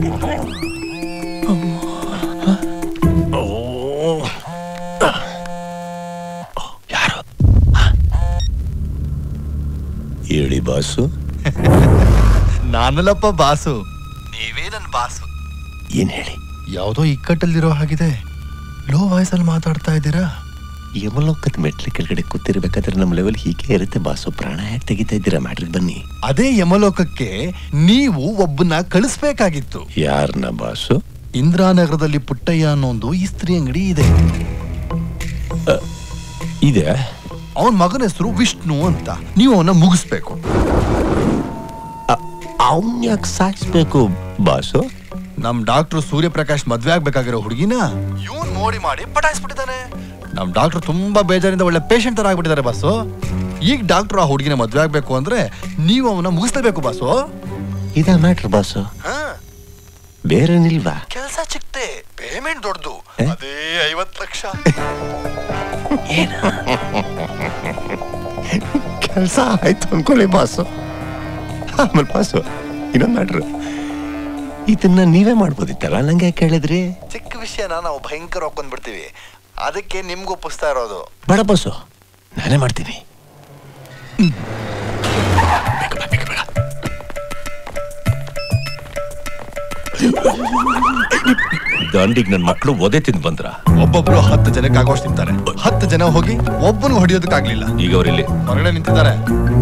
ಹೇಳಿ ಬಾಸು ನಾನಲ್ಲಪ್ಪ ಬಾಸು ನೀವೇ ನನ್ನ ಬಾಸು ಏನ್ ಹೇಳಿ ಯಾವುದೋ ಇಕ್ಕಟ್ಟಲ್ಲಿರೋ ಹಾಗಿದೆ ಲೋ ವಾಯ್ಸಲ್ಲಿ ಮಾತಾಡ್ತಾ ಇದ್ದೀರಾ ಯಮಲೋಕದ ಮೆಟ್ಲು ಕೆಳಗಡೆ ಕೂತಿರ್ಬೇಕಾದ್ರೆ ನಮ್ಮ ಲೆವೆಲ್ ಹೀಗೆ ಇರುತ್ತೆ ಬಾಸು ಪ್ರಾಣ ಯಾಕೆ ತೆಗಿತಾ ಇದ್ದೀರಾ ಮ್ಯಾಟ್ರಿಗೆ ಬನ್ನಿ ಅದೇ ಯಮಲೋಕಕ್ಕೆ ನೀವು ಒಬ್ಬನ ಕಳಿಸ್ಬೇಕಾಗಿತ್ತು ಯಾರನ್ನ ಬಾಸು ಇಂದ್ರಾನಗರದಲ್ಲಿ ಪುಟ್ಟಯ್ಯ ಅನ್ನೋ ಒಂದು ಇಸ್ತ್ರಿ ಅಂಗಡಿ ಇದೆ ಇದೆ ಅವನ ಮಗನ ಹೆಸರು ವಿಷ್ಣು ಅಂತ ನೀವು ಅವನ ಮುಗಿಸ್ಬೇಕು ಅವನ್ ಯಾಕೆ ಸಾಯಿಸ್ಬೇಕು ಬಾಸು ನಮ್ ಡಾಕ್ಟರ್ ಸೂರ್ಯಪ್ರಕಾಶ್ ಮದ್ವೆ ಆಗ್ಬೇಕಾಗಿರೋ ಹುಡುಗಿನ ಇವನ್ ಮೋಡಿ ಮಾಡಿ ಪಟಾಯಿಸ್ಬಿಟ್ಟಿದ್ದಾನೆ ನಮ್ ಡಾಕ್ಟರ್ ತುಂಬಾ ಬೇಜಾರಿಂದ ಒಳ್ಳೆ ಪೇಷಂಟ್ ತರ ಆಗ್ಬಿಟ್ಟಿದ್ದಾರೆ ಬಾಸು ಈಗ ಡಾಕ್ಟರ್ ಆ ಹುಡುಗಿನ ಮದ್ವೆ ಆಗ್ಬೇಕು ಅಂದ್ರೆ ನೀವು ಅವನ ಮುಗಿಸ್ಲೇಬೇಕು ಬಾಸು ಇದ ಮ್ಯಾಟ್ರ್ ಬಾಸು ಬೇರೇನಿಲ್ವಾ ಕೆಲಸ ಚಿಕ್ತೆ ಪೇಮೆಂಟ್ ದೊಡ್ಡದು ಅದೇ ಐವತ್ ಲಕ್ಷ ಕೆಲಸ ಆಯ್ತು ಅನ್ಕೊಳ್ಳಿ ಬಾಸು ಆಮೇಲೆ ಬಾಸು ಇನ್ನೊಂದು ಮ್ಯಾಟ್ರ್ ಇದನ್ನ ನೀವೇ ಮಾಡ್ಬೋದಿತ್ತಲ್ಲ ನಂಗೆ ಯಾಕೆ ಹೇಳಿದ್ರಿ ಚಿಕ್ಕ ವಿಷಯನ ನಾವು ಭಯಂಕರ ಒಪ್ಕೊಂಡ್ಬಿಡ್ತೀವಿ ಅದಕ್ಕೆ ನಿಮ್ಗೆ ಒಪ್ಪಿಸ್ತಾ ಇರೋದು ಬೇಡ ಬಾಸು ನಾನೇ ಮಾಡ್ತೀನಿ ದಂಡಿಗೆ ನನ್ನ ಮಕ್ಕಳು ಒದೆ ತಿಂದು ಬಂದ್ರ ಒಬ್ಬೊಬ್ರು ಹತ್ತು ಜನಕ್ಕೆ ಆಗೋಷ್ಟು ತಿಂತಾರೆ ಹತ್ತು ಜನ ಹೋಗಿ ಒಬ್ಬನು ಹೊಡಿಯೋದಕ್ಕಾಗ್ಲಿಲ್ಲ ಈಗ ಅವರಿಲ್ಲಿ ಹೊರಗಡೆ ನಿಂತಿದ್ದಾರೆ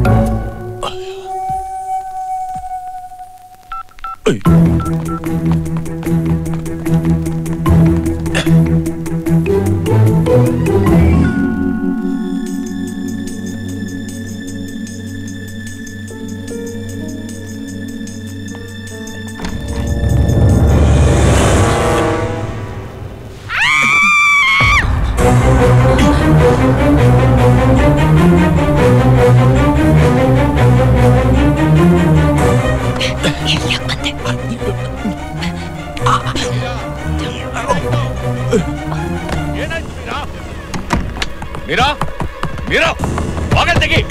ಮೀರಾ ಮೀರಾ ಬಾಗಲ್ ತೆಗಿ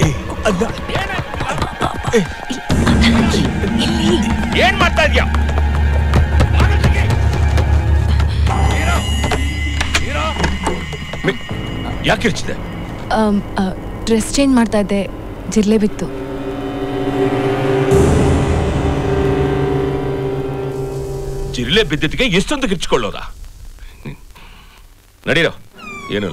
ಏನ್ ಮಾಡ್ತಾ ಇದ್ಯಾ ಯಾಕೆ ಇರ್ಚಿದೆ ಡ್ರೆಸ್ ಚೇಂಜ್ ಮಾಡ್ತಾ ಇದ್ದೆ ಜಿರ್ಲೆ ಬಿತ್ತು ಜಿರ್ಲೆ ಬಿದ್ದಿದ್ದಕ್ಕೆ ಎಷ್ಟೊಂದು ಕಿರ್ಚ್ಕೊಳ್ಳೋದ ನಡೀರೋ ಏನಿಲ್ಲ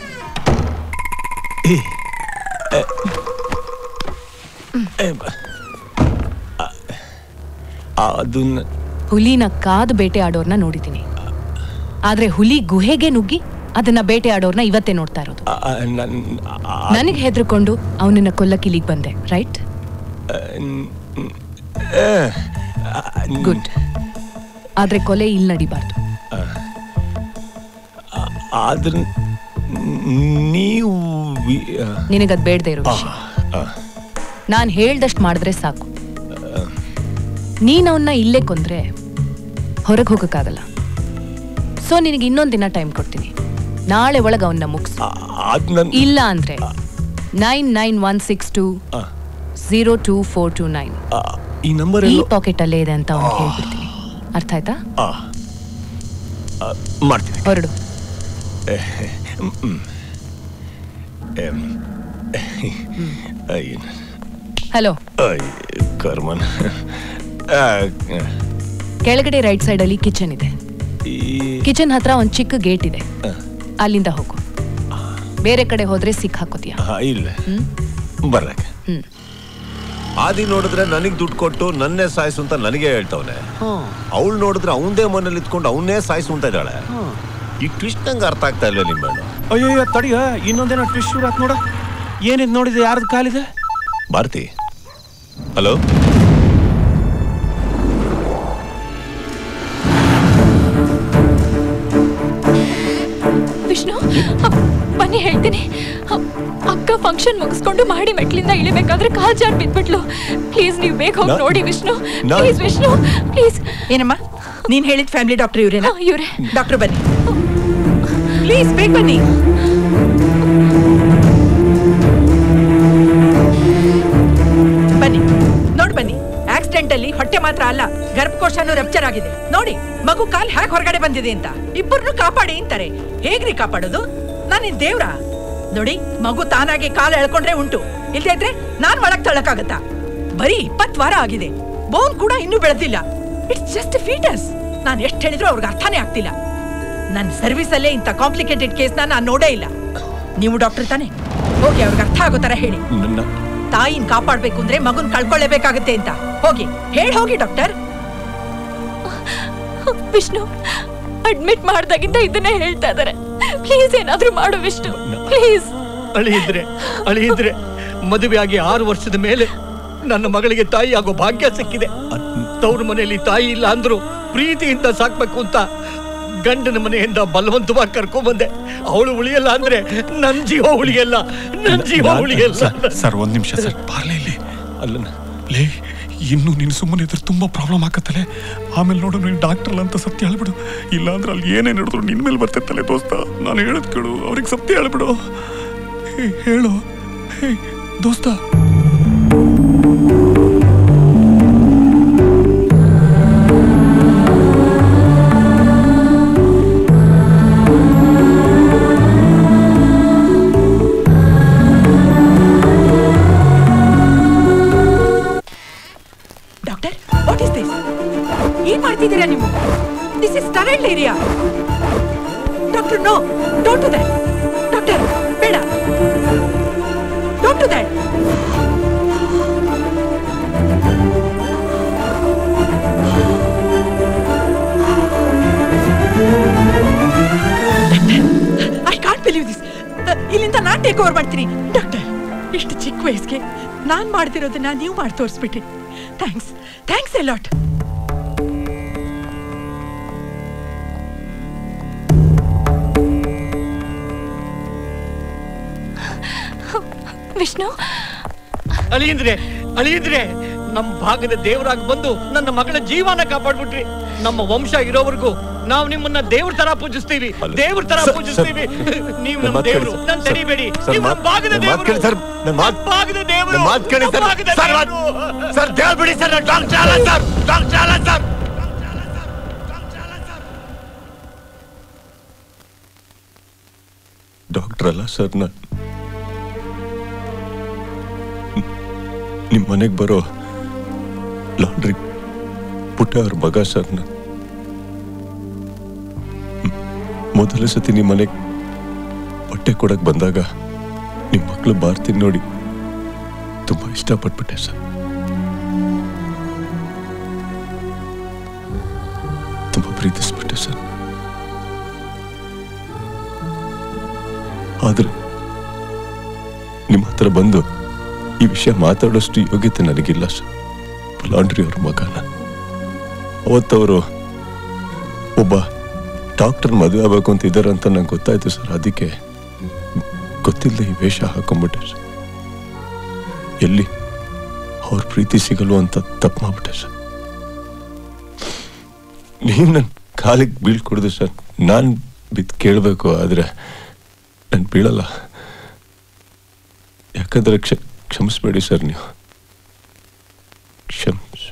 ಅದನ್ನ ಹುಲಿನ ಕಾದು ಬೇಟೆ ಆಡೋರ್ನ ನೋಡಿದ್ದೀನಿ ಆದ್ರೆ ಹುಲಿ ಗುಹೆಗೆ ನುಗ್ಗಿ ಅದನ್ನ ಬೇಟೆ ಆಡೋರ್ನ ಇವತ್ತೇ ನೋಡ್ತಾ ಇರೋದು ನನಗೆ ಹೆದರ್ಕೊಂಡು ಅವನನ್ನ ಕೊಲ್ಲಕ್ಕೆ ಇಲ್ಲಿಗೆ ಬಂದೆ ರೈಟ್ ಗುಡ್ ಆದ್ರೆ ಕೊಲೆ ಇಲ್ಲಿ ನಡಿಬಾರ್ದು ಆದ್ರೆ ನೀವು ವಿ- ಆ, ನಿನಗದ್ ಬೇಡದೆ ಇರೋ ವಿಷಯ ಆ, ನಾನ್ ಹೇಳ್ದಷ್ಟು ಮಾಡಿದ್ರೆ ಸಾಕು ನೀನ್ ಅವನ್ನ ಇಲ್ಲೇ ಕೊಂದ್ರೆ ಹೊರಗೆ ಹೋಗಕ್ಕಾಗಲ್ಲ ಸೊ ನಿನಗೆ ಇನ್ನೊಂದ್ ದಿನ ಟೈಮ್ ಕೊಡ್ತೀನಿ ನಾಳೆ ಒಳಗೆ ಅವನ್ನ ಮುಗಿಸು ಅದ್ ನನ್ ಇಲ್ಲ ಅಂದ್ರೆ nine nine one six two zero two four two nine ಈ ನಂಬರ್ ಈ ಪಾಕೆಟ್ ಅಲ್ಲೇ ಇದೆ ಅಂತ ಅವ್ನಿಗೆ ಹೇಳ್ಬಿಡ್ತೀನಿ ಅರ್ಥ ಆಯ್ತಾ ಮಾಡ್ತೀನಿ ಹೊರಡು ಹ್ಮ್, ಹ್ಮ್. ಎಮ್. ಅಯ್ಯ. ಹಲೋ ಅಯ್ಯ, ಕರ್ಮನ್ ಆ, ಕೆಳಗಡೆ ರೈಟ್ ಸೈಡ್ ಅಲ್ಲಿ ಕಿಚನ್ ಇದೆ ಕಿಚನ್ ಹತ್ರ ಒಂದ್ ಚಿಕ್ಕ ಗೇಟ್ ಇದೆ ಅಲ್ಲಿಂದ ಹೋಗು ಬೇರೆ ಕಡೆ ಹೋದ್ರೆ ಸಿಕ್ ಹಾಕೋತೀಯ ಹಾ, ಇಲ್ಲ ಬರ್ರಕ್ಕೆ ಹ್ಮ್. ಆದಿ ನೋಡಿದ್ರೆ ನನಗ್ ದುಡ್ಡು ಕೊಟ್ಟು ನನ್ನೇ ಸಾಯಿಸು ಅಂತ ನನಗೆ ಹೇಳ್ತವನೆ ಅವಳು ನೋಡಿದ್ರೆ ಅವನದೇ ಮನೇಲಿ ಇತ್ಕೊಂಡು ಅವನ್ನೇ ಸಾಯಿಸು ಅಂತ ಇದ್ದಾಳೆ ಈ ಟ್ವಿಸ್ಟ್ ನಂಗೆ ಅರ್ಥ ಆಗ್ತಾ ಇಲ್ಲ ನಿಮ್ಮ ಅಯ್ಯೋ ತಡಿಯ ಇನ್ನೊಂದೇನೋ ಟ್ವಿಸ್ಟ್ ಶುರು ಆತ್ ನೋಡ ಏನಿದ್ ನೋಡಿದೆ ಯಾರ್ದು ಕಾಲಿದೆ ಭಾರತಿ ಹಲೋ ವಿಷ್ಣು ಅ- ಬನ್ನಿ ಹೇಳ್ತೀನಿ ಅ- ಅಕ್ಕ ಫಂಕ್ಷನ್ ಮುಗಿಸ್ಕೊಂಡು ಮಾಡಿ ಮೆಟ್ಲಿಂದ ಇಳಿಬೇಕಾದ್ರೆ ಕಾಲ್ ಜಾರ್ ಬಿದ್ಬಿಟ್ಲು ಪ್ಲೀಸ್ ನೀವು ಬೇಗ ಹೋಗಿ ನಾ- ನೋಡಿ ವಿಷ್ಣು ನಾ- ಪ್ಲೀಸ್ ವಿಷ್ಣು ಪ್ಲೀಸ್ ಏನಮ್ಮ ನೀನ್ ಹೇಳಿದ ಫ್ಯಾಮಿಲಿ ಡಾಕ್ಟರ್ ಇವ್ರೇನಾ ಇವ್ರೆ ಡಾಕ್ಟರ್ ಬನ್ನಿ ಪ್ಲೀಸ್ ಬೇಗ ಬನ್ನಿ ಬನ್ನಿ ನೋಡ್ ಬನ್ನಿ ಆಕ್ಸಿಡೆಂಟ್ ಅಲ್ಲಿ ಹೊಟ್ಟೆ ಮಾತ್ರ ಅಲ್ಲ ಗರ್ಭಕೋಶನೂ ರಪ್ಚರ್ ಆಗಿದೆ ನೋಡಿ ಮಗು ಕಾಲ್ ಹ್ಯಾಕ್ ಹೊರಗಡೆ ಬಂದಿದೆ ಅಂತ ಇಬ್ಬರನ್ನು ಕಾಪಾಡಿ ಅಂತಾರೆ ಹೇಗ್ರಿ ಕಾಪಾಡೋದು ನಾನಿನ್ ದೇವ್ರ ನೋಡಿ ಮಗು ತಾನಾಗಿ ಕಾಲು ಎಳ್ಕೊಂಡ್ರೆ ಉಂಟು ಇಲ್ದೇ ಇದ್ರೆ ನಾನ್ ಒಳಗ್ ತಳ್ಳಕ್ಕಾಗತ್ತಾ ಬರೀ ಇಪ್ಪತ್ ವಾರ ಆಗಿದೆ ಬೋನ್ ಕೂಡ ಇನ್ನೂ ಬೆಳೆದಿಲ್ಲ ಇಟ್ಸ್ ಜಸ್ಟ್ ಫೀಟಸ್ ನಾನ್ ಎಷ್ಟ್ ಹೇಳಿದ್ರು ಅವ್ರಿಗೆ ಅರ್ಥನೇ ಆಗ್ತಿಲ್ಲ ನನ್ನ ಸರ್ವಿಸ್ ಅಲ್ಲೇ ಇಂಥ ಕಾಂಪ್ಲಿಕೇಟೆಡ್ ಕೇಸ್ನ ನಾನು ನೋಡೇ ಇಲ್ಲ ನೀವು ಡಾಕ್ಟರ್ ತಾನೆ ಹೋಗಿ ಅವ್ರಿಗೆ ಅರ್ಥ ಆಗೋ ತರ ಹೇಳಿ ತಾಯಿನ್ ಕಾಪಾಡ್ಬೇಕು ಅಂದ್ರೆ ಮಗುನ್ ಕಳ್ಕೊಳ್ಳೇಬೇಕಾಗತ್ತೆ ಅಂತ ಹೋಗಿ ಹೇಳಿ ಹೋಗಿ ಡಾಕ್ಟರ್ ವಿಷ್ಣು ಅಡ್ಮಿಟ್ ಮಾಡ್ದಾಗಿಂದ ಇದನ್ನೇ ಹೇಳ್ತಾ ಇದಾರೆ ಪ್ಲೀಸ್ ಏನಾದ್ರೂ ಮಾಡು ವಿಷ್ಣು ಪ್ಲೀಸ್ ಅಳಿಯಿದ್ರೆ ಅಳಿಯಿದ್ರೆ ಮದುವೆ ಆಗಿ ಆರು ವರ್ಷದ ಮೇಲೆ ನನ್ನ ಮಗಳಿಗೆ ತಾಯಿ ಆಗೋ ಭಾಗ್ಯ ಸಿಕ್ಕಿದೆ ತವ್ರ ಮನೆಯಲ್ಲಿ ತಾಯಿ ಇಲ್ಲ ಅಂದ್ರು ಪ್ರೀತಿಯಿಂದ ಸಾಕ್ಬೇಕು ಅಂತ ಗಂಡನ ಮನೆಯಿಂದ ಬಲವಂತವಾಗಿ ಕರ್ಕೊಂಡ್ ಬಂದೆ ಅವಳು ಉಳಿಯಲ್ಲ ಅಂದ್ರೆ ನನ್ ಜೀವ ಉಳಿಯಲ್ಲ ನನ್ ಜೀವ ಉಳಿಯಲ್ಲ ಸರ್ ಒಂದ್ ನಿಮಿಷ ಸರ್ ಬಾರ್ಲೆ ಇಲ್ಲಿ ಅಲ್ಲ ಲೇ ಇನ್ನು ನೀನು ಸುಮ್ಮನೆ ಇದ್ರೆ ತುಂಬಾ ಪ್ರಾಬ್ಲಮ್ ಆಗತ್ತಲೆ ಆಮೇಲೆ ನೋಡು ನೀನು ಡಾಕ್ಟರ್ ಅಂತ ಸತ್ಯ ಹೇಳ್ಬಿಡು ಇಲ್ಲ ಅಂದ್ರೆ ಅಲ್ಲಿ ಏನೇ ನಡೆದ್ರು ನಿನ್ ಮೇಲೆ ಬರ್ತಿತ್ತಲೆ ದೋಸ್ತ ನಾನು ಹೇಳದ್ ಕೇಳು ಅವ್ರಿಗೆ ಸತ್ಯ ಹೇಳ್ಬಿಡು ಹೇ, ಹೇಳು ಹೇ ದೋಸ್ತ ಡಾಕ್ಟರ್ ವಾಟ್ ಇಸ್ ದಿಸ್ ಏನ್ ಮಾಡ್ತಿದ್ದೀರಾ ನೀವು this is sterile area doctor no don't do that doctor ಬೇಡ don't do that I can't believe this ಇಲ್ಲಿಂದ ನಾನ್ ಟೇಕ್ ಓವರ್ ಮಾಡ್ತೀನಿ ಡಾಕ್ಟರ್ ಇಷ್ಟು ಚಿಕ್ಕ ವಯಸ್ಸಿಗೆ ನಾನ್ ಮಾಡ್ತಿರೋದನ್ನ ನೀವು ಮಾಡಿ ತೋರಿಸ್ಬಿಟ್ರಿ ಥ್ಯಾಂಕ್ಸ್ ಥ್ಯಾಂಕ್ಸ್ ಎಲಾಟ್ ವಿಷ್ಣು ಅಳಿಯಿಂದ್ರೆ ಅಳಿಯಿಂದ್ರೆ ನಮ್ಮ ಭಾಗದ ದೇವರಾಗಿ ಬಂದು ನನ್ನ ಮಗಳ ಜೀವನ ಕಾಪಾಡ್ಬಿಟ್ರಿ ನಮ್ಮ ವಂಶ ಇರೋವರೆಗೂ ನಾವು ನಿಮ್ಮನ್ನ ದೇವ್ರ ತರ ಪೂಜಿಸ್ತೀವಿ ದೇವ್ರ ತರ ಸರ್, ಪೂಜಿಸ್ತೀವಿ ನೀವು ನನ್ನ ನಮ್ಮ ಮಾತ್ ದೇವ್ರು ಕೇಳಿ, ನನ್ ಸರ್, ತಡಿಬೇಡಿ ಸರ್, ನೀವು ಮಾತ್- ನಮ್ಮ ಭಾಗದ ನನ್ನ ಮಾತ್ ದೇವ್ರು ಕೇಳಿ, ಸರ್, ನನ್ನ ಮಾತ್- ನಮ್ಮ ಭಾಗದ ದೇವ್ರು ನನ್ನ ಮಾತ್ ಕೇಳಿ, ಸರ್. ನಮ್ಮ ಭಾಗದ ಸರ್, ಮಾತ್- ದೇವ್ರು. ಸರ್, ದೇವ್ರು ಬಿಡಿ, ಸರ್, ನಾನು ಡಾಕ್ಟರ್ ಅಲ್ಲ, ಸರ್. ಡಾಕ್ಟರ್ ಅಲ್ಲ, ಸರ್. ಡಾಕ್ಟರ್ ಅಲ್ಲ ಸರ್ ನಾನು ನಿಮ್ಮ ಮನೆಗೆ ಬರೋ ಲಾಂಡ್ರಿ ಪುಟ್ಟ ಅವ್ರ ಮಗ ಸರ್ ನಾನು ಮ್- ಮೊದಲ ಸತಿ ನಿಮ್ಮ ಮನೆಗೆ ಬಟ್ಟೆ ಕೊಡಕ್ ಬಂದಾಗ ನಿಮ್ಮ ಮಕ್ಕಳು ಭಾರತಿ ನೋಡಿ ತುಂಬಾ ಇಷ್ಟಪಟ್ಬಿಟ್ಟೆ ಸರ್ ತುಂಬಾ ಪ್ರೀತಿಸ್ಬಿಟ್ಟೆ ಸರ್ ಆದ್ರೆ ನಿಮ್ಮ ಹತ್ರ ಬಂದು ಈ ವಿಷಯ ಮಾತಾಡೋಷ್ಟು ಯೋಗ್ಯತೆ ನನಗಿಲ್ಲ ಸರ್ ಲಾಂಡ್ರಿ ಅವ್ರ ಮಗನ ಅವತ್ತವರು ಒಬ್ಬ ಡಾಕ್ಟರ್ ಮದುವೆ ಆಗ್ಬೇಕು ಅಂತ ಇದ್ದಾರೆ ಅಂತ ನಂಗೆ ಗೊತ್ತಾಯ್ತು ಸರ್ ಅದಕ್ಕೆ ಗೊತ್ತಿಲ್ಲದೆ ಈ ವೇಷ ಹಾಕೊಂಡ್ಬಿಟ್ಟೆ ಸರ್ ಎಲ್ಲಿ ಅವ್ರ ಪ್ರೀತಿ ಸಿಗಲು ಅಂತ ತಪ್ಪು ಮಾಡ್ಬಿಟ್ಟೆ ಸರ್ ನೀವು ನನ್ನ ಕಾಲಿಗೆ ಬೀಳ್ಕೊಡ್ದು ಸರ್ ನಾನು ಬಿದ್ದು ಕೇಳಬೇಕು ಆದರೆ ನಾನು ಬೀಳಲ್ಲ ಯಾಕಂದ್ರೆ ಕ್ಷ ಕ್ಷಮಿಸ್ಬೇಡಿ ಸರ್ ನೀವು ಕ್ಷಮಿಸ್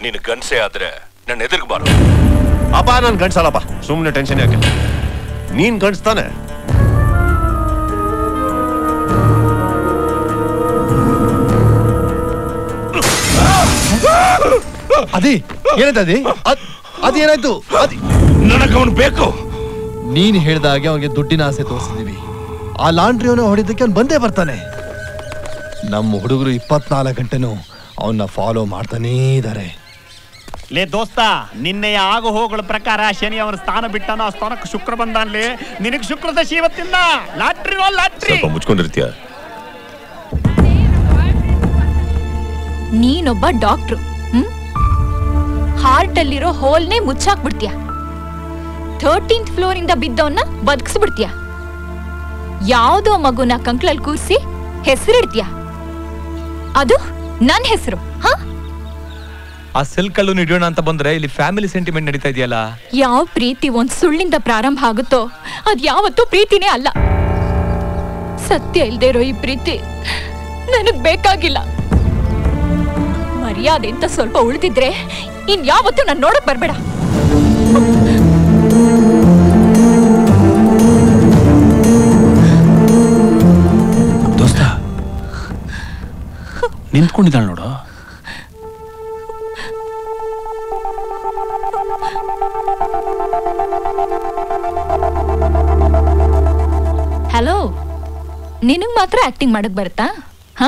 ನೀನು ಗನ್ಸೆ ಆದ್ರೆ ನನ್ನ ಎದುರುಗಬಾರ ಅಪ್ಪ ನಾನು ಗಂಡ್ಸಲ್ಲಪ್ಪ ಸುಮ್ಮನೆ ಟೆನ್ಷನ್ ಯಾಕೆ ನೀನ್ ಗಂಡ್ಸ್ತಾನೆ ಅದಿ ಏನಾಯ್ತು ಅದಿ ಅದ್- ಅದೇನಾಯ್ತು ಅದಿ ನನಗೆ ಅವನು ಬೇಕು ನೀನ್ ಹೇಳ್ದ ಹಾಗೆ ಅವನಿಗೆ ದುಡ್ಡಿನ ಆಸೆ ತೋರಿಸಿದೀವಿ ಆ ಲಾಂಡ್ರಿ ಅವನು ಹೊಡಿದಕ್ಕೆ ಅವ್ನು ಬಂದೇ ಬರ್ತಾನೆ ನಮ್ಮ ಹುಡುಗರು ಇಪ್ಪತ್ನಾಲ್ಕು ಗಂಟೆನೂ ಅವನ್ನ ಫಾಲೋ ಮಾಡ್ತಾನೇ ಇದ್ದಾರೆ ಲೇ ದೋಸ್ತ ನಿನ್ನೆಯ ಆಗು ಹೋಗಳ ಪ್ರಕಾರ ಶನಿ ಅವನ ಸ್ಥಾನ ಬಿಟ್ಟನ ಆ ಸ್ಥಾನಕ್ಕೆ ಶುಕ್ರ ಬಂದಾನ್ಲಿ ನಿನಗ್ ಶುಕ್ರದ ಇವತ್ತಿಂದ ಲಾಟ್ರಿ ಲಾಟ್ರಿ ಸ್ವಲ್ಪ ಮುಚ್ಕೊಂಡಿರ್ತೀಯ ನೀನೊಬ್ಬ ಡಾಕ್ಟ್ರು ಹ್ಮ್ ಹಾರ್ಟ್ ಅಲ್ಲಿರೋ ಹೋಲ್ನೇ ಮುಚ್ಚಾಕ್ಬಿಡ್ತೀಯ ಥರ್ಟೀನ್ತ್ ಫ್ಲೋರ್ ಇಂದ ಬಿದ್ದವನ್ನ ಬದುಕಿಸ್ಬಿಡ್ತೀಯ ಯಾವ್ದೋ ಮಗುನ ಕಂಕ್ಳಲ್ಲಿ ಕೂರಿಸಿ ಹೆಸರಿಡ್ತೀಯ ಅದು ನನ್ ಹೆಸರು ಹ ಆ ಸೆಲ್ ಕಲ್ಲು ಹಿಡಿಯೋಣ ಅಂತ ಬಂದ್ರೆ ಇಲ್ಲಿ ಫ್ಯಾಮಿಲಿ ಸೆಂಟಿಮೆಂಟ್ ನಡೀತಾ ಇದೆಯಲ್ಲ ಯಾವ ಪ್ರೀತಿ ಒಂದ್ ಸುಳ್ಳಿಂದ ಪ್ರಾರಂಭ ಆಗುತ್ತೋ ಅದ್ ಯಾವತ್ತೂ ಪ್ರೀತಿನೇ ಅಲ್ಲ ಸತ್ಯ ಇಲ್ದೇ ಇರೋ ಈ ಪ್ರೀತಿ ನನಗ್ ಬೇಕಾಗಿಲ್ಲ ಮರ್ಯಾದೆ ಅಂತ ಸ್ವಲ್ಪ ಉಳಿದಿದ್ರೆ ಇನ್ ಯಾವತ್ತೂ ನಾನು ನೋಡಕ್ ಬರ್ಬೇಡ ದೋಸ್ತ ನಿಂತ್ಕೊಂಡಿದ್ದಾಳೆ ನೋಡು ಹಲೋ ನಿನಗ್ ಮಾತ್ರ ಆಕ್ಟಿಂಗ್ ಮಾಡಕ್ ಬರುತ್ತಾ ಹ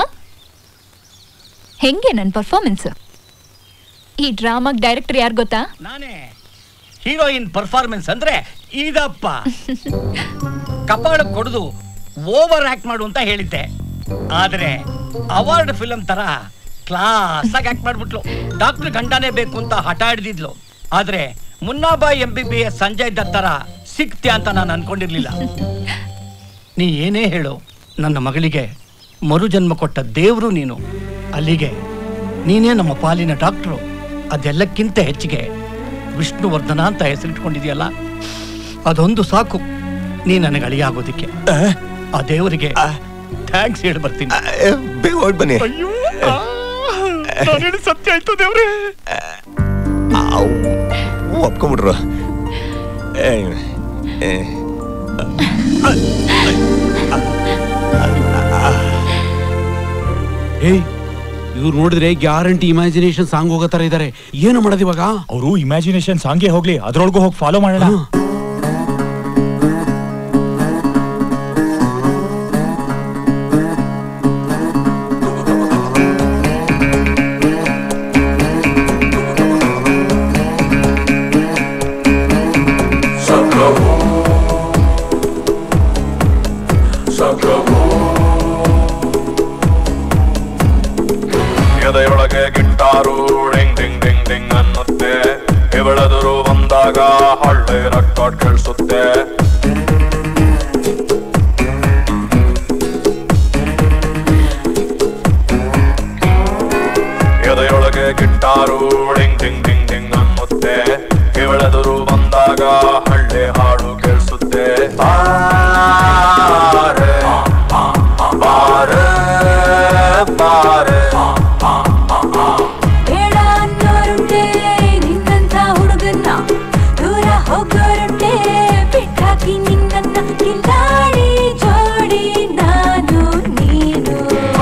ಹೆಂಗೆ ನನ್ ಪರ್ಫಾರ್ಮೆನ್ಸ್ ಈ ಡ್ರಾಮಾಗ್ ಡೈರೆಕ್ಟರ್ ಯಾರು ಗೊತ್ತಾ ನಾನೇ ಹೀರೋಯಿನ್ ಪರ್ಫಾರ್ಮೆನ್ಸ್ ಅಂದ್ರೆ ಇದಪ್ಪ ಕಪಾಳ ಕೊಡದು ಓವರ್ ಆಕ್ಟ್ ಮಾಡು ಅಂತ ಹೇಳಿದ್ದೆ ಆದ್ರೆ ಅವಾರ್ಡ್ ಫಿಲಂ ತರ ಕ್ಲಾಸ್ ಆಗಿ ಆಕ್ಟ್ ಮಾಡ್ಬಿಟ್ಲು ಡಾಕ್ಟರ್ ಗಂಡನೇ ಬೇಕು ಅಂತ ಹಠ ಹಿಡ್ದಿದ್ಲು ಆದ್ರೆ Munnabhai M B B S Sanjay Dutt ತರ ಸಿಕ್ತ್ಯ ಅಂತ ನಾನು ಅನ್ಕೊಂಡಿರ್ಲಿಲ್ಲ ನೀ ಏನೇ ಹೇಳು ನನ್ನ ಮಗಳಿಗೆ ಮರುಜನ್ಮ ಕೊಟ್ಟ ದೇವ್ರು ನೀನು ಅಲ್ಲಿಗೆ ನೀನೇ ನಮ್ಮ ಪಾಲಿನ ಡಾಕ್ಟ್ರು ಅದೆಲ್ಲಕ್ಕಿಂತ ಹೆಚ್ಚಿಗೆ ವಿಷ್ಣುವರ್ಧನ ಅಂತ ಹೆಸರಿಟ್ಕೊಂಡಿದೆಯಲ್ಲ ಅದೊಂದು ಸಾಕು ನೀ ನನಗೆ ಅಳಿಯಾಗೋದಿಕ್ಕೆ ಆ ದೇವರಿಗೆ ಥ್ಯಾಂಕ್ಸ್ ಹೇಳಿ ಬರ್ತೀನಿ ಬೇಗ ಹೊರಟ್ ಬನ್ನಿ ಸತ್ಯ ಆಯ್ತು ದೇವ್ರೆ ಒಪ್ಕೊಂಬಿಟ್ರು ಏ, ಏ. ಏಯ್ ಇವ್ರು ನೋಡಿದ್ರೆ ಗ್ಯಾರಂಟಿ ಇಮ್ಯಾಜಿನೇಷನ್ ಸಾಂಗ್ ಹೋಗೋ ತರ ಇದಾರೆ ಏನು ಮಾಡೋದು ಇವಾಗ ಅವರು ಇಮ್ಯಾಜಿನೇಷನ್ ಸಾಂಗ್ಗೆ ಹೋಗ್ಲಿ ಅದ್ರೊಳಗೂ ಹೋಗಿ ಫಾಲೋ ಮಾಡೋಣ ಎದೆಯೊಳಗೆ guitar ding ding ding ding ಅನ್ನುತ್ತೆ ಇವಳೆದುರು ಬಂದಾಗ ಹಳ್ಳಿ ರೆಕಾರ್ಡ್ ಕೇಳಿಸುತ್ತೆ ಎದೆಯೊಳಗೆ guitar ding ding ding ding ಅನ್ನುತ್ತೆ ಇವಳೆದುರು ಬಂದಾಗ ಹಳ್ಳಿ ಹಾಡು ಕೇಳಿಸುತ್ತೆ ಬಾರೆ ಬಾರೆ ಬಾರೆ ಬೇಡ ಅನ್ನೋರುಂಟೆ ನಿನ್ನಂತ ಹುಡುಗನ್ನ ದೂರ ಹೋಗೋರುಂಟೆ ಬಿಟ್ಟಾಕಿ ನಿನ್ನನ್ನ ಕಿಲ್ಲಾಡಿ ಜೋಡಿ ನಾನು ನೀನು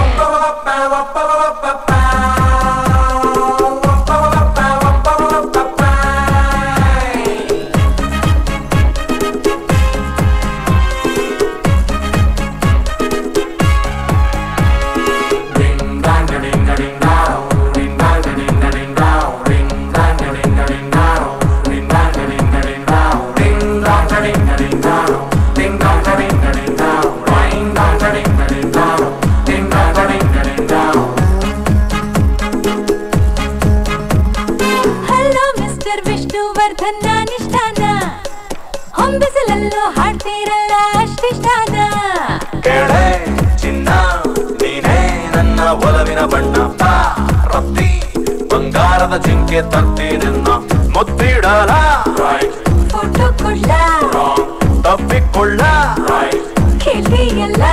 ಹಲೋ ಮಿಸ್ಟರ್ ವಿಷ್ಣುವರ್ಧನ್ ನಾನಿಷ್ಟಾನ ಹೊಂಬಿಸಲಲ್ಲೂ ಹಾಡ್ತೀರಲ್ಲ ಅಷ್ಟಿಷ್ಟಾನ ಕೇಳೆ ಚಿನ್ನ ನೀನೇ ನನ್ನ ಒಲವಿನ ಬಣ್ಣ ಬಾ, ರತ್ತಿ ಬಂಗಾರದ ಜಿಂಕೆ ತರ್ತೀನೆನ್ನ ಮುತ್ತಿಡಲ ಫೋಟೋ ಕೊಡ್ಲ ತಪ್ಪಿಕೊಳ್ಳ ಕೇಳಿಯಲ್ಲ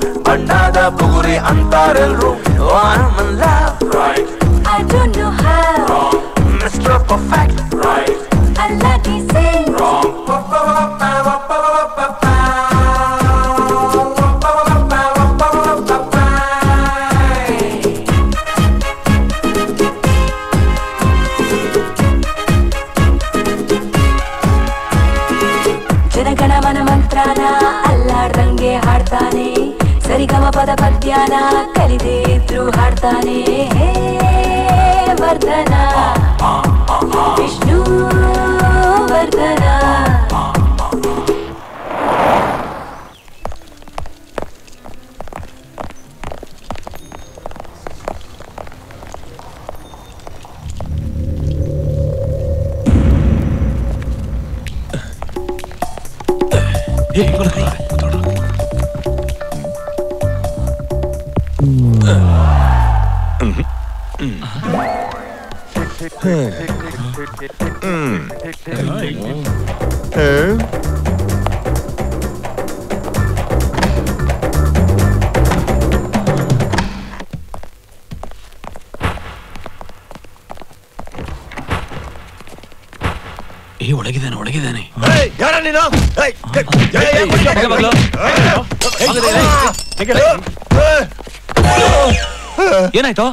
ಬಣ್ಣದ ಬುಗುರಿ ಅಂತಾರೆಲ್ರು Oh, I'm in love, right? I don't know how. Mr. Perfect, right? I like it sing. Wrong. ಜನಗಣ ಮನ ಮಂತ್ರನ ಅಲ್ಲಾಡ್ದಂಗೆ ಹಾಡ್ತಾನೆ ಸರಿಗಮ ಪದ ಪದ್ಯನ ಕಲಿದೇ ಇದ್ರು ಹಾಡ್ತಾನೆ ಹೇ ವರ್ಧನ ವಿಷ್ಣು ವರ್ಧನ ಏ ಒಳಗಿದ್ದಾನೆ ಒಳಗಿದ್ದಾನೆ ಯಾರ ನೀನು ಏಯ್, ಏಯ್, ಏಯ್, ಏಯ್, ಮಗ ಮಗಳು. ಏನಾಯ್ತು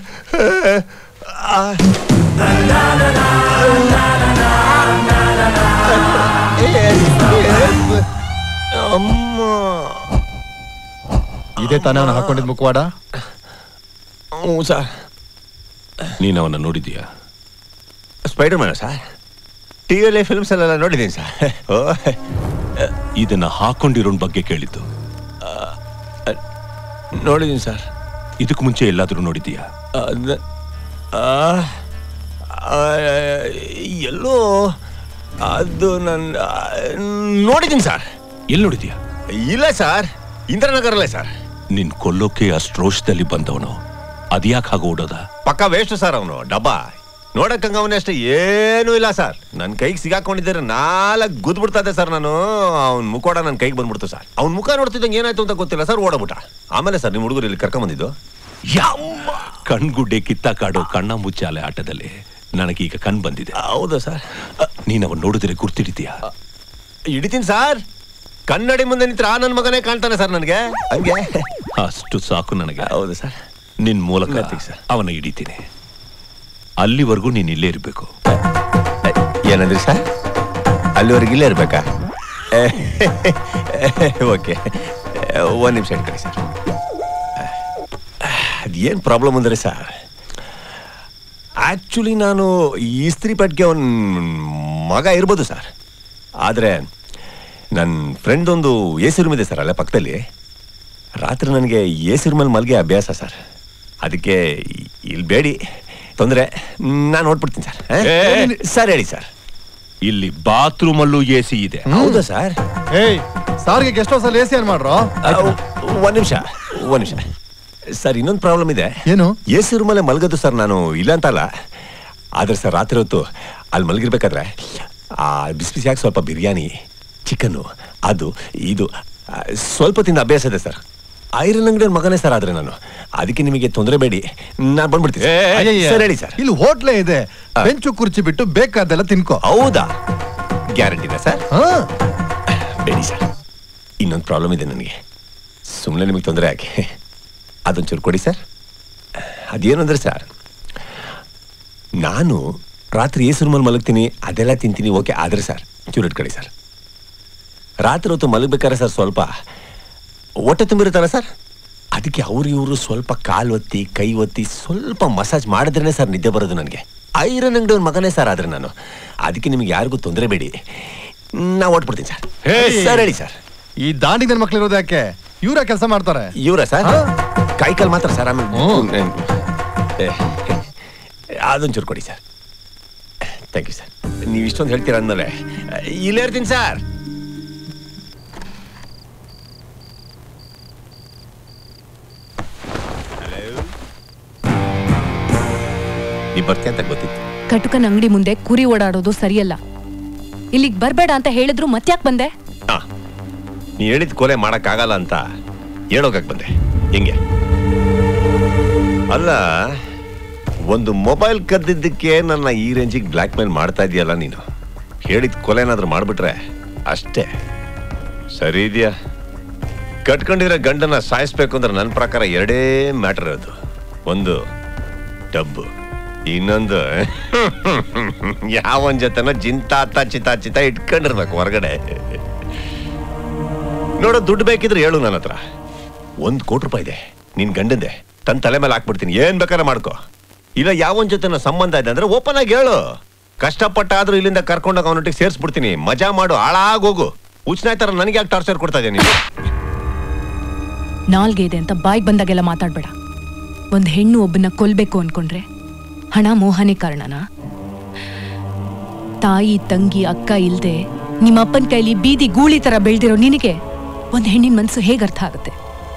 ಇದೇ ತಾನೇ ಅವನು ಹಾಕೊಂಡಿದ್ ಮುಖವಾಡ ಹ್ಞೂ ಸರ್ ನೀನು ಅವನ್ನ ನೋಡಿದೀಯಾ ಸ್ಪೈಡರ್ ಮ್ಯಾನ್ ಸರ್ ಟಿವಿಯಲ್ಲಿ ಫಿಲ್ಮ್ಸ್ ಅಲ್ಲೆಲ್ಲ ನೋಡಿದ್ದೀನಿ ಸರ್ ಓ ಇದನ್ನ ಹಾಕೊಂಡಿರೋನ್ ಬಗ್ಗೆ ಕೇಳಿದ್ದು ನೋಡಿದ್ದೀನಿ ಸರ್ ಇದಕ್ಕೂ ಮುಂಚೆ ಎಲ್ಲಾದ್ರೂ ನೋಡಿದೀಯಾ ಅದ್- ಆ, ಆ, ಎಲ್ಲೋ ಅದು ನನ್ನ ನೋಡಿದ್ದೀನಿ ಸರ್ ಎಲ್ಲಿ ನೋಡಿದ್ಯಾ ಇಲ್ಲ ಸರ್ ಇಂದ್ರನಗರಲ್ಲೇ ಸರ್ ನಿನ್ ಕೊಲ್ಲೋಕೆ ಅಷ್ಟ್ ರೋಷದಲ್ಲಿ ಬಂದವನು ಅದ್ಯಾಕ್ ಹಾಗೆ ಓಡೋದ ಪಕ್ಕ ವೇಸ್ಟ್ ಸರ್ ಅವನು ಡಬ್ಬ ನೋಡಕ್ಕಂಗ ಅವನೇ ಅಷ್ಟೇ ಏನೂ ಇಲ್ಲ ಸರ್ ನನ್ನ ಕೈಗೆ ಸಿಗಾಕೊಂಡಿದ್ದಾರೆ ನಾಲ್ಕು ಗುದ್ಬಿಡ್ತಾ ಸರ್ ನಾನು ಅವ್ನ ಮುಖೋಡ ನನ್ನ ಕೈಗೆ ಬಂದ್ಬಿಡ್ತು ಸರ್ ಅವ್ನ ಮುಖ ನೋಡ್ತಿದ್ದಂಗೆ ಏನಾಯ್ತು ಅಂತ ಗೊತ್ತಿಲ್ಲ ಸರ್ ಓಡಬಿಟ್ಟ ಆಮೇಲೆ ಸರ್ ನಿಮ್ಮ ಹುಡುಗರು ಇಲ್ಲಿ ಕರ್ಕೊಂಬಂದಿದ್ದು ಕಣ್ಗುಡ್ಡೆ ಕಿತ್ತಾಕಾಡೋ ಕಣ್ಣ ಮುಚ್ಚಾಲೆ ಆಟದಲ್ಲಿ ನನಗೀಗ ಕಣ್ ಬಂದಿದೆ ಹೌದಾ ಸರ್ ನೀನ್ ಅವನ್ ನೋಡಿದ್ರೆ ಗುರ್ತಿಡಿತೀಯಾ ಹಿಡಿತೀನಿ ಸರ್ ಕನ್ನಡಿ ಮುಂದೆ ನಿಂತ್ರೆ ಆ ನನ್ನ ಮಗನೇ ಕಾಣ್ತಾನೆ ಸರ್ ನನಗೆ ಹಂಗೆ ಅಷ್ಟು ಸಾಕು ನನಗೆ ಹೌದು ಸರ್ ನಿನ್ ಮೂಲಕ ಅವನ ಹಿಡಿತೀನಿ ಅಲ್ಲಿವರೆಗೂ ನೀನ್ ಇಲ್ಲೇ ಇರ್ಬೇಕು ಏನಂದ್ರಿ ಸರ್ ಅಲ್ಲಿವರೆಗೆ ಇಲ್ಲೇ ಇರ್ಬೇಕಾ ಓಕೆ ಒಂದು ನಿಮಿಷ ಇಟ್ಕೊಳ್ಳಿ ಸರ್ ಅದೇನು ಪ್ರಾಬ್ಲಮ್ ಅಂದರೆ ಸರ್ ಆ್ಯಕ್ಚುಲಿ ನಾನು ಇಸ್ತ್ರಿ ಪಟ್ಗೆ ಅವನ ಮಗ ಇರ್ಬೋದು ಸರ್ ಆದರೆ ನನ್ನ ಫ್ರೆಂಡ್ ಒಂದು ಎ ಸಿ ರೂಮ್ ಇದೆ ಸರ್ ಅಲ್ಲೇ ಪಕ್ಕದಲ್ಲಿ ರಾತ್ರಿ ನನಗೆ ಎ ಸಿ ರೂಮಲ್ಲಿ ಮಲ್ಗೆ ಅಭ್ಯಾಸ ಸರ್ ಅದಕ್ಕೆ ಇಲ್ಲಿ ಬೇಡಿ ತೊಂದರೆ ನಾನು ನೋಡ್ಬಿಡ್ತೀನಿ ಸರ್ ಸರ್ ಹೇಳಿ ಸರ್ ಇಲ್ಲಿ ಬಾತ್ರೂಮ್ ಅಲ್ಲೂ ಎ ಸಿ ಇದೆ ಹೌದಾ ಸರ್ ಏಯ್ ಸಾರಿಗೆ ಗೆಸ್ಟ್ ಹೌಸ್ ಅಲ್ಲಿ ಎ ಸಿ ಏನ್ ಮಾಡ್ರೋ ಒಂದ್ ನಿಮಿಷ ಒಂದ್ ನಿಮಿಷ ಸರ್ ಇನ್ನೊಂದು ಪ್ರಾಬ್ಲಮ್ ಇದೆ ಏನು ಎ ಸಿ ರೂಮಲ್ಲೇ ಮಲಗೋದು ಸರ್ ನಾನು ಇಲ್ಲ ಅಂತಲ್ಲ ಆದ್ರೆ ಸರ್ ರಾತ್ರಿ ಹೊತ್ತು ಅಲ್ಲಿ ಮಲಗಿರ್ಬೇಕಾದ್ರೆ ಆ ಬಿಸಿ ಬಿಸಿಯಾಗಿ ಸ್ವಲ್ಪ ಬಿರಿಯಾನಿ ಚಿಕನ್ನು ಅದು ಇದು ಆ, ಸ್ವಲ್ಪ ತಿಂದ ಅಭ್ಯಾಸ ಇದೆ ಸರ್ ಐರನ್ ಅಂಗಡಿಯವ್ರ ಮಗನೇ ಸರ್ ಆದ್ರೆ ನಾನು ಅದಕ್ಕೆ ನಿಮಗೆ ತೊಂದರೆ ಬೇಡಿ ನಾನು ಬಂದ್ಬಿಡ್ತೀನಿ ಅಯ್ಯಯ್ಯ. ಸರ್ ಹೇಳಿ ಸರ್ ಇಲ್ಲಿ ಹೋಟ್ಲೇ ಇದೆ ಬೆಂಚು ಕುರ್ಚಿ ಬಿಟ್ಟು ಬೇಕಾದೆಲ್ಲ ತಿನ್ಕೋ ಹೌದಾ ಗ್ಯಾರಂಟಿನಾ ಸರ್ ಬೇಡಿ ಸರ್ ಇನ್ನೊಂದು ಪ್ರಾಬ್ಲಮ್ ಇದೆ ನನಗೆ ಸುಮ್ಮನೆ ನಿಮಗೆ ತೊಂದರೆ ಆಗಿ ಅದೊಂಚೂರು ಕೊಡಿ ಸರ್ ಅದೇನು ಅಂದ್ರೆ ಸರ್ ನಾನು ರಾತ್ರಿ ಏಸು ರೂಮಲ್ಲಿ ಮಲಗ್ತೀನಿ ಅದೆಲ್ಲ ತಿಂತೀನಿ ಓಕೆ ಆದರೆ ಸರ್ ಚೂರು ಇಟ್ಕೊಳ್ಳಿ ಸರ್ ರಾತ್ರಿ ಹೊತ್ತು ಮಲಗ್ಬೇಕಾದ್ರೆ ಸರ್ ಸ್ವಲ್ಪ ಹೊಟ್ಟೆ ತುಂಬಿರುತ್ತಲ್ಲ ಸರ್ ಅದಕ್ಕೆ ಅವ್ರು ಇವರು ಸ್ವಲ್ಪ ಕಾಲು ಒತ್ತಿ ಕೈ ಒತ್ತಿ ಸ್ವಲ್ಪ ಮಸಾಜ್ ಮಾಡಿದ್ರೇನೆ ಸರ್ ನಿದ್ದೆ ಬರೋದು ನನಗೆ ಐರನ್ ಅಂಗಡಿ ಅವ್ರ ಮಗನೇ ಸರ್ ಆದ್ರೆ ನಾನು ಅದಕ್ಕೆ ನಿಮ್ಗೆ ಯಾರಿಗೂ ತೊಂದರೆ ಬೇಡಿ ನಾ ಓಟ್ಬಿಡ್ತೀನಿ ಸರ್ ಸರ್ ಹೇಳಿ ಸರ್ ಈ ದಾಂಡಿ ನನ್ನ ಮಕ್ಳು ಇರೋದು ಯಾಕೆ ಇವ್ರ ಕೆಲಸ ಮಾಡ್ತಾರೆ ಇವರ ಸರ್ ಕೈ ಕಾಲು ಮಾತ್ರ ಸರ್ ಆಮೇಲೆ ಏ, ಅದೊಂಚೂರು ಕೊಡಿ ಸರ್ ಥ್ಯಾಂಕ್ ಯು ಸರ್ ನೀವು ಇಷ್ಟೊಂದು ಹೇಳ್ತೀರ ಅಂದಮೇಲೆ ಇಲ್ಲೇ ಇರ್ತೀನಿ ಸರ್ ನೀವು ಬರ್ತೀಯ ಅಂತ ಗೊತ್ತಿತ್ತು ಕಟುಕನ ಅಂಗಡಿ ಮುಂದೆ ಕುರಿ ಓಡಾಡೋದು ಸರಿಯಲ್ಲ ಇಲ್ಲಿಗ್ ಬರ್ಬೇಡ ಅಂತ ಹೇಳಿದ್ರು ಮತ್ಯಾಕ್ ಬಂದೆ ನೀ ಹೇಳಿದ ಕೊಲೆ ಮಾಡೋಕ್ಕಾಗಲ್ಲ ಅಂತ ಹೇಳೋಕಕ್ ಬಂದೆ ಹೆಂಗೆ ಅಲ್ಲ ಒಂದು ಮೊಬೈಲ್ ಕದ್ದಿದ್ದಕ್ಕೆ ನನ್ನ ಈ ರೇಂಜಿಗೆ ಬ್ಲ್ಯಾಕ್ ಮೇಲ್ ಮಾಡ್ತಾ ಇದೆಯಲ್ಲ ನೀನು ಹೇಳಿದ ಕೊಲೆನಾದ್ರೂ ಮಾಡ್ಬಿಟ್ರೆ ಅಷ್ಟೇ ಸರಿ ಇದೆಯಾ ಕಟ್ಕೊಂಡಿರೋ ಗಂಡನ ಸಾಯಿಸ್ಬೇಕು ಅಂದ್ರೆ ನನ್ನ ಪ್ರಕಾರ ಎರಡೇ ಮ್ಯಾಟರ್ ಇರೋದು ಒಂದು ಡಬ್ಬು ಇನ್ನೊಂದು ಯಾವನ್ ಜೊತೆನೋ ಜಿಂತಾತ ಚಿತಾ ಚಿತ ಇಟ್ಕೊಂಡಿರ್ಬೇಕು ಹೊರಗಡೆ ನೋಡೋ ದುಡ್ಡು ಬೇಕಿದ್ರೆ ಹೇಳು ನನ್ನ ಹತ್ರ ಒಂದ್ ಕೋಟಿ ರೂಪಾಯಿ ಇದೆ ನಿನ್ ಗಂಡಂದೆ ತನ್ನ ತಲೆ ಮೇಲೆ ಹಾಕ್ಬಿಡ್ತೀನಿ ಏನ್ ಬೇಕಾದ್ರೆ ಮಾಡ್ಕೋ ಇಲ್ಲ ಯಾವನ್ ಜೊತೆ ಸಂಬಂಧ ಇದೆ ಅಂದ್ರೆ ಓಪನ್ ಆಗಿ ಹೇಳು ಕಷ್ಟಪಟ್ಟಾದ್ರೂ ಇಲ್ಲಿಂದ ಕರ್ಕೊಂಡೋಗಿ ಅವನೊಟ್ಟಿಗೆ ಸೇರಿಸ್ಬಿಡ್ತೀನಿ ಮಜಾ ಮಾಡು ಹಾಳಾಗೋಗು ಉಚ್ನಾಯ್ ತರ ನನಗೆ ಯಾಕೆ ಟಾರ್ಚರ್ ಕೊಡ್ತಾ ಇದೆಯಾ ನೀನು ನಾಲ್ಗೆ ಇದೆ ಅಂತ ಬಾಯ್ಗೆ ಬಂದಾಗೆಲ್ಲ ಮಾತಾಡ್ಬೇಡ ಒಂದ್ ಹೆಣ್ಣು ಒಬ್ಬನ ಕೊಲ್ಬೇಕು ಅನ್ಕೊಂಡ್ರೆ ಹಣ ಮೋಹನೇ ಕಾರಣನಾ ತಾಯಿ ತಂಗಿ ಅಕ್ಕ ಇಲ್ದೆ ನಿಮ್ಮ ಅಪ್ಪನ ಕೈಲಿ ಬೀದಿ ಗೂಳಿ ತರ ಬೆಳ್ದಿರೋ ನಿನಗೆ ಒಂದ್ ಹೆಣ್ಣಿನ ಮನ್ಸು ಹೇಗ್ ಅರ್ಥ ಆಗುತ್ತೆ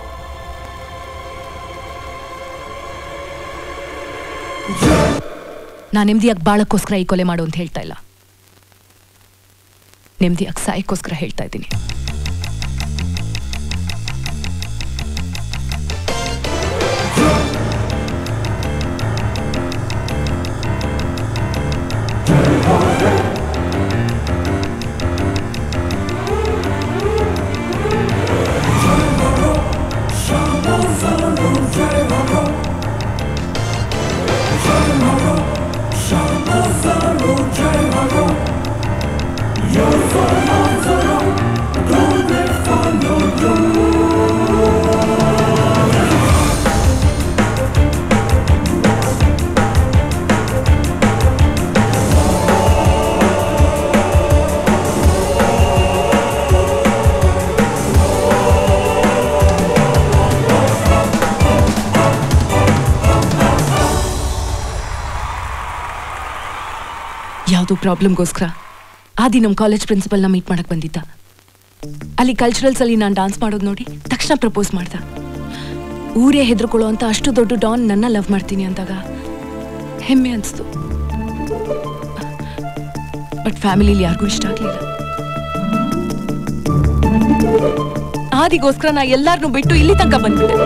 ನಾನ್ ನೆಮ್ಮದಿಯಾಗಿ ಬಾಳಕ್ಕೋಸ್ಕರ ಈ ಕೊಲೆ ಮಾಡು ಅಂತ ಹೇಳ್ತಾ ಇಲ್ಲ ನೆಮ್ಮದಿಯಾಗಿ ಸಾಯಕ್ಕೋಸ್ಕರ ಹೇಳ್ತಾ ಇದ್ದೀನಿ ಯಾವುದು ಪ್ರಾಬ್ಲಮ್ಗೋಸ್ಕರ ಆದಿ ನಮ್ಮ ಕಾಲೇಜ್ ಪ್ರಿನ್ಸಿಪಲ್ನ ಮೀಟ್ ಮಾಡಕ್ ಬಂದಿದ್ದ ಅಲ್ಲಿ ಕಲ್ಚರಲ್ಸ್ ಅಲ್ಲಿ ನಾನು ಡಾನ್ಸ್ ಮಾಡೋದು ನೋಡಿ ತಕ್ಷಣ ಪ್ರಪೋಸ್ ಮಾಡ್ದ ಊರೇ ಹೆದರ್ಕೊಳ್ಳೋ ಅಂತ ಅಷ್ಟು ದೊಡ್ಡ ಡಾನ್ ನನ್ನ ಲವ್ ಮಾಡ್ತೀನಿ ಅಂದಾಗ ಹೆಮ್ಮೆ ಅನಿಸ್ತು ಬಟ್ ಫ್ಯಾಮಿಲಿಲಿ ಯಾರಿಗೂ ಇಷ್ಟ ಆಗ್ಲಿಲ್ಲ ಆದಿಗೋಸ್ಕರ ನಾ ಎಲ್ಲಾರನ್ನೂ ಬಿಟ್ಟು ಇಲ್ಲಿ ತನಕ ಬಂದ್ಬಿಟ್ಟೆ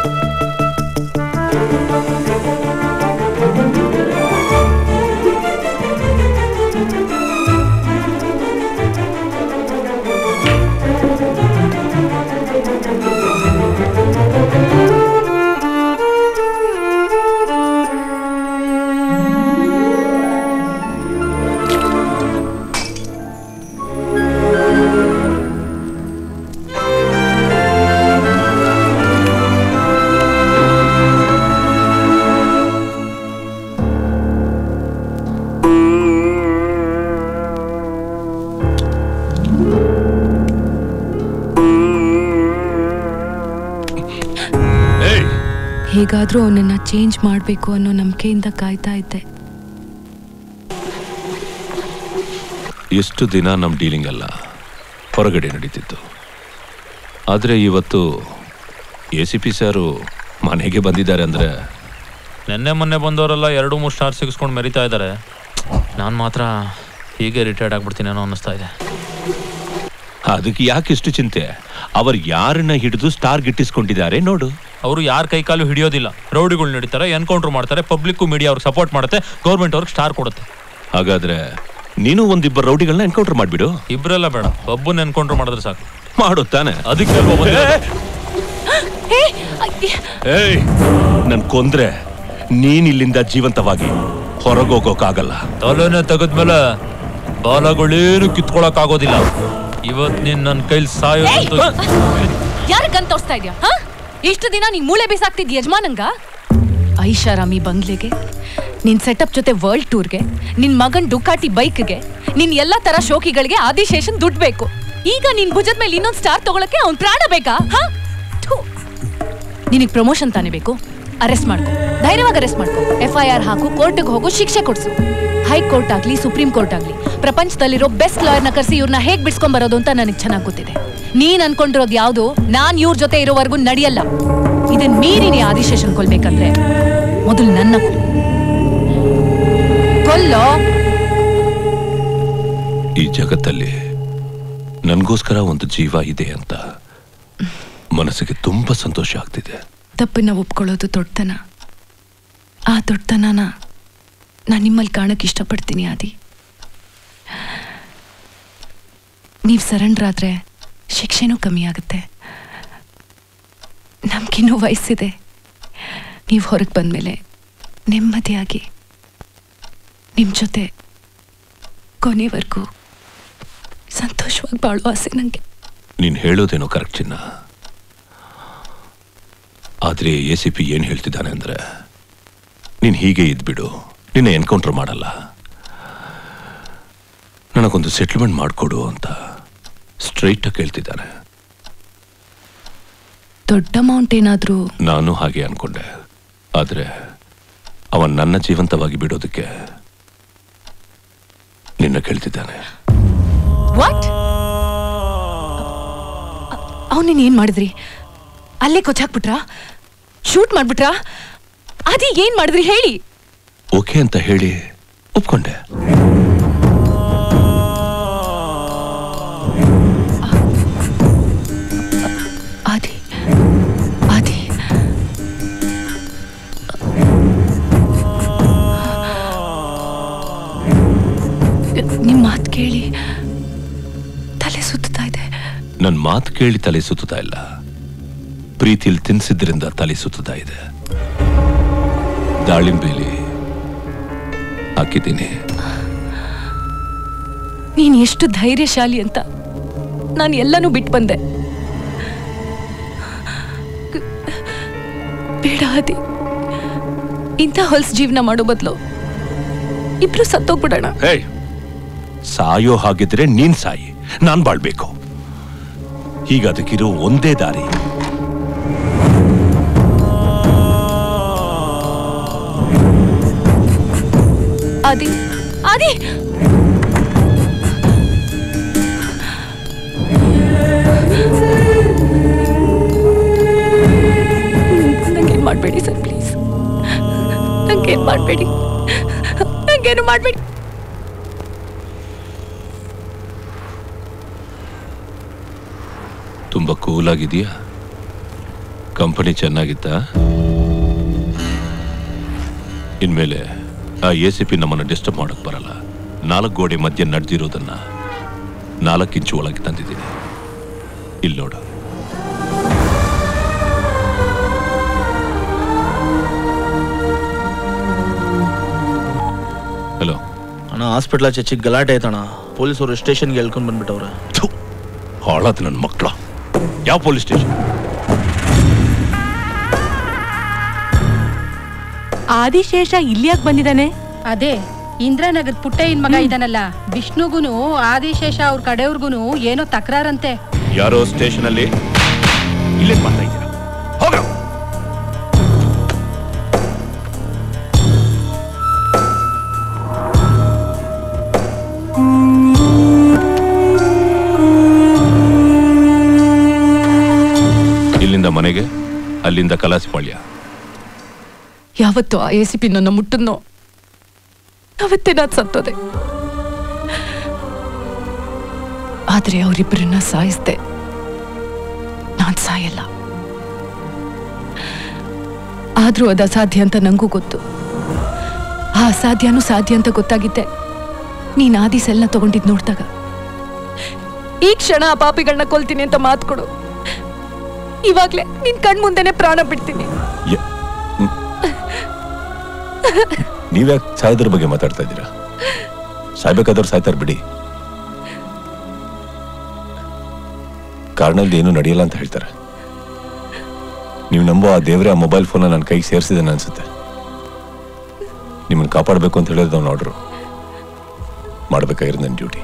ಹೇಗಾದ್ರೂ ಅವನನ್ನ ಚೇಂಜ್ ಮಾಡಬೇಕು ಅನ್ನೋ ನಂಬಿಕೆಯಿಂದ ಕಾಯ್ತಾ ಇದ್ದೆ ಎಷ್ಟು ದಿನ ನಮ್ಮ ಡೀಲಿಂಗ್ ಅಲ್ಲ ಹೊರಗಡೆ ನಡೀತಿತ್ತು ಆದರೆ ಇವತ್ತು ಎ ಸಿ ಪಿ ಸಾರು ಮನೆಗೆ ಬಂದಿದ್ದಾರೆ ಅಂದರೆ ನಿನ್ನೆ ಮೊನ್ನೆ ಬಂದವರೆಲ್ಲ ಎರಡು ಮೂರು ಸ್ಟಾರ್ ಸಿಗಿಸ್ಕೊಂಡು ಮೆರಿತಾ ಇದ್ದಾರೆ ನಾನು ಮಾತ್ರ ಹೀಗೆ ರಿಟೈರ್ಡ್ ಆಗ್ಬಿಡ್ತೀನೇನೋ ಅನ್ನಿಸ್ತಾ ಇದೆ ಅದಕ್ಕೆ ಯಾಕೆ ಇಷ್ಟು ಚಿಂತೆ ಅವರು ಯಾರನ್ನ ಹಿಡಿದು ಸ್ಟಾರ್ ಗಿಟ್ಟಿಸ್ಕೊಂಡಿದ್ದಾರೆ ನೋಡು ಅವರು ಯಾರ ಕೈಕಾಲು ಹಿಡಿಯೋದಿಲ್ಲ ರೌಡಿಗಳು ನಡೀತಾರೆ ಎನ್ಕೌಂಟರ್ ಮಾಡ್ತಾರೆ ಪಬ್ಲಿಕ್ಕು ಮೀಡಿಯಾ ಅವ್ರಿಗೆ ಸಪೋರ್ಟ್ ಮಾಡುತ್ತೆ ಗೌರ್ಮೆಂಟ್ ಅವ್ರಿಗೆ ಸ್ಟಾರ್ ಕೊಡುತ್ತೆ ಹಾಗಾದ್ರೆ ನೀನು ಒಂದಿಬ್ಬರು ರೌಡಿಗಳನ್ನ ಎನ್ಕೌಂಟರ್ ಮಾಡಿಬಿಡು ಇಬ್ಬರೆಲ್ಲ ಬೇಡ ಒಬ್ಬನ ಎನ್ಕೌಂಟರ್ ಮಾಡಿದ್ರೆ ಸಾಕು ಮಾಡು ತಾನೆ ಅದಕ್ಕೆ ಅಲ್ವಾ ಬಂದಿರೋದು? ಏಯ್ ನನ್ ಕೊಂದ್ರೆ ನೀನ್ ಇಲ್ಲಿಂದ ಜೀವಂತವಾಗಿ ಹೊರಗೋಗೋಕ್ಕಾಗಲ್ಲ ತಲೆನೇ ತೆಗೆದ್ಮೇಲೆ ಬಾಲಗಳೇನು ಕಿತ್ಕೊಳಕ್ ಆಗೋದಿಲ್ಲ ಇವತ್ ನೀನ್ ನನ್ನ ಕೈಲಿ ಸಾಯೋದಂತೂ ಯಾರ ಗನ್ ತೋರಿಸ್ತಾ ಇದ್ಯಾ ಹಾ ಇಷ್ಟು ದಿನ ನೀನ್ ಮೂಳೆ ಬೀಸಾಕ್ತಿದ್ ಯಜಮಾನಂಗ ಐಷಾರಾಮಿ ಬಂಗ್ಲೆಗೆ ನಿನ್ ಸೆಟಪ್ ಜೊತೆ ವರ್ಲ್ಡ್ ಟೂರ್ಗೆ ನಿನ್ ಮಗನ್ ಡುಕಾಟಿ ಬೈಕ್ಗೆ ನಿನ್ ಎಲ್ಲಾ ತರ ಶೋಕಿಗಳಿಗೆ ಆದಿಶೇಷನ್ ದುಡ್ಡು ಬೇಕು ಈಗ ನಿನ್ ಭುಜದ ಮೇಲೆ ಇನ್ನೊಂದ್ ಸ್ಟಾರ್ ತಗೊಳಕ್ಕೆ ಅವ್ನ್ ಪ್ರಾಣ ಬೇಕಾ ಹಾ ನಿನಗ್ ಪ್ರಮೋಷನ್ ತಾನೇ ಬೇಕು ಅರೆಸ್ಟ್ ಮಾಡ್ಕೊ ಧೈರ್ಯವಾಗಿ ಅರೆಸ್ಟ್ ಮಾಡ್ಕೊ ಎಫ್ ಐ ಆರ್ ಹಾಕು ಕೋರ್ಟ್ಗೆ ಹೋಗು ಶಿಕ್ಷೆ ಕೊಡ್ಸು ಹೈಕೋರ್ಟ್ ಆಗ್ಲಿ ಸುಪ್ರೀಂ ಕೋರ್ಟ್ ಆಗ್ಲಿ ಪ್ರಪಂಚದಲ್ಲಿರೋ ಬೆಸ್ಟ್ ಲಾಯರ್ನ ಕರೆಸಿ ಇವ್ರನ್ನ ಹೇಗ್ ಬಿಡ್ಸ್ಕೊಂಡ್ ಬರೋದು ಅಂತ ನನಗೆ ಚೆನ್ನಾಗಿ ಗೊತ್ತಿದೆ ನೀನ್ ಅನ್ಕೊಂಡಿರೋದು ಯಾವ್ದು ನಾನ್ ಇವ್ರ ಜೊತೆ ಇರೋವರೆಗೂ ನಡೆಯಲ್ಲ ಇದನ್ ಮೀರಿ ನೀ ಆದಿಶೇಷನ್ ಕೊಲ್ಬೇಕಂದ್ರೆ ಮೊದಲು ನನ್ನ ಕೊಲ್ಲು. ಕೊಲ್ಲೋ ಈ ಜಗತ್ತಲ್ಲಿ ನನ್ಗೋಸ್ಕರ ಒಂದು ಜೀವ ಇದೆ ಅಂತ ಮನಸ್ಸಿಗೆ ತುಂಬಾ ಸಂತೋಷ ಆಗ್ತಿದೆ ತಪ್ಪನ್ನ ಒಪ್ಕೊಳ್ಳೋದು ದೊಡ್ಡತನ ಆ ದೊಡ್ಡತನನ ನಾನು ನಿಮ್ಮಲ್ಲಿ ಕಾಣಕ್ಕೆ ಇಷ್ಟಪಡ್ತೀನಿ ಆದಿ ನೀವು ಸರೆಂಡರ್ ಆದ್ರೆ ಶಿಕ್ಷೆನೂ ಕಮ್ಮಿ ಆಗುತ್ತೆ ನಮ್ಗಿನ್ನೂ ವಯಸ್ಸಿದೆ ನೀವು ಹೊರಗೆ ಬಂದಮೇಲೆ ನೆಮ್ಮದಿಯಾಗಿ ನಿಮ್ಮ ಜೊತೆ ಕೊನೆವರೆಗೂ ಸಂತೋಷವಾಗಿ ಬಾಳೋ ಆಸೆ ನನಗೆ ನೀನ್ ಹೇಳೋದೇನೋ ಕರೆಕ್ಟ್ ಚಿನ್ನ ಆದ್ರೆ ಎ ಸಿ ಪಿ ಏನ್ ಹೇಳ್ತಿದ್ದಾನೆ ಅಂದ್ರೆ ನೀನ್ ಹೀಗೆ ಇದ್ಬಿಡು ನಿನ್ನ ಎನ್ಕೌಂಟರ್ ಮಾಡಲ್ಲ ನನಗೊಂದು ಸೆಟ್ಲ್ಮೆಂಟ್ ಮಾಡಿಕೊಡು ಅಂತ ಸ್ಟ್ರೈಟ್ ಆಗಿ ಕೇಳ್ತಿದ್ದಾನೆ ದೊಡ್ಡ ಅಮೌಂಟ್ ಏನಾದರೂ ನಾನು ಹಾಗೆ ಅನ್ಕೊಂಡೆ ಆದ್ರೆ ಅವನ್ ನನ್ನ ಜೀವಂತವಾಗಿ ಬಿಡೋದಕ್ಕೆ ನಿನ್ನ ಕೇಳ್ತಿದ್ದಾನೆ ವಾಟ್ ಅವನೇನು ಏನು ಮಾಡಿದ್ರಿ ಅಲ್ಲೇ ಕೊಚ್ಚಾಕ್ಬಿಟ್ರಾ ಶೂಟ್ ಮಾಡ್ಬಿಟ್ರಾ ಅದೇ ಏನು ಮಾಡಿದ್ರಿ ಹೇಳಿ ಓಕೆ ಅಂತ ಹೇಳಿ ಒಪ್ಕೊಂಡೆ ಆದಿ ಆದಿ ನಿಮ್ಮ ಮಾತು ಕೇಳಿ ತಲೆ ಸುತ್ತಾ ಇದೆ ನನ್ ಮಾತು ಕೇಳಿ ತಲೆ ಸುತ್ತುತ್ತಾ ಇಲ್ಲ ಪ್ರೀತಿಲ್ ತಿನ್ಸಿದ್ರಿಂದ ತಲೆ ಸುತ್ತುತ್ತಾ ಇದೆ ದಾಳಿಂಬೇಲಿ ಹಾಕಿದ್ದೀನಿ ನೀನು ಎಷ್ಟು ಧೈರ್ಯಶಾಲಿ ಅಂತ ನಾನು ಎಲ್ಲನೂ ಬಿಟ್ಟು ಬಂದೆ ಬೇಡ ಆದಿ ಇಂಥ ಹೊಲ್ಸ್ ಜೀವನ ಮಾಡೋ ಬದಲು ಇಬ್ರು ಸತ್ತೋಗ್ಬಿಡೋಣ ಹೇಯ್ ಸಾಯೋ ಹಾಗಿದ್ರೆ ನೀನ್ ಸಾಯಿ ನಾನ್ ಬಾಳ್ಬೇಕು ಈಗ ಅದಕ್ಕಿರೋ ಒಂದೇ ದಾರಿ ಆದಿ ಆದಿ ನಂಗೇನು ಮಾಡಬೇಡಿ ಸರ್ ಪ್ಲೀಸ್ ನಂಗೇನು ಮಾಡಬೇಡಿ ನಂಗೇನು ಮಾಡಬೇಡಿ ತುಂಬಾ ಕೂಲ್ ಆಗಿದೆಯಾ ಕಂಪನಿ ಚೆನ್ನಾಗಿತ್ತಾ ಇನ್ಮೇಲೆ ಆ ಎ ಸಿ ಪಿ ನಮ್ಮನ್ನು ಡಿಸ್ಟರ್ಬ್ ಮಾಡಕ್ ಬರಲ್ಲ ನಾಲ್ಕು ಗೋಡೆ ಮಧ್ಯೆ ನಡೆದಿರೋದನ್ನ ನಾಲ್ಕು ಇಂಚು ಒಳಗೆ ತಂದಿದ್ದೀನಿ ಇಲ್ಲಿ ನೋಡು ಹಲೋ ಅಣ್ಣ ಹಾಸ್ಪಿಟ್ಲ ಚರ್ಚಿಗೆ ಗಲಾಟೆ ಆಯ್ತಣ್ಣ ಪೊಲೀಸರು ಸ್ಟೇಷನ್ಗೆ ಹೇಳ್ಕೊಂಡು ಬಂದ್ಬಿಟ್ಟವ್ರೆ ಹಾಳಾದ ನನ್ನ ಮಕ್ಕಳ ಯಾವ ಪೊಲೀಸ್ ಸ್ಟೇಷನ್ ಆದಿಶೇಷ ಇಲ್ಲಿ ಯಾಕೆ ಬಂದಿದ್ದಾನೆ ಅದೇ ಇಂದ್ರನಗರದ ಪುಟ್ಟಯ್ಯನ ಮಗ ಇದಾನಲ್ಲ ವಿಷ್ಣುಗುನು ಆದಿಶೇಷ ಅವ್ರ ಕಡೆಯವ್ರಿಗುನು ಏನೋ ತಕರಾರಂತೆ ಯಾರೋ ಸ್ಟೇಷನ್ ಅಲ್ಲಿ ಇಲ್ಲೇ ಮಾಡ್ತಾ ಇದ್ದೀರಾ ಹೋಗ ಇಲ್ಲಿಂದ ಮನೆಗೆ ಅಲ್ಲಿಂದ ಕಲಾಸಿಪಾಳ್ಯ ಯಾವತ್ತು ಆ ಎ ಸಿ ಪಿ ನನ್ನ ಮುಟ್ಟದ್ನೋ ಅವತ್ತೇ ನಾನು ಸತ್ತೋದೆ ಆದ್ರೆ ಅವರಿಬ್ಬರನ್ನ ಸಾಯಿಸ್ದೆ ನಾನ್ ಸಾಯಲ್ಲ ಆದ್ರೂ ಅದು ಅಸಾಧ್ಯ ಅಂತ ನಂಗೂ ಗೊತ್ತು ಆ ಅಸಾಧ್ಯನೂ ಸಾಧ್ಯ ಅಂತ ಗೊತ್ತಾಗಿದ್ದೆ ನೀನ್ ಆದಿ ಸೆಲ್ನ ತಗೊಂಡಿದ್ ನೋಡ್ದಾಗ ಈ ಕ್ಷಣ ಆ ಪಾಪಿಗಳನ್ನ ಕೊಲ್ತೀನಿ ಅಂತ ಮಾತು ಕೊಡು ಇವಾಗ್ಲೇ ನಿನ್ ಕಣ್ ಮುಂದೆನೆ ಪ್ರಾಣ ಬಿಡ್ತೀನಿ ನೀವ್ಯಾಕೆ ಸಾಯೋದ್ರ ಬಗ್ಗೆ ಮಾತಾಡ್ತಾ ಇದ್ದೀರಾ ಸಾಯ್ಬೇಕಾದವ್ರು ಸಾಯ್ತಾರ ಬಿಡಿ ಕಾರಣದಲ್ಲಿ ಏನು ನಡೆಯಲ್ಲ ಅಂತ ಹೇಳ್ತಾರೆ ನೀವು ನಂಬೋ ಆ ದೇವ್ರೆ ಆ ಮೊಬೈಲ್ ಫೋನ್ ನನ್ನ ಕೈಗೆ ಸೇರಿಸಿದಾನೆ ಅನ್ಸುತ್ತೆ ನಿಮ್ಮನ್ನು ಕಾಪಾಡಬೇಕು ಅಂತ ಹೇಳಿದ್ರೆ ಅವ್ನು ಆರ್ಡ್ರು ಮಾಡ್ಬೇಕಾಗಿರೋದು ನನ್ನ ಡ್ಯೂಟಿ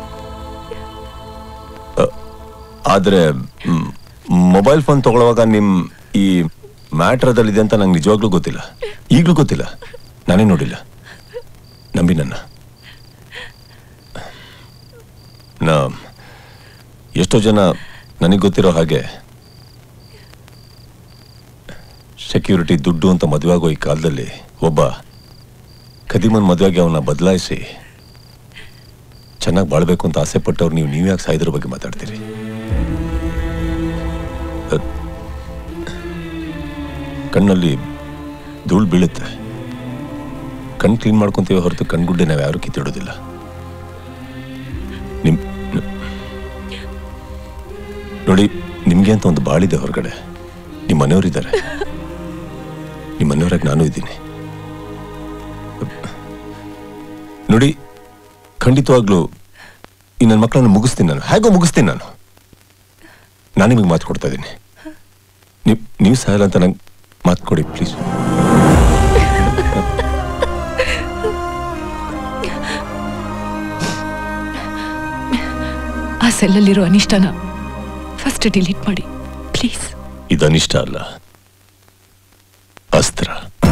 ಆದ್ರೆ ಮೊಬೈಲ್ ಫೋನ್ ತಗೊಳ್ಳುವಾಗ ನಿಮ್ ಈ ಮ್ಯಾಟ್ರದಲ್ಲಿದೆ ಅಂತ ನಂಗೆ ನಿಜವಾಗ್ಲೂ ಗೊತ್ತಿಲ್ಲ ಈಗಲೂ ಗೊತ್ತಿಲ್ಲ ನಾನೇ ನೋಡಿಲ್ಲ ನಂಬಿ ನನ್ನ ನಾ ಎಷ್ಟೋ ಜನ ನನಗೆ ಗೊತ್ತಿರೋ ಹಾಗೆ ಸೆಕ್ಯೂರಿಟಿ ದುಡ್ಡು ಅಂತ ಮದುವೆ ಆಗೋ ಈ ಕಾಲದಲ್ಲಿ ಒಬ್ಬ ಖದೀಮನ್ ಮದುವೆಗೆ ಅವನ್ನ ಬದಲಾಯಿಸಿ ಚೆನ್ನಾಗಿ ಬಾಳ್ಬೇಕು ಅಂತ ಆಸೆ ಪಟ್ಟವ್ರು ನೀವು ನೀವ್ಯಾಕೆ ಸಾಯ್ದ್ರ ಬಗ್ಗೆ ಮಾತಾಡ್ತೀರಿ ಅ, ಕಣ್ಣಲ್ಲಿ ಧೂಳು ಬೀಳುತ್ತೆ ಕಣ್ ಕ್ಲೀನ್ ಮಾಡ್ಕೊಂತೀವಿ ಹೊರತು ಕಣ್ಗುಡ್ಡೆ ನಾವು ಯಾರು ಕಿತ್ತಿಡೋದಿಲ್ಲ ನಿಮ್ ನ- ನೋಡಿ ನಿಮ್ಗೆ ಅಂತ ಒಂದು ಬಾಳಿದೆ ಹೊರಗಡೆ ನಿಮ್ಮ ಮನೆಯವರಿದ್ದಾರೆ ನಿಮ್ಮ ಮನೆಯವರಾಗಿ ನಾನು ಇದ್ದೀನಿ ನೋಡಿ ಖಂಡಿತವಾಗ್ಲೂ ಈ ನನ್ನ ಮಕ್ಕಳನ್ನು ಮುಗಿಸ್ತೀನಿ ನಾನು ಹೇಗೋ ಮುಗಿಸ್ತೀನಿ ನಾನು ನಾನು ನಿಮಗೆ ಮಾತು ಕೊಡ್ತಾ ಇದ್ದೀನಿ ನೀವು ನೀವು ಸಾಯಲ್ಲ ಅಂತ ನಂಗೆ ಮಾತು ಕೊಡಿ ಪ್ಲೀಸ್ ಆ ಸೆಲ್ಲಲ್ಲಿರೋ ಅನಿಷ್ಟನ ಫಸ್ಟ್ ಡಿಲೀಟ್ ಮಾಡಿ ಪ್ಲೀಸ್ ಇದು ಅನಿಷ್ಟ ಅಲ್ಲ ಅಸ್ತ್ರ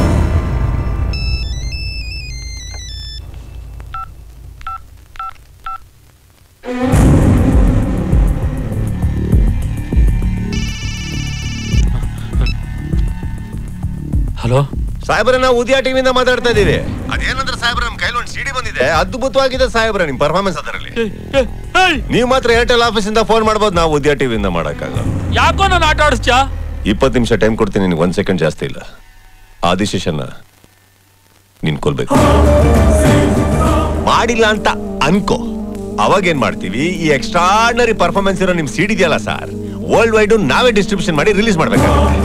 ಹಲೋ ಸಾಹೇಬ್ರ ನಾವು ಉದಯ ಟಿವಿಯಿಂದ ಮಾತಾಡ್ತಾ ಇದೀವಿ ಅದೇನಂದ್ರೆ ಸಾಹೇಬ್ರ ನಮ್ ಕೈಲಿ ಒಂದು ಸಿಡಿ ಬಂದಿದೆ ಅದ್ಭುತವಾಗಿದೆ ಸಾಹೇಬ್ರ ನಿಮ್ ಪರ್ಫಾರ್ಮೆನ್ಸ್ ಅದರಲ್ಲಿ ನೀವು ಮಾತ್ರ ಏರ್ಟೆಲ್ ಆಫೀಸಿಂದ ಫೋನ್ ಮಾಡ್ಬೋದು ನಾವು ಉದಯ ಟಿವಿಯಿಂದ ಮಾಡಕ್ಕಾಗಲ್ಲ ಯಾಕೋ ನಾನು ಆಟ ಆಡಿಸ್ತ್ಯಾ ಇಪ್ಪತ್ತು ನಿಮಿಷ ಟೈಮ್ ಕೊಡ್ತೀನಿ ನಿನಗೆ ಒಂದ್ ಸೆಕೆಂಡ್ ಜಾಸ್ತಿ ಇಲ್ಲ ಆದಿಶೇಷನ್ನ ನೀನ್ ಕೊಲ್ಬೇಕು ಮಾಡಿಲ್ಲ ಅಂತ ಅನ್ಕೋ ಅವಾಗ ಏನ್ ಮಾಡ್ತೀವಿ ಈ ಎಕ್ಸ್ಟ್ರಾರ್ಡನರಿ ಪರ್ಫಾರ್ಮೆನ್ಸ್ ಇರೋ ನಿಮ್ ಸಿಡಿ ಇದೆಯಲ್ಲ ಸರ್ ವರ್ಲ್ಡ್ ವೈಡ್ ನಾವೇ ಡಿಸ್ಟ್ರಿಬ್ಯೂಷನ್ ಮಾಡಿ ರಿಲೀಸ್ ಮಾಡ್ಬೇಕಾಗುತ್ತೆ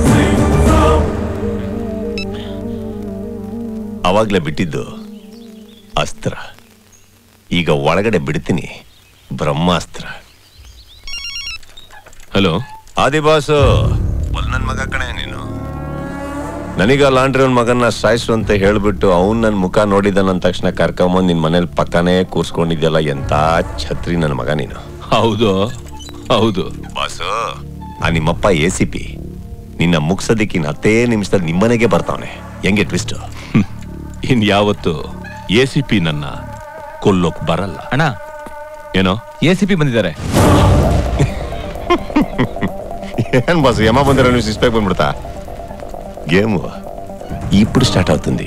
ಅವಾಗ್ಲೇ ಬಿಟ್ಟಿದ್ದು ಅಸ್ತ್ರ ಈಗ ಒಳಗಡೆ ಬಿಡ್ತೀನಿ ಬ್ರಹ್ಮಾಸ್ತ್ರ ಹಲೋ ಆದಿಬಾಸು ಒಲ್ ನನ್ ಮಗ ಕಣೆ ನೀನು ನನಗ ಲಾಂಡ್ರಿ ಅವ್ನ ಮಗನ್ನ ಸಾಯಿಸು ಅಂತ ಹೇಳ್ಬಿಟ್ಟು ಅವ್ನ್ ನನ್ ಮುಖ ನೋಡಿದ ನನ್ನ ತಕ್ಷಣ ಕರ್ಕೊಂಬಂದ್ ನಿನ್ ಮನೇಲಿ ಪಕ್ಕನೇ ಕೂರ್ಸ್ಕೊಂಡಿದ್ಯಲ್ಲ ಎಂತ ಛತ್ರಿ ನನ್ನ ಮಗ ನೀನು ಹೌದು ಹೌದು ಬಾಸು ಆ ನಿಮ್ಮಪ್ಪ ಎ ಸಿ ಪಿ ನಿನ್ನ ಮುಗ್ಸೋದಿಕ್ಕೆ ಇನ್ನು ಹತ್ತೇ ನಿಮಿಷದಲ್ಲಿ ನಿಮ್ಮನೆಗೆ ಬರ್ತಾವನೆ ಹೆಂಗೆ ಟ್ವಿಸ್ಟ್ ಇನ್ ಯಾವತ್ತು ಎ ಸಿ ಪಿ ನನ್ನ ಕೊಲ್ಲೋಕ್ ಬರಲ್ಲ ಅಣ್ಣ ಏನೋ ಎ ಸಿ ಪಿ ಬಂದಿದ್ದಾರೆ ಏನ್ ಬಾಸು ಯಮ ಬಂದಿರೋ ನೀವು ಸಿಸ್ಪೆಕ್ಟ್ ಬಂದ್ಬಿಡ್ತಾ గేమ్ ఇప్పుడు స్టార్ట్ అవుతుంది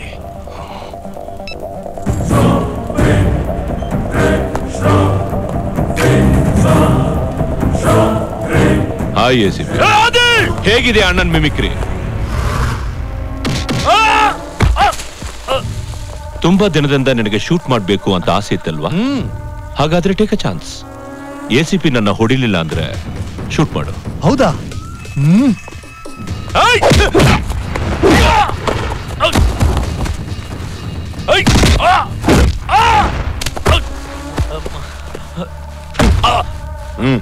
ಹಾಯ್ ಎ ಸಿ ಪಿ ಹೇಗಿದೆ ಅಣ್ಣನ್ ಮಿಮಿಕ್ರಿ ತುಂಬಾ ದಿನದಿಂದ ನಿನಗೆ ಶೂಟ್ ಮಾಡ್ಬೇಕು ಅಂತ ಆಸೆ ಇತ್ತಲ್ವಾ ಹಾಗಾದ್ರೆ take a chance A C P ನನ್ನ ಹೊಡಿಲಿಲ್ಲ ಅಂದ್ರೆ ಶೂಟ್ ಮಾಡು ಹೌದಾ ಹ್ಮ್ ಹ್ಮ್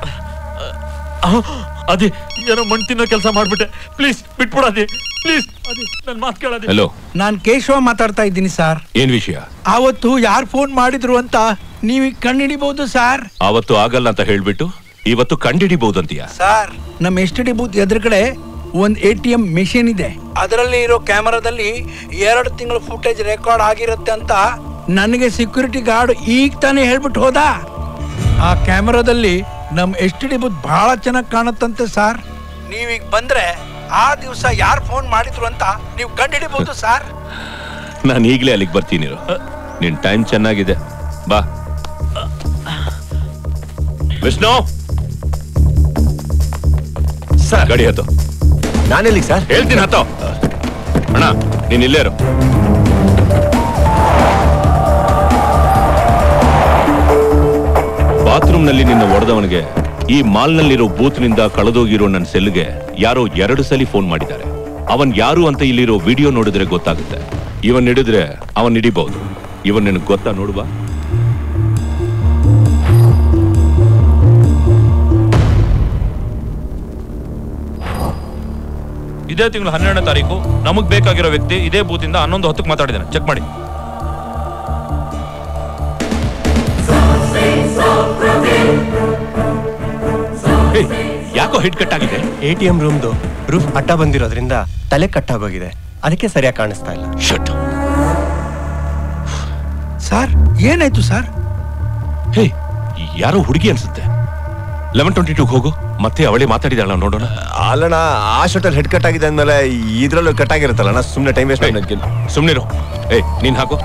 ಅದೇ ಏನೋ ಮಣ್ ತಿನ್ನೋ ಕೆಲಸ ಮಾಡ್ಬಿಟ್ಟೆ ಪ್ಲೀಸ್ ಬಿಟ್ಬಿಡ ಅದೇ ಪ್ಲೀಸ್ ಅದೇ ನನ್ ಮಾತು ಕೇಳದೆ ಹಲೋ ನಾನು ಕೇಶವ ಮಾತಾಡ್ತಾ ಇದ್ದೀನಿ ಸರ್ ಏನ್ ವಿಷಯ ಆವತ್ತು ಯಾರು ಫೋನ್ ಮಾಡಿದ್ರು ಅಂತ ನೀವೀಗ ಕಂಡಿಡಿಬಹುದು ಸರ್ ಆವತ್ತು ಆಗಲ್ಲ ಅಂತ ಹೇಳ್ಬಿಟ್ಟು ಇವತ್ತು ಕಂಡಿಡಿಬಹುದಂತೀಯ ಸರ್ ನಮ್ಮ ಎಸ್ ಟಿ ಬೂತ್ ಎದುರುಗಡೆ ಒಂದು ಎ ಟಿ ಎಂ ಮೆಷಿನ್ ಇದೆ ಅದರಲ್ಲಿ ಇರೋ ಕ್ಯಾಮರಾದಲ್ಲಿ ಎರಡು ತಿಂಗಳ ಫುಟೇಜ್ ರೆಕಾರ್ಡ್ ಆಗಿರುತ್ತೆ ಅಂತ ನನಗೆ ಸೆಕ್ಯೂರಿಟಿ ಗಾರ್ಡ್ ಈಗ ತಾನೇ ಹೇಳ್ಬಿಟ್ಟು ಹೋದ ಆ ಕ್ಯಾಮರಾದಲ್ಲಿ ನಮ್ಮ ಎಸ್ ಟಿ ಡಿ ಬೂತ್ ಬಹಳ ಚೆನ್ನಾಗಿ ಕಾಣುತ್ತಂತೆ ಸರ್ ನೀವೀಗ ಬಂದ್ರೆ ಆ ದಿವಸ ಯಾರು ಫೋನ್ ಮಾಡಿದ್ರು ಅಂತ ನೀವು ಕಂಡುಹಿಡಿಬಹುದು ಸರ್ ನಾನು ಈಗಲೇ ಅಲ್ಲಿಗೆ ಬರ್ತೀನಿ ಇರು. ನಿನ್ ಟೈಮ್ ಚೆನ್ನಾಗಿದೆ ಬಾ ವಿಷ್ಣು ಸರ್ ಗಡಿ ಹತ್ತು ನಾನೆಲ್ಲಿಗೆ ಸರ್ ಹೇಳ್ತೀನಿ ಹತ್ತೋ ಅಣ್ಣ ನೀನ್ ಇಲ್ಲೇ ಇರು ಬಾತ್ರೂಮ್ ನಲ್ಲಿ ನಿನ್ನ ಒಡೆದವನಿಗೆ ಈ ಮಾಲ್ನಲ್ಲಿರೋ ಬೂತ್ನಿಂದ ಕಳೆದೋಗಿರೋ ನನ್ನ ಸೆಲ್ಗೆ ಯಾರೋ ಎರಡು ಸಲ ಫೋನ್ ಮಾಡಿದ್ದಾರೆ ಅವನ್ ಯಾರು ಅಂತ ಇಲ್ಲಿರೋ ವಿಡಿಯೋ ನೋಡಿದ್ರೆ ಗೊತ್ತಾಗುತ್ತೆ ಇವನ್ ಹಿಡಿದ್ರೆ ಅವನ್ ಹಿಡಿಬಹುದು ಇವನ್ ನಿನಗೆ ಗೊತ್ತಾ ನೋಡುವ ಇದೇ ತಿಂಗಳು ಹನ್ನೆರಡನೇ ತಾರೀಕು ನಮಗ್ ಬೇಕಾಗಿರೋ ವ್ಯಕ್ತಿ ಇದೇ ಬೂತಿಂದ ಹನ್ನೊಂದು ಹೊತ್ತಕ್ಕೆ ಮಾತಾಡಿದ್ದಾನೆ ಚೆಕ್ ಮಾಡಿ ಏಯ್, ಯಾಕೋ ಹಿಟ್ ಕಟ್ ಆಗಿದೆ ಎ ಟಿ ಎಂ ರೂಮ್ದು ರೂಫ್ ಅಡ್ಡ ಬಂದಿರೋದ್ರಿಂದ ತಲೆ ಕಟ್ಟಾಗೋಗಿದೆ ಅದಕ್ಕೆ ಸರಿಯಾಗಿ ಕಾಣಿಸ್ತಾ ಇಲ್ಲ ಶಟ್ ಸರ್ ಏನಾಯ್ತು ಸರ್ ಹೇ ಯಾರೋ ಹುಡುಗಿ ಅನ್ಸುತ್ತೆ ಲೆವೆನ್ ಟ್ವೆಂಟಿ ಟೂ ಹೋಗು ಮತ್ತೆ ಅವಳೇ ಮಾತಾಡಿದಾಳ ನೋಡೋಣ ಅಲ್ಲಣ್ಣ ಆ ಶರ್ಟಲ್ಲಿ ಹೆಡ್ ಕಟ್ ಆಗಿದೆ ಅಂದ್ಮೇಲೆ ಇದ್ರಲ್ಲೂ ಕಟ್ ಆಗಿರುತ್ತಲ್ಲಣ್ಣ ಸುಮ್ಮನೆ ಟೈಮ್ ವೇಸ್ಟ್ ಸುಮ್ನಿರು ಏಯ್ ನೀನ್ ಹಾಕು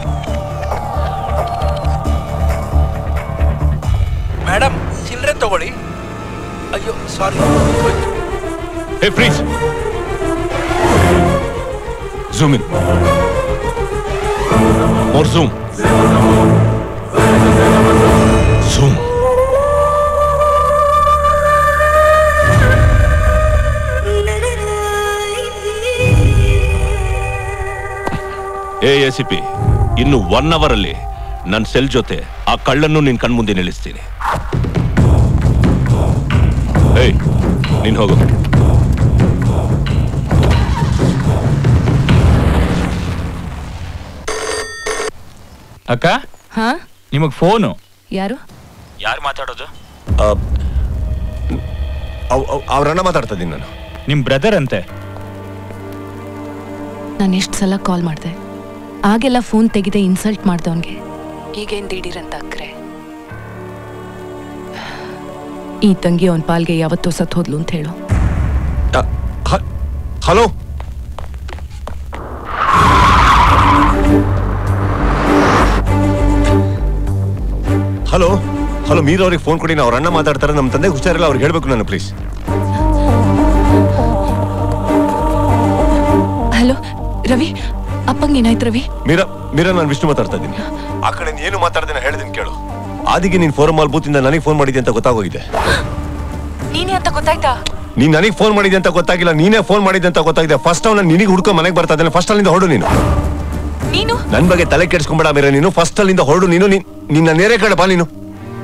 ಮೇಡಮ್ ಚಿಲ್ಲರೆ ತಗೊಳ್ಳಿ ಅಯ್ಯೋ ಸಾರಿ ಹೇ freeze zoom in more zoom zoom A S P ಇನ್ನು ಒನ್ ಅವರ್ ಅಲ್ಲಿ ನನ್ನ ಸೆಲ್ ಜೊತೆ ಆ ಕಳ್ಳನ್ನು ನಿನ್ ಕಣ್ಮುಂದೆ ನಿಲ್ಲಿಸ್ತೀನಿ ಏಯ್ ನೀನ್ ಹೋಗು ಅಕ್ಕ ಹಾ ನಿಮಗ್ ಫೋನು ಯಾರು ಯಾರು ಮಾತಾಡೋದು ಅವ್ರನ್ನ ಮಾತಾಡ್ತಾ ಇದ್ದೀನಿ ನಾನು ನಿಮ್ ಬ್ರದರ್ ಅಂತೆ ನಾನು ಎಷ್ಟು ಸಲ ಕಾಲ್ ಮಾಡಿದೆ ಆಗೆಲ್ಲ ಫೋನ್ ತೆಗೆದೆ ಇನ್ಸಲ್ಟ್ ಮಾಡ್ದೆ ಅವನಿಗೆ ಈಗೇನ್ ದಿಢೀರಂತ ಅಕ್ರೆ ಈ ತಂಗಿ ಅವನ ಪಾಲ್ಗೆ ಯಾವತ್ತೋ ಸತ್ ಹೋದ್ಲು ಅಂತ ಹೇಳು ಹಲೋ ಹಲೋ ಹಲೋ ಮೀರ್ ಅವ್ರಿಗೆ ಫೋನ್ ಕೊಡಿ ಅವ್ರ ಅಣ್ಣ ಮಾತಾಡ್ತಾರೆ ನಮ್ಮ ತಂದೆ ಹುಷಾರಿಲ್ಲ ಅವ್ರಿಗೆ ಹೇಳ್ಬೇಕು ನಾನು ಪ್ಲೀಸ್ ಹಲೋ ರವಿ ಅಪ್ಪಂಗೆ ಏನಾಯ್ತು ರವಿ ಮೀರಾ ಮೀರಾ ನಾನು ವಿಷ್ಣು ಮಾತಾಡ್ತಾ ಇದ್ದೀನಿ ಆ ಕಡೆ ಏನು ಮಾತಾಡ್ದೇನೆ ಹೇಳ್ತೀನಿ ಕೇಳು ಆದಿಗೆ ನೀನ್ ಫೋನ್ ಮಾಲ್ ಬೂತಿಂದ ನನಗೆ ಫೋನ್ ಮಾಡಿದ್ದೆ ಅಂತ ಗೊತ್ತಾಗೋಗಿದೆ ನೀನೇ ಅಂತ ಗೊತ್ತಾಯ್ತಾ ನೀನ್ ನನಗೆ ಫೋನ್ ಮಾಡಿದ್ದೆ ಅಂತ ಗೊತ್ತಾಗಿಲ್ಲ ನೀನೇ ಫೋನ್ ಮಾಡಿದ್ದೆ ಅಂತ ಗೊತ್ತಾಗಿದೆ ಫಸ್ಟ್ ಅವ್ನ ನಿನಗೆ ಹುಡ್ಕೊ ಮನೆಗೆ ಬರ್ತಾ ಇದ್ದಾನೆ ಫಸ್ಟ್ ಅಲ್ಲಿಂದ ಹೊರಡು ನೀನು ನೀನು ನನ್ ಬಗ್ಗೆ ತಲೆ ಕೆಡಿಸ್ಕೊಂಬೇಡ ಬೇರೆ ನೀನು ಫಸ್ಟ್ ಅಲ್ಲಿಂದ ಹೊರಡು ನೀನು ನೀನ್- ನಿನ್ನ ನೇರೆ ಕಡೆ ಬಾ ನೀನು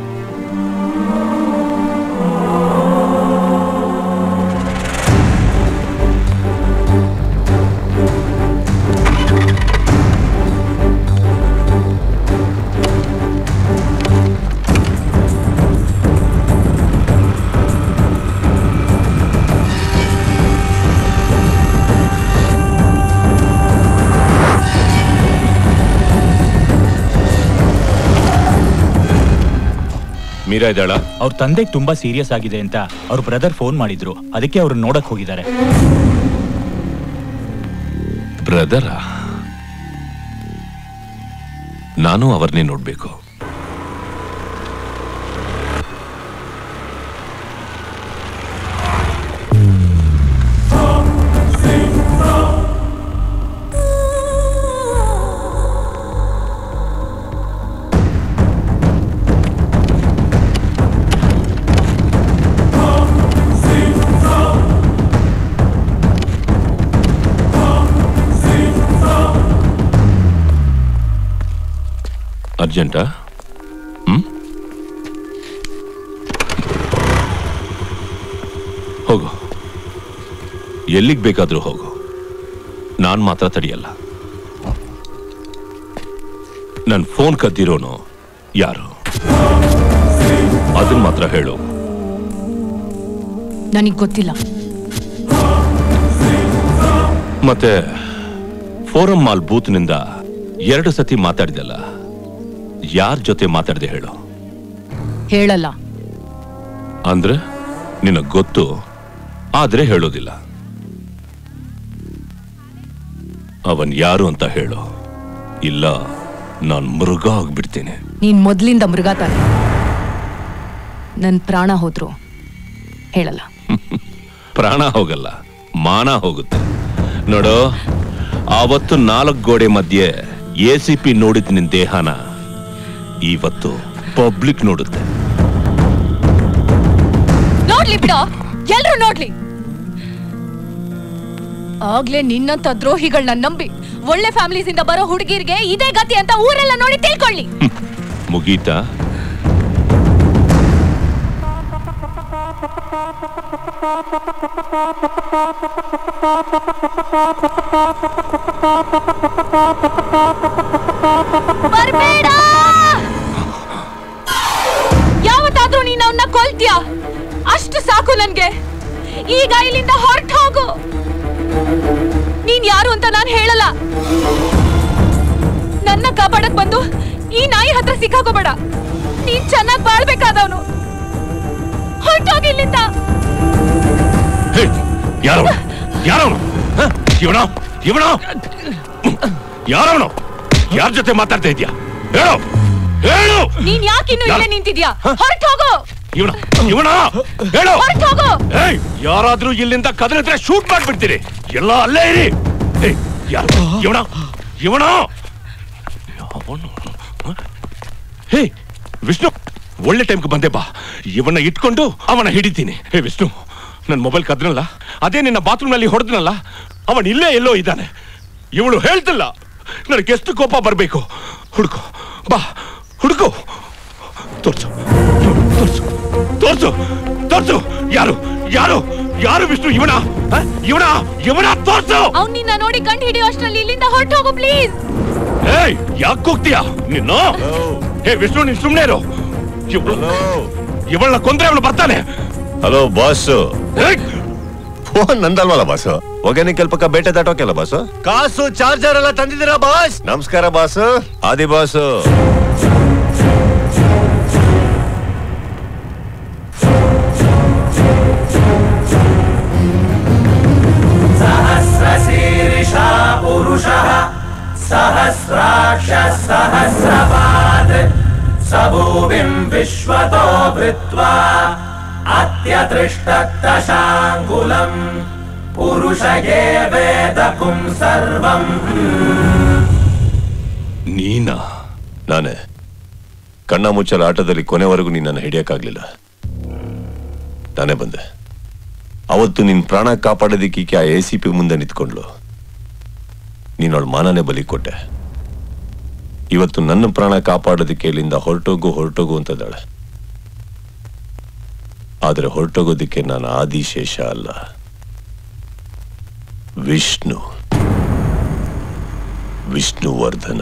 ಮೀರಾ ಇದ್ದಾಳ ಅವ್ರ ತಂದೆಗೆ ತುಂಬಾ ಸೀರಿಯಸ್ ಆಗಿದೆ ಅಂತ ಅವ್ರ ಬ್ರದರ್ ಫೋನ್ ಮಾಡಿದ್ರು ಅದಕ್ಕೆ ಅವ್ರನ್ನ ನೋಡಕ್ ಹೋಗಿದ್ದಾರೆ ಬ್ರದರ ನಾನು ಅವರನ್ನೇ ನೋಡ್ಬೇಕು ಅರ್ಜೆಂಟಾ ಹ್ಮ್ ಹೋಗು ಎಲ್ಲಿಗೆ ಬೇಕಾದ್ರೂ ಹೋಗು ನಾನ್ ಮಾತ್ರ ತಡೆಯಲ್ಲ ನನ್ ಫೋನ್ ಕದ್ದಿರೋನು ಯಾರು ಅದನ್ನ ಮಾತ್ರ ಹೇಳು ನನಗ್ ಗೊತ್ತಿಲ್ಲ ಮತ್ತೆ ಫೋರಂ ಮಾಲ್ ಬೂತ್ನಿಂದ ಎರಡು ಸತಿ ಮಾತಾಡಿದಲ್ಲ ಯಾರ ಜೊತೆ ಮಾತಾಡಿದೆ ಹೇಳು ಹೇಳಲ್ಲ ಅಂದ್ರೆ ನಿನಗ್ ಗೊತ್ತು ಆದ್ರೆ ಹೇಳೋದಿಲ್ಲ ಅವನ್ ಯಾರು ಅಂತ ಹೇಳು ಇಲ್ಲ ನಾನ್ ಮೃಗ ಆಗ್ಬಿಡ್ತೇನೆ ನೀನ್ ಮೊದ್ಲಿಂದ ಮೃಗ ತಾನೆ ನನ್ ಪ್ರಾಣ ಹೋದ್ರು ಹೇಳಲ್ಲ ಪ್ರಾಣ ಹೋಗಲ್ಲ ಮಾನ ಹೋಗುತ್ತೆ ನೋಡು ಆವತ್ತು ನಾಲ್ಕು ಗೋಡೆ ಮಧ್ಯೆ ಎ ಸಿ ಪಿ ನೋಡಿದ್ ನಿನ್ ದೇಹನ ಇವತ್ತು ಪಬ್ಲಿಕ್ ನೋಡುತ್ತೆ ನೋಡ್ಲಿ ಬಿಡೋ ಎಲ್ರು ನೋಡ್ಲಿ ಆಗ್ಲೇ ನಿನ್ನಂತ ದ್ರೋಹಿಗಳನ್ನ ನಂಬಿ ಒಳ್ಳೆ ಫ್ಯಾಮಿಲೀಸ್ ಇಂದ ಬರೋ ಹುಡುಗಿರ್ಗೆ ಇದೇ ಗತಿ ಅಂತ ಊರೆಲ್ಲ ನೋಡಿ ತಿಳ್ಕೊಳ್ಳಿ ಮುಗೀತಾ ಬರ್ಬೇಡ ಯಾವತ್ತಾದ್ರೂ ನೀನ್ ಅವನ್ನ ಕೊಲ್ತ್ಯಾ ಅಷ್ಟು ಸಾಕು ನನ್ಗೆ ಈಗ ಇಲ್ಲಿಂದ ಹೊರಟು ಹೋಗು ನೀನ್ ಯಾರು ಅಂತ ನಾನು ಹೇಳಲ್ಲ ನನ್ನ ಕಾಪಾಡಕ್ ಬಂದು ಈ ನಾಯಿ ಹತ್ರ ಸಿಕ್ಕಾಕೋಬೇಡ ನೀನ್ ಚೆನ್ನಾಗ್ ಬಾಳ್ಬೇಕಾದವನು ಹೊರಟೋಗಿ ಇಲ್ಲಿಂದ ಯಾರವನು ಯಾರವನು ಇವನ ಇವನ ಯಾರವನು ಯಾರ ಜೊತೆ ಮಾತಾಡ್ತಾ ಇದ್ಯಾ ಹೇಳು ಹೇಳು ನೀನ್ ಯಾಕಿನ್ನು ಇಲ್ಲೇ ನಿಂತಿದ್ಯಾ ಹೊರಟು ಹೋಗು ಇವನ ಇವನ ಹೇಳು ಹೊರಟು ಹೋಗು ಏಯ್ ಯಾರಾದ್ರೂ ಇಲ್ಲಿಂದ ಕದಲಿದ್ರೆ ಶೂಟ್ ಮಾಡ್ಬಿಡ್ತೀರಿ ಎಲ್ಲ ಅಲ್ಲೇ ಇರಿ ಏಯ್ ಯಾರು ಇವನ ಇವನ ಹೇ ವಿಷ್ಣು ಒಳ್ಳೆ ಟೈಮ್ಗೆ ಬಂದೆ ಬಾ ಇವನ್ನ ಇಟ್ಕೊಂಡು ಅವನ ಹಿಡಿತೀನಿ ಹೇ ವಿಷ್ಣು ನನ್ನ ಮೊಬೈಲ್ ಕದ್ನಲ್ಲ ಅದೇ ನಿನ್ನ ಬಾತ್ರೂಮ್ನಲ್ಲಿ ಹೊಡೆದ್ನಲ್ಲ ಅವನ್ ಇಲ್ಲೇ ಎಲ್ಲೋ ಇದ್ದಾನೆ ಇವಳು ಹೇಳ್ತಿಲ್ಲ ನನಗೆ ಎಷ್ಟು ಕೋಪ ಬರಬೇಕು ಹುಡುಕು ಬಾ ಹುಡುಕು ತೋರ್ಸು ತೋರ್ಸು ತೋರ್ಸು ತೋರ್ಸು ಯಾರು ಯಾರು ಯಾರು ವಿಷ್ಣು ಇವನ ಹ? ಇವನ ಇವನ ತೋರ್ಸು ಅವ್ನ್ ನಿನ್ನ ನೋಡಿ ಕಂಡು ಹಿಡಿಯೋ ಅಷ್ಟ್ರಲ್ಲಿ ಇಲ್ಲಿಂದ ಹೊರಟು ಹೋಗು ಪ್ಲೀಸ್ ಏಯ್ ಯಾಕೆ ಹೋಗ್ತೀಯಾ ನಿನ್ನ ಹೇ ವಿಷ್ಣು ನೀನ್ ಸುಮ್ನೆ ಇರು ಇವಳನ್ನ ಕೊಂದ್ರೆ ಅವನು ಬರ್ತಾನೆ ಹಲೋ ಬಾಸ್ ಫೋನ್ ನಂದಲ್ವಲ್ಲ ಬಾಸ್ ಒಗ್ಯಾನಿಕ್ ಕೆಲ್ಪಕ್ಕ ಬೇಟೆ ದಾಟೋಕೆಲ್ಲ ಬಾಸ್ ಕಾಸು ಚಾರ್ಜರ್ ಎಲ್ಲ ತಂದಿದ್ದೀರಾ ಬಾಸ್ ನಮಸ್ಕಾರ ಬಾಸ್ ಆದಿ ಬಾಸ್ सहस्रशीर्षा पुरुषः सहस्राक्ष सहस्रपात् स भूमिम् विश्वतो भृत्वा अत्यदृष्टत्तशाङ्कुलम् पुरुष ये वेदकुं सर्वम् ನೀನಾ ನಾನೇ ಕಣ್ಣ ಮುಚ್ಚಲ ಆಟದಲ್ಲಿ ಕೊನೆವರೆಗೂ ನೀನನ್ನು ಹಿಡಿಯಕ್ಕಾಗ್ಲಿಲ್ಲ ನಾನೇ ಬಂದೆ ಅವತ್ತು ನಿನ್ ಪ್ರಾಣ ಕಾಪಾಡೋದಿಕ್ಕೆ ಆ ಎ ಸಿ ಪಿ ಮುಂದೆ ನಿಂತ್ಕೊಂಡ್ಲು ನೀನವಳ ಮಾನನೇ ಬಲಿ ಕೊಟ್ಟೆ ಇವತ್ತು ನನ್ನ ಪ್ರಾಣ ಕಾಪಾಡೋದಕ್ಕೆ ಇಲ್ಲಿಂದ ಹೊರಟೋಗು ಹೊರಟೋಗು ಅಂತದಾಳೆ ಆದರೆ ಹೊರಟೋಗೋದಿಕ್ಕೆ ನಾನು ಆದಿಶೇಷ ಅಲ್ಲ ವಿಷ್ಣು ವಿಷ್ಣುವರ್ಧನ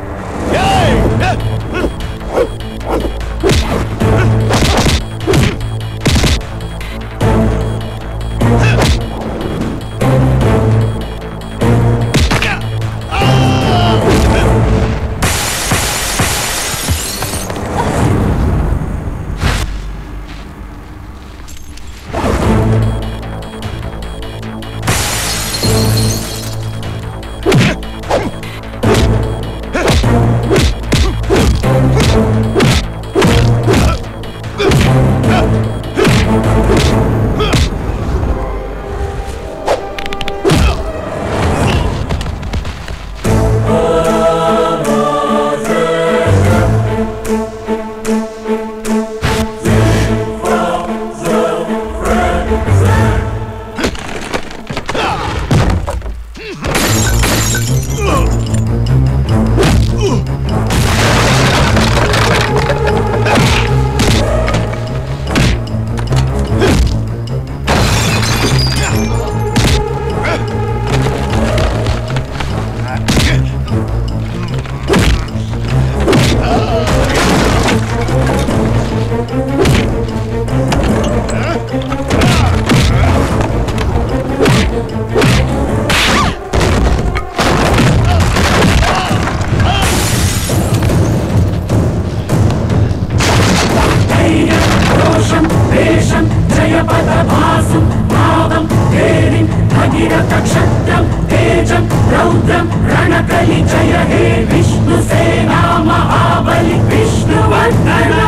रोषं देशं जयपदभासुं भावं हेरिं भगीरथक्षत्रं तेजं रौद्रं रणकलि जय हे विष्णुसेना महाबलि विष्णुवर्धना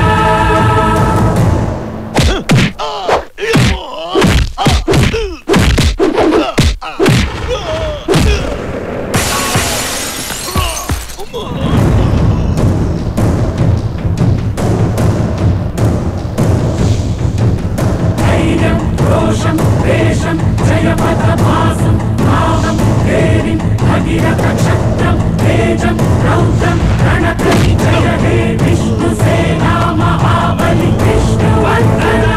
धैर्यं रोषं देशं जयपदभासुं भावं हेरिं भगीरथक्षत्रं तेजं रौद्रं रणकलि जय हे विष्णुसेना महाबलि विष्णुवर्धना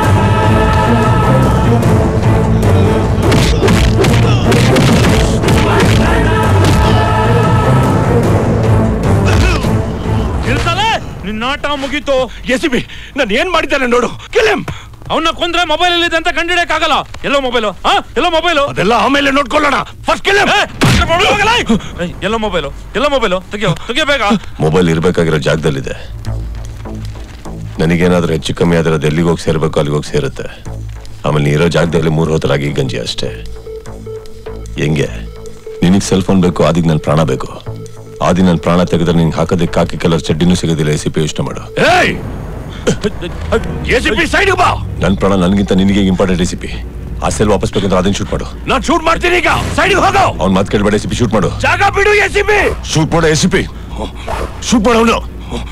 ನಿಲ್ಸಲೇ ನಿನ್ನ ಆಟ ಮುಗೀತು ಎಸಿಬಿ ನಾನು ಏನ್ ಮಾಡಿದ್ದಾನೆ ನೋಡು ಕಿಲೆಂ ಅವನ್ನ ಕೊಂದ್ರೆ ಮೊಬೈಲ್ ಇದೆ ಅಂತ ಕಂಡಿಡಿಯಕ್ಕಾಗಲ್ಲ ಎಲ್ಲೋ ಮೊಬೈಲು ಹಾ ಎಲ್ಲೋ ಮೊಬೈಲು ಅದೆಲ್ಲ ಆಮೇಲೆ ನೋಡ್ಕೊಳ್ಳೋಣ ಫಸ್ಟ್ ಕಿಲೆಂ ಎಲ್ಲೋ ಮೊಬೈಲು ಎಲ್ಲೋ ಮೊಬೈಲು ತೆಗಿಯೋ ತೆಗಿಯೋ ಬೇಗ ಮೊಬೈಲ್ ಇರ್ಬೇಕಾಗಿರೋ ಜಾಗದಲ್ಲಿದೆ ನನಗೇನಾದ್ರೂ ಹೆಚ್ಚು ಕಮ್ಮಿ ಆದ್ರೆ ಅದು ಎಲ್ಲಿಗೆ ಹೋಗಿ ಸೇರ್ಬೇಕು ಅಲ್ಲಿಗೆ ಹೋಗಿ ಸೇರುತ್ತೆ ಆಮೇಲೆ ನೀ ಇರೋ ಜಾಗದಲ್ಲಿ ಮೂರು ಹೊತ್ತರಾಗಿ ಗಂಜಿ ಅಷ್ಟೇ ಹೆಂಗೆ ನಿನಗೆ ಸೆಲ್ ಫೋನ್ ಬೇಕು ಆದಿಗೆ ನನ್ನ ಪ್ರಾಣ ಬೇಕು ಆದಿ ನನ್ನ ಪ್ರಾಣ ತೆಗೆದ್ರೆ ನಿನ್ಗೆ ಹಾಕೋದಕ್ಕೆ ಕಾಕಿ ಕಲರ್ ಚಡ್ಡಿನೂ ಸಿಗೋದಿಲ್ಲ ಎ ಸಿ ಪಿ ಯೋಚನೆ ಮಾಡು ಏಯ್ ಎಸಿಪಿ ಸೈಡ್ ಬಾ ನನ್ನ ಪ್ರಾಣ ನನಗಿಂತ ನಿನಗೆ ಇಂಪಾರ್ಟೆಂಟ್ ರೆಸಿಪಿ ಆ ಸೆಲ್ ವಾಪಸ್ ಬೇಕಂದ್ರೆ ಅದನ್ನ ಶೂಟ್ ಮಾಡು ನಾನ್ ಶೂಟ್ ಮಾಡ್ತೀನಿ ಈಗ ಸೈಡ್ ಹೋಗೋ ಅವ್ನ್ ಮಾತು ಕೇಳಬೇಡ ಎಸ್ ಪಿ ಶೂಟ್ ಮಾಡು ಜಾಗ ಬಿಡು ಎಸ್ ಬಿ ಶೂಟ್ ಮಾಡು ಎಸ್ ಪಿ ಶೂಟ್ ಮಾಡು ಅವನು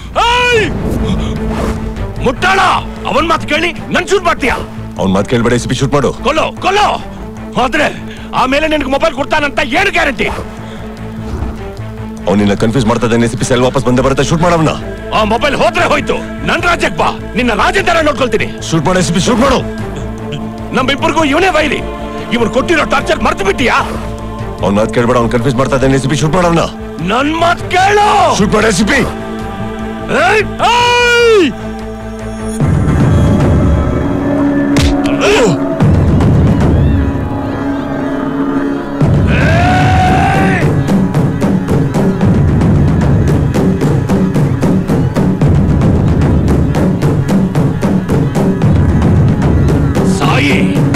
ಮುಟ್ಟಾಳ ಅವನ್ ಮಾತು ಕೇಳಿ ನನ್ ಶೂಟ್ ಮಾಡ್ತೀಯಾ ಅವ್ನ್ ಮಾತು ಕೇಳಬೇಡ ಎಸ್ ಪಿ ಶೂಟ್ ಮಾಡು ಕೊಲ್ಲೋ ಕೊಲ್ಲೋ ಆದ್ರೆ ಆಮೇಲೆ ನಿನಗೆ ಮೊಬೈಲ್ ಕೊಡ್ತಾನಂತ ಏನು ಗ್ಯಾರಂಟಿ ಅವ್ನಿನ್ನ ಕನ್ಫ್ಯೂಸ್ ಮಾಡ್ತಾ ಇದ್ದಾನೆ ಎಸ್ ಪಿ ಸೆಲ್ ವಾಪಸ್ ಬಂದೇ ಬರುತ್ತೆ ಶೂಟ್ ಮಾಡವನ್ನ ಆ ಮೊಬೈಲ್ ಹೋದ್ರೆ ಹೋಯ್ತು ನನ್ ರಾಜ್ಯಕ್ಕೆ ಬಾ ನಿನ್ನ ರಾಜ್ಯ ತರ ನೋಡ್ಕೊಳ್ತೀನಿ ಶೂಟ್ ಮಾಡು ಎಸ್ ಪಿ ಶೂಟ್ ಮಾಡು ನಮ್ಮಿಬ್ಬರಿಗೂ ಇವನೇ ಬೈಲಿ ಇವನು ಕೊಟ್ಟಿರೋ ಟಾರ್ಚರ್ ಮರ್ತು ಬಿಟ್ಟಿಯಾ ಅವ್ನ್ ಮಾತು ಕೇಳಬೇಡ ಅವ್ನ್ ಕನ್ಫ್ಯೂಸ್ ಮಾಡ್ತಾ ಇದ್ದಾನೆ ಎಸ್ ಪಿ ಶೂಟ್ ಮಾಡವನ್ನ ನನ್ ಮಾತ್ ಕೇಳು ಶೂಟ್ ಮಾಡು ಎಸ್ ಪಿ ಏಯ್! ಏಯ್! ಸಾಯಿ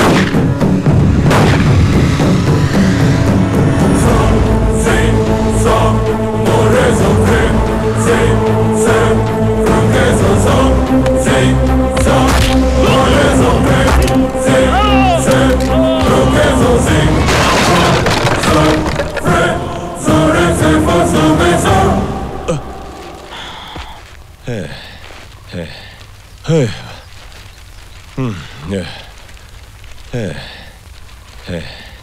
ಹೇ ಹೇ ಹೇ ಹ್ಮ್ ಹೇ ಹೇ ಹೇ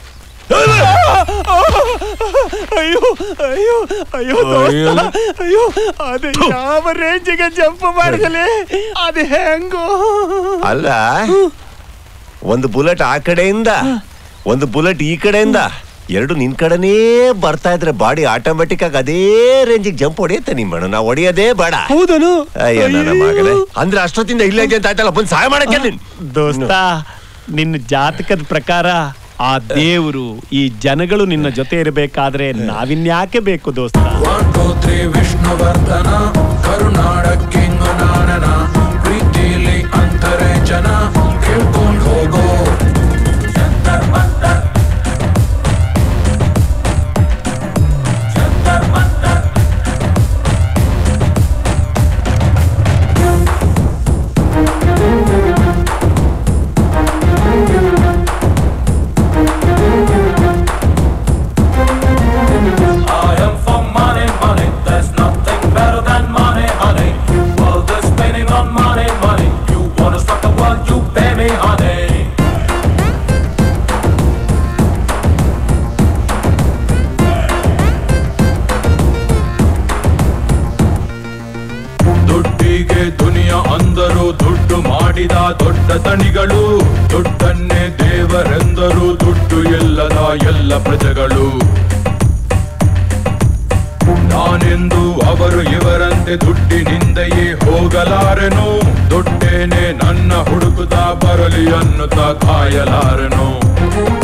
ಅಯ್ಯೋ ಅಯ್ಯೋ ಅಯ್ಯೋ ಅಯ್ಯೋ. ದೋಸ್ತ, ಅಯ್ಯೋ ಅದು ಯಾವ ರೇಂಜಿಗೆ ಜಂಪ್ ಮಾಡಿದಲೆ ಅದು ಹೆಂಗೋ ಅಲ್ಲ ಒಂದು ಬುಲೆಟ್ ಆ ಕಡೆಯಿಂದ ಒಂದು ಬುಲೆಟ್ ಈ ಕಡೆಯಿಂದ ಎರಡು ನಿನ್ ಕಡೆನೇ ಬರ್ತಾ ಇದ್ರೆ ಬಾಡಿ ಆಟೋಮೆಟಿಕ್ ಆಗಿ ಅದೇ ರೇಂಜಿಗೆ ಜಂಪ್ ಹೊಡೆಯುತ್ತೆ ನಿಮ್ಮಣ್ಣ ನಾವು ಹೊಡೆಯೋದೇ ಬೇಡ ಹೌದನು ಅಯ್ಯೋ ನನ್ನ ಮಗನೇ ಅಂದ್ರೆ ಅಷ್ಟೊತ್ತಿಂದ ಇಲ್ಲ ಇದೆ ಅಂತ ಆಯ್ತಲ್ಲ ಬಂದು ಸಹಾಯ ಮಾಡಕ್ಕೆ ನೀನ್ ದೋಸ್ತ ನಿನ್ನ ಜಾತಕದ ಪ್ರಕಾರ ಆ ದೇವರು ಈ ಜನಗಳು ನಿನ್ನ ಜೊತೆ ಇರಬೇಕಾದ್ರೆ ನಾವಿನ್ಯಾಕೆ ಬೇಕು ದೋಸ್ತ ಗೋತ್ರಿ ವಿಷ್ಣುವರ್ಧನ ಕರುನಾಡಕ್ಕಿಂಗು ನಾನನ ಪ್ರೀತಿಲಿ ಅಂತರೆ ಜನ ಕೇಳ್ಕೊಂಡ್ ಹೋಗೋ I am for money, money. There's nothing better than money, honey. World is spinning on money, money. You wanna stop the world, you pay me, honey. ದುಡ್ಡಿಗೆ ದುನಿಯಾ ಅಂದರು ದುಡ್ಡು ಮಾಡಿದ ದೊಡ್ಡ ತಣಿಗಳು ದುಡ್ಡನ್ನೇ ದೇವರೆಂದರು ದುಡ್ಡು ಇಲ್ಲದ ಎಲ್ಲ ಪ್ರಜೆಗಳು ನಾನೆಂದು ಅವರು ಇವರಂತೆ ದುಡ್ಡಿನಿಂದೆಯೇ ಹೋಗಲಾರೆನು ದುಡ್ಡೇನೆ ನನ್ನ ಹುಡುಕುತ್ತಾ ಬರಲಿ ಅನ್ನುತ್ತಾ ಕಾಯಲಾರೆನು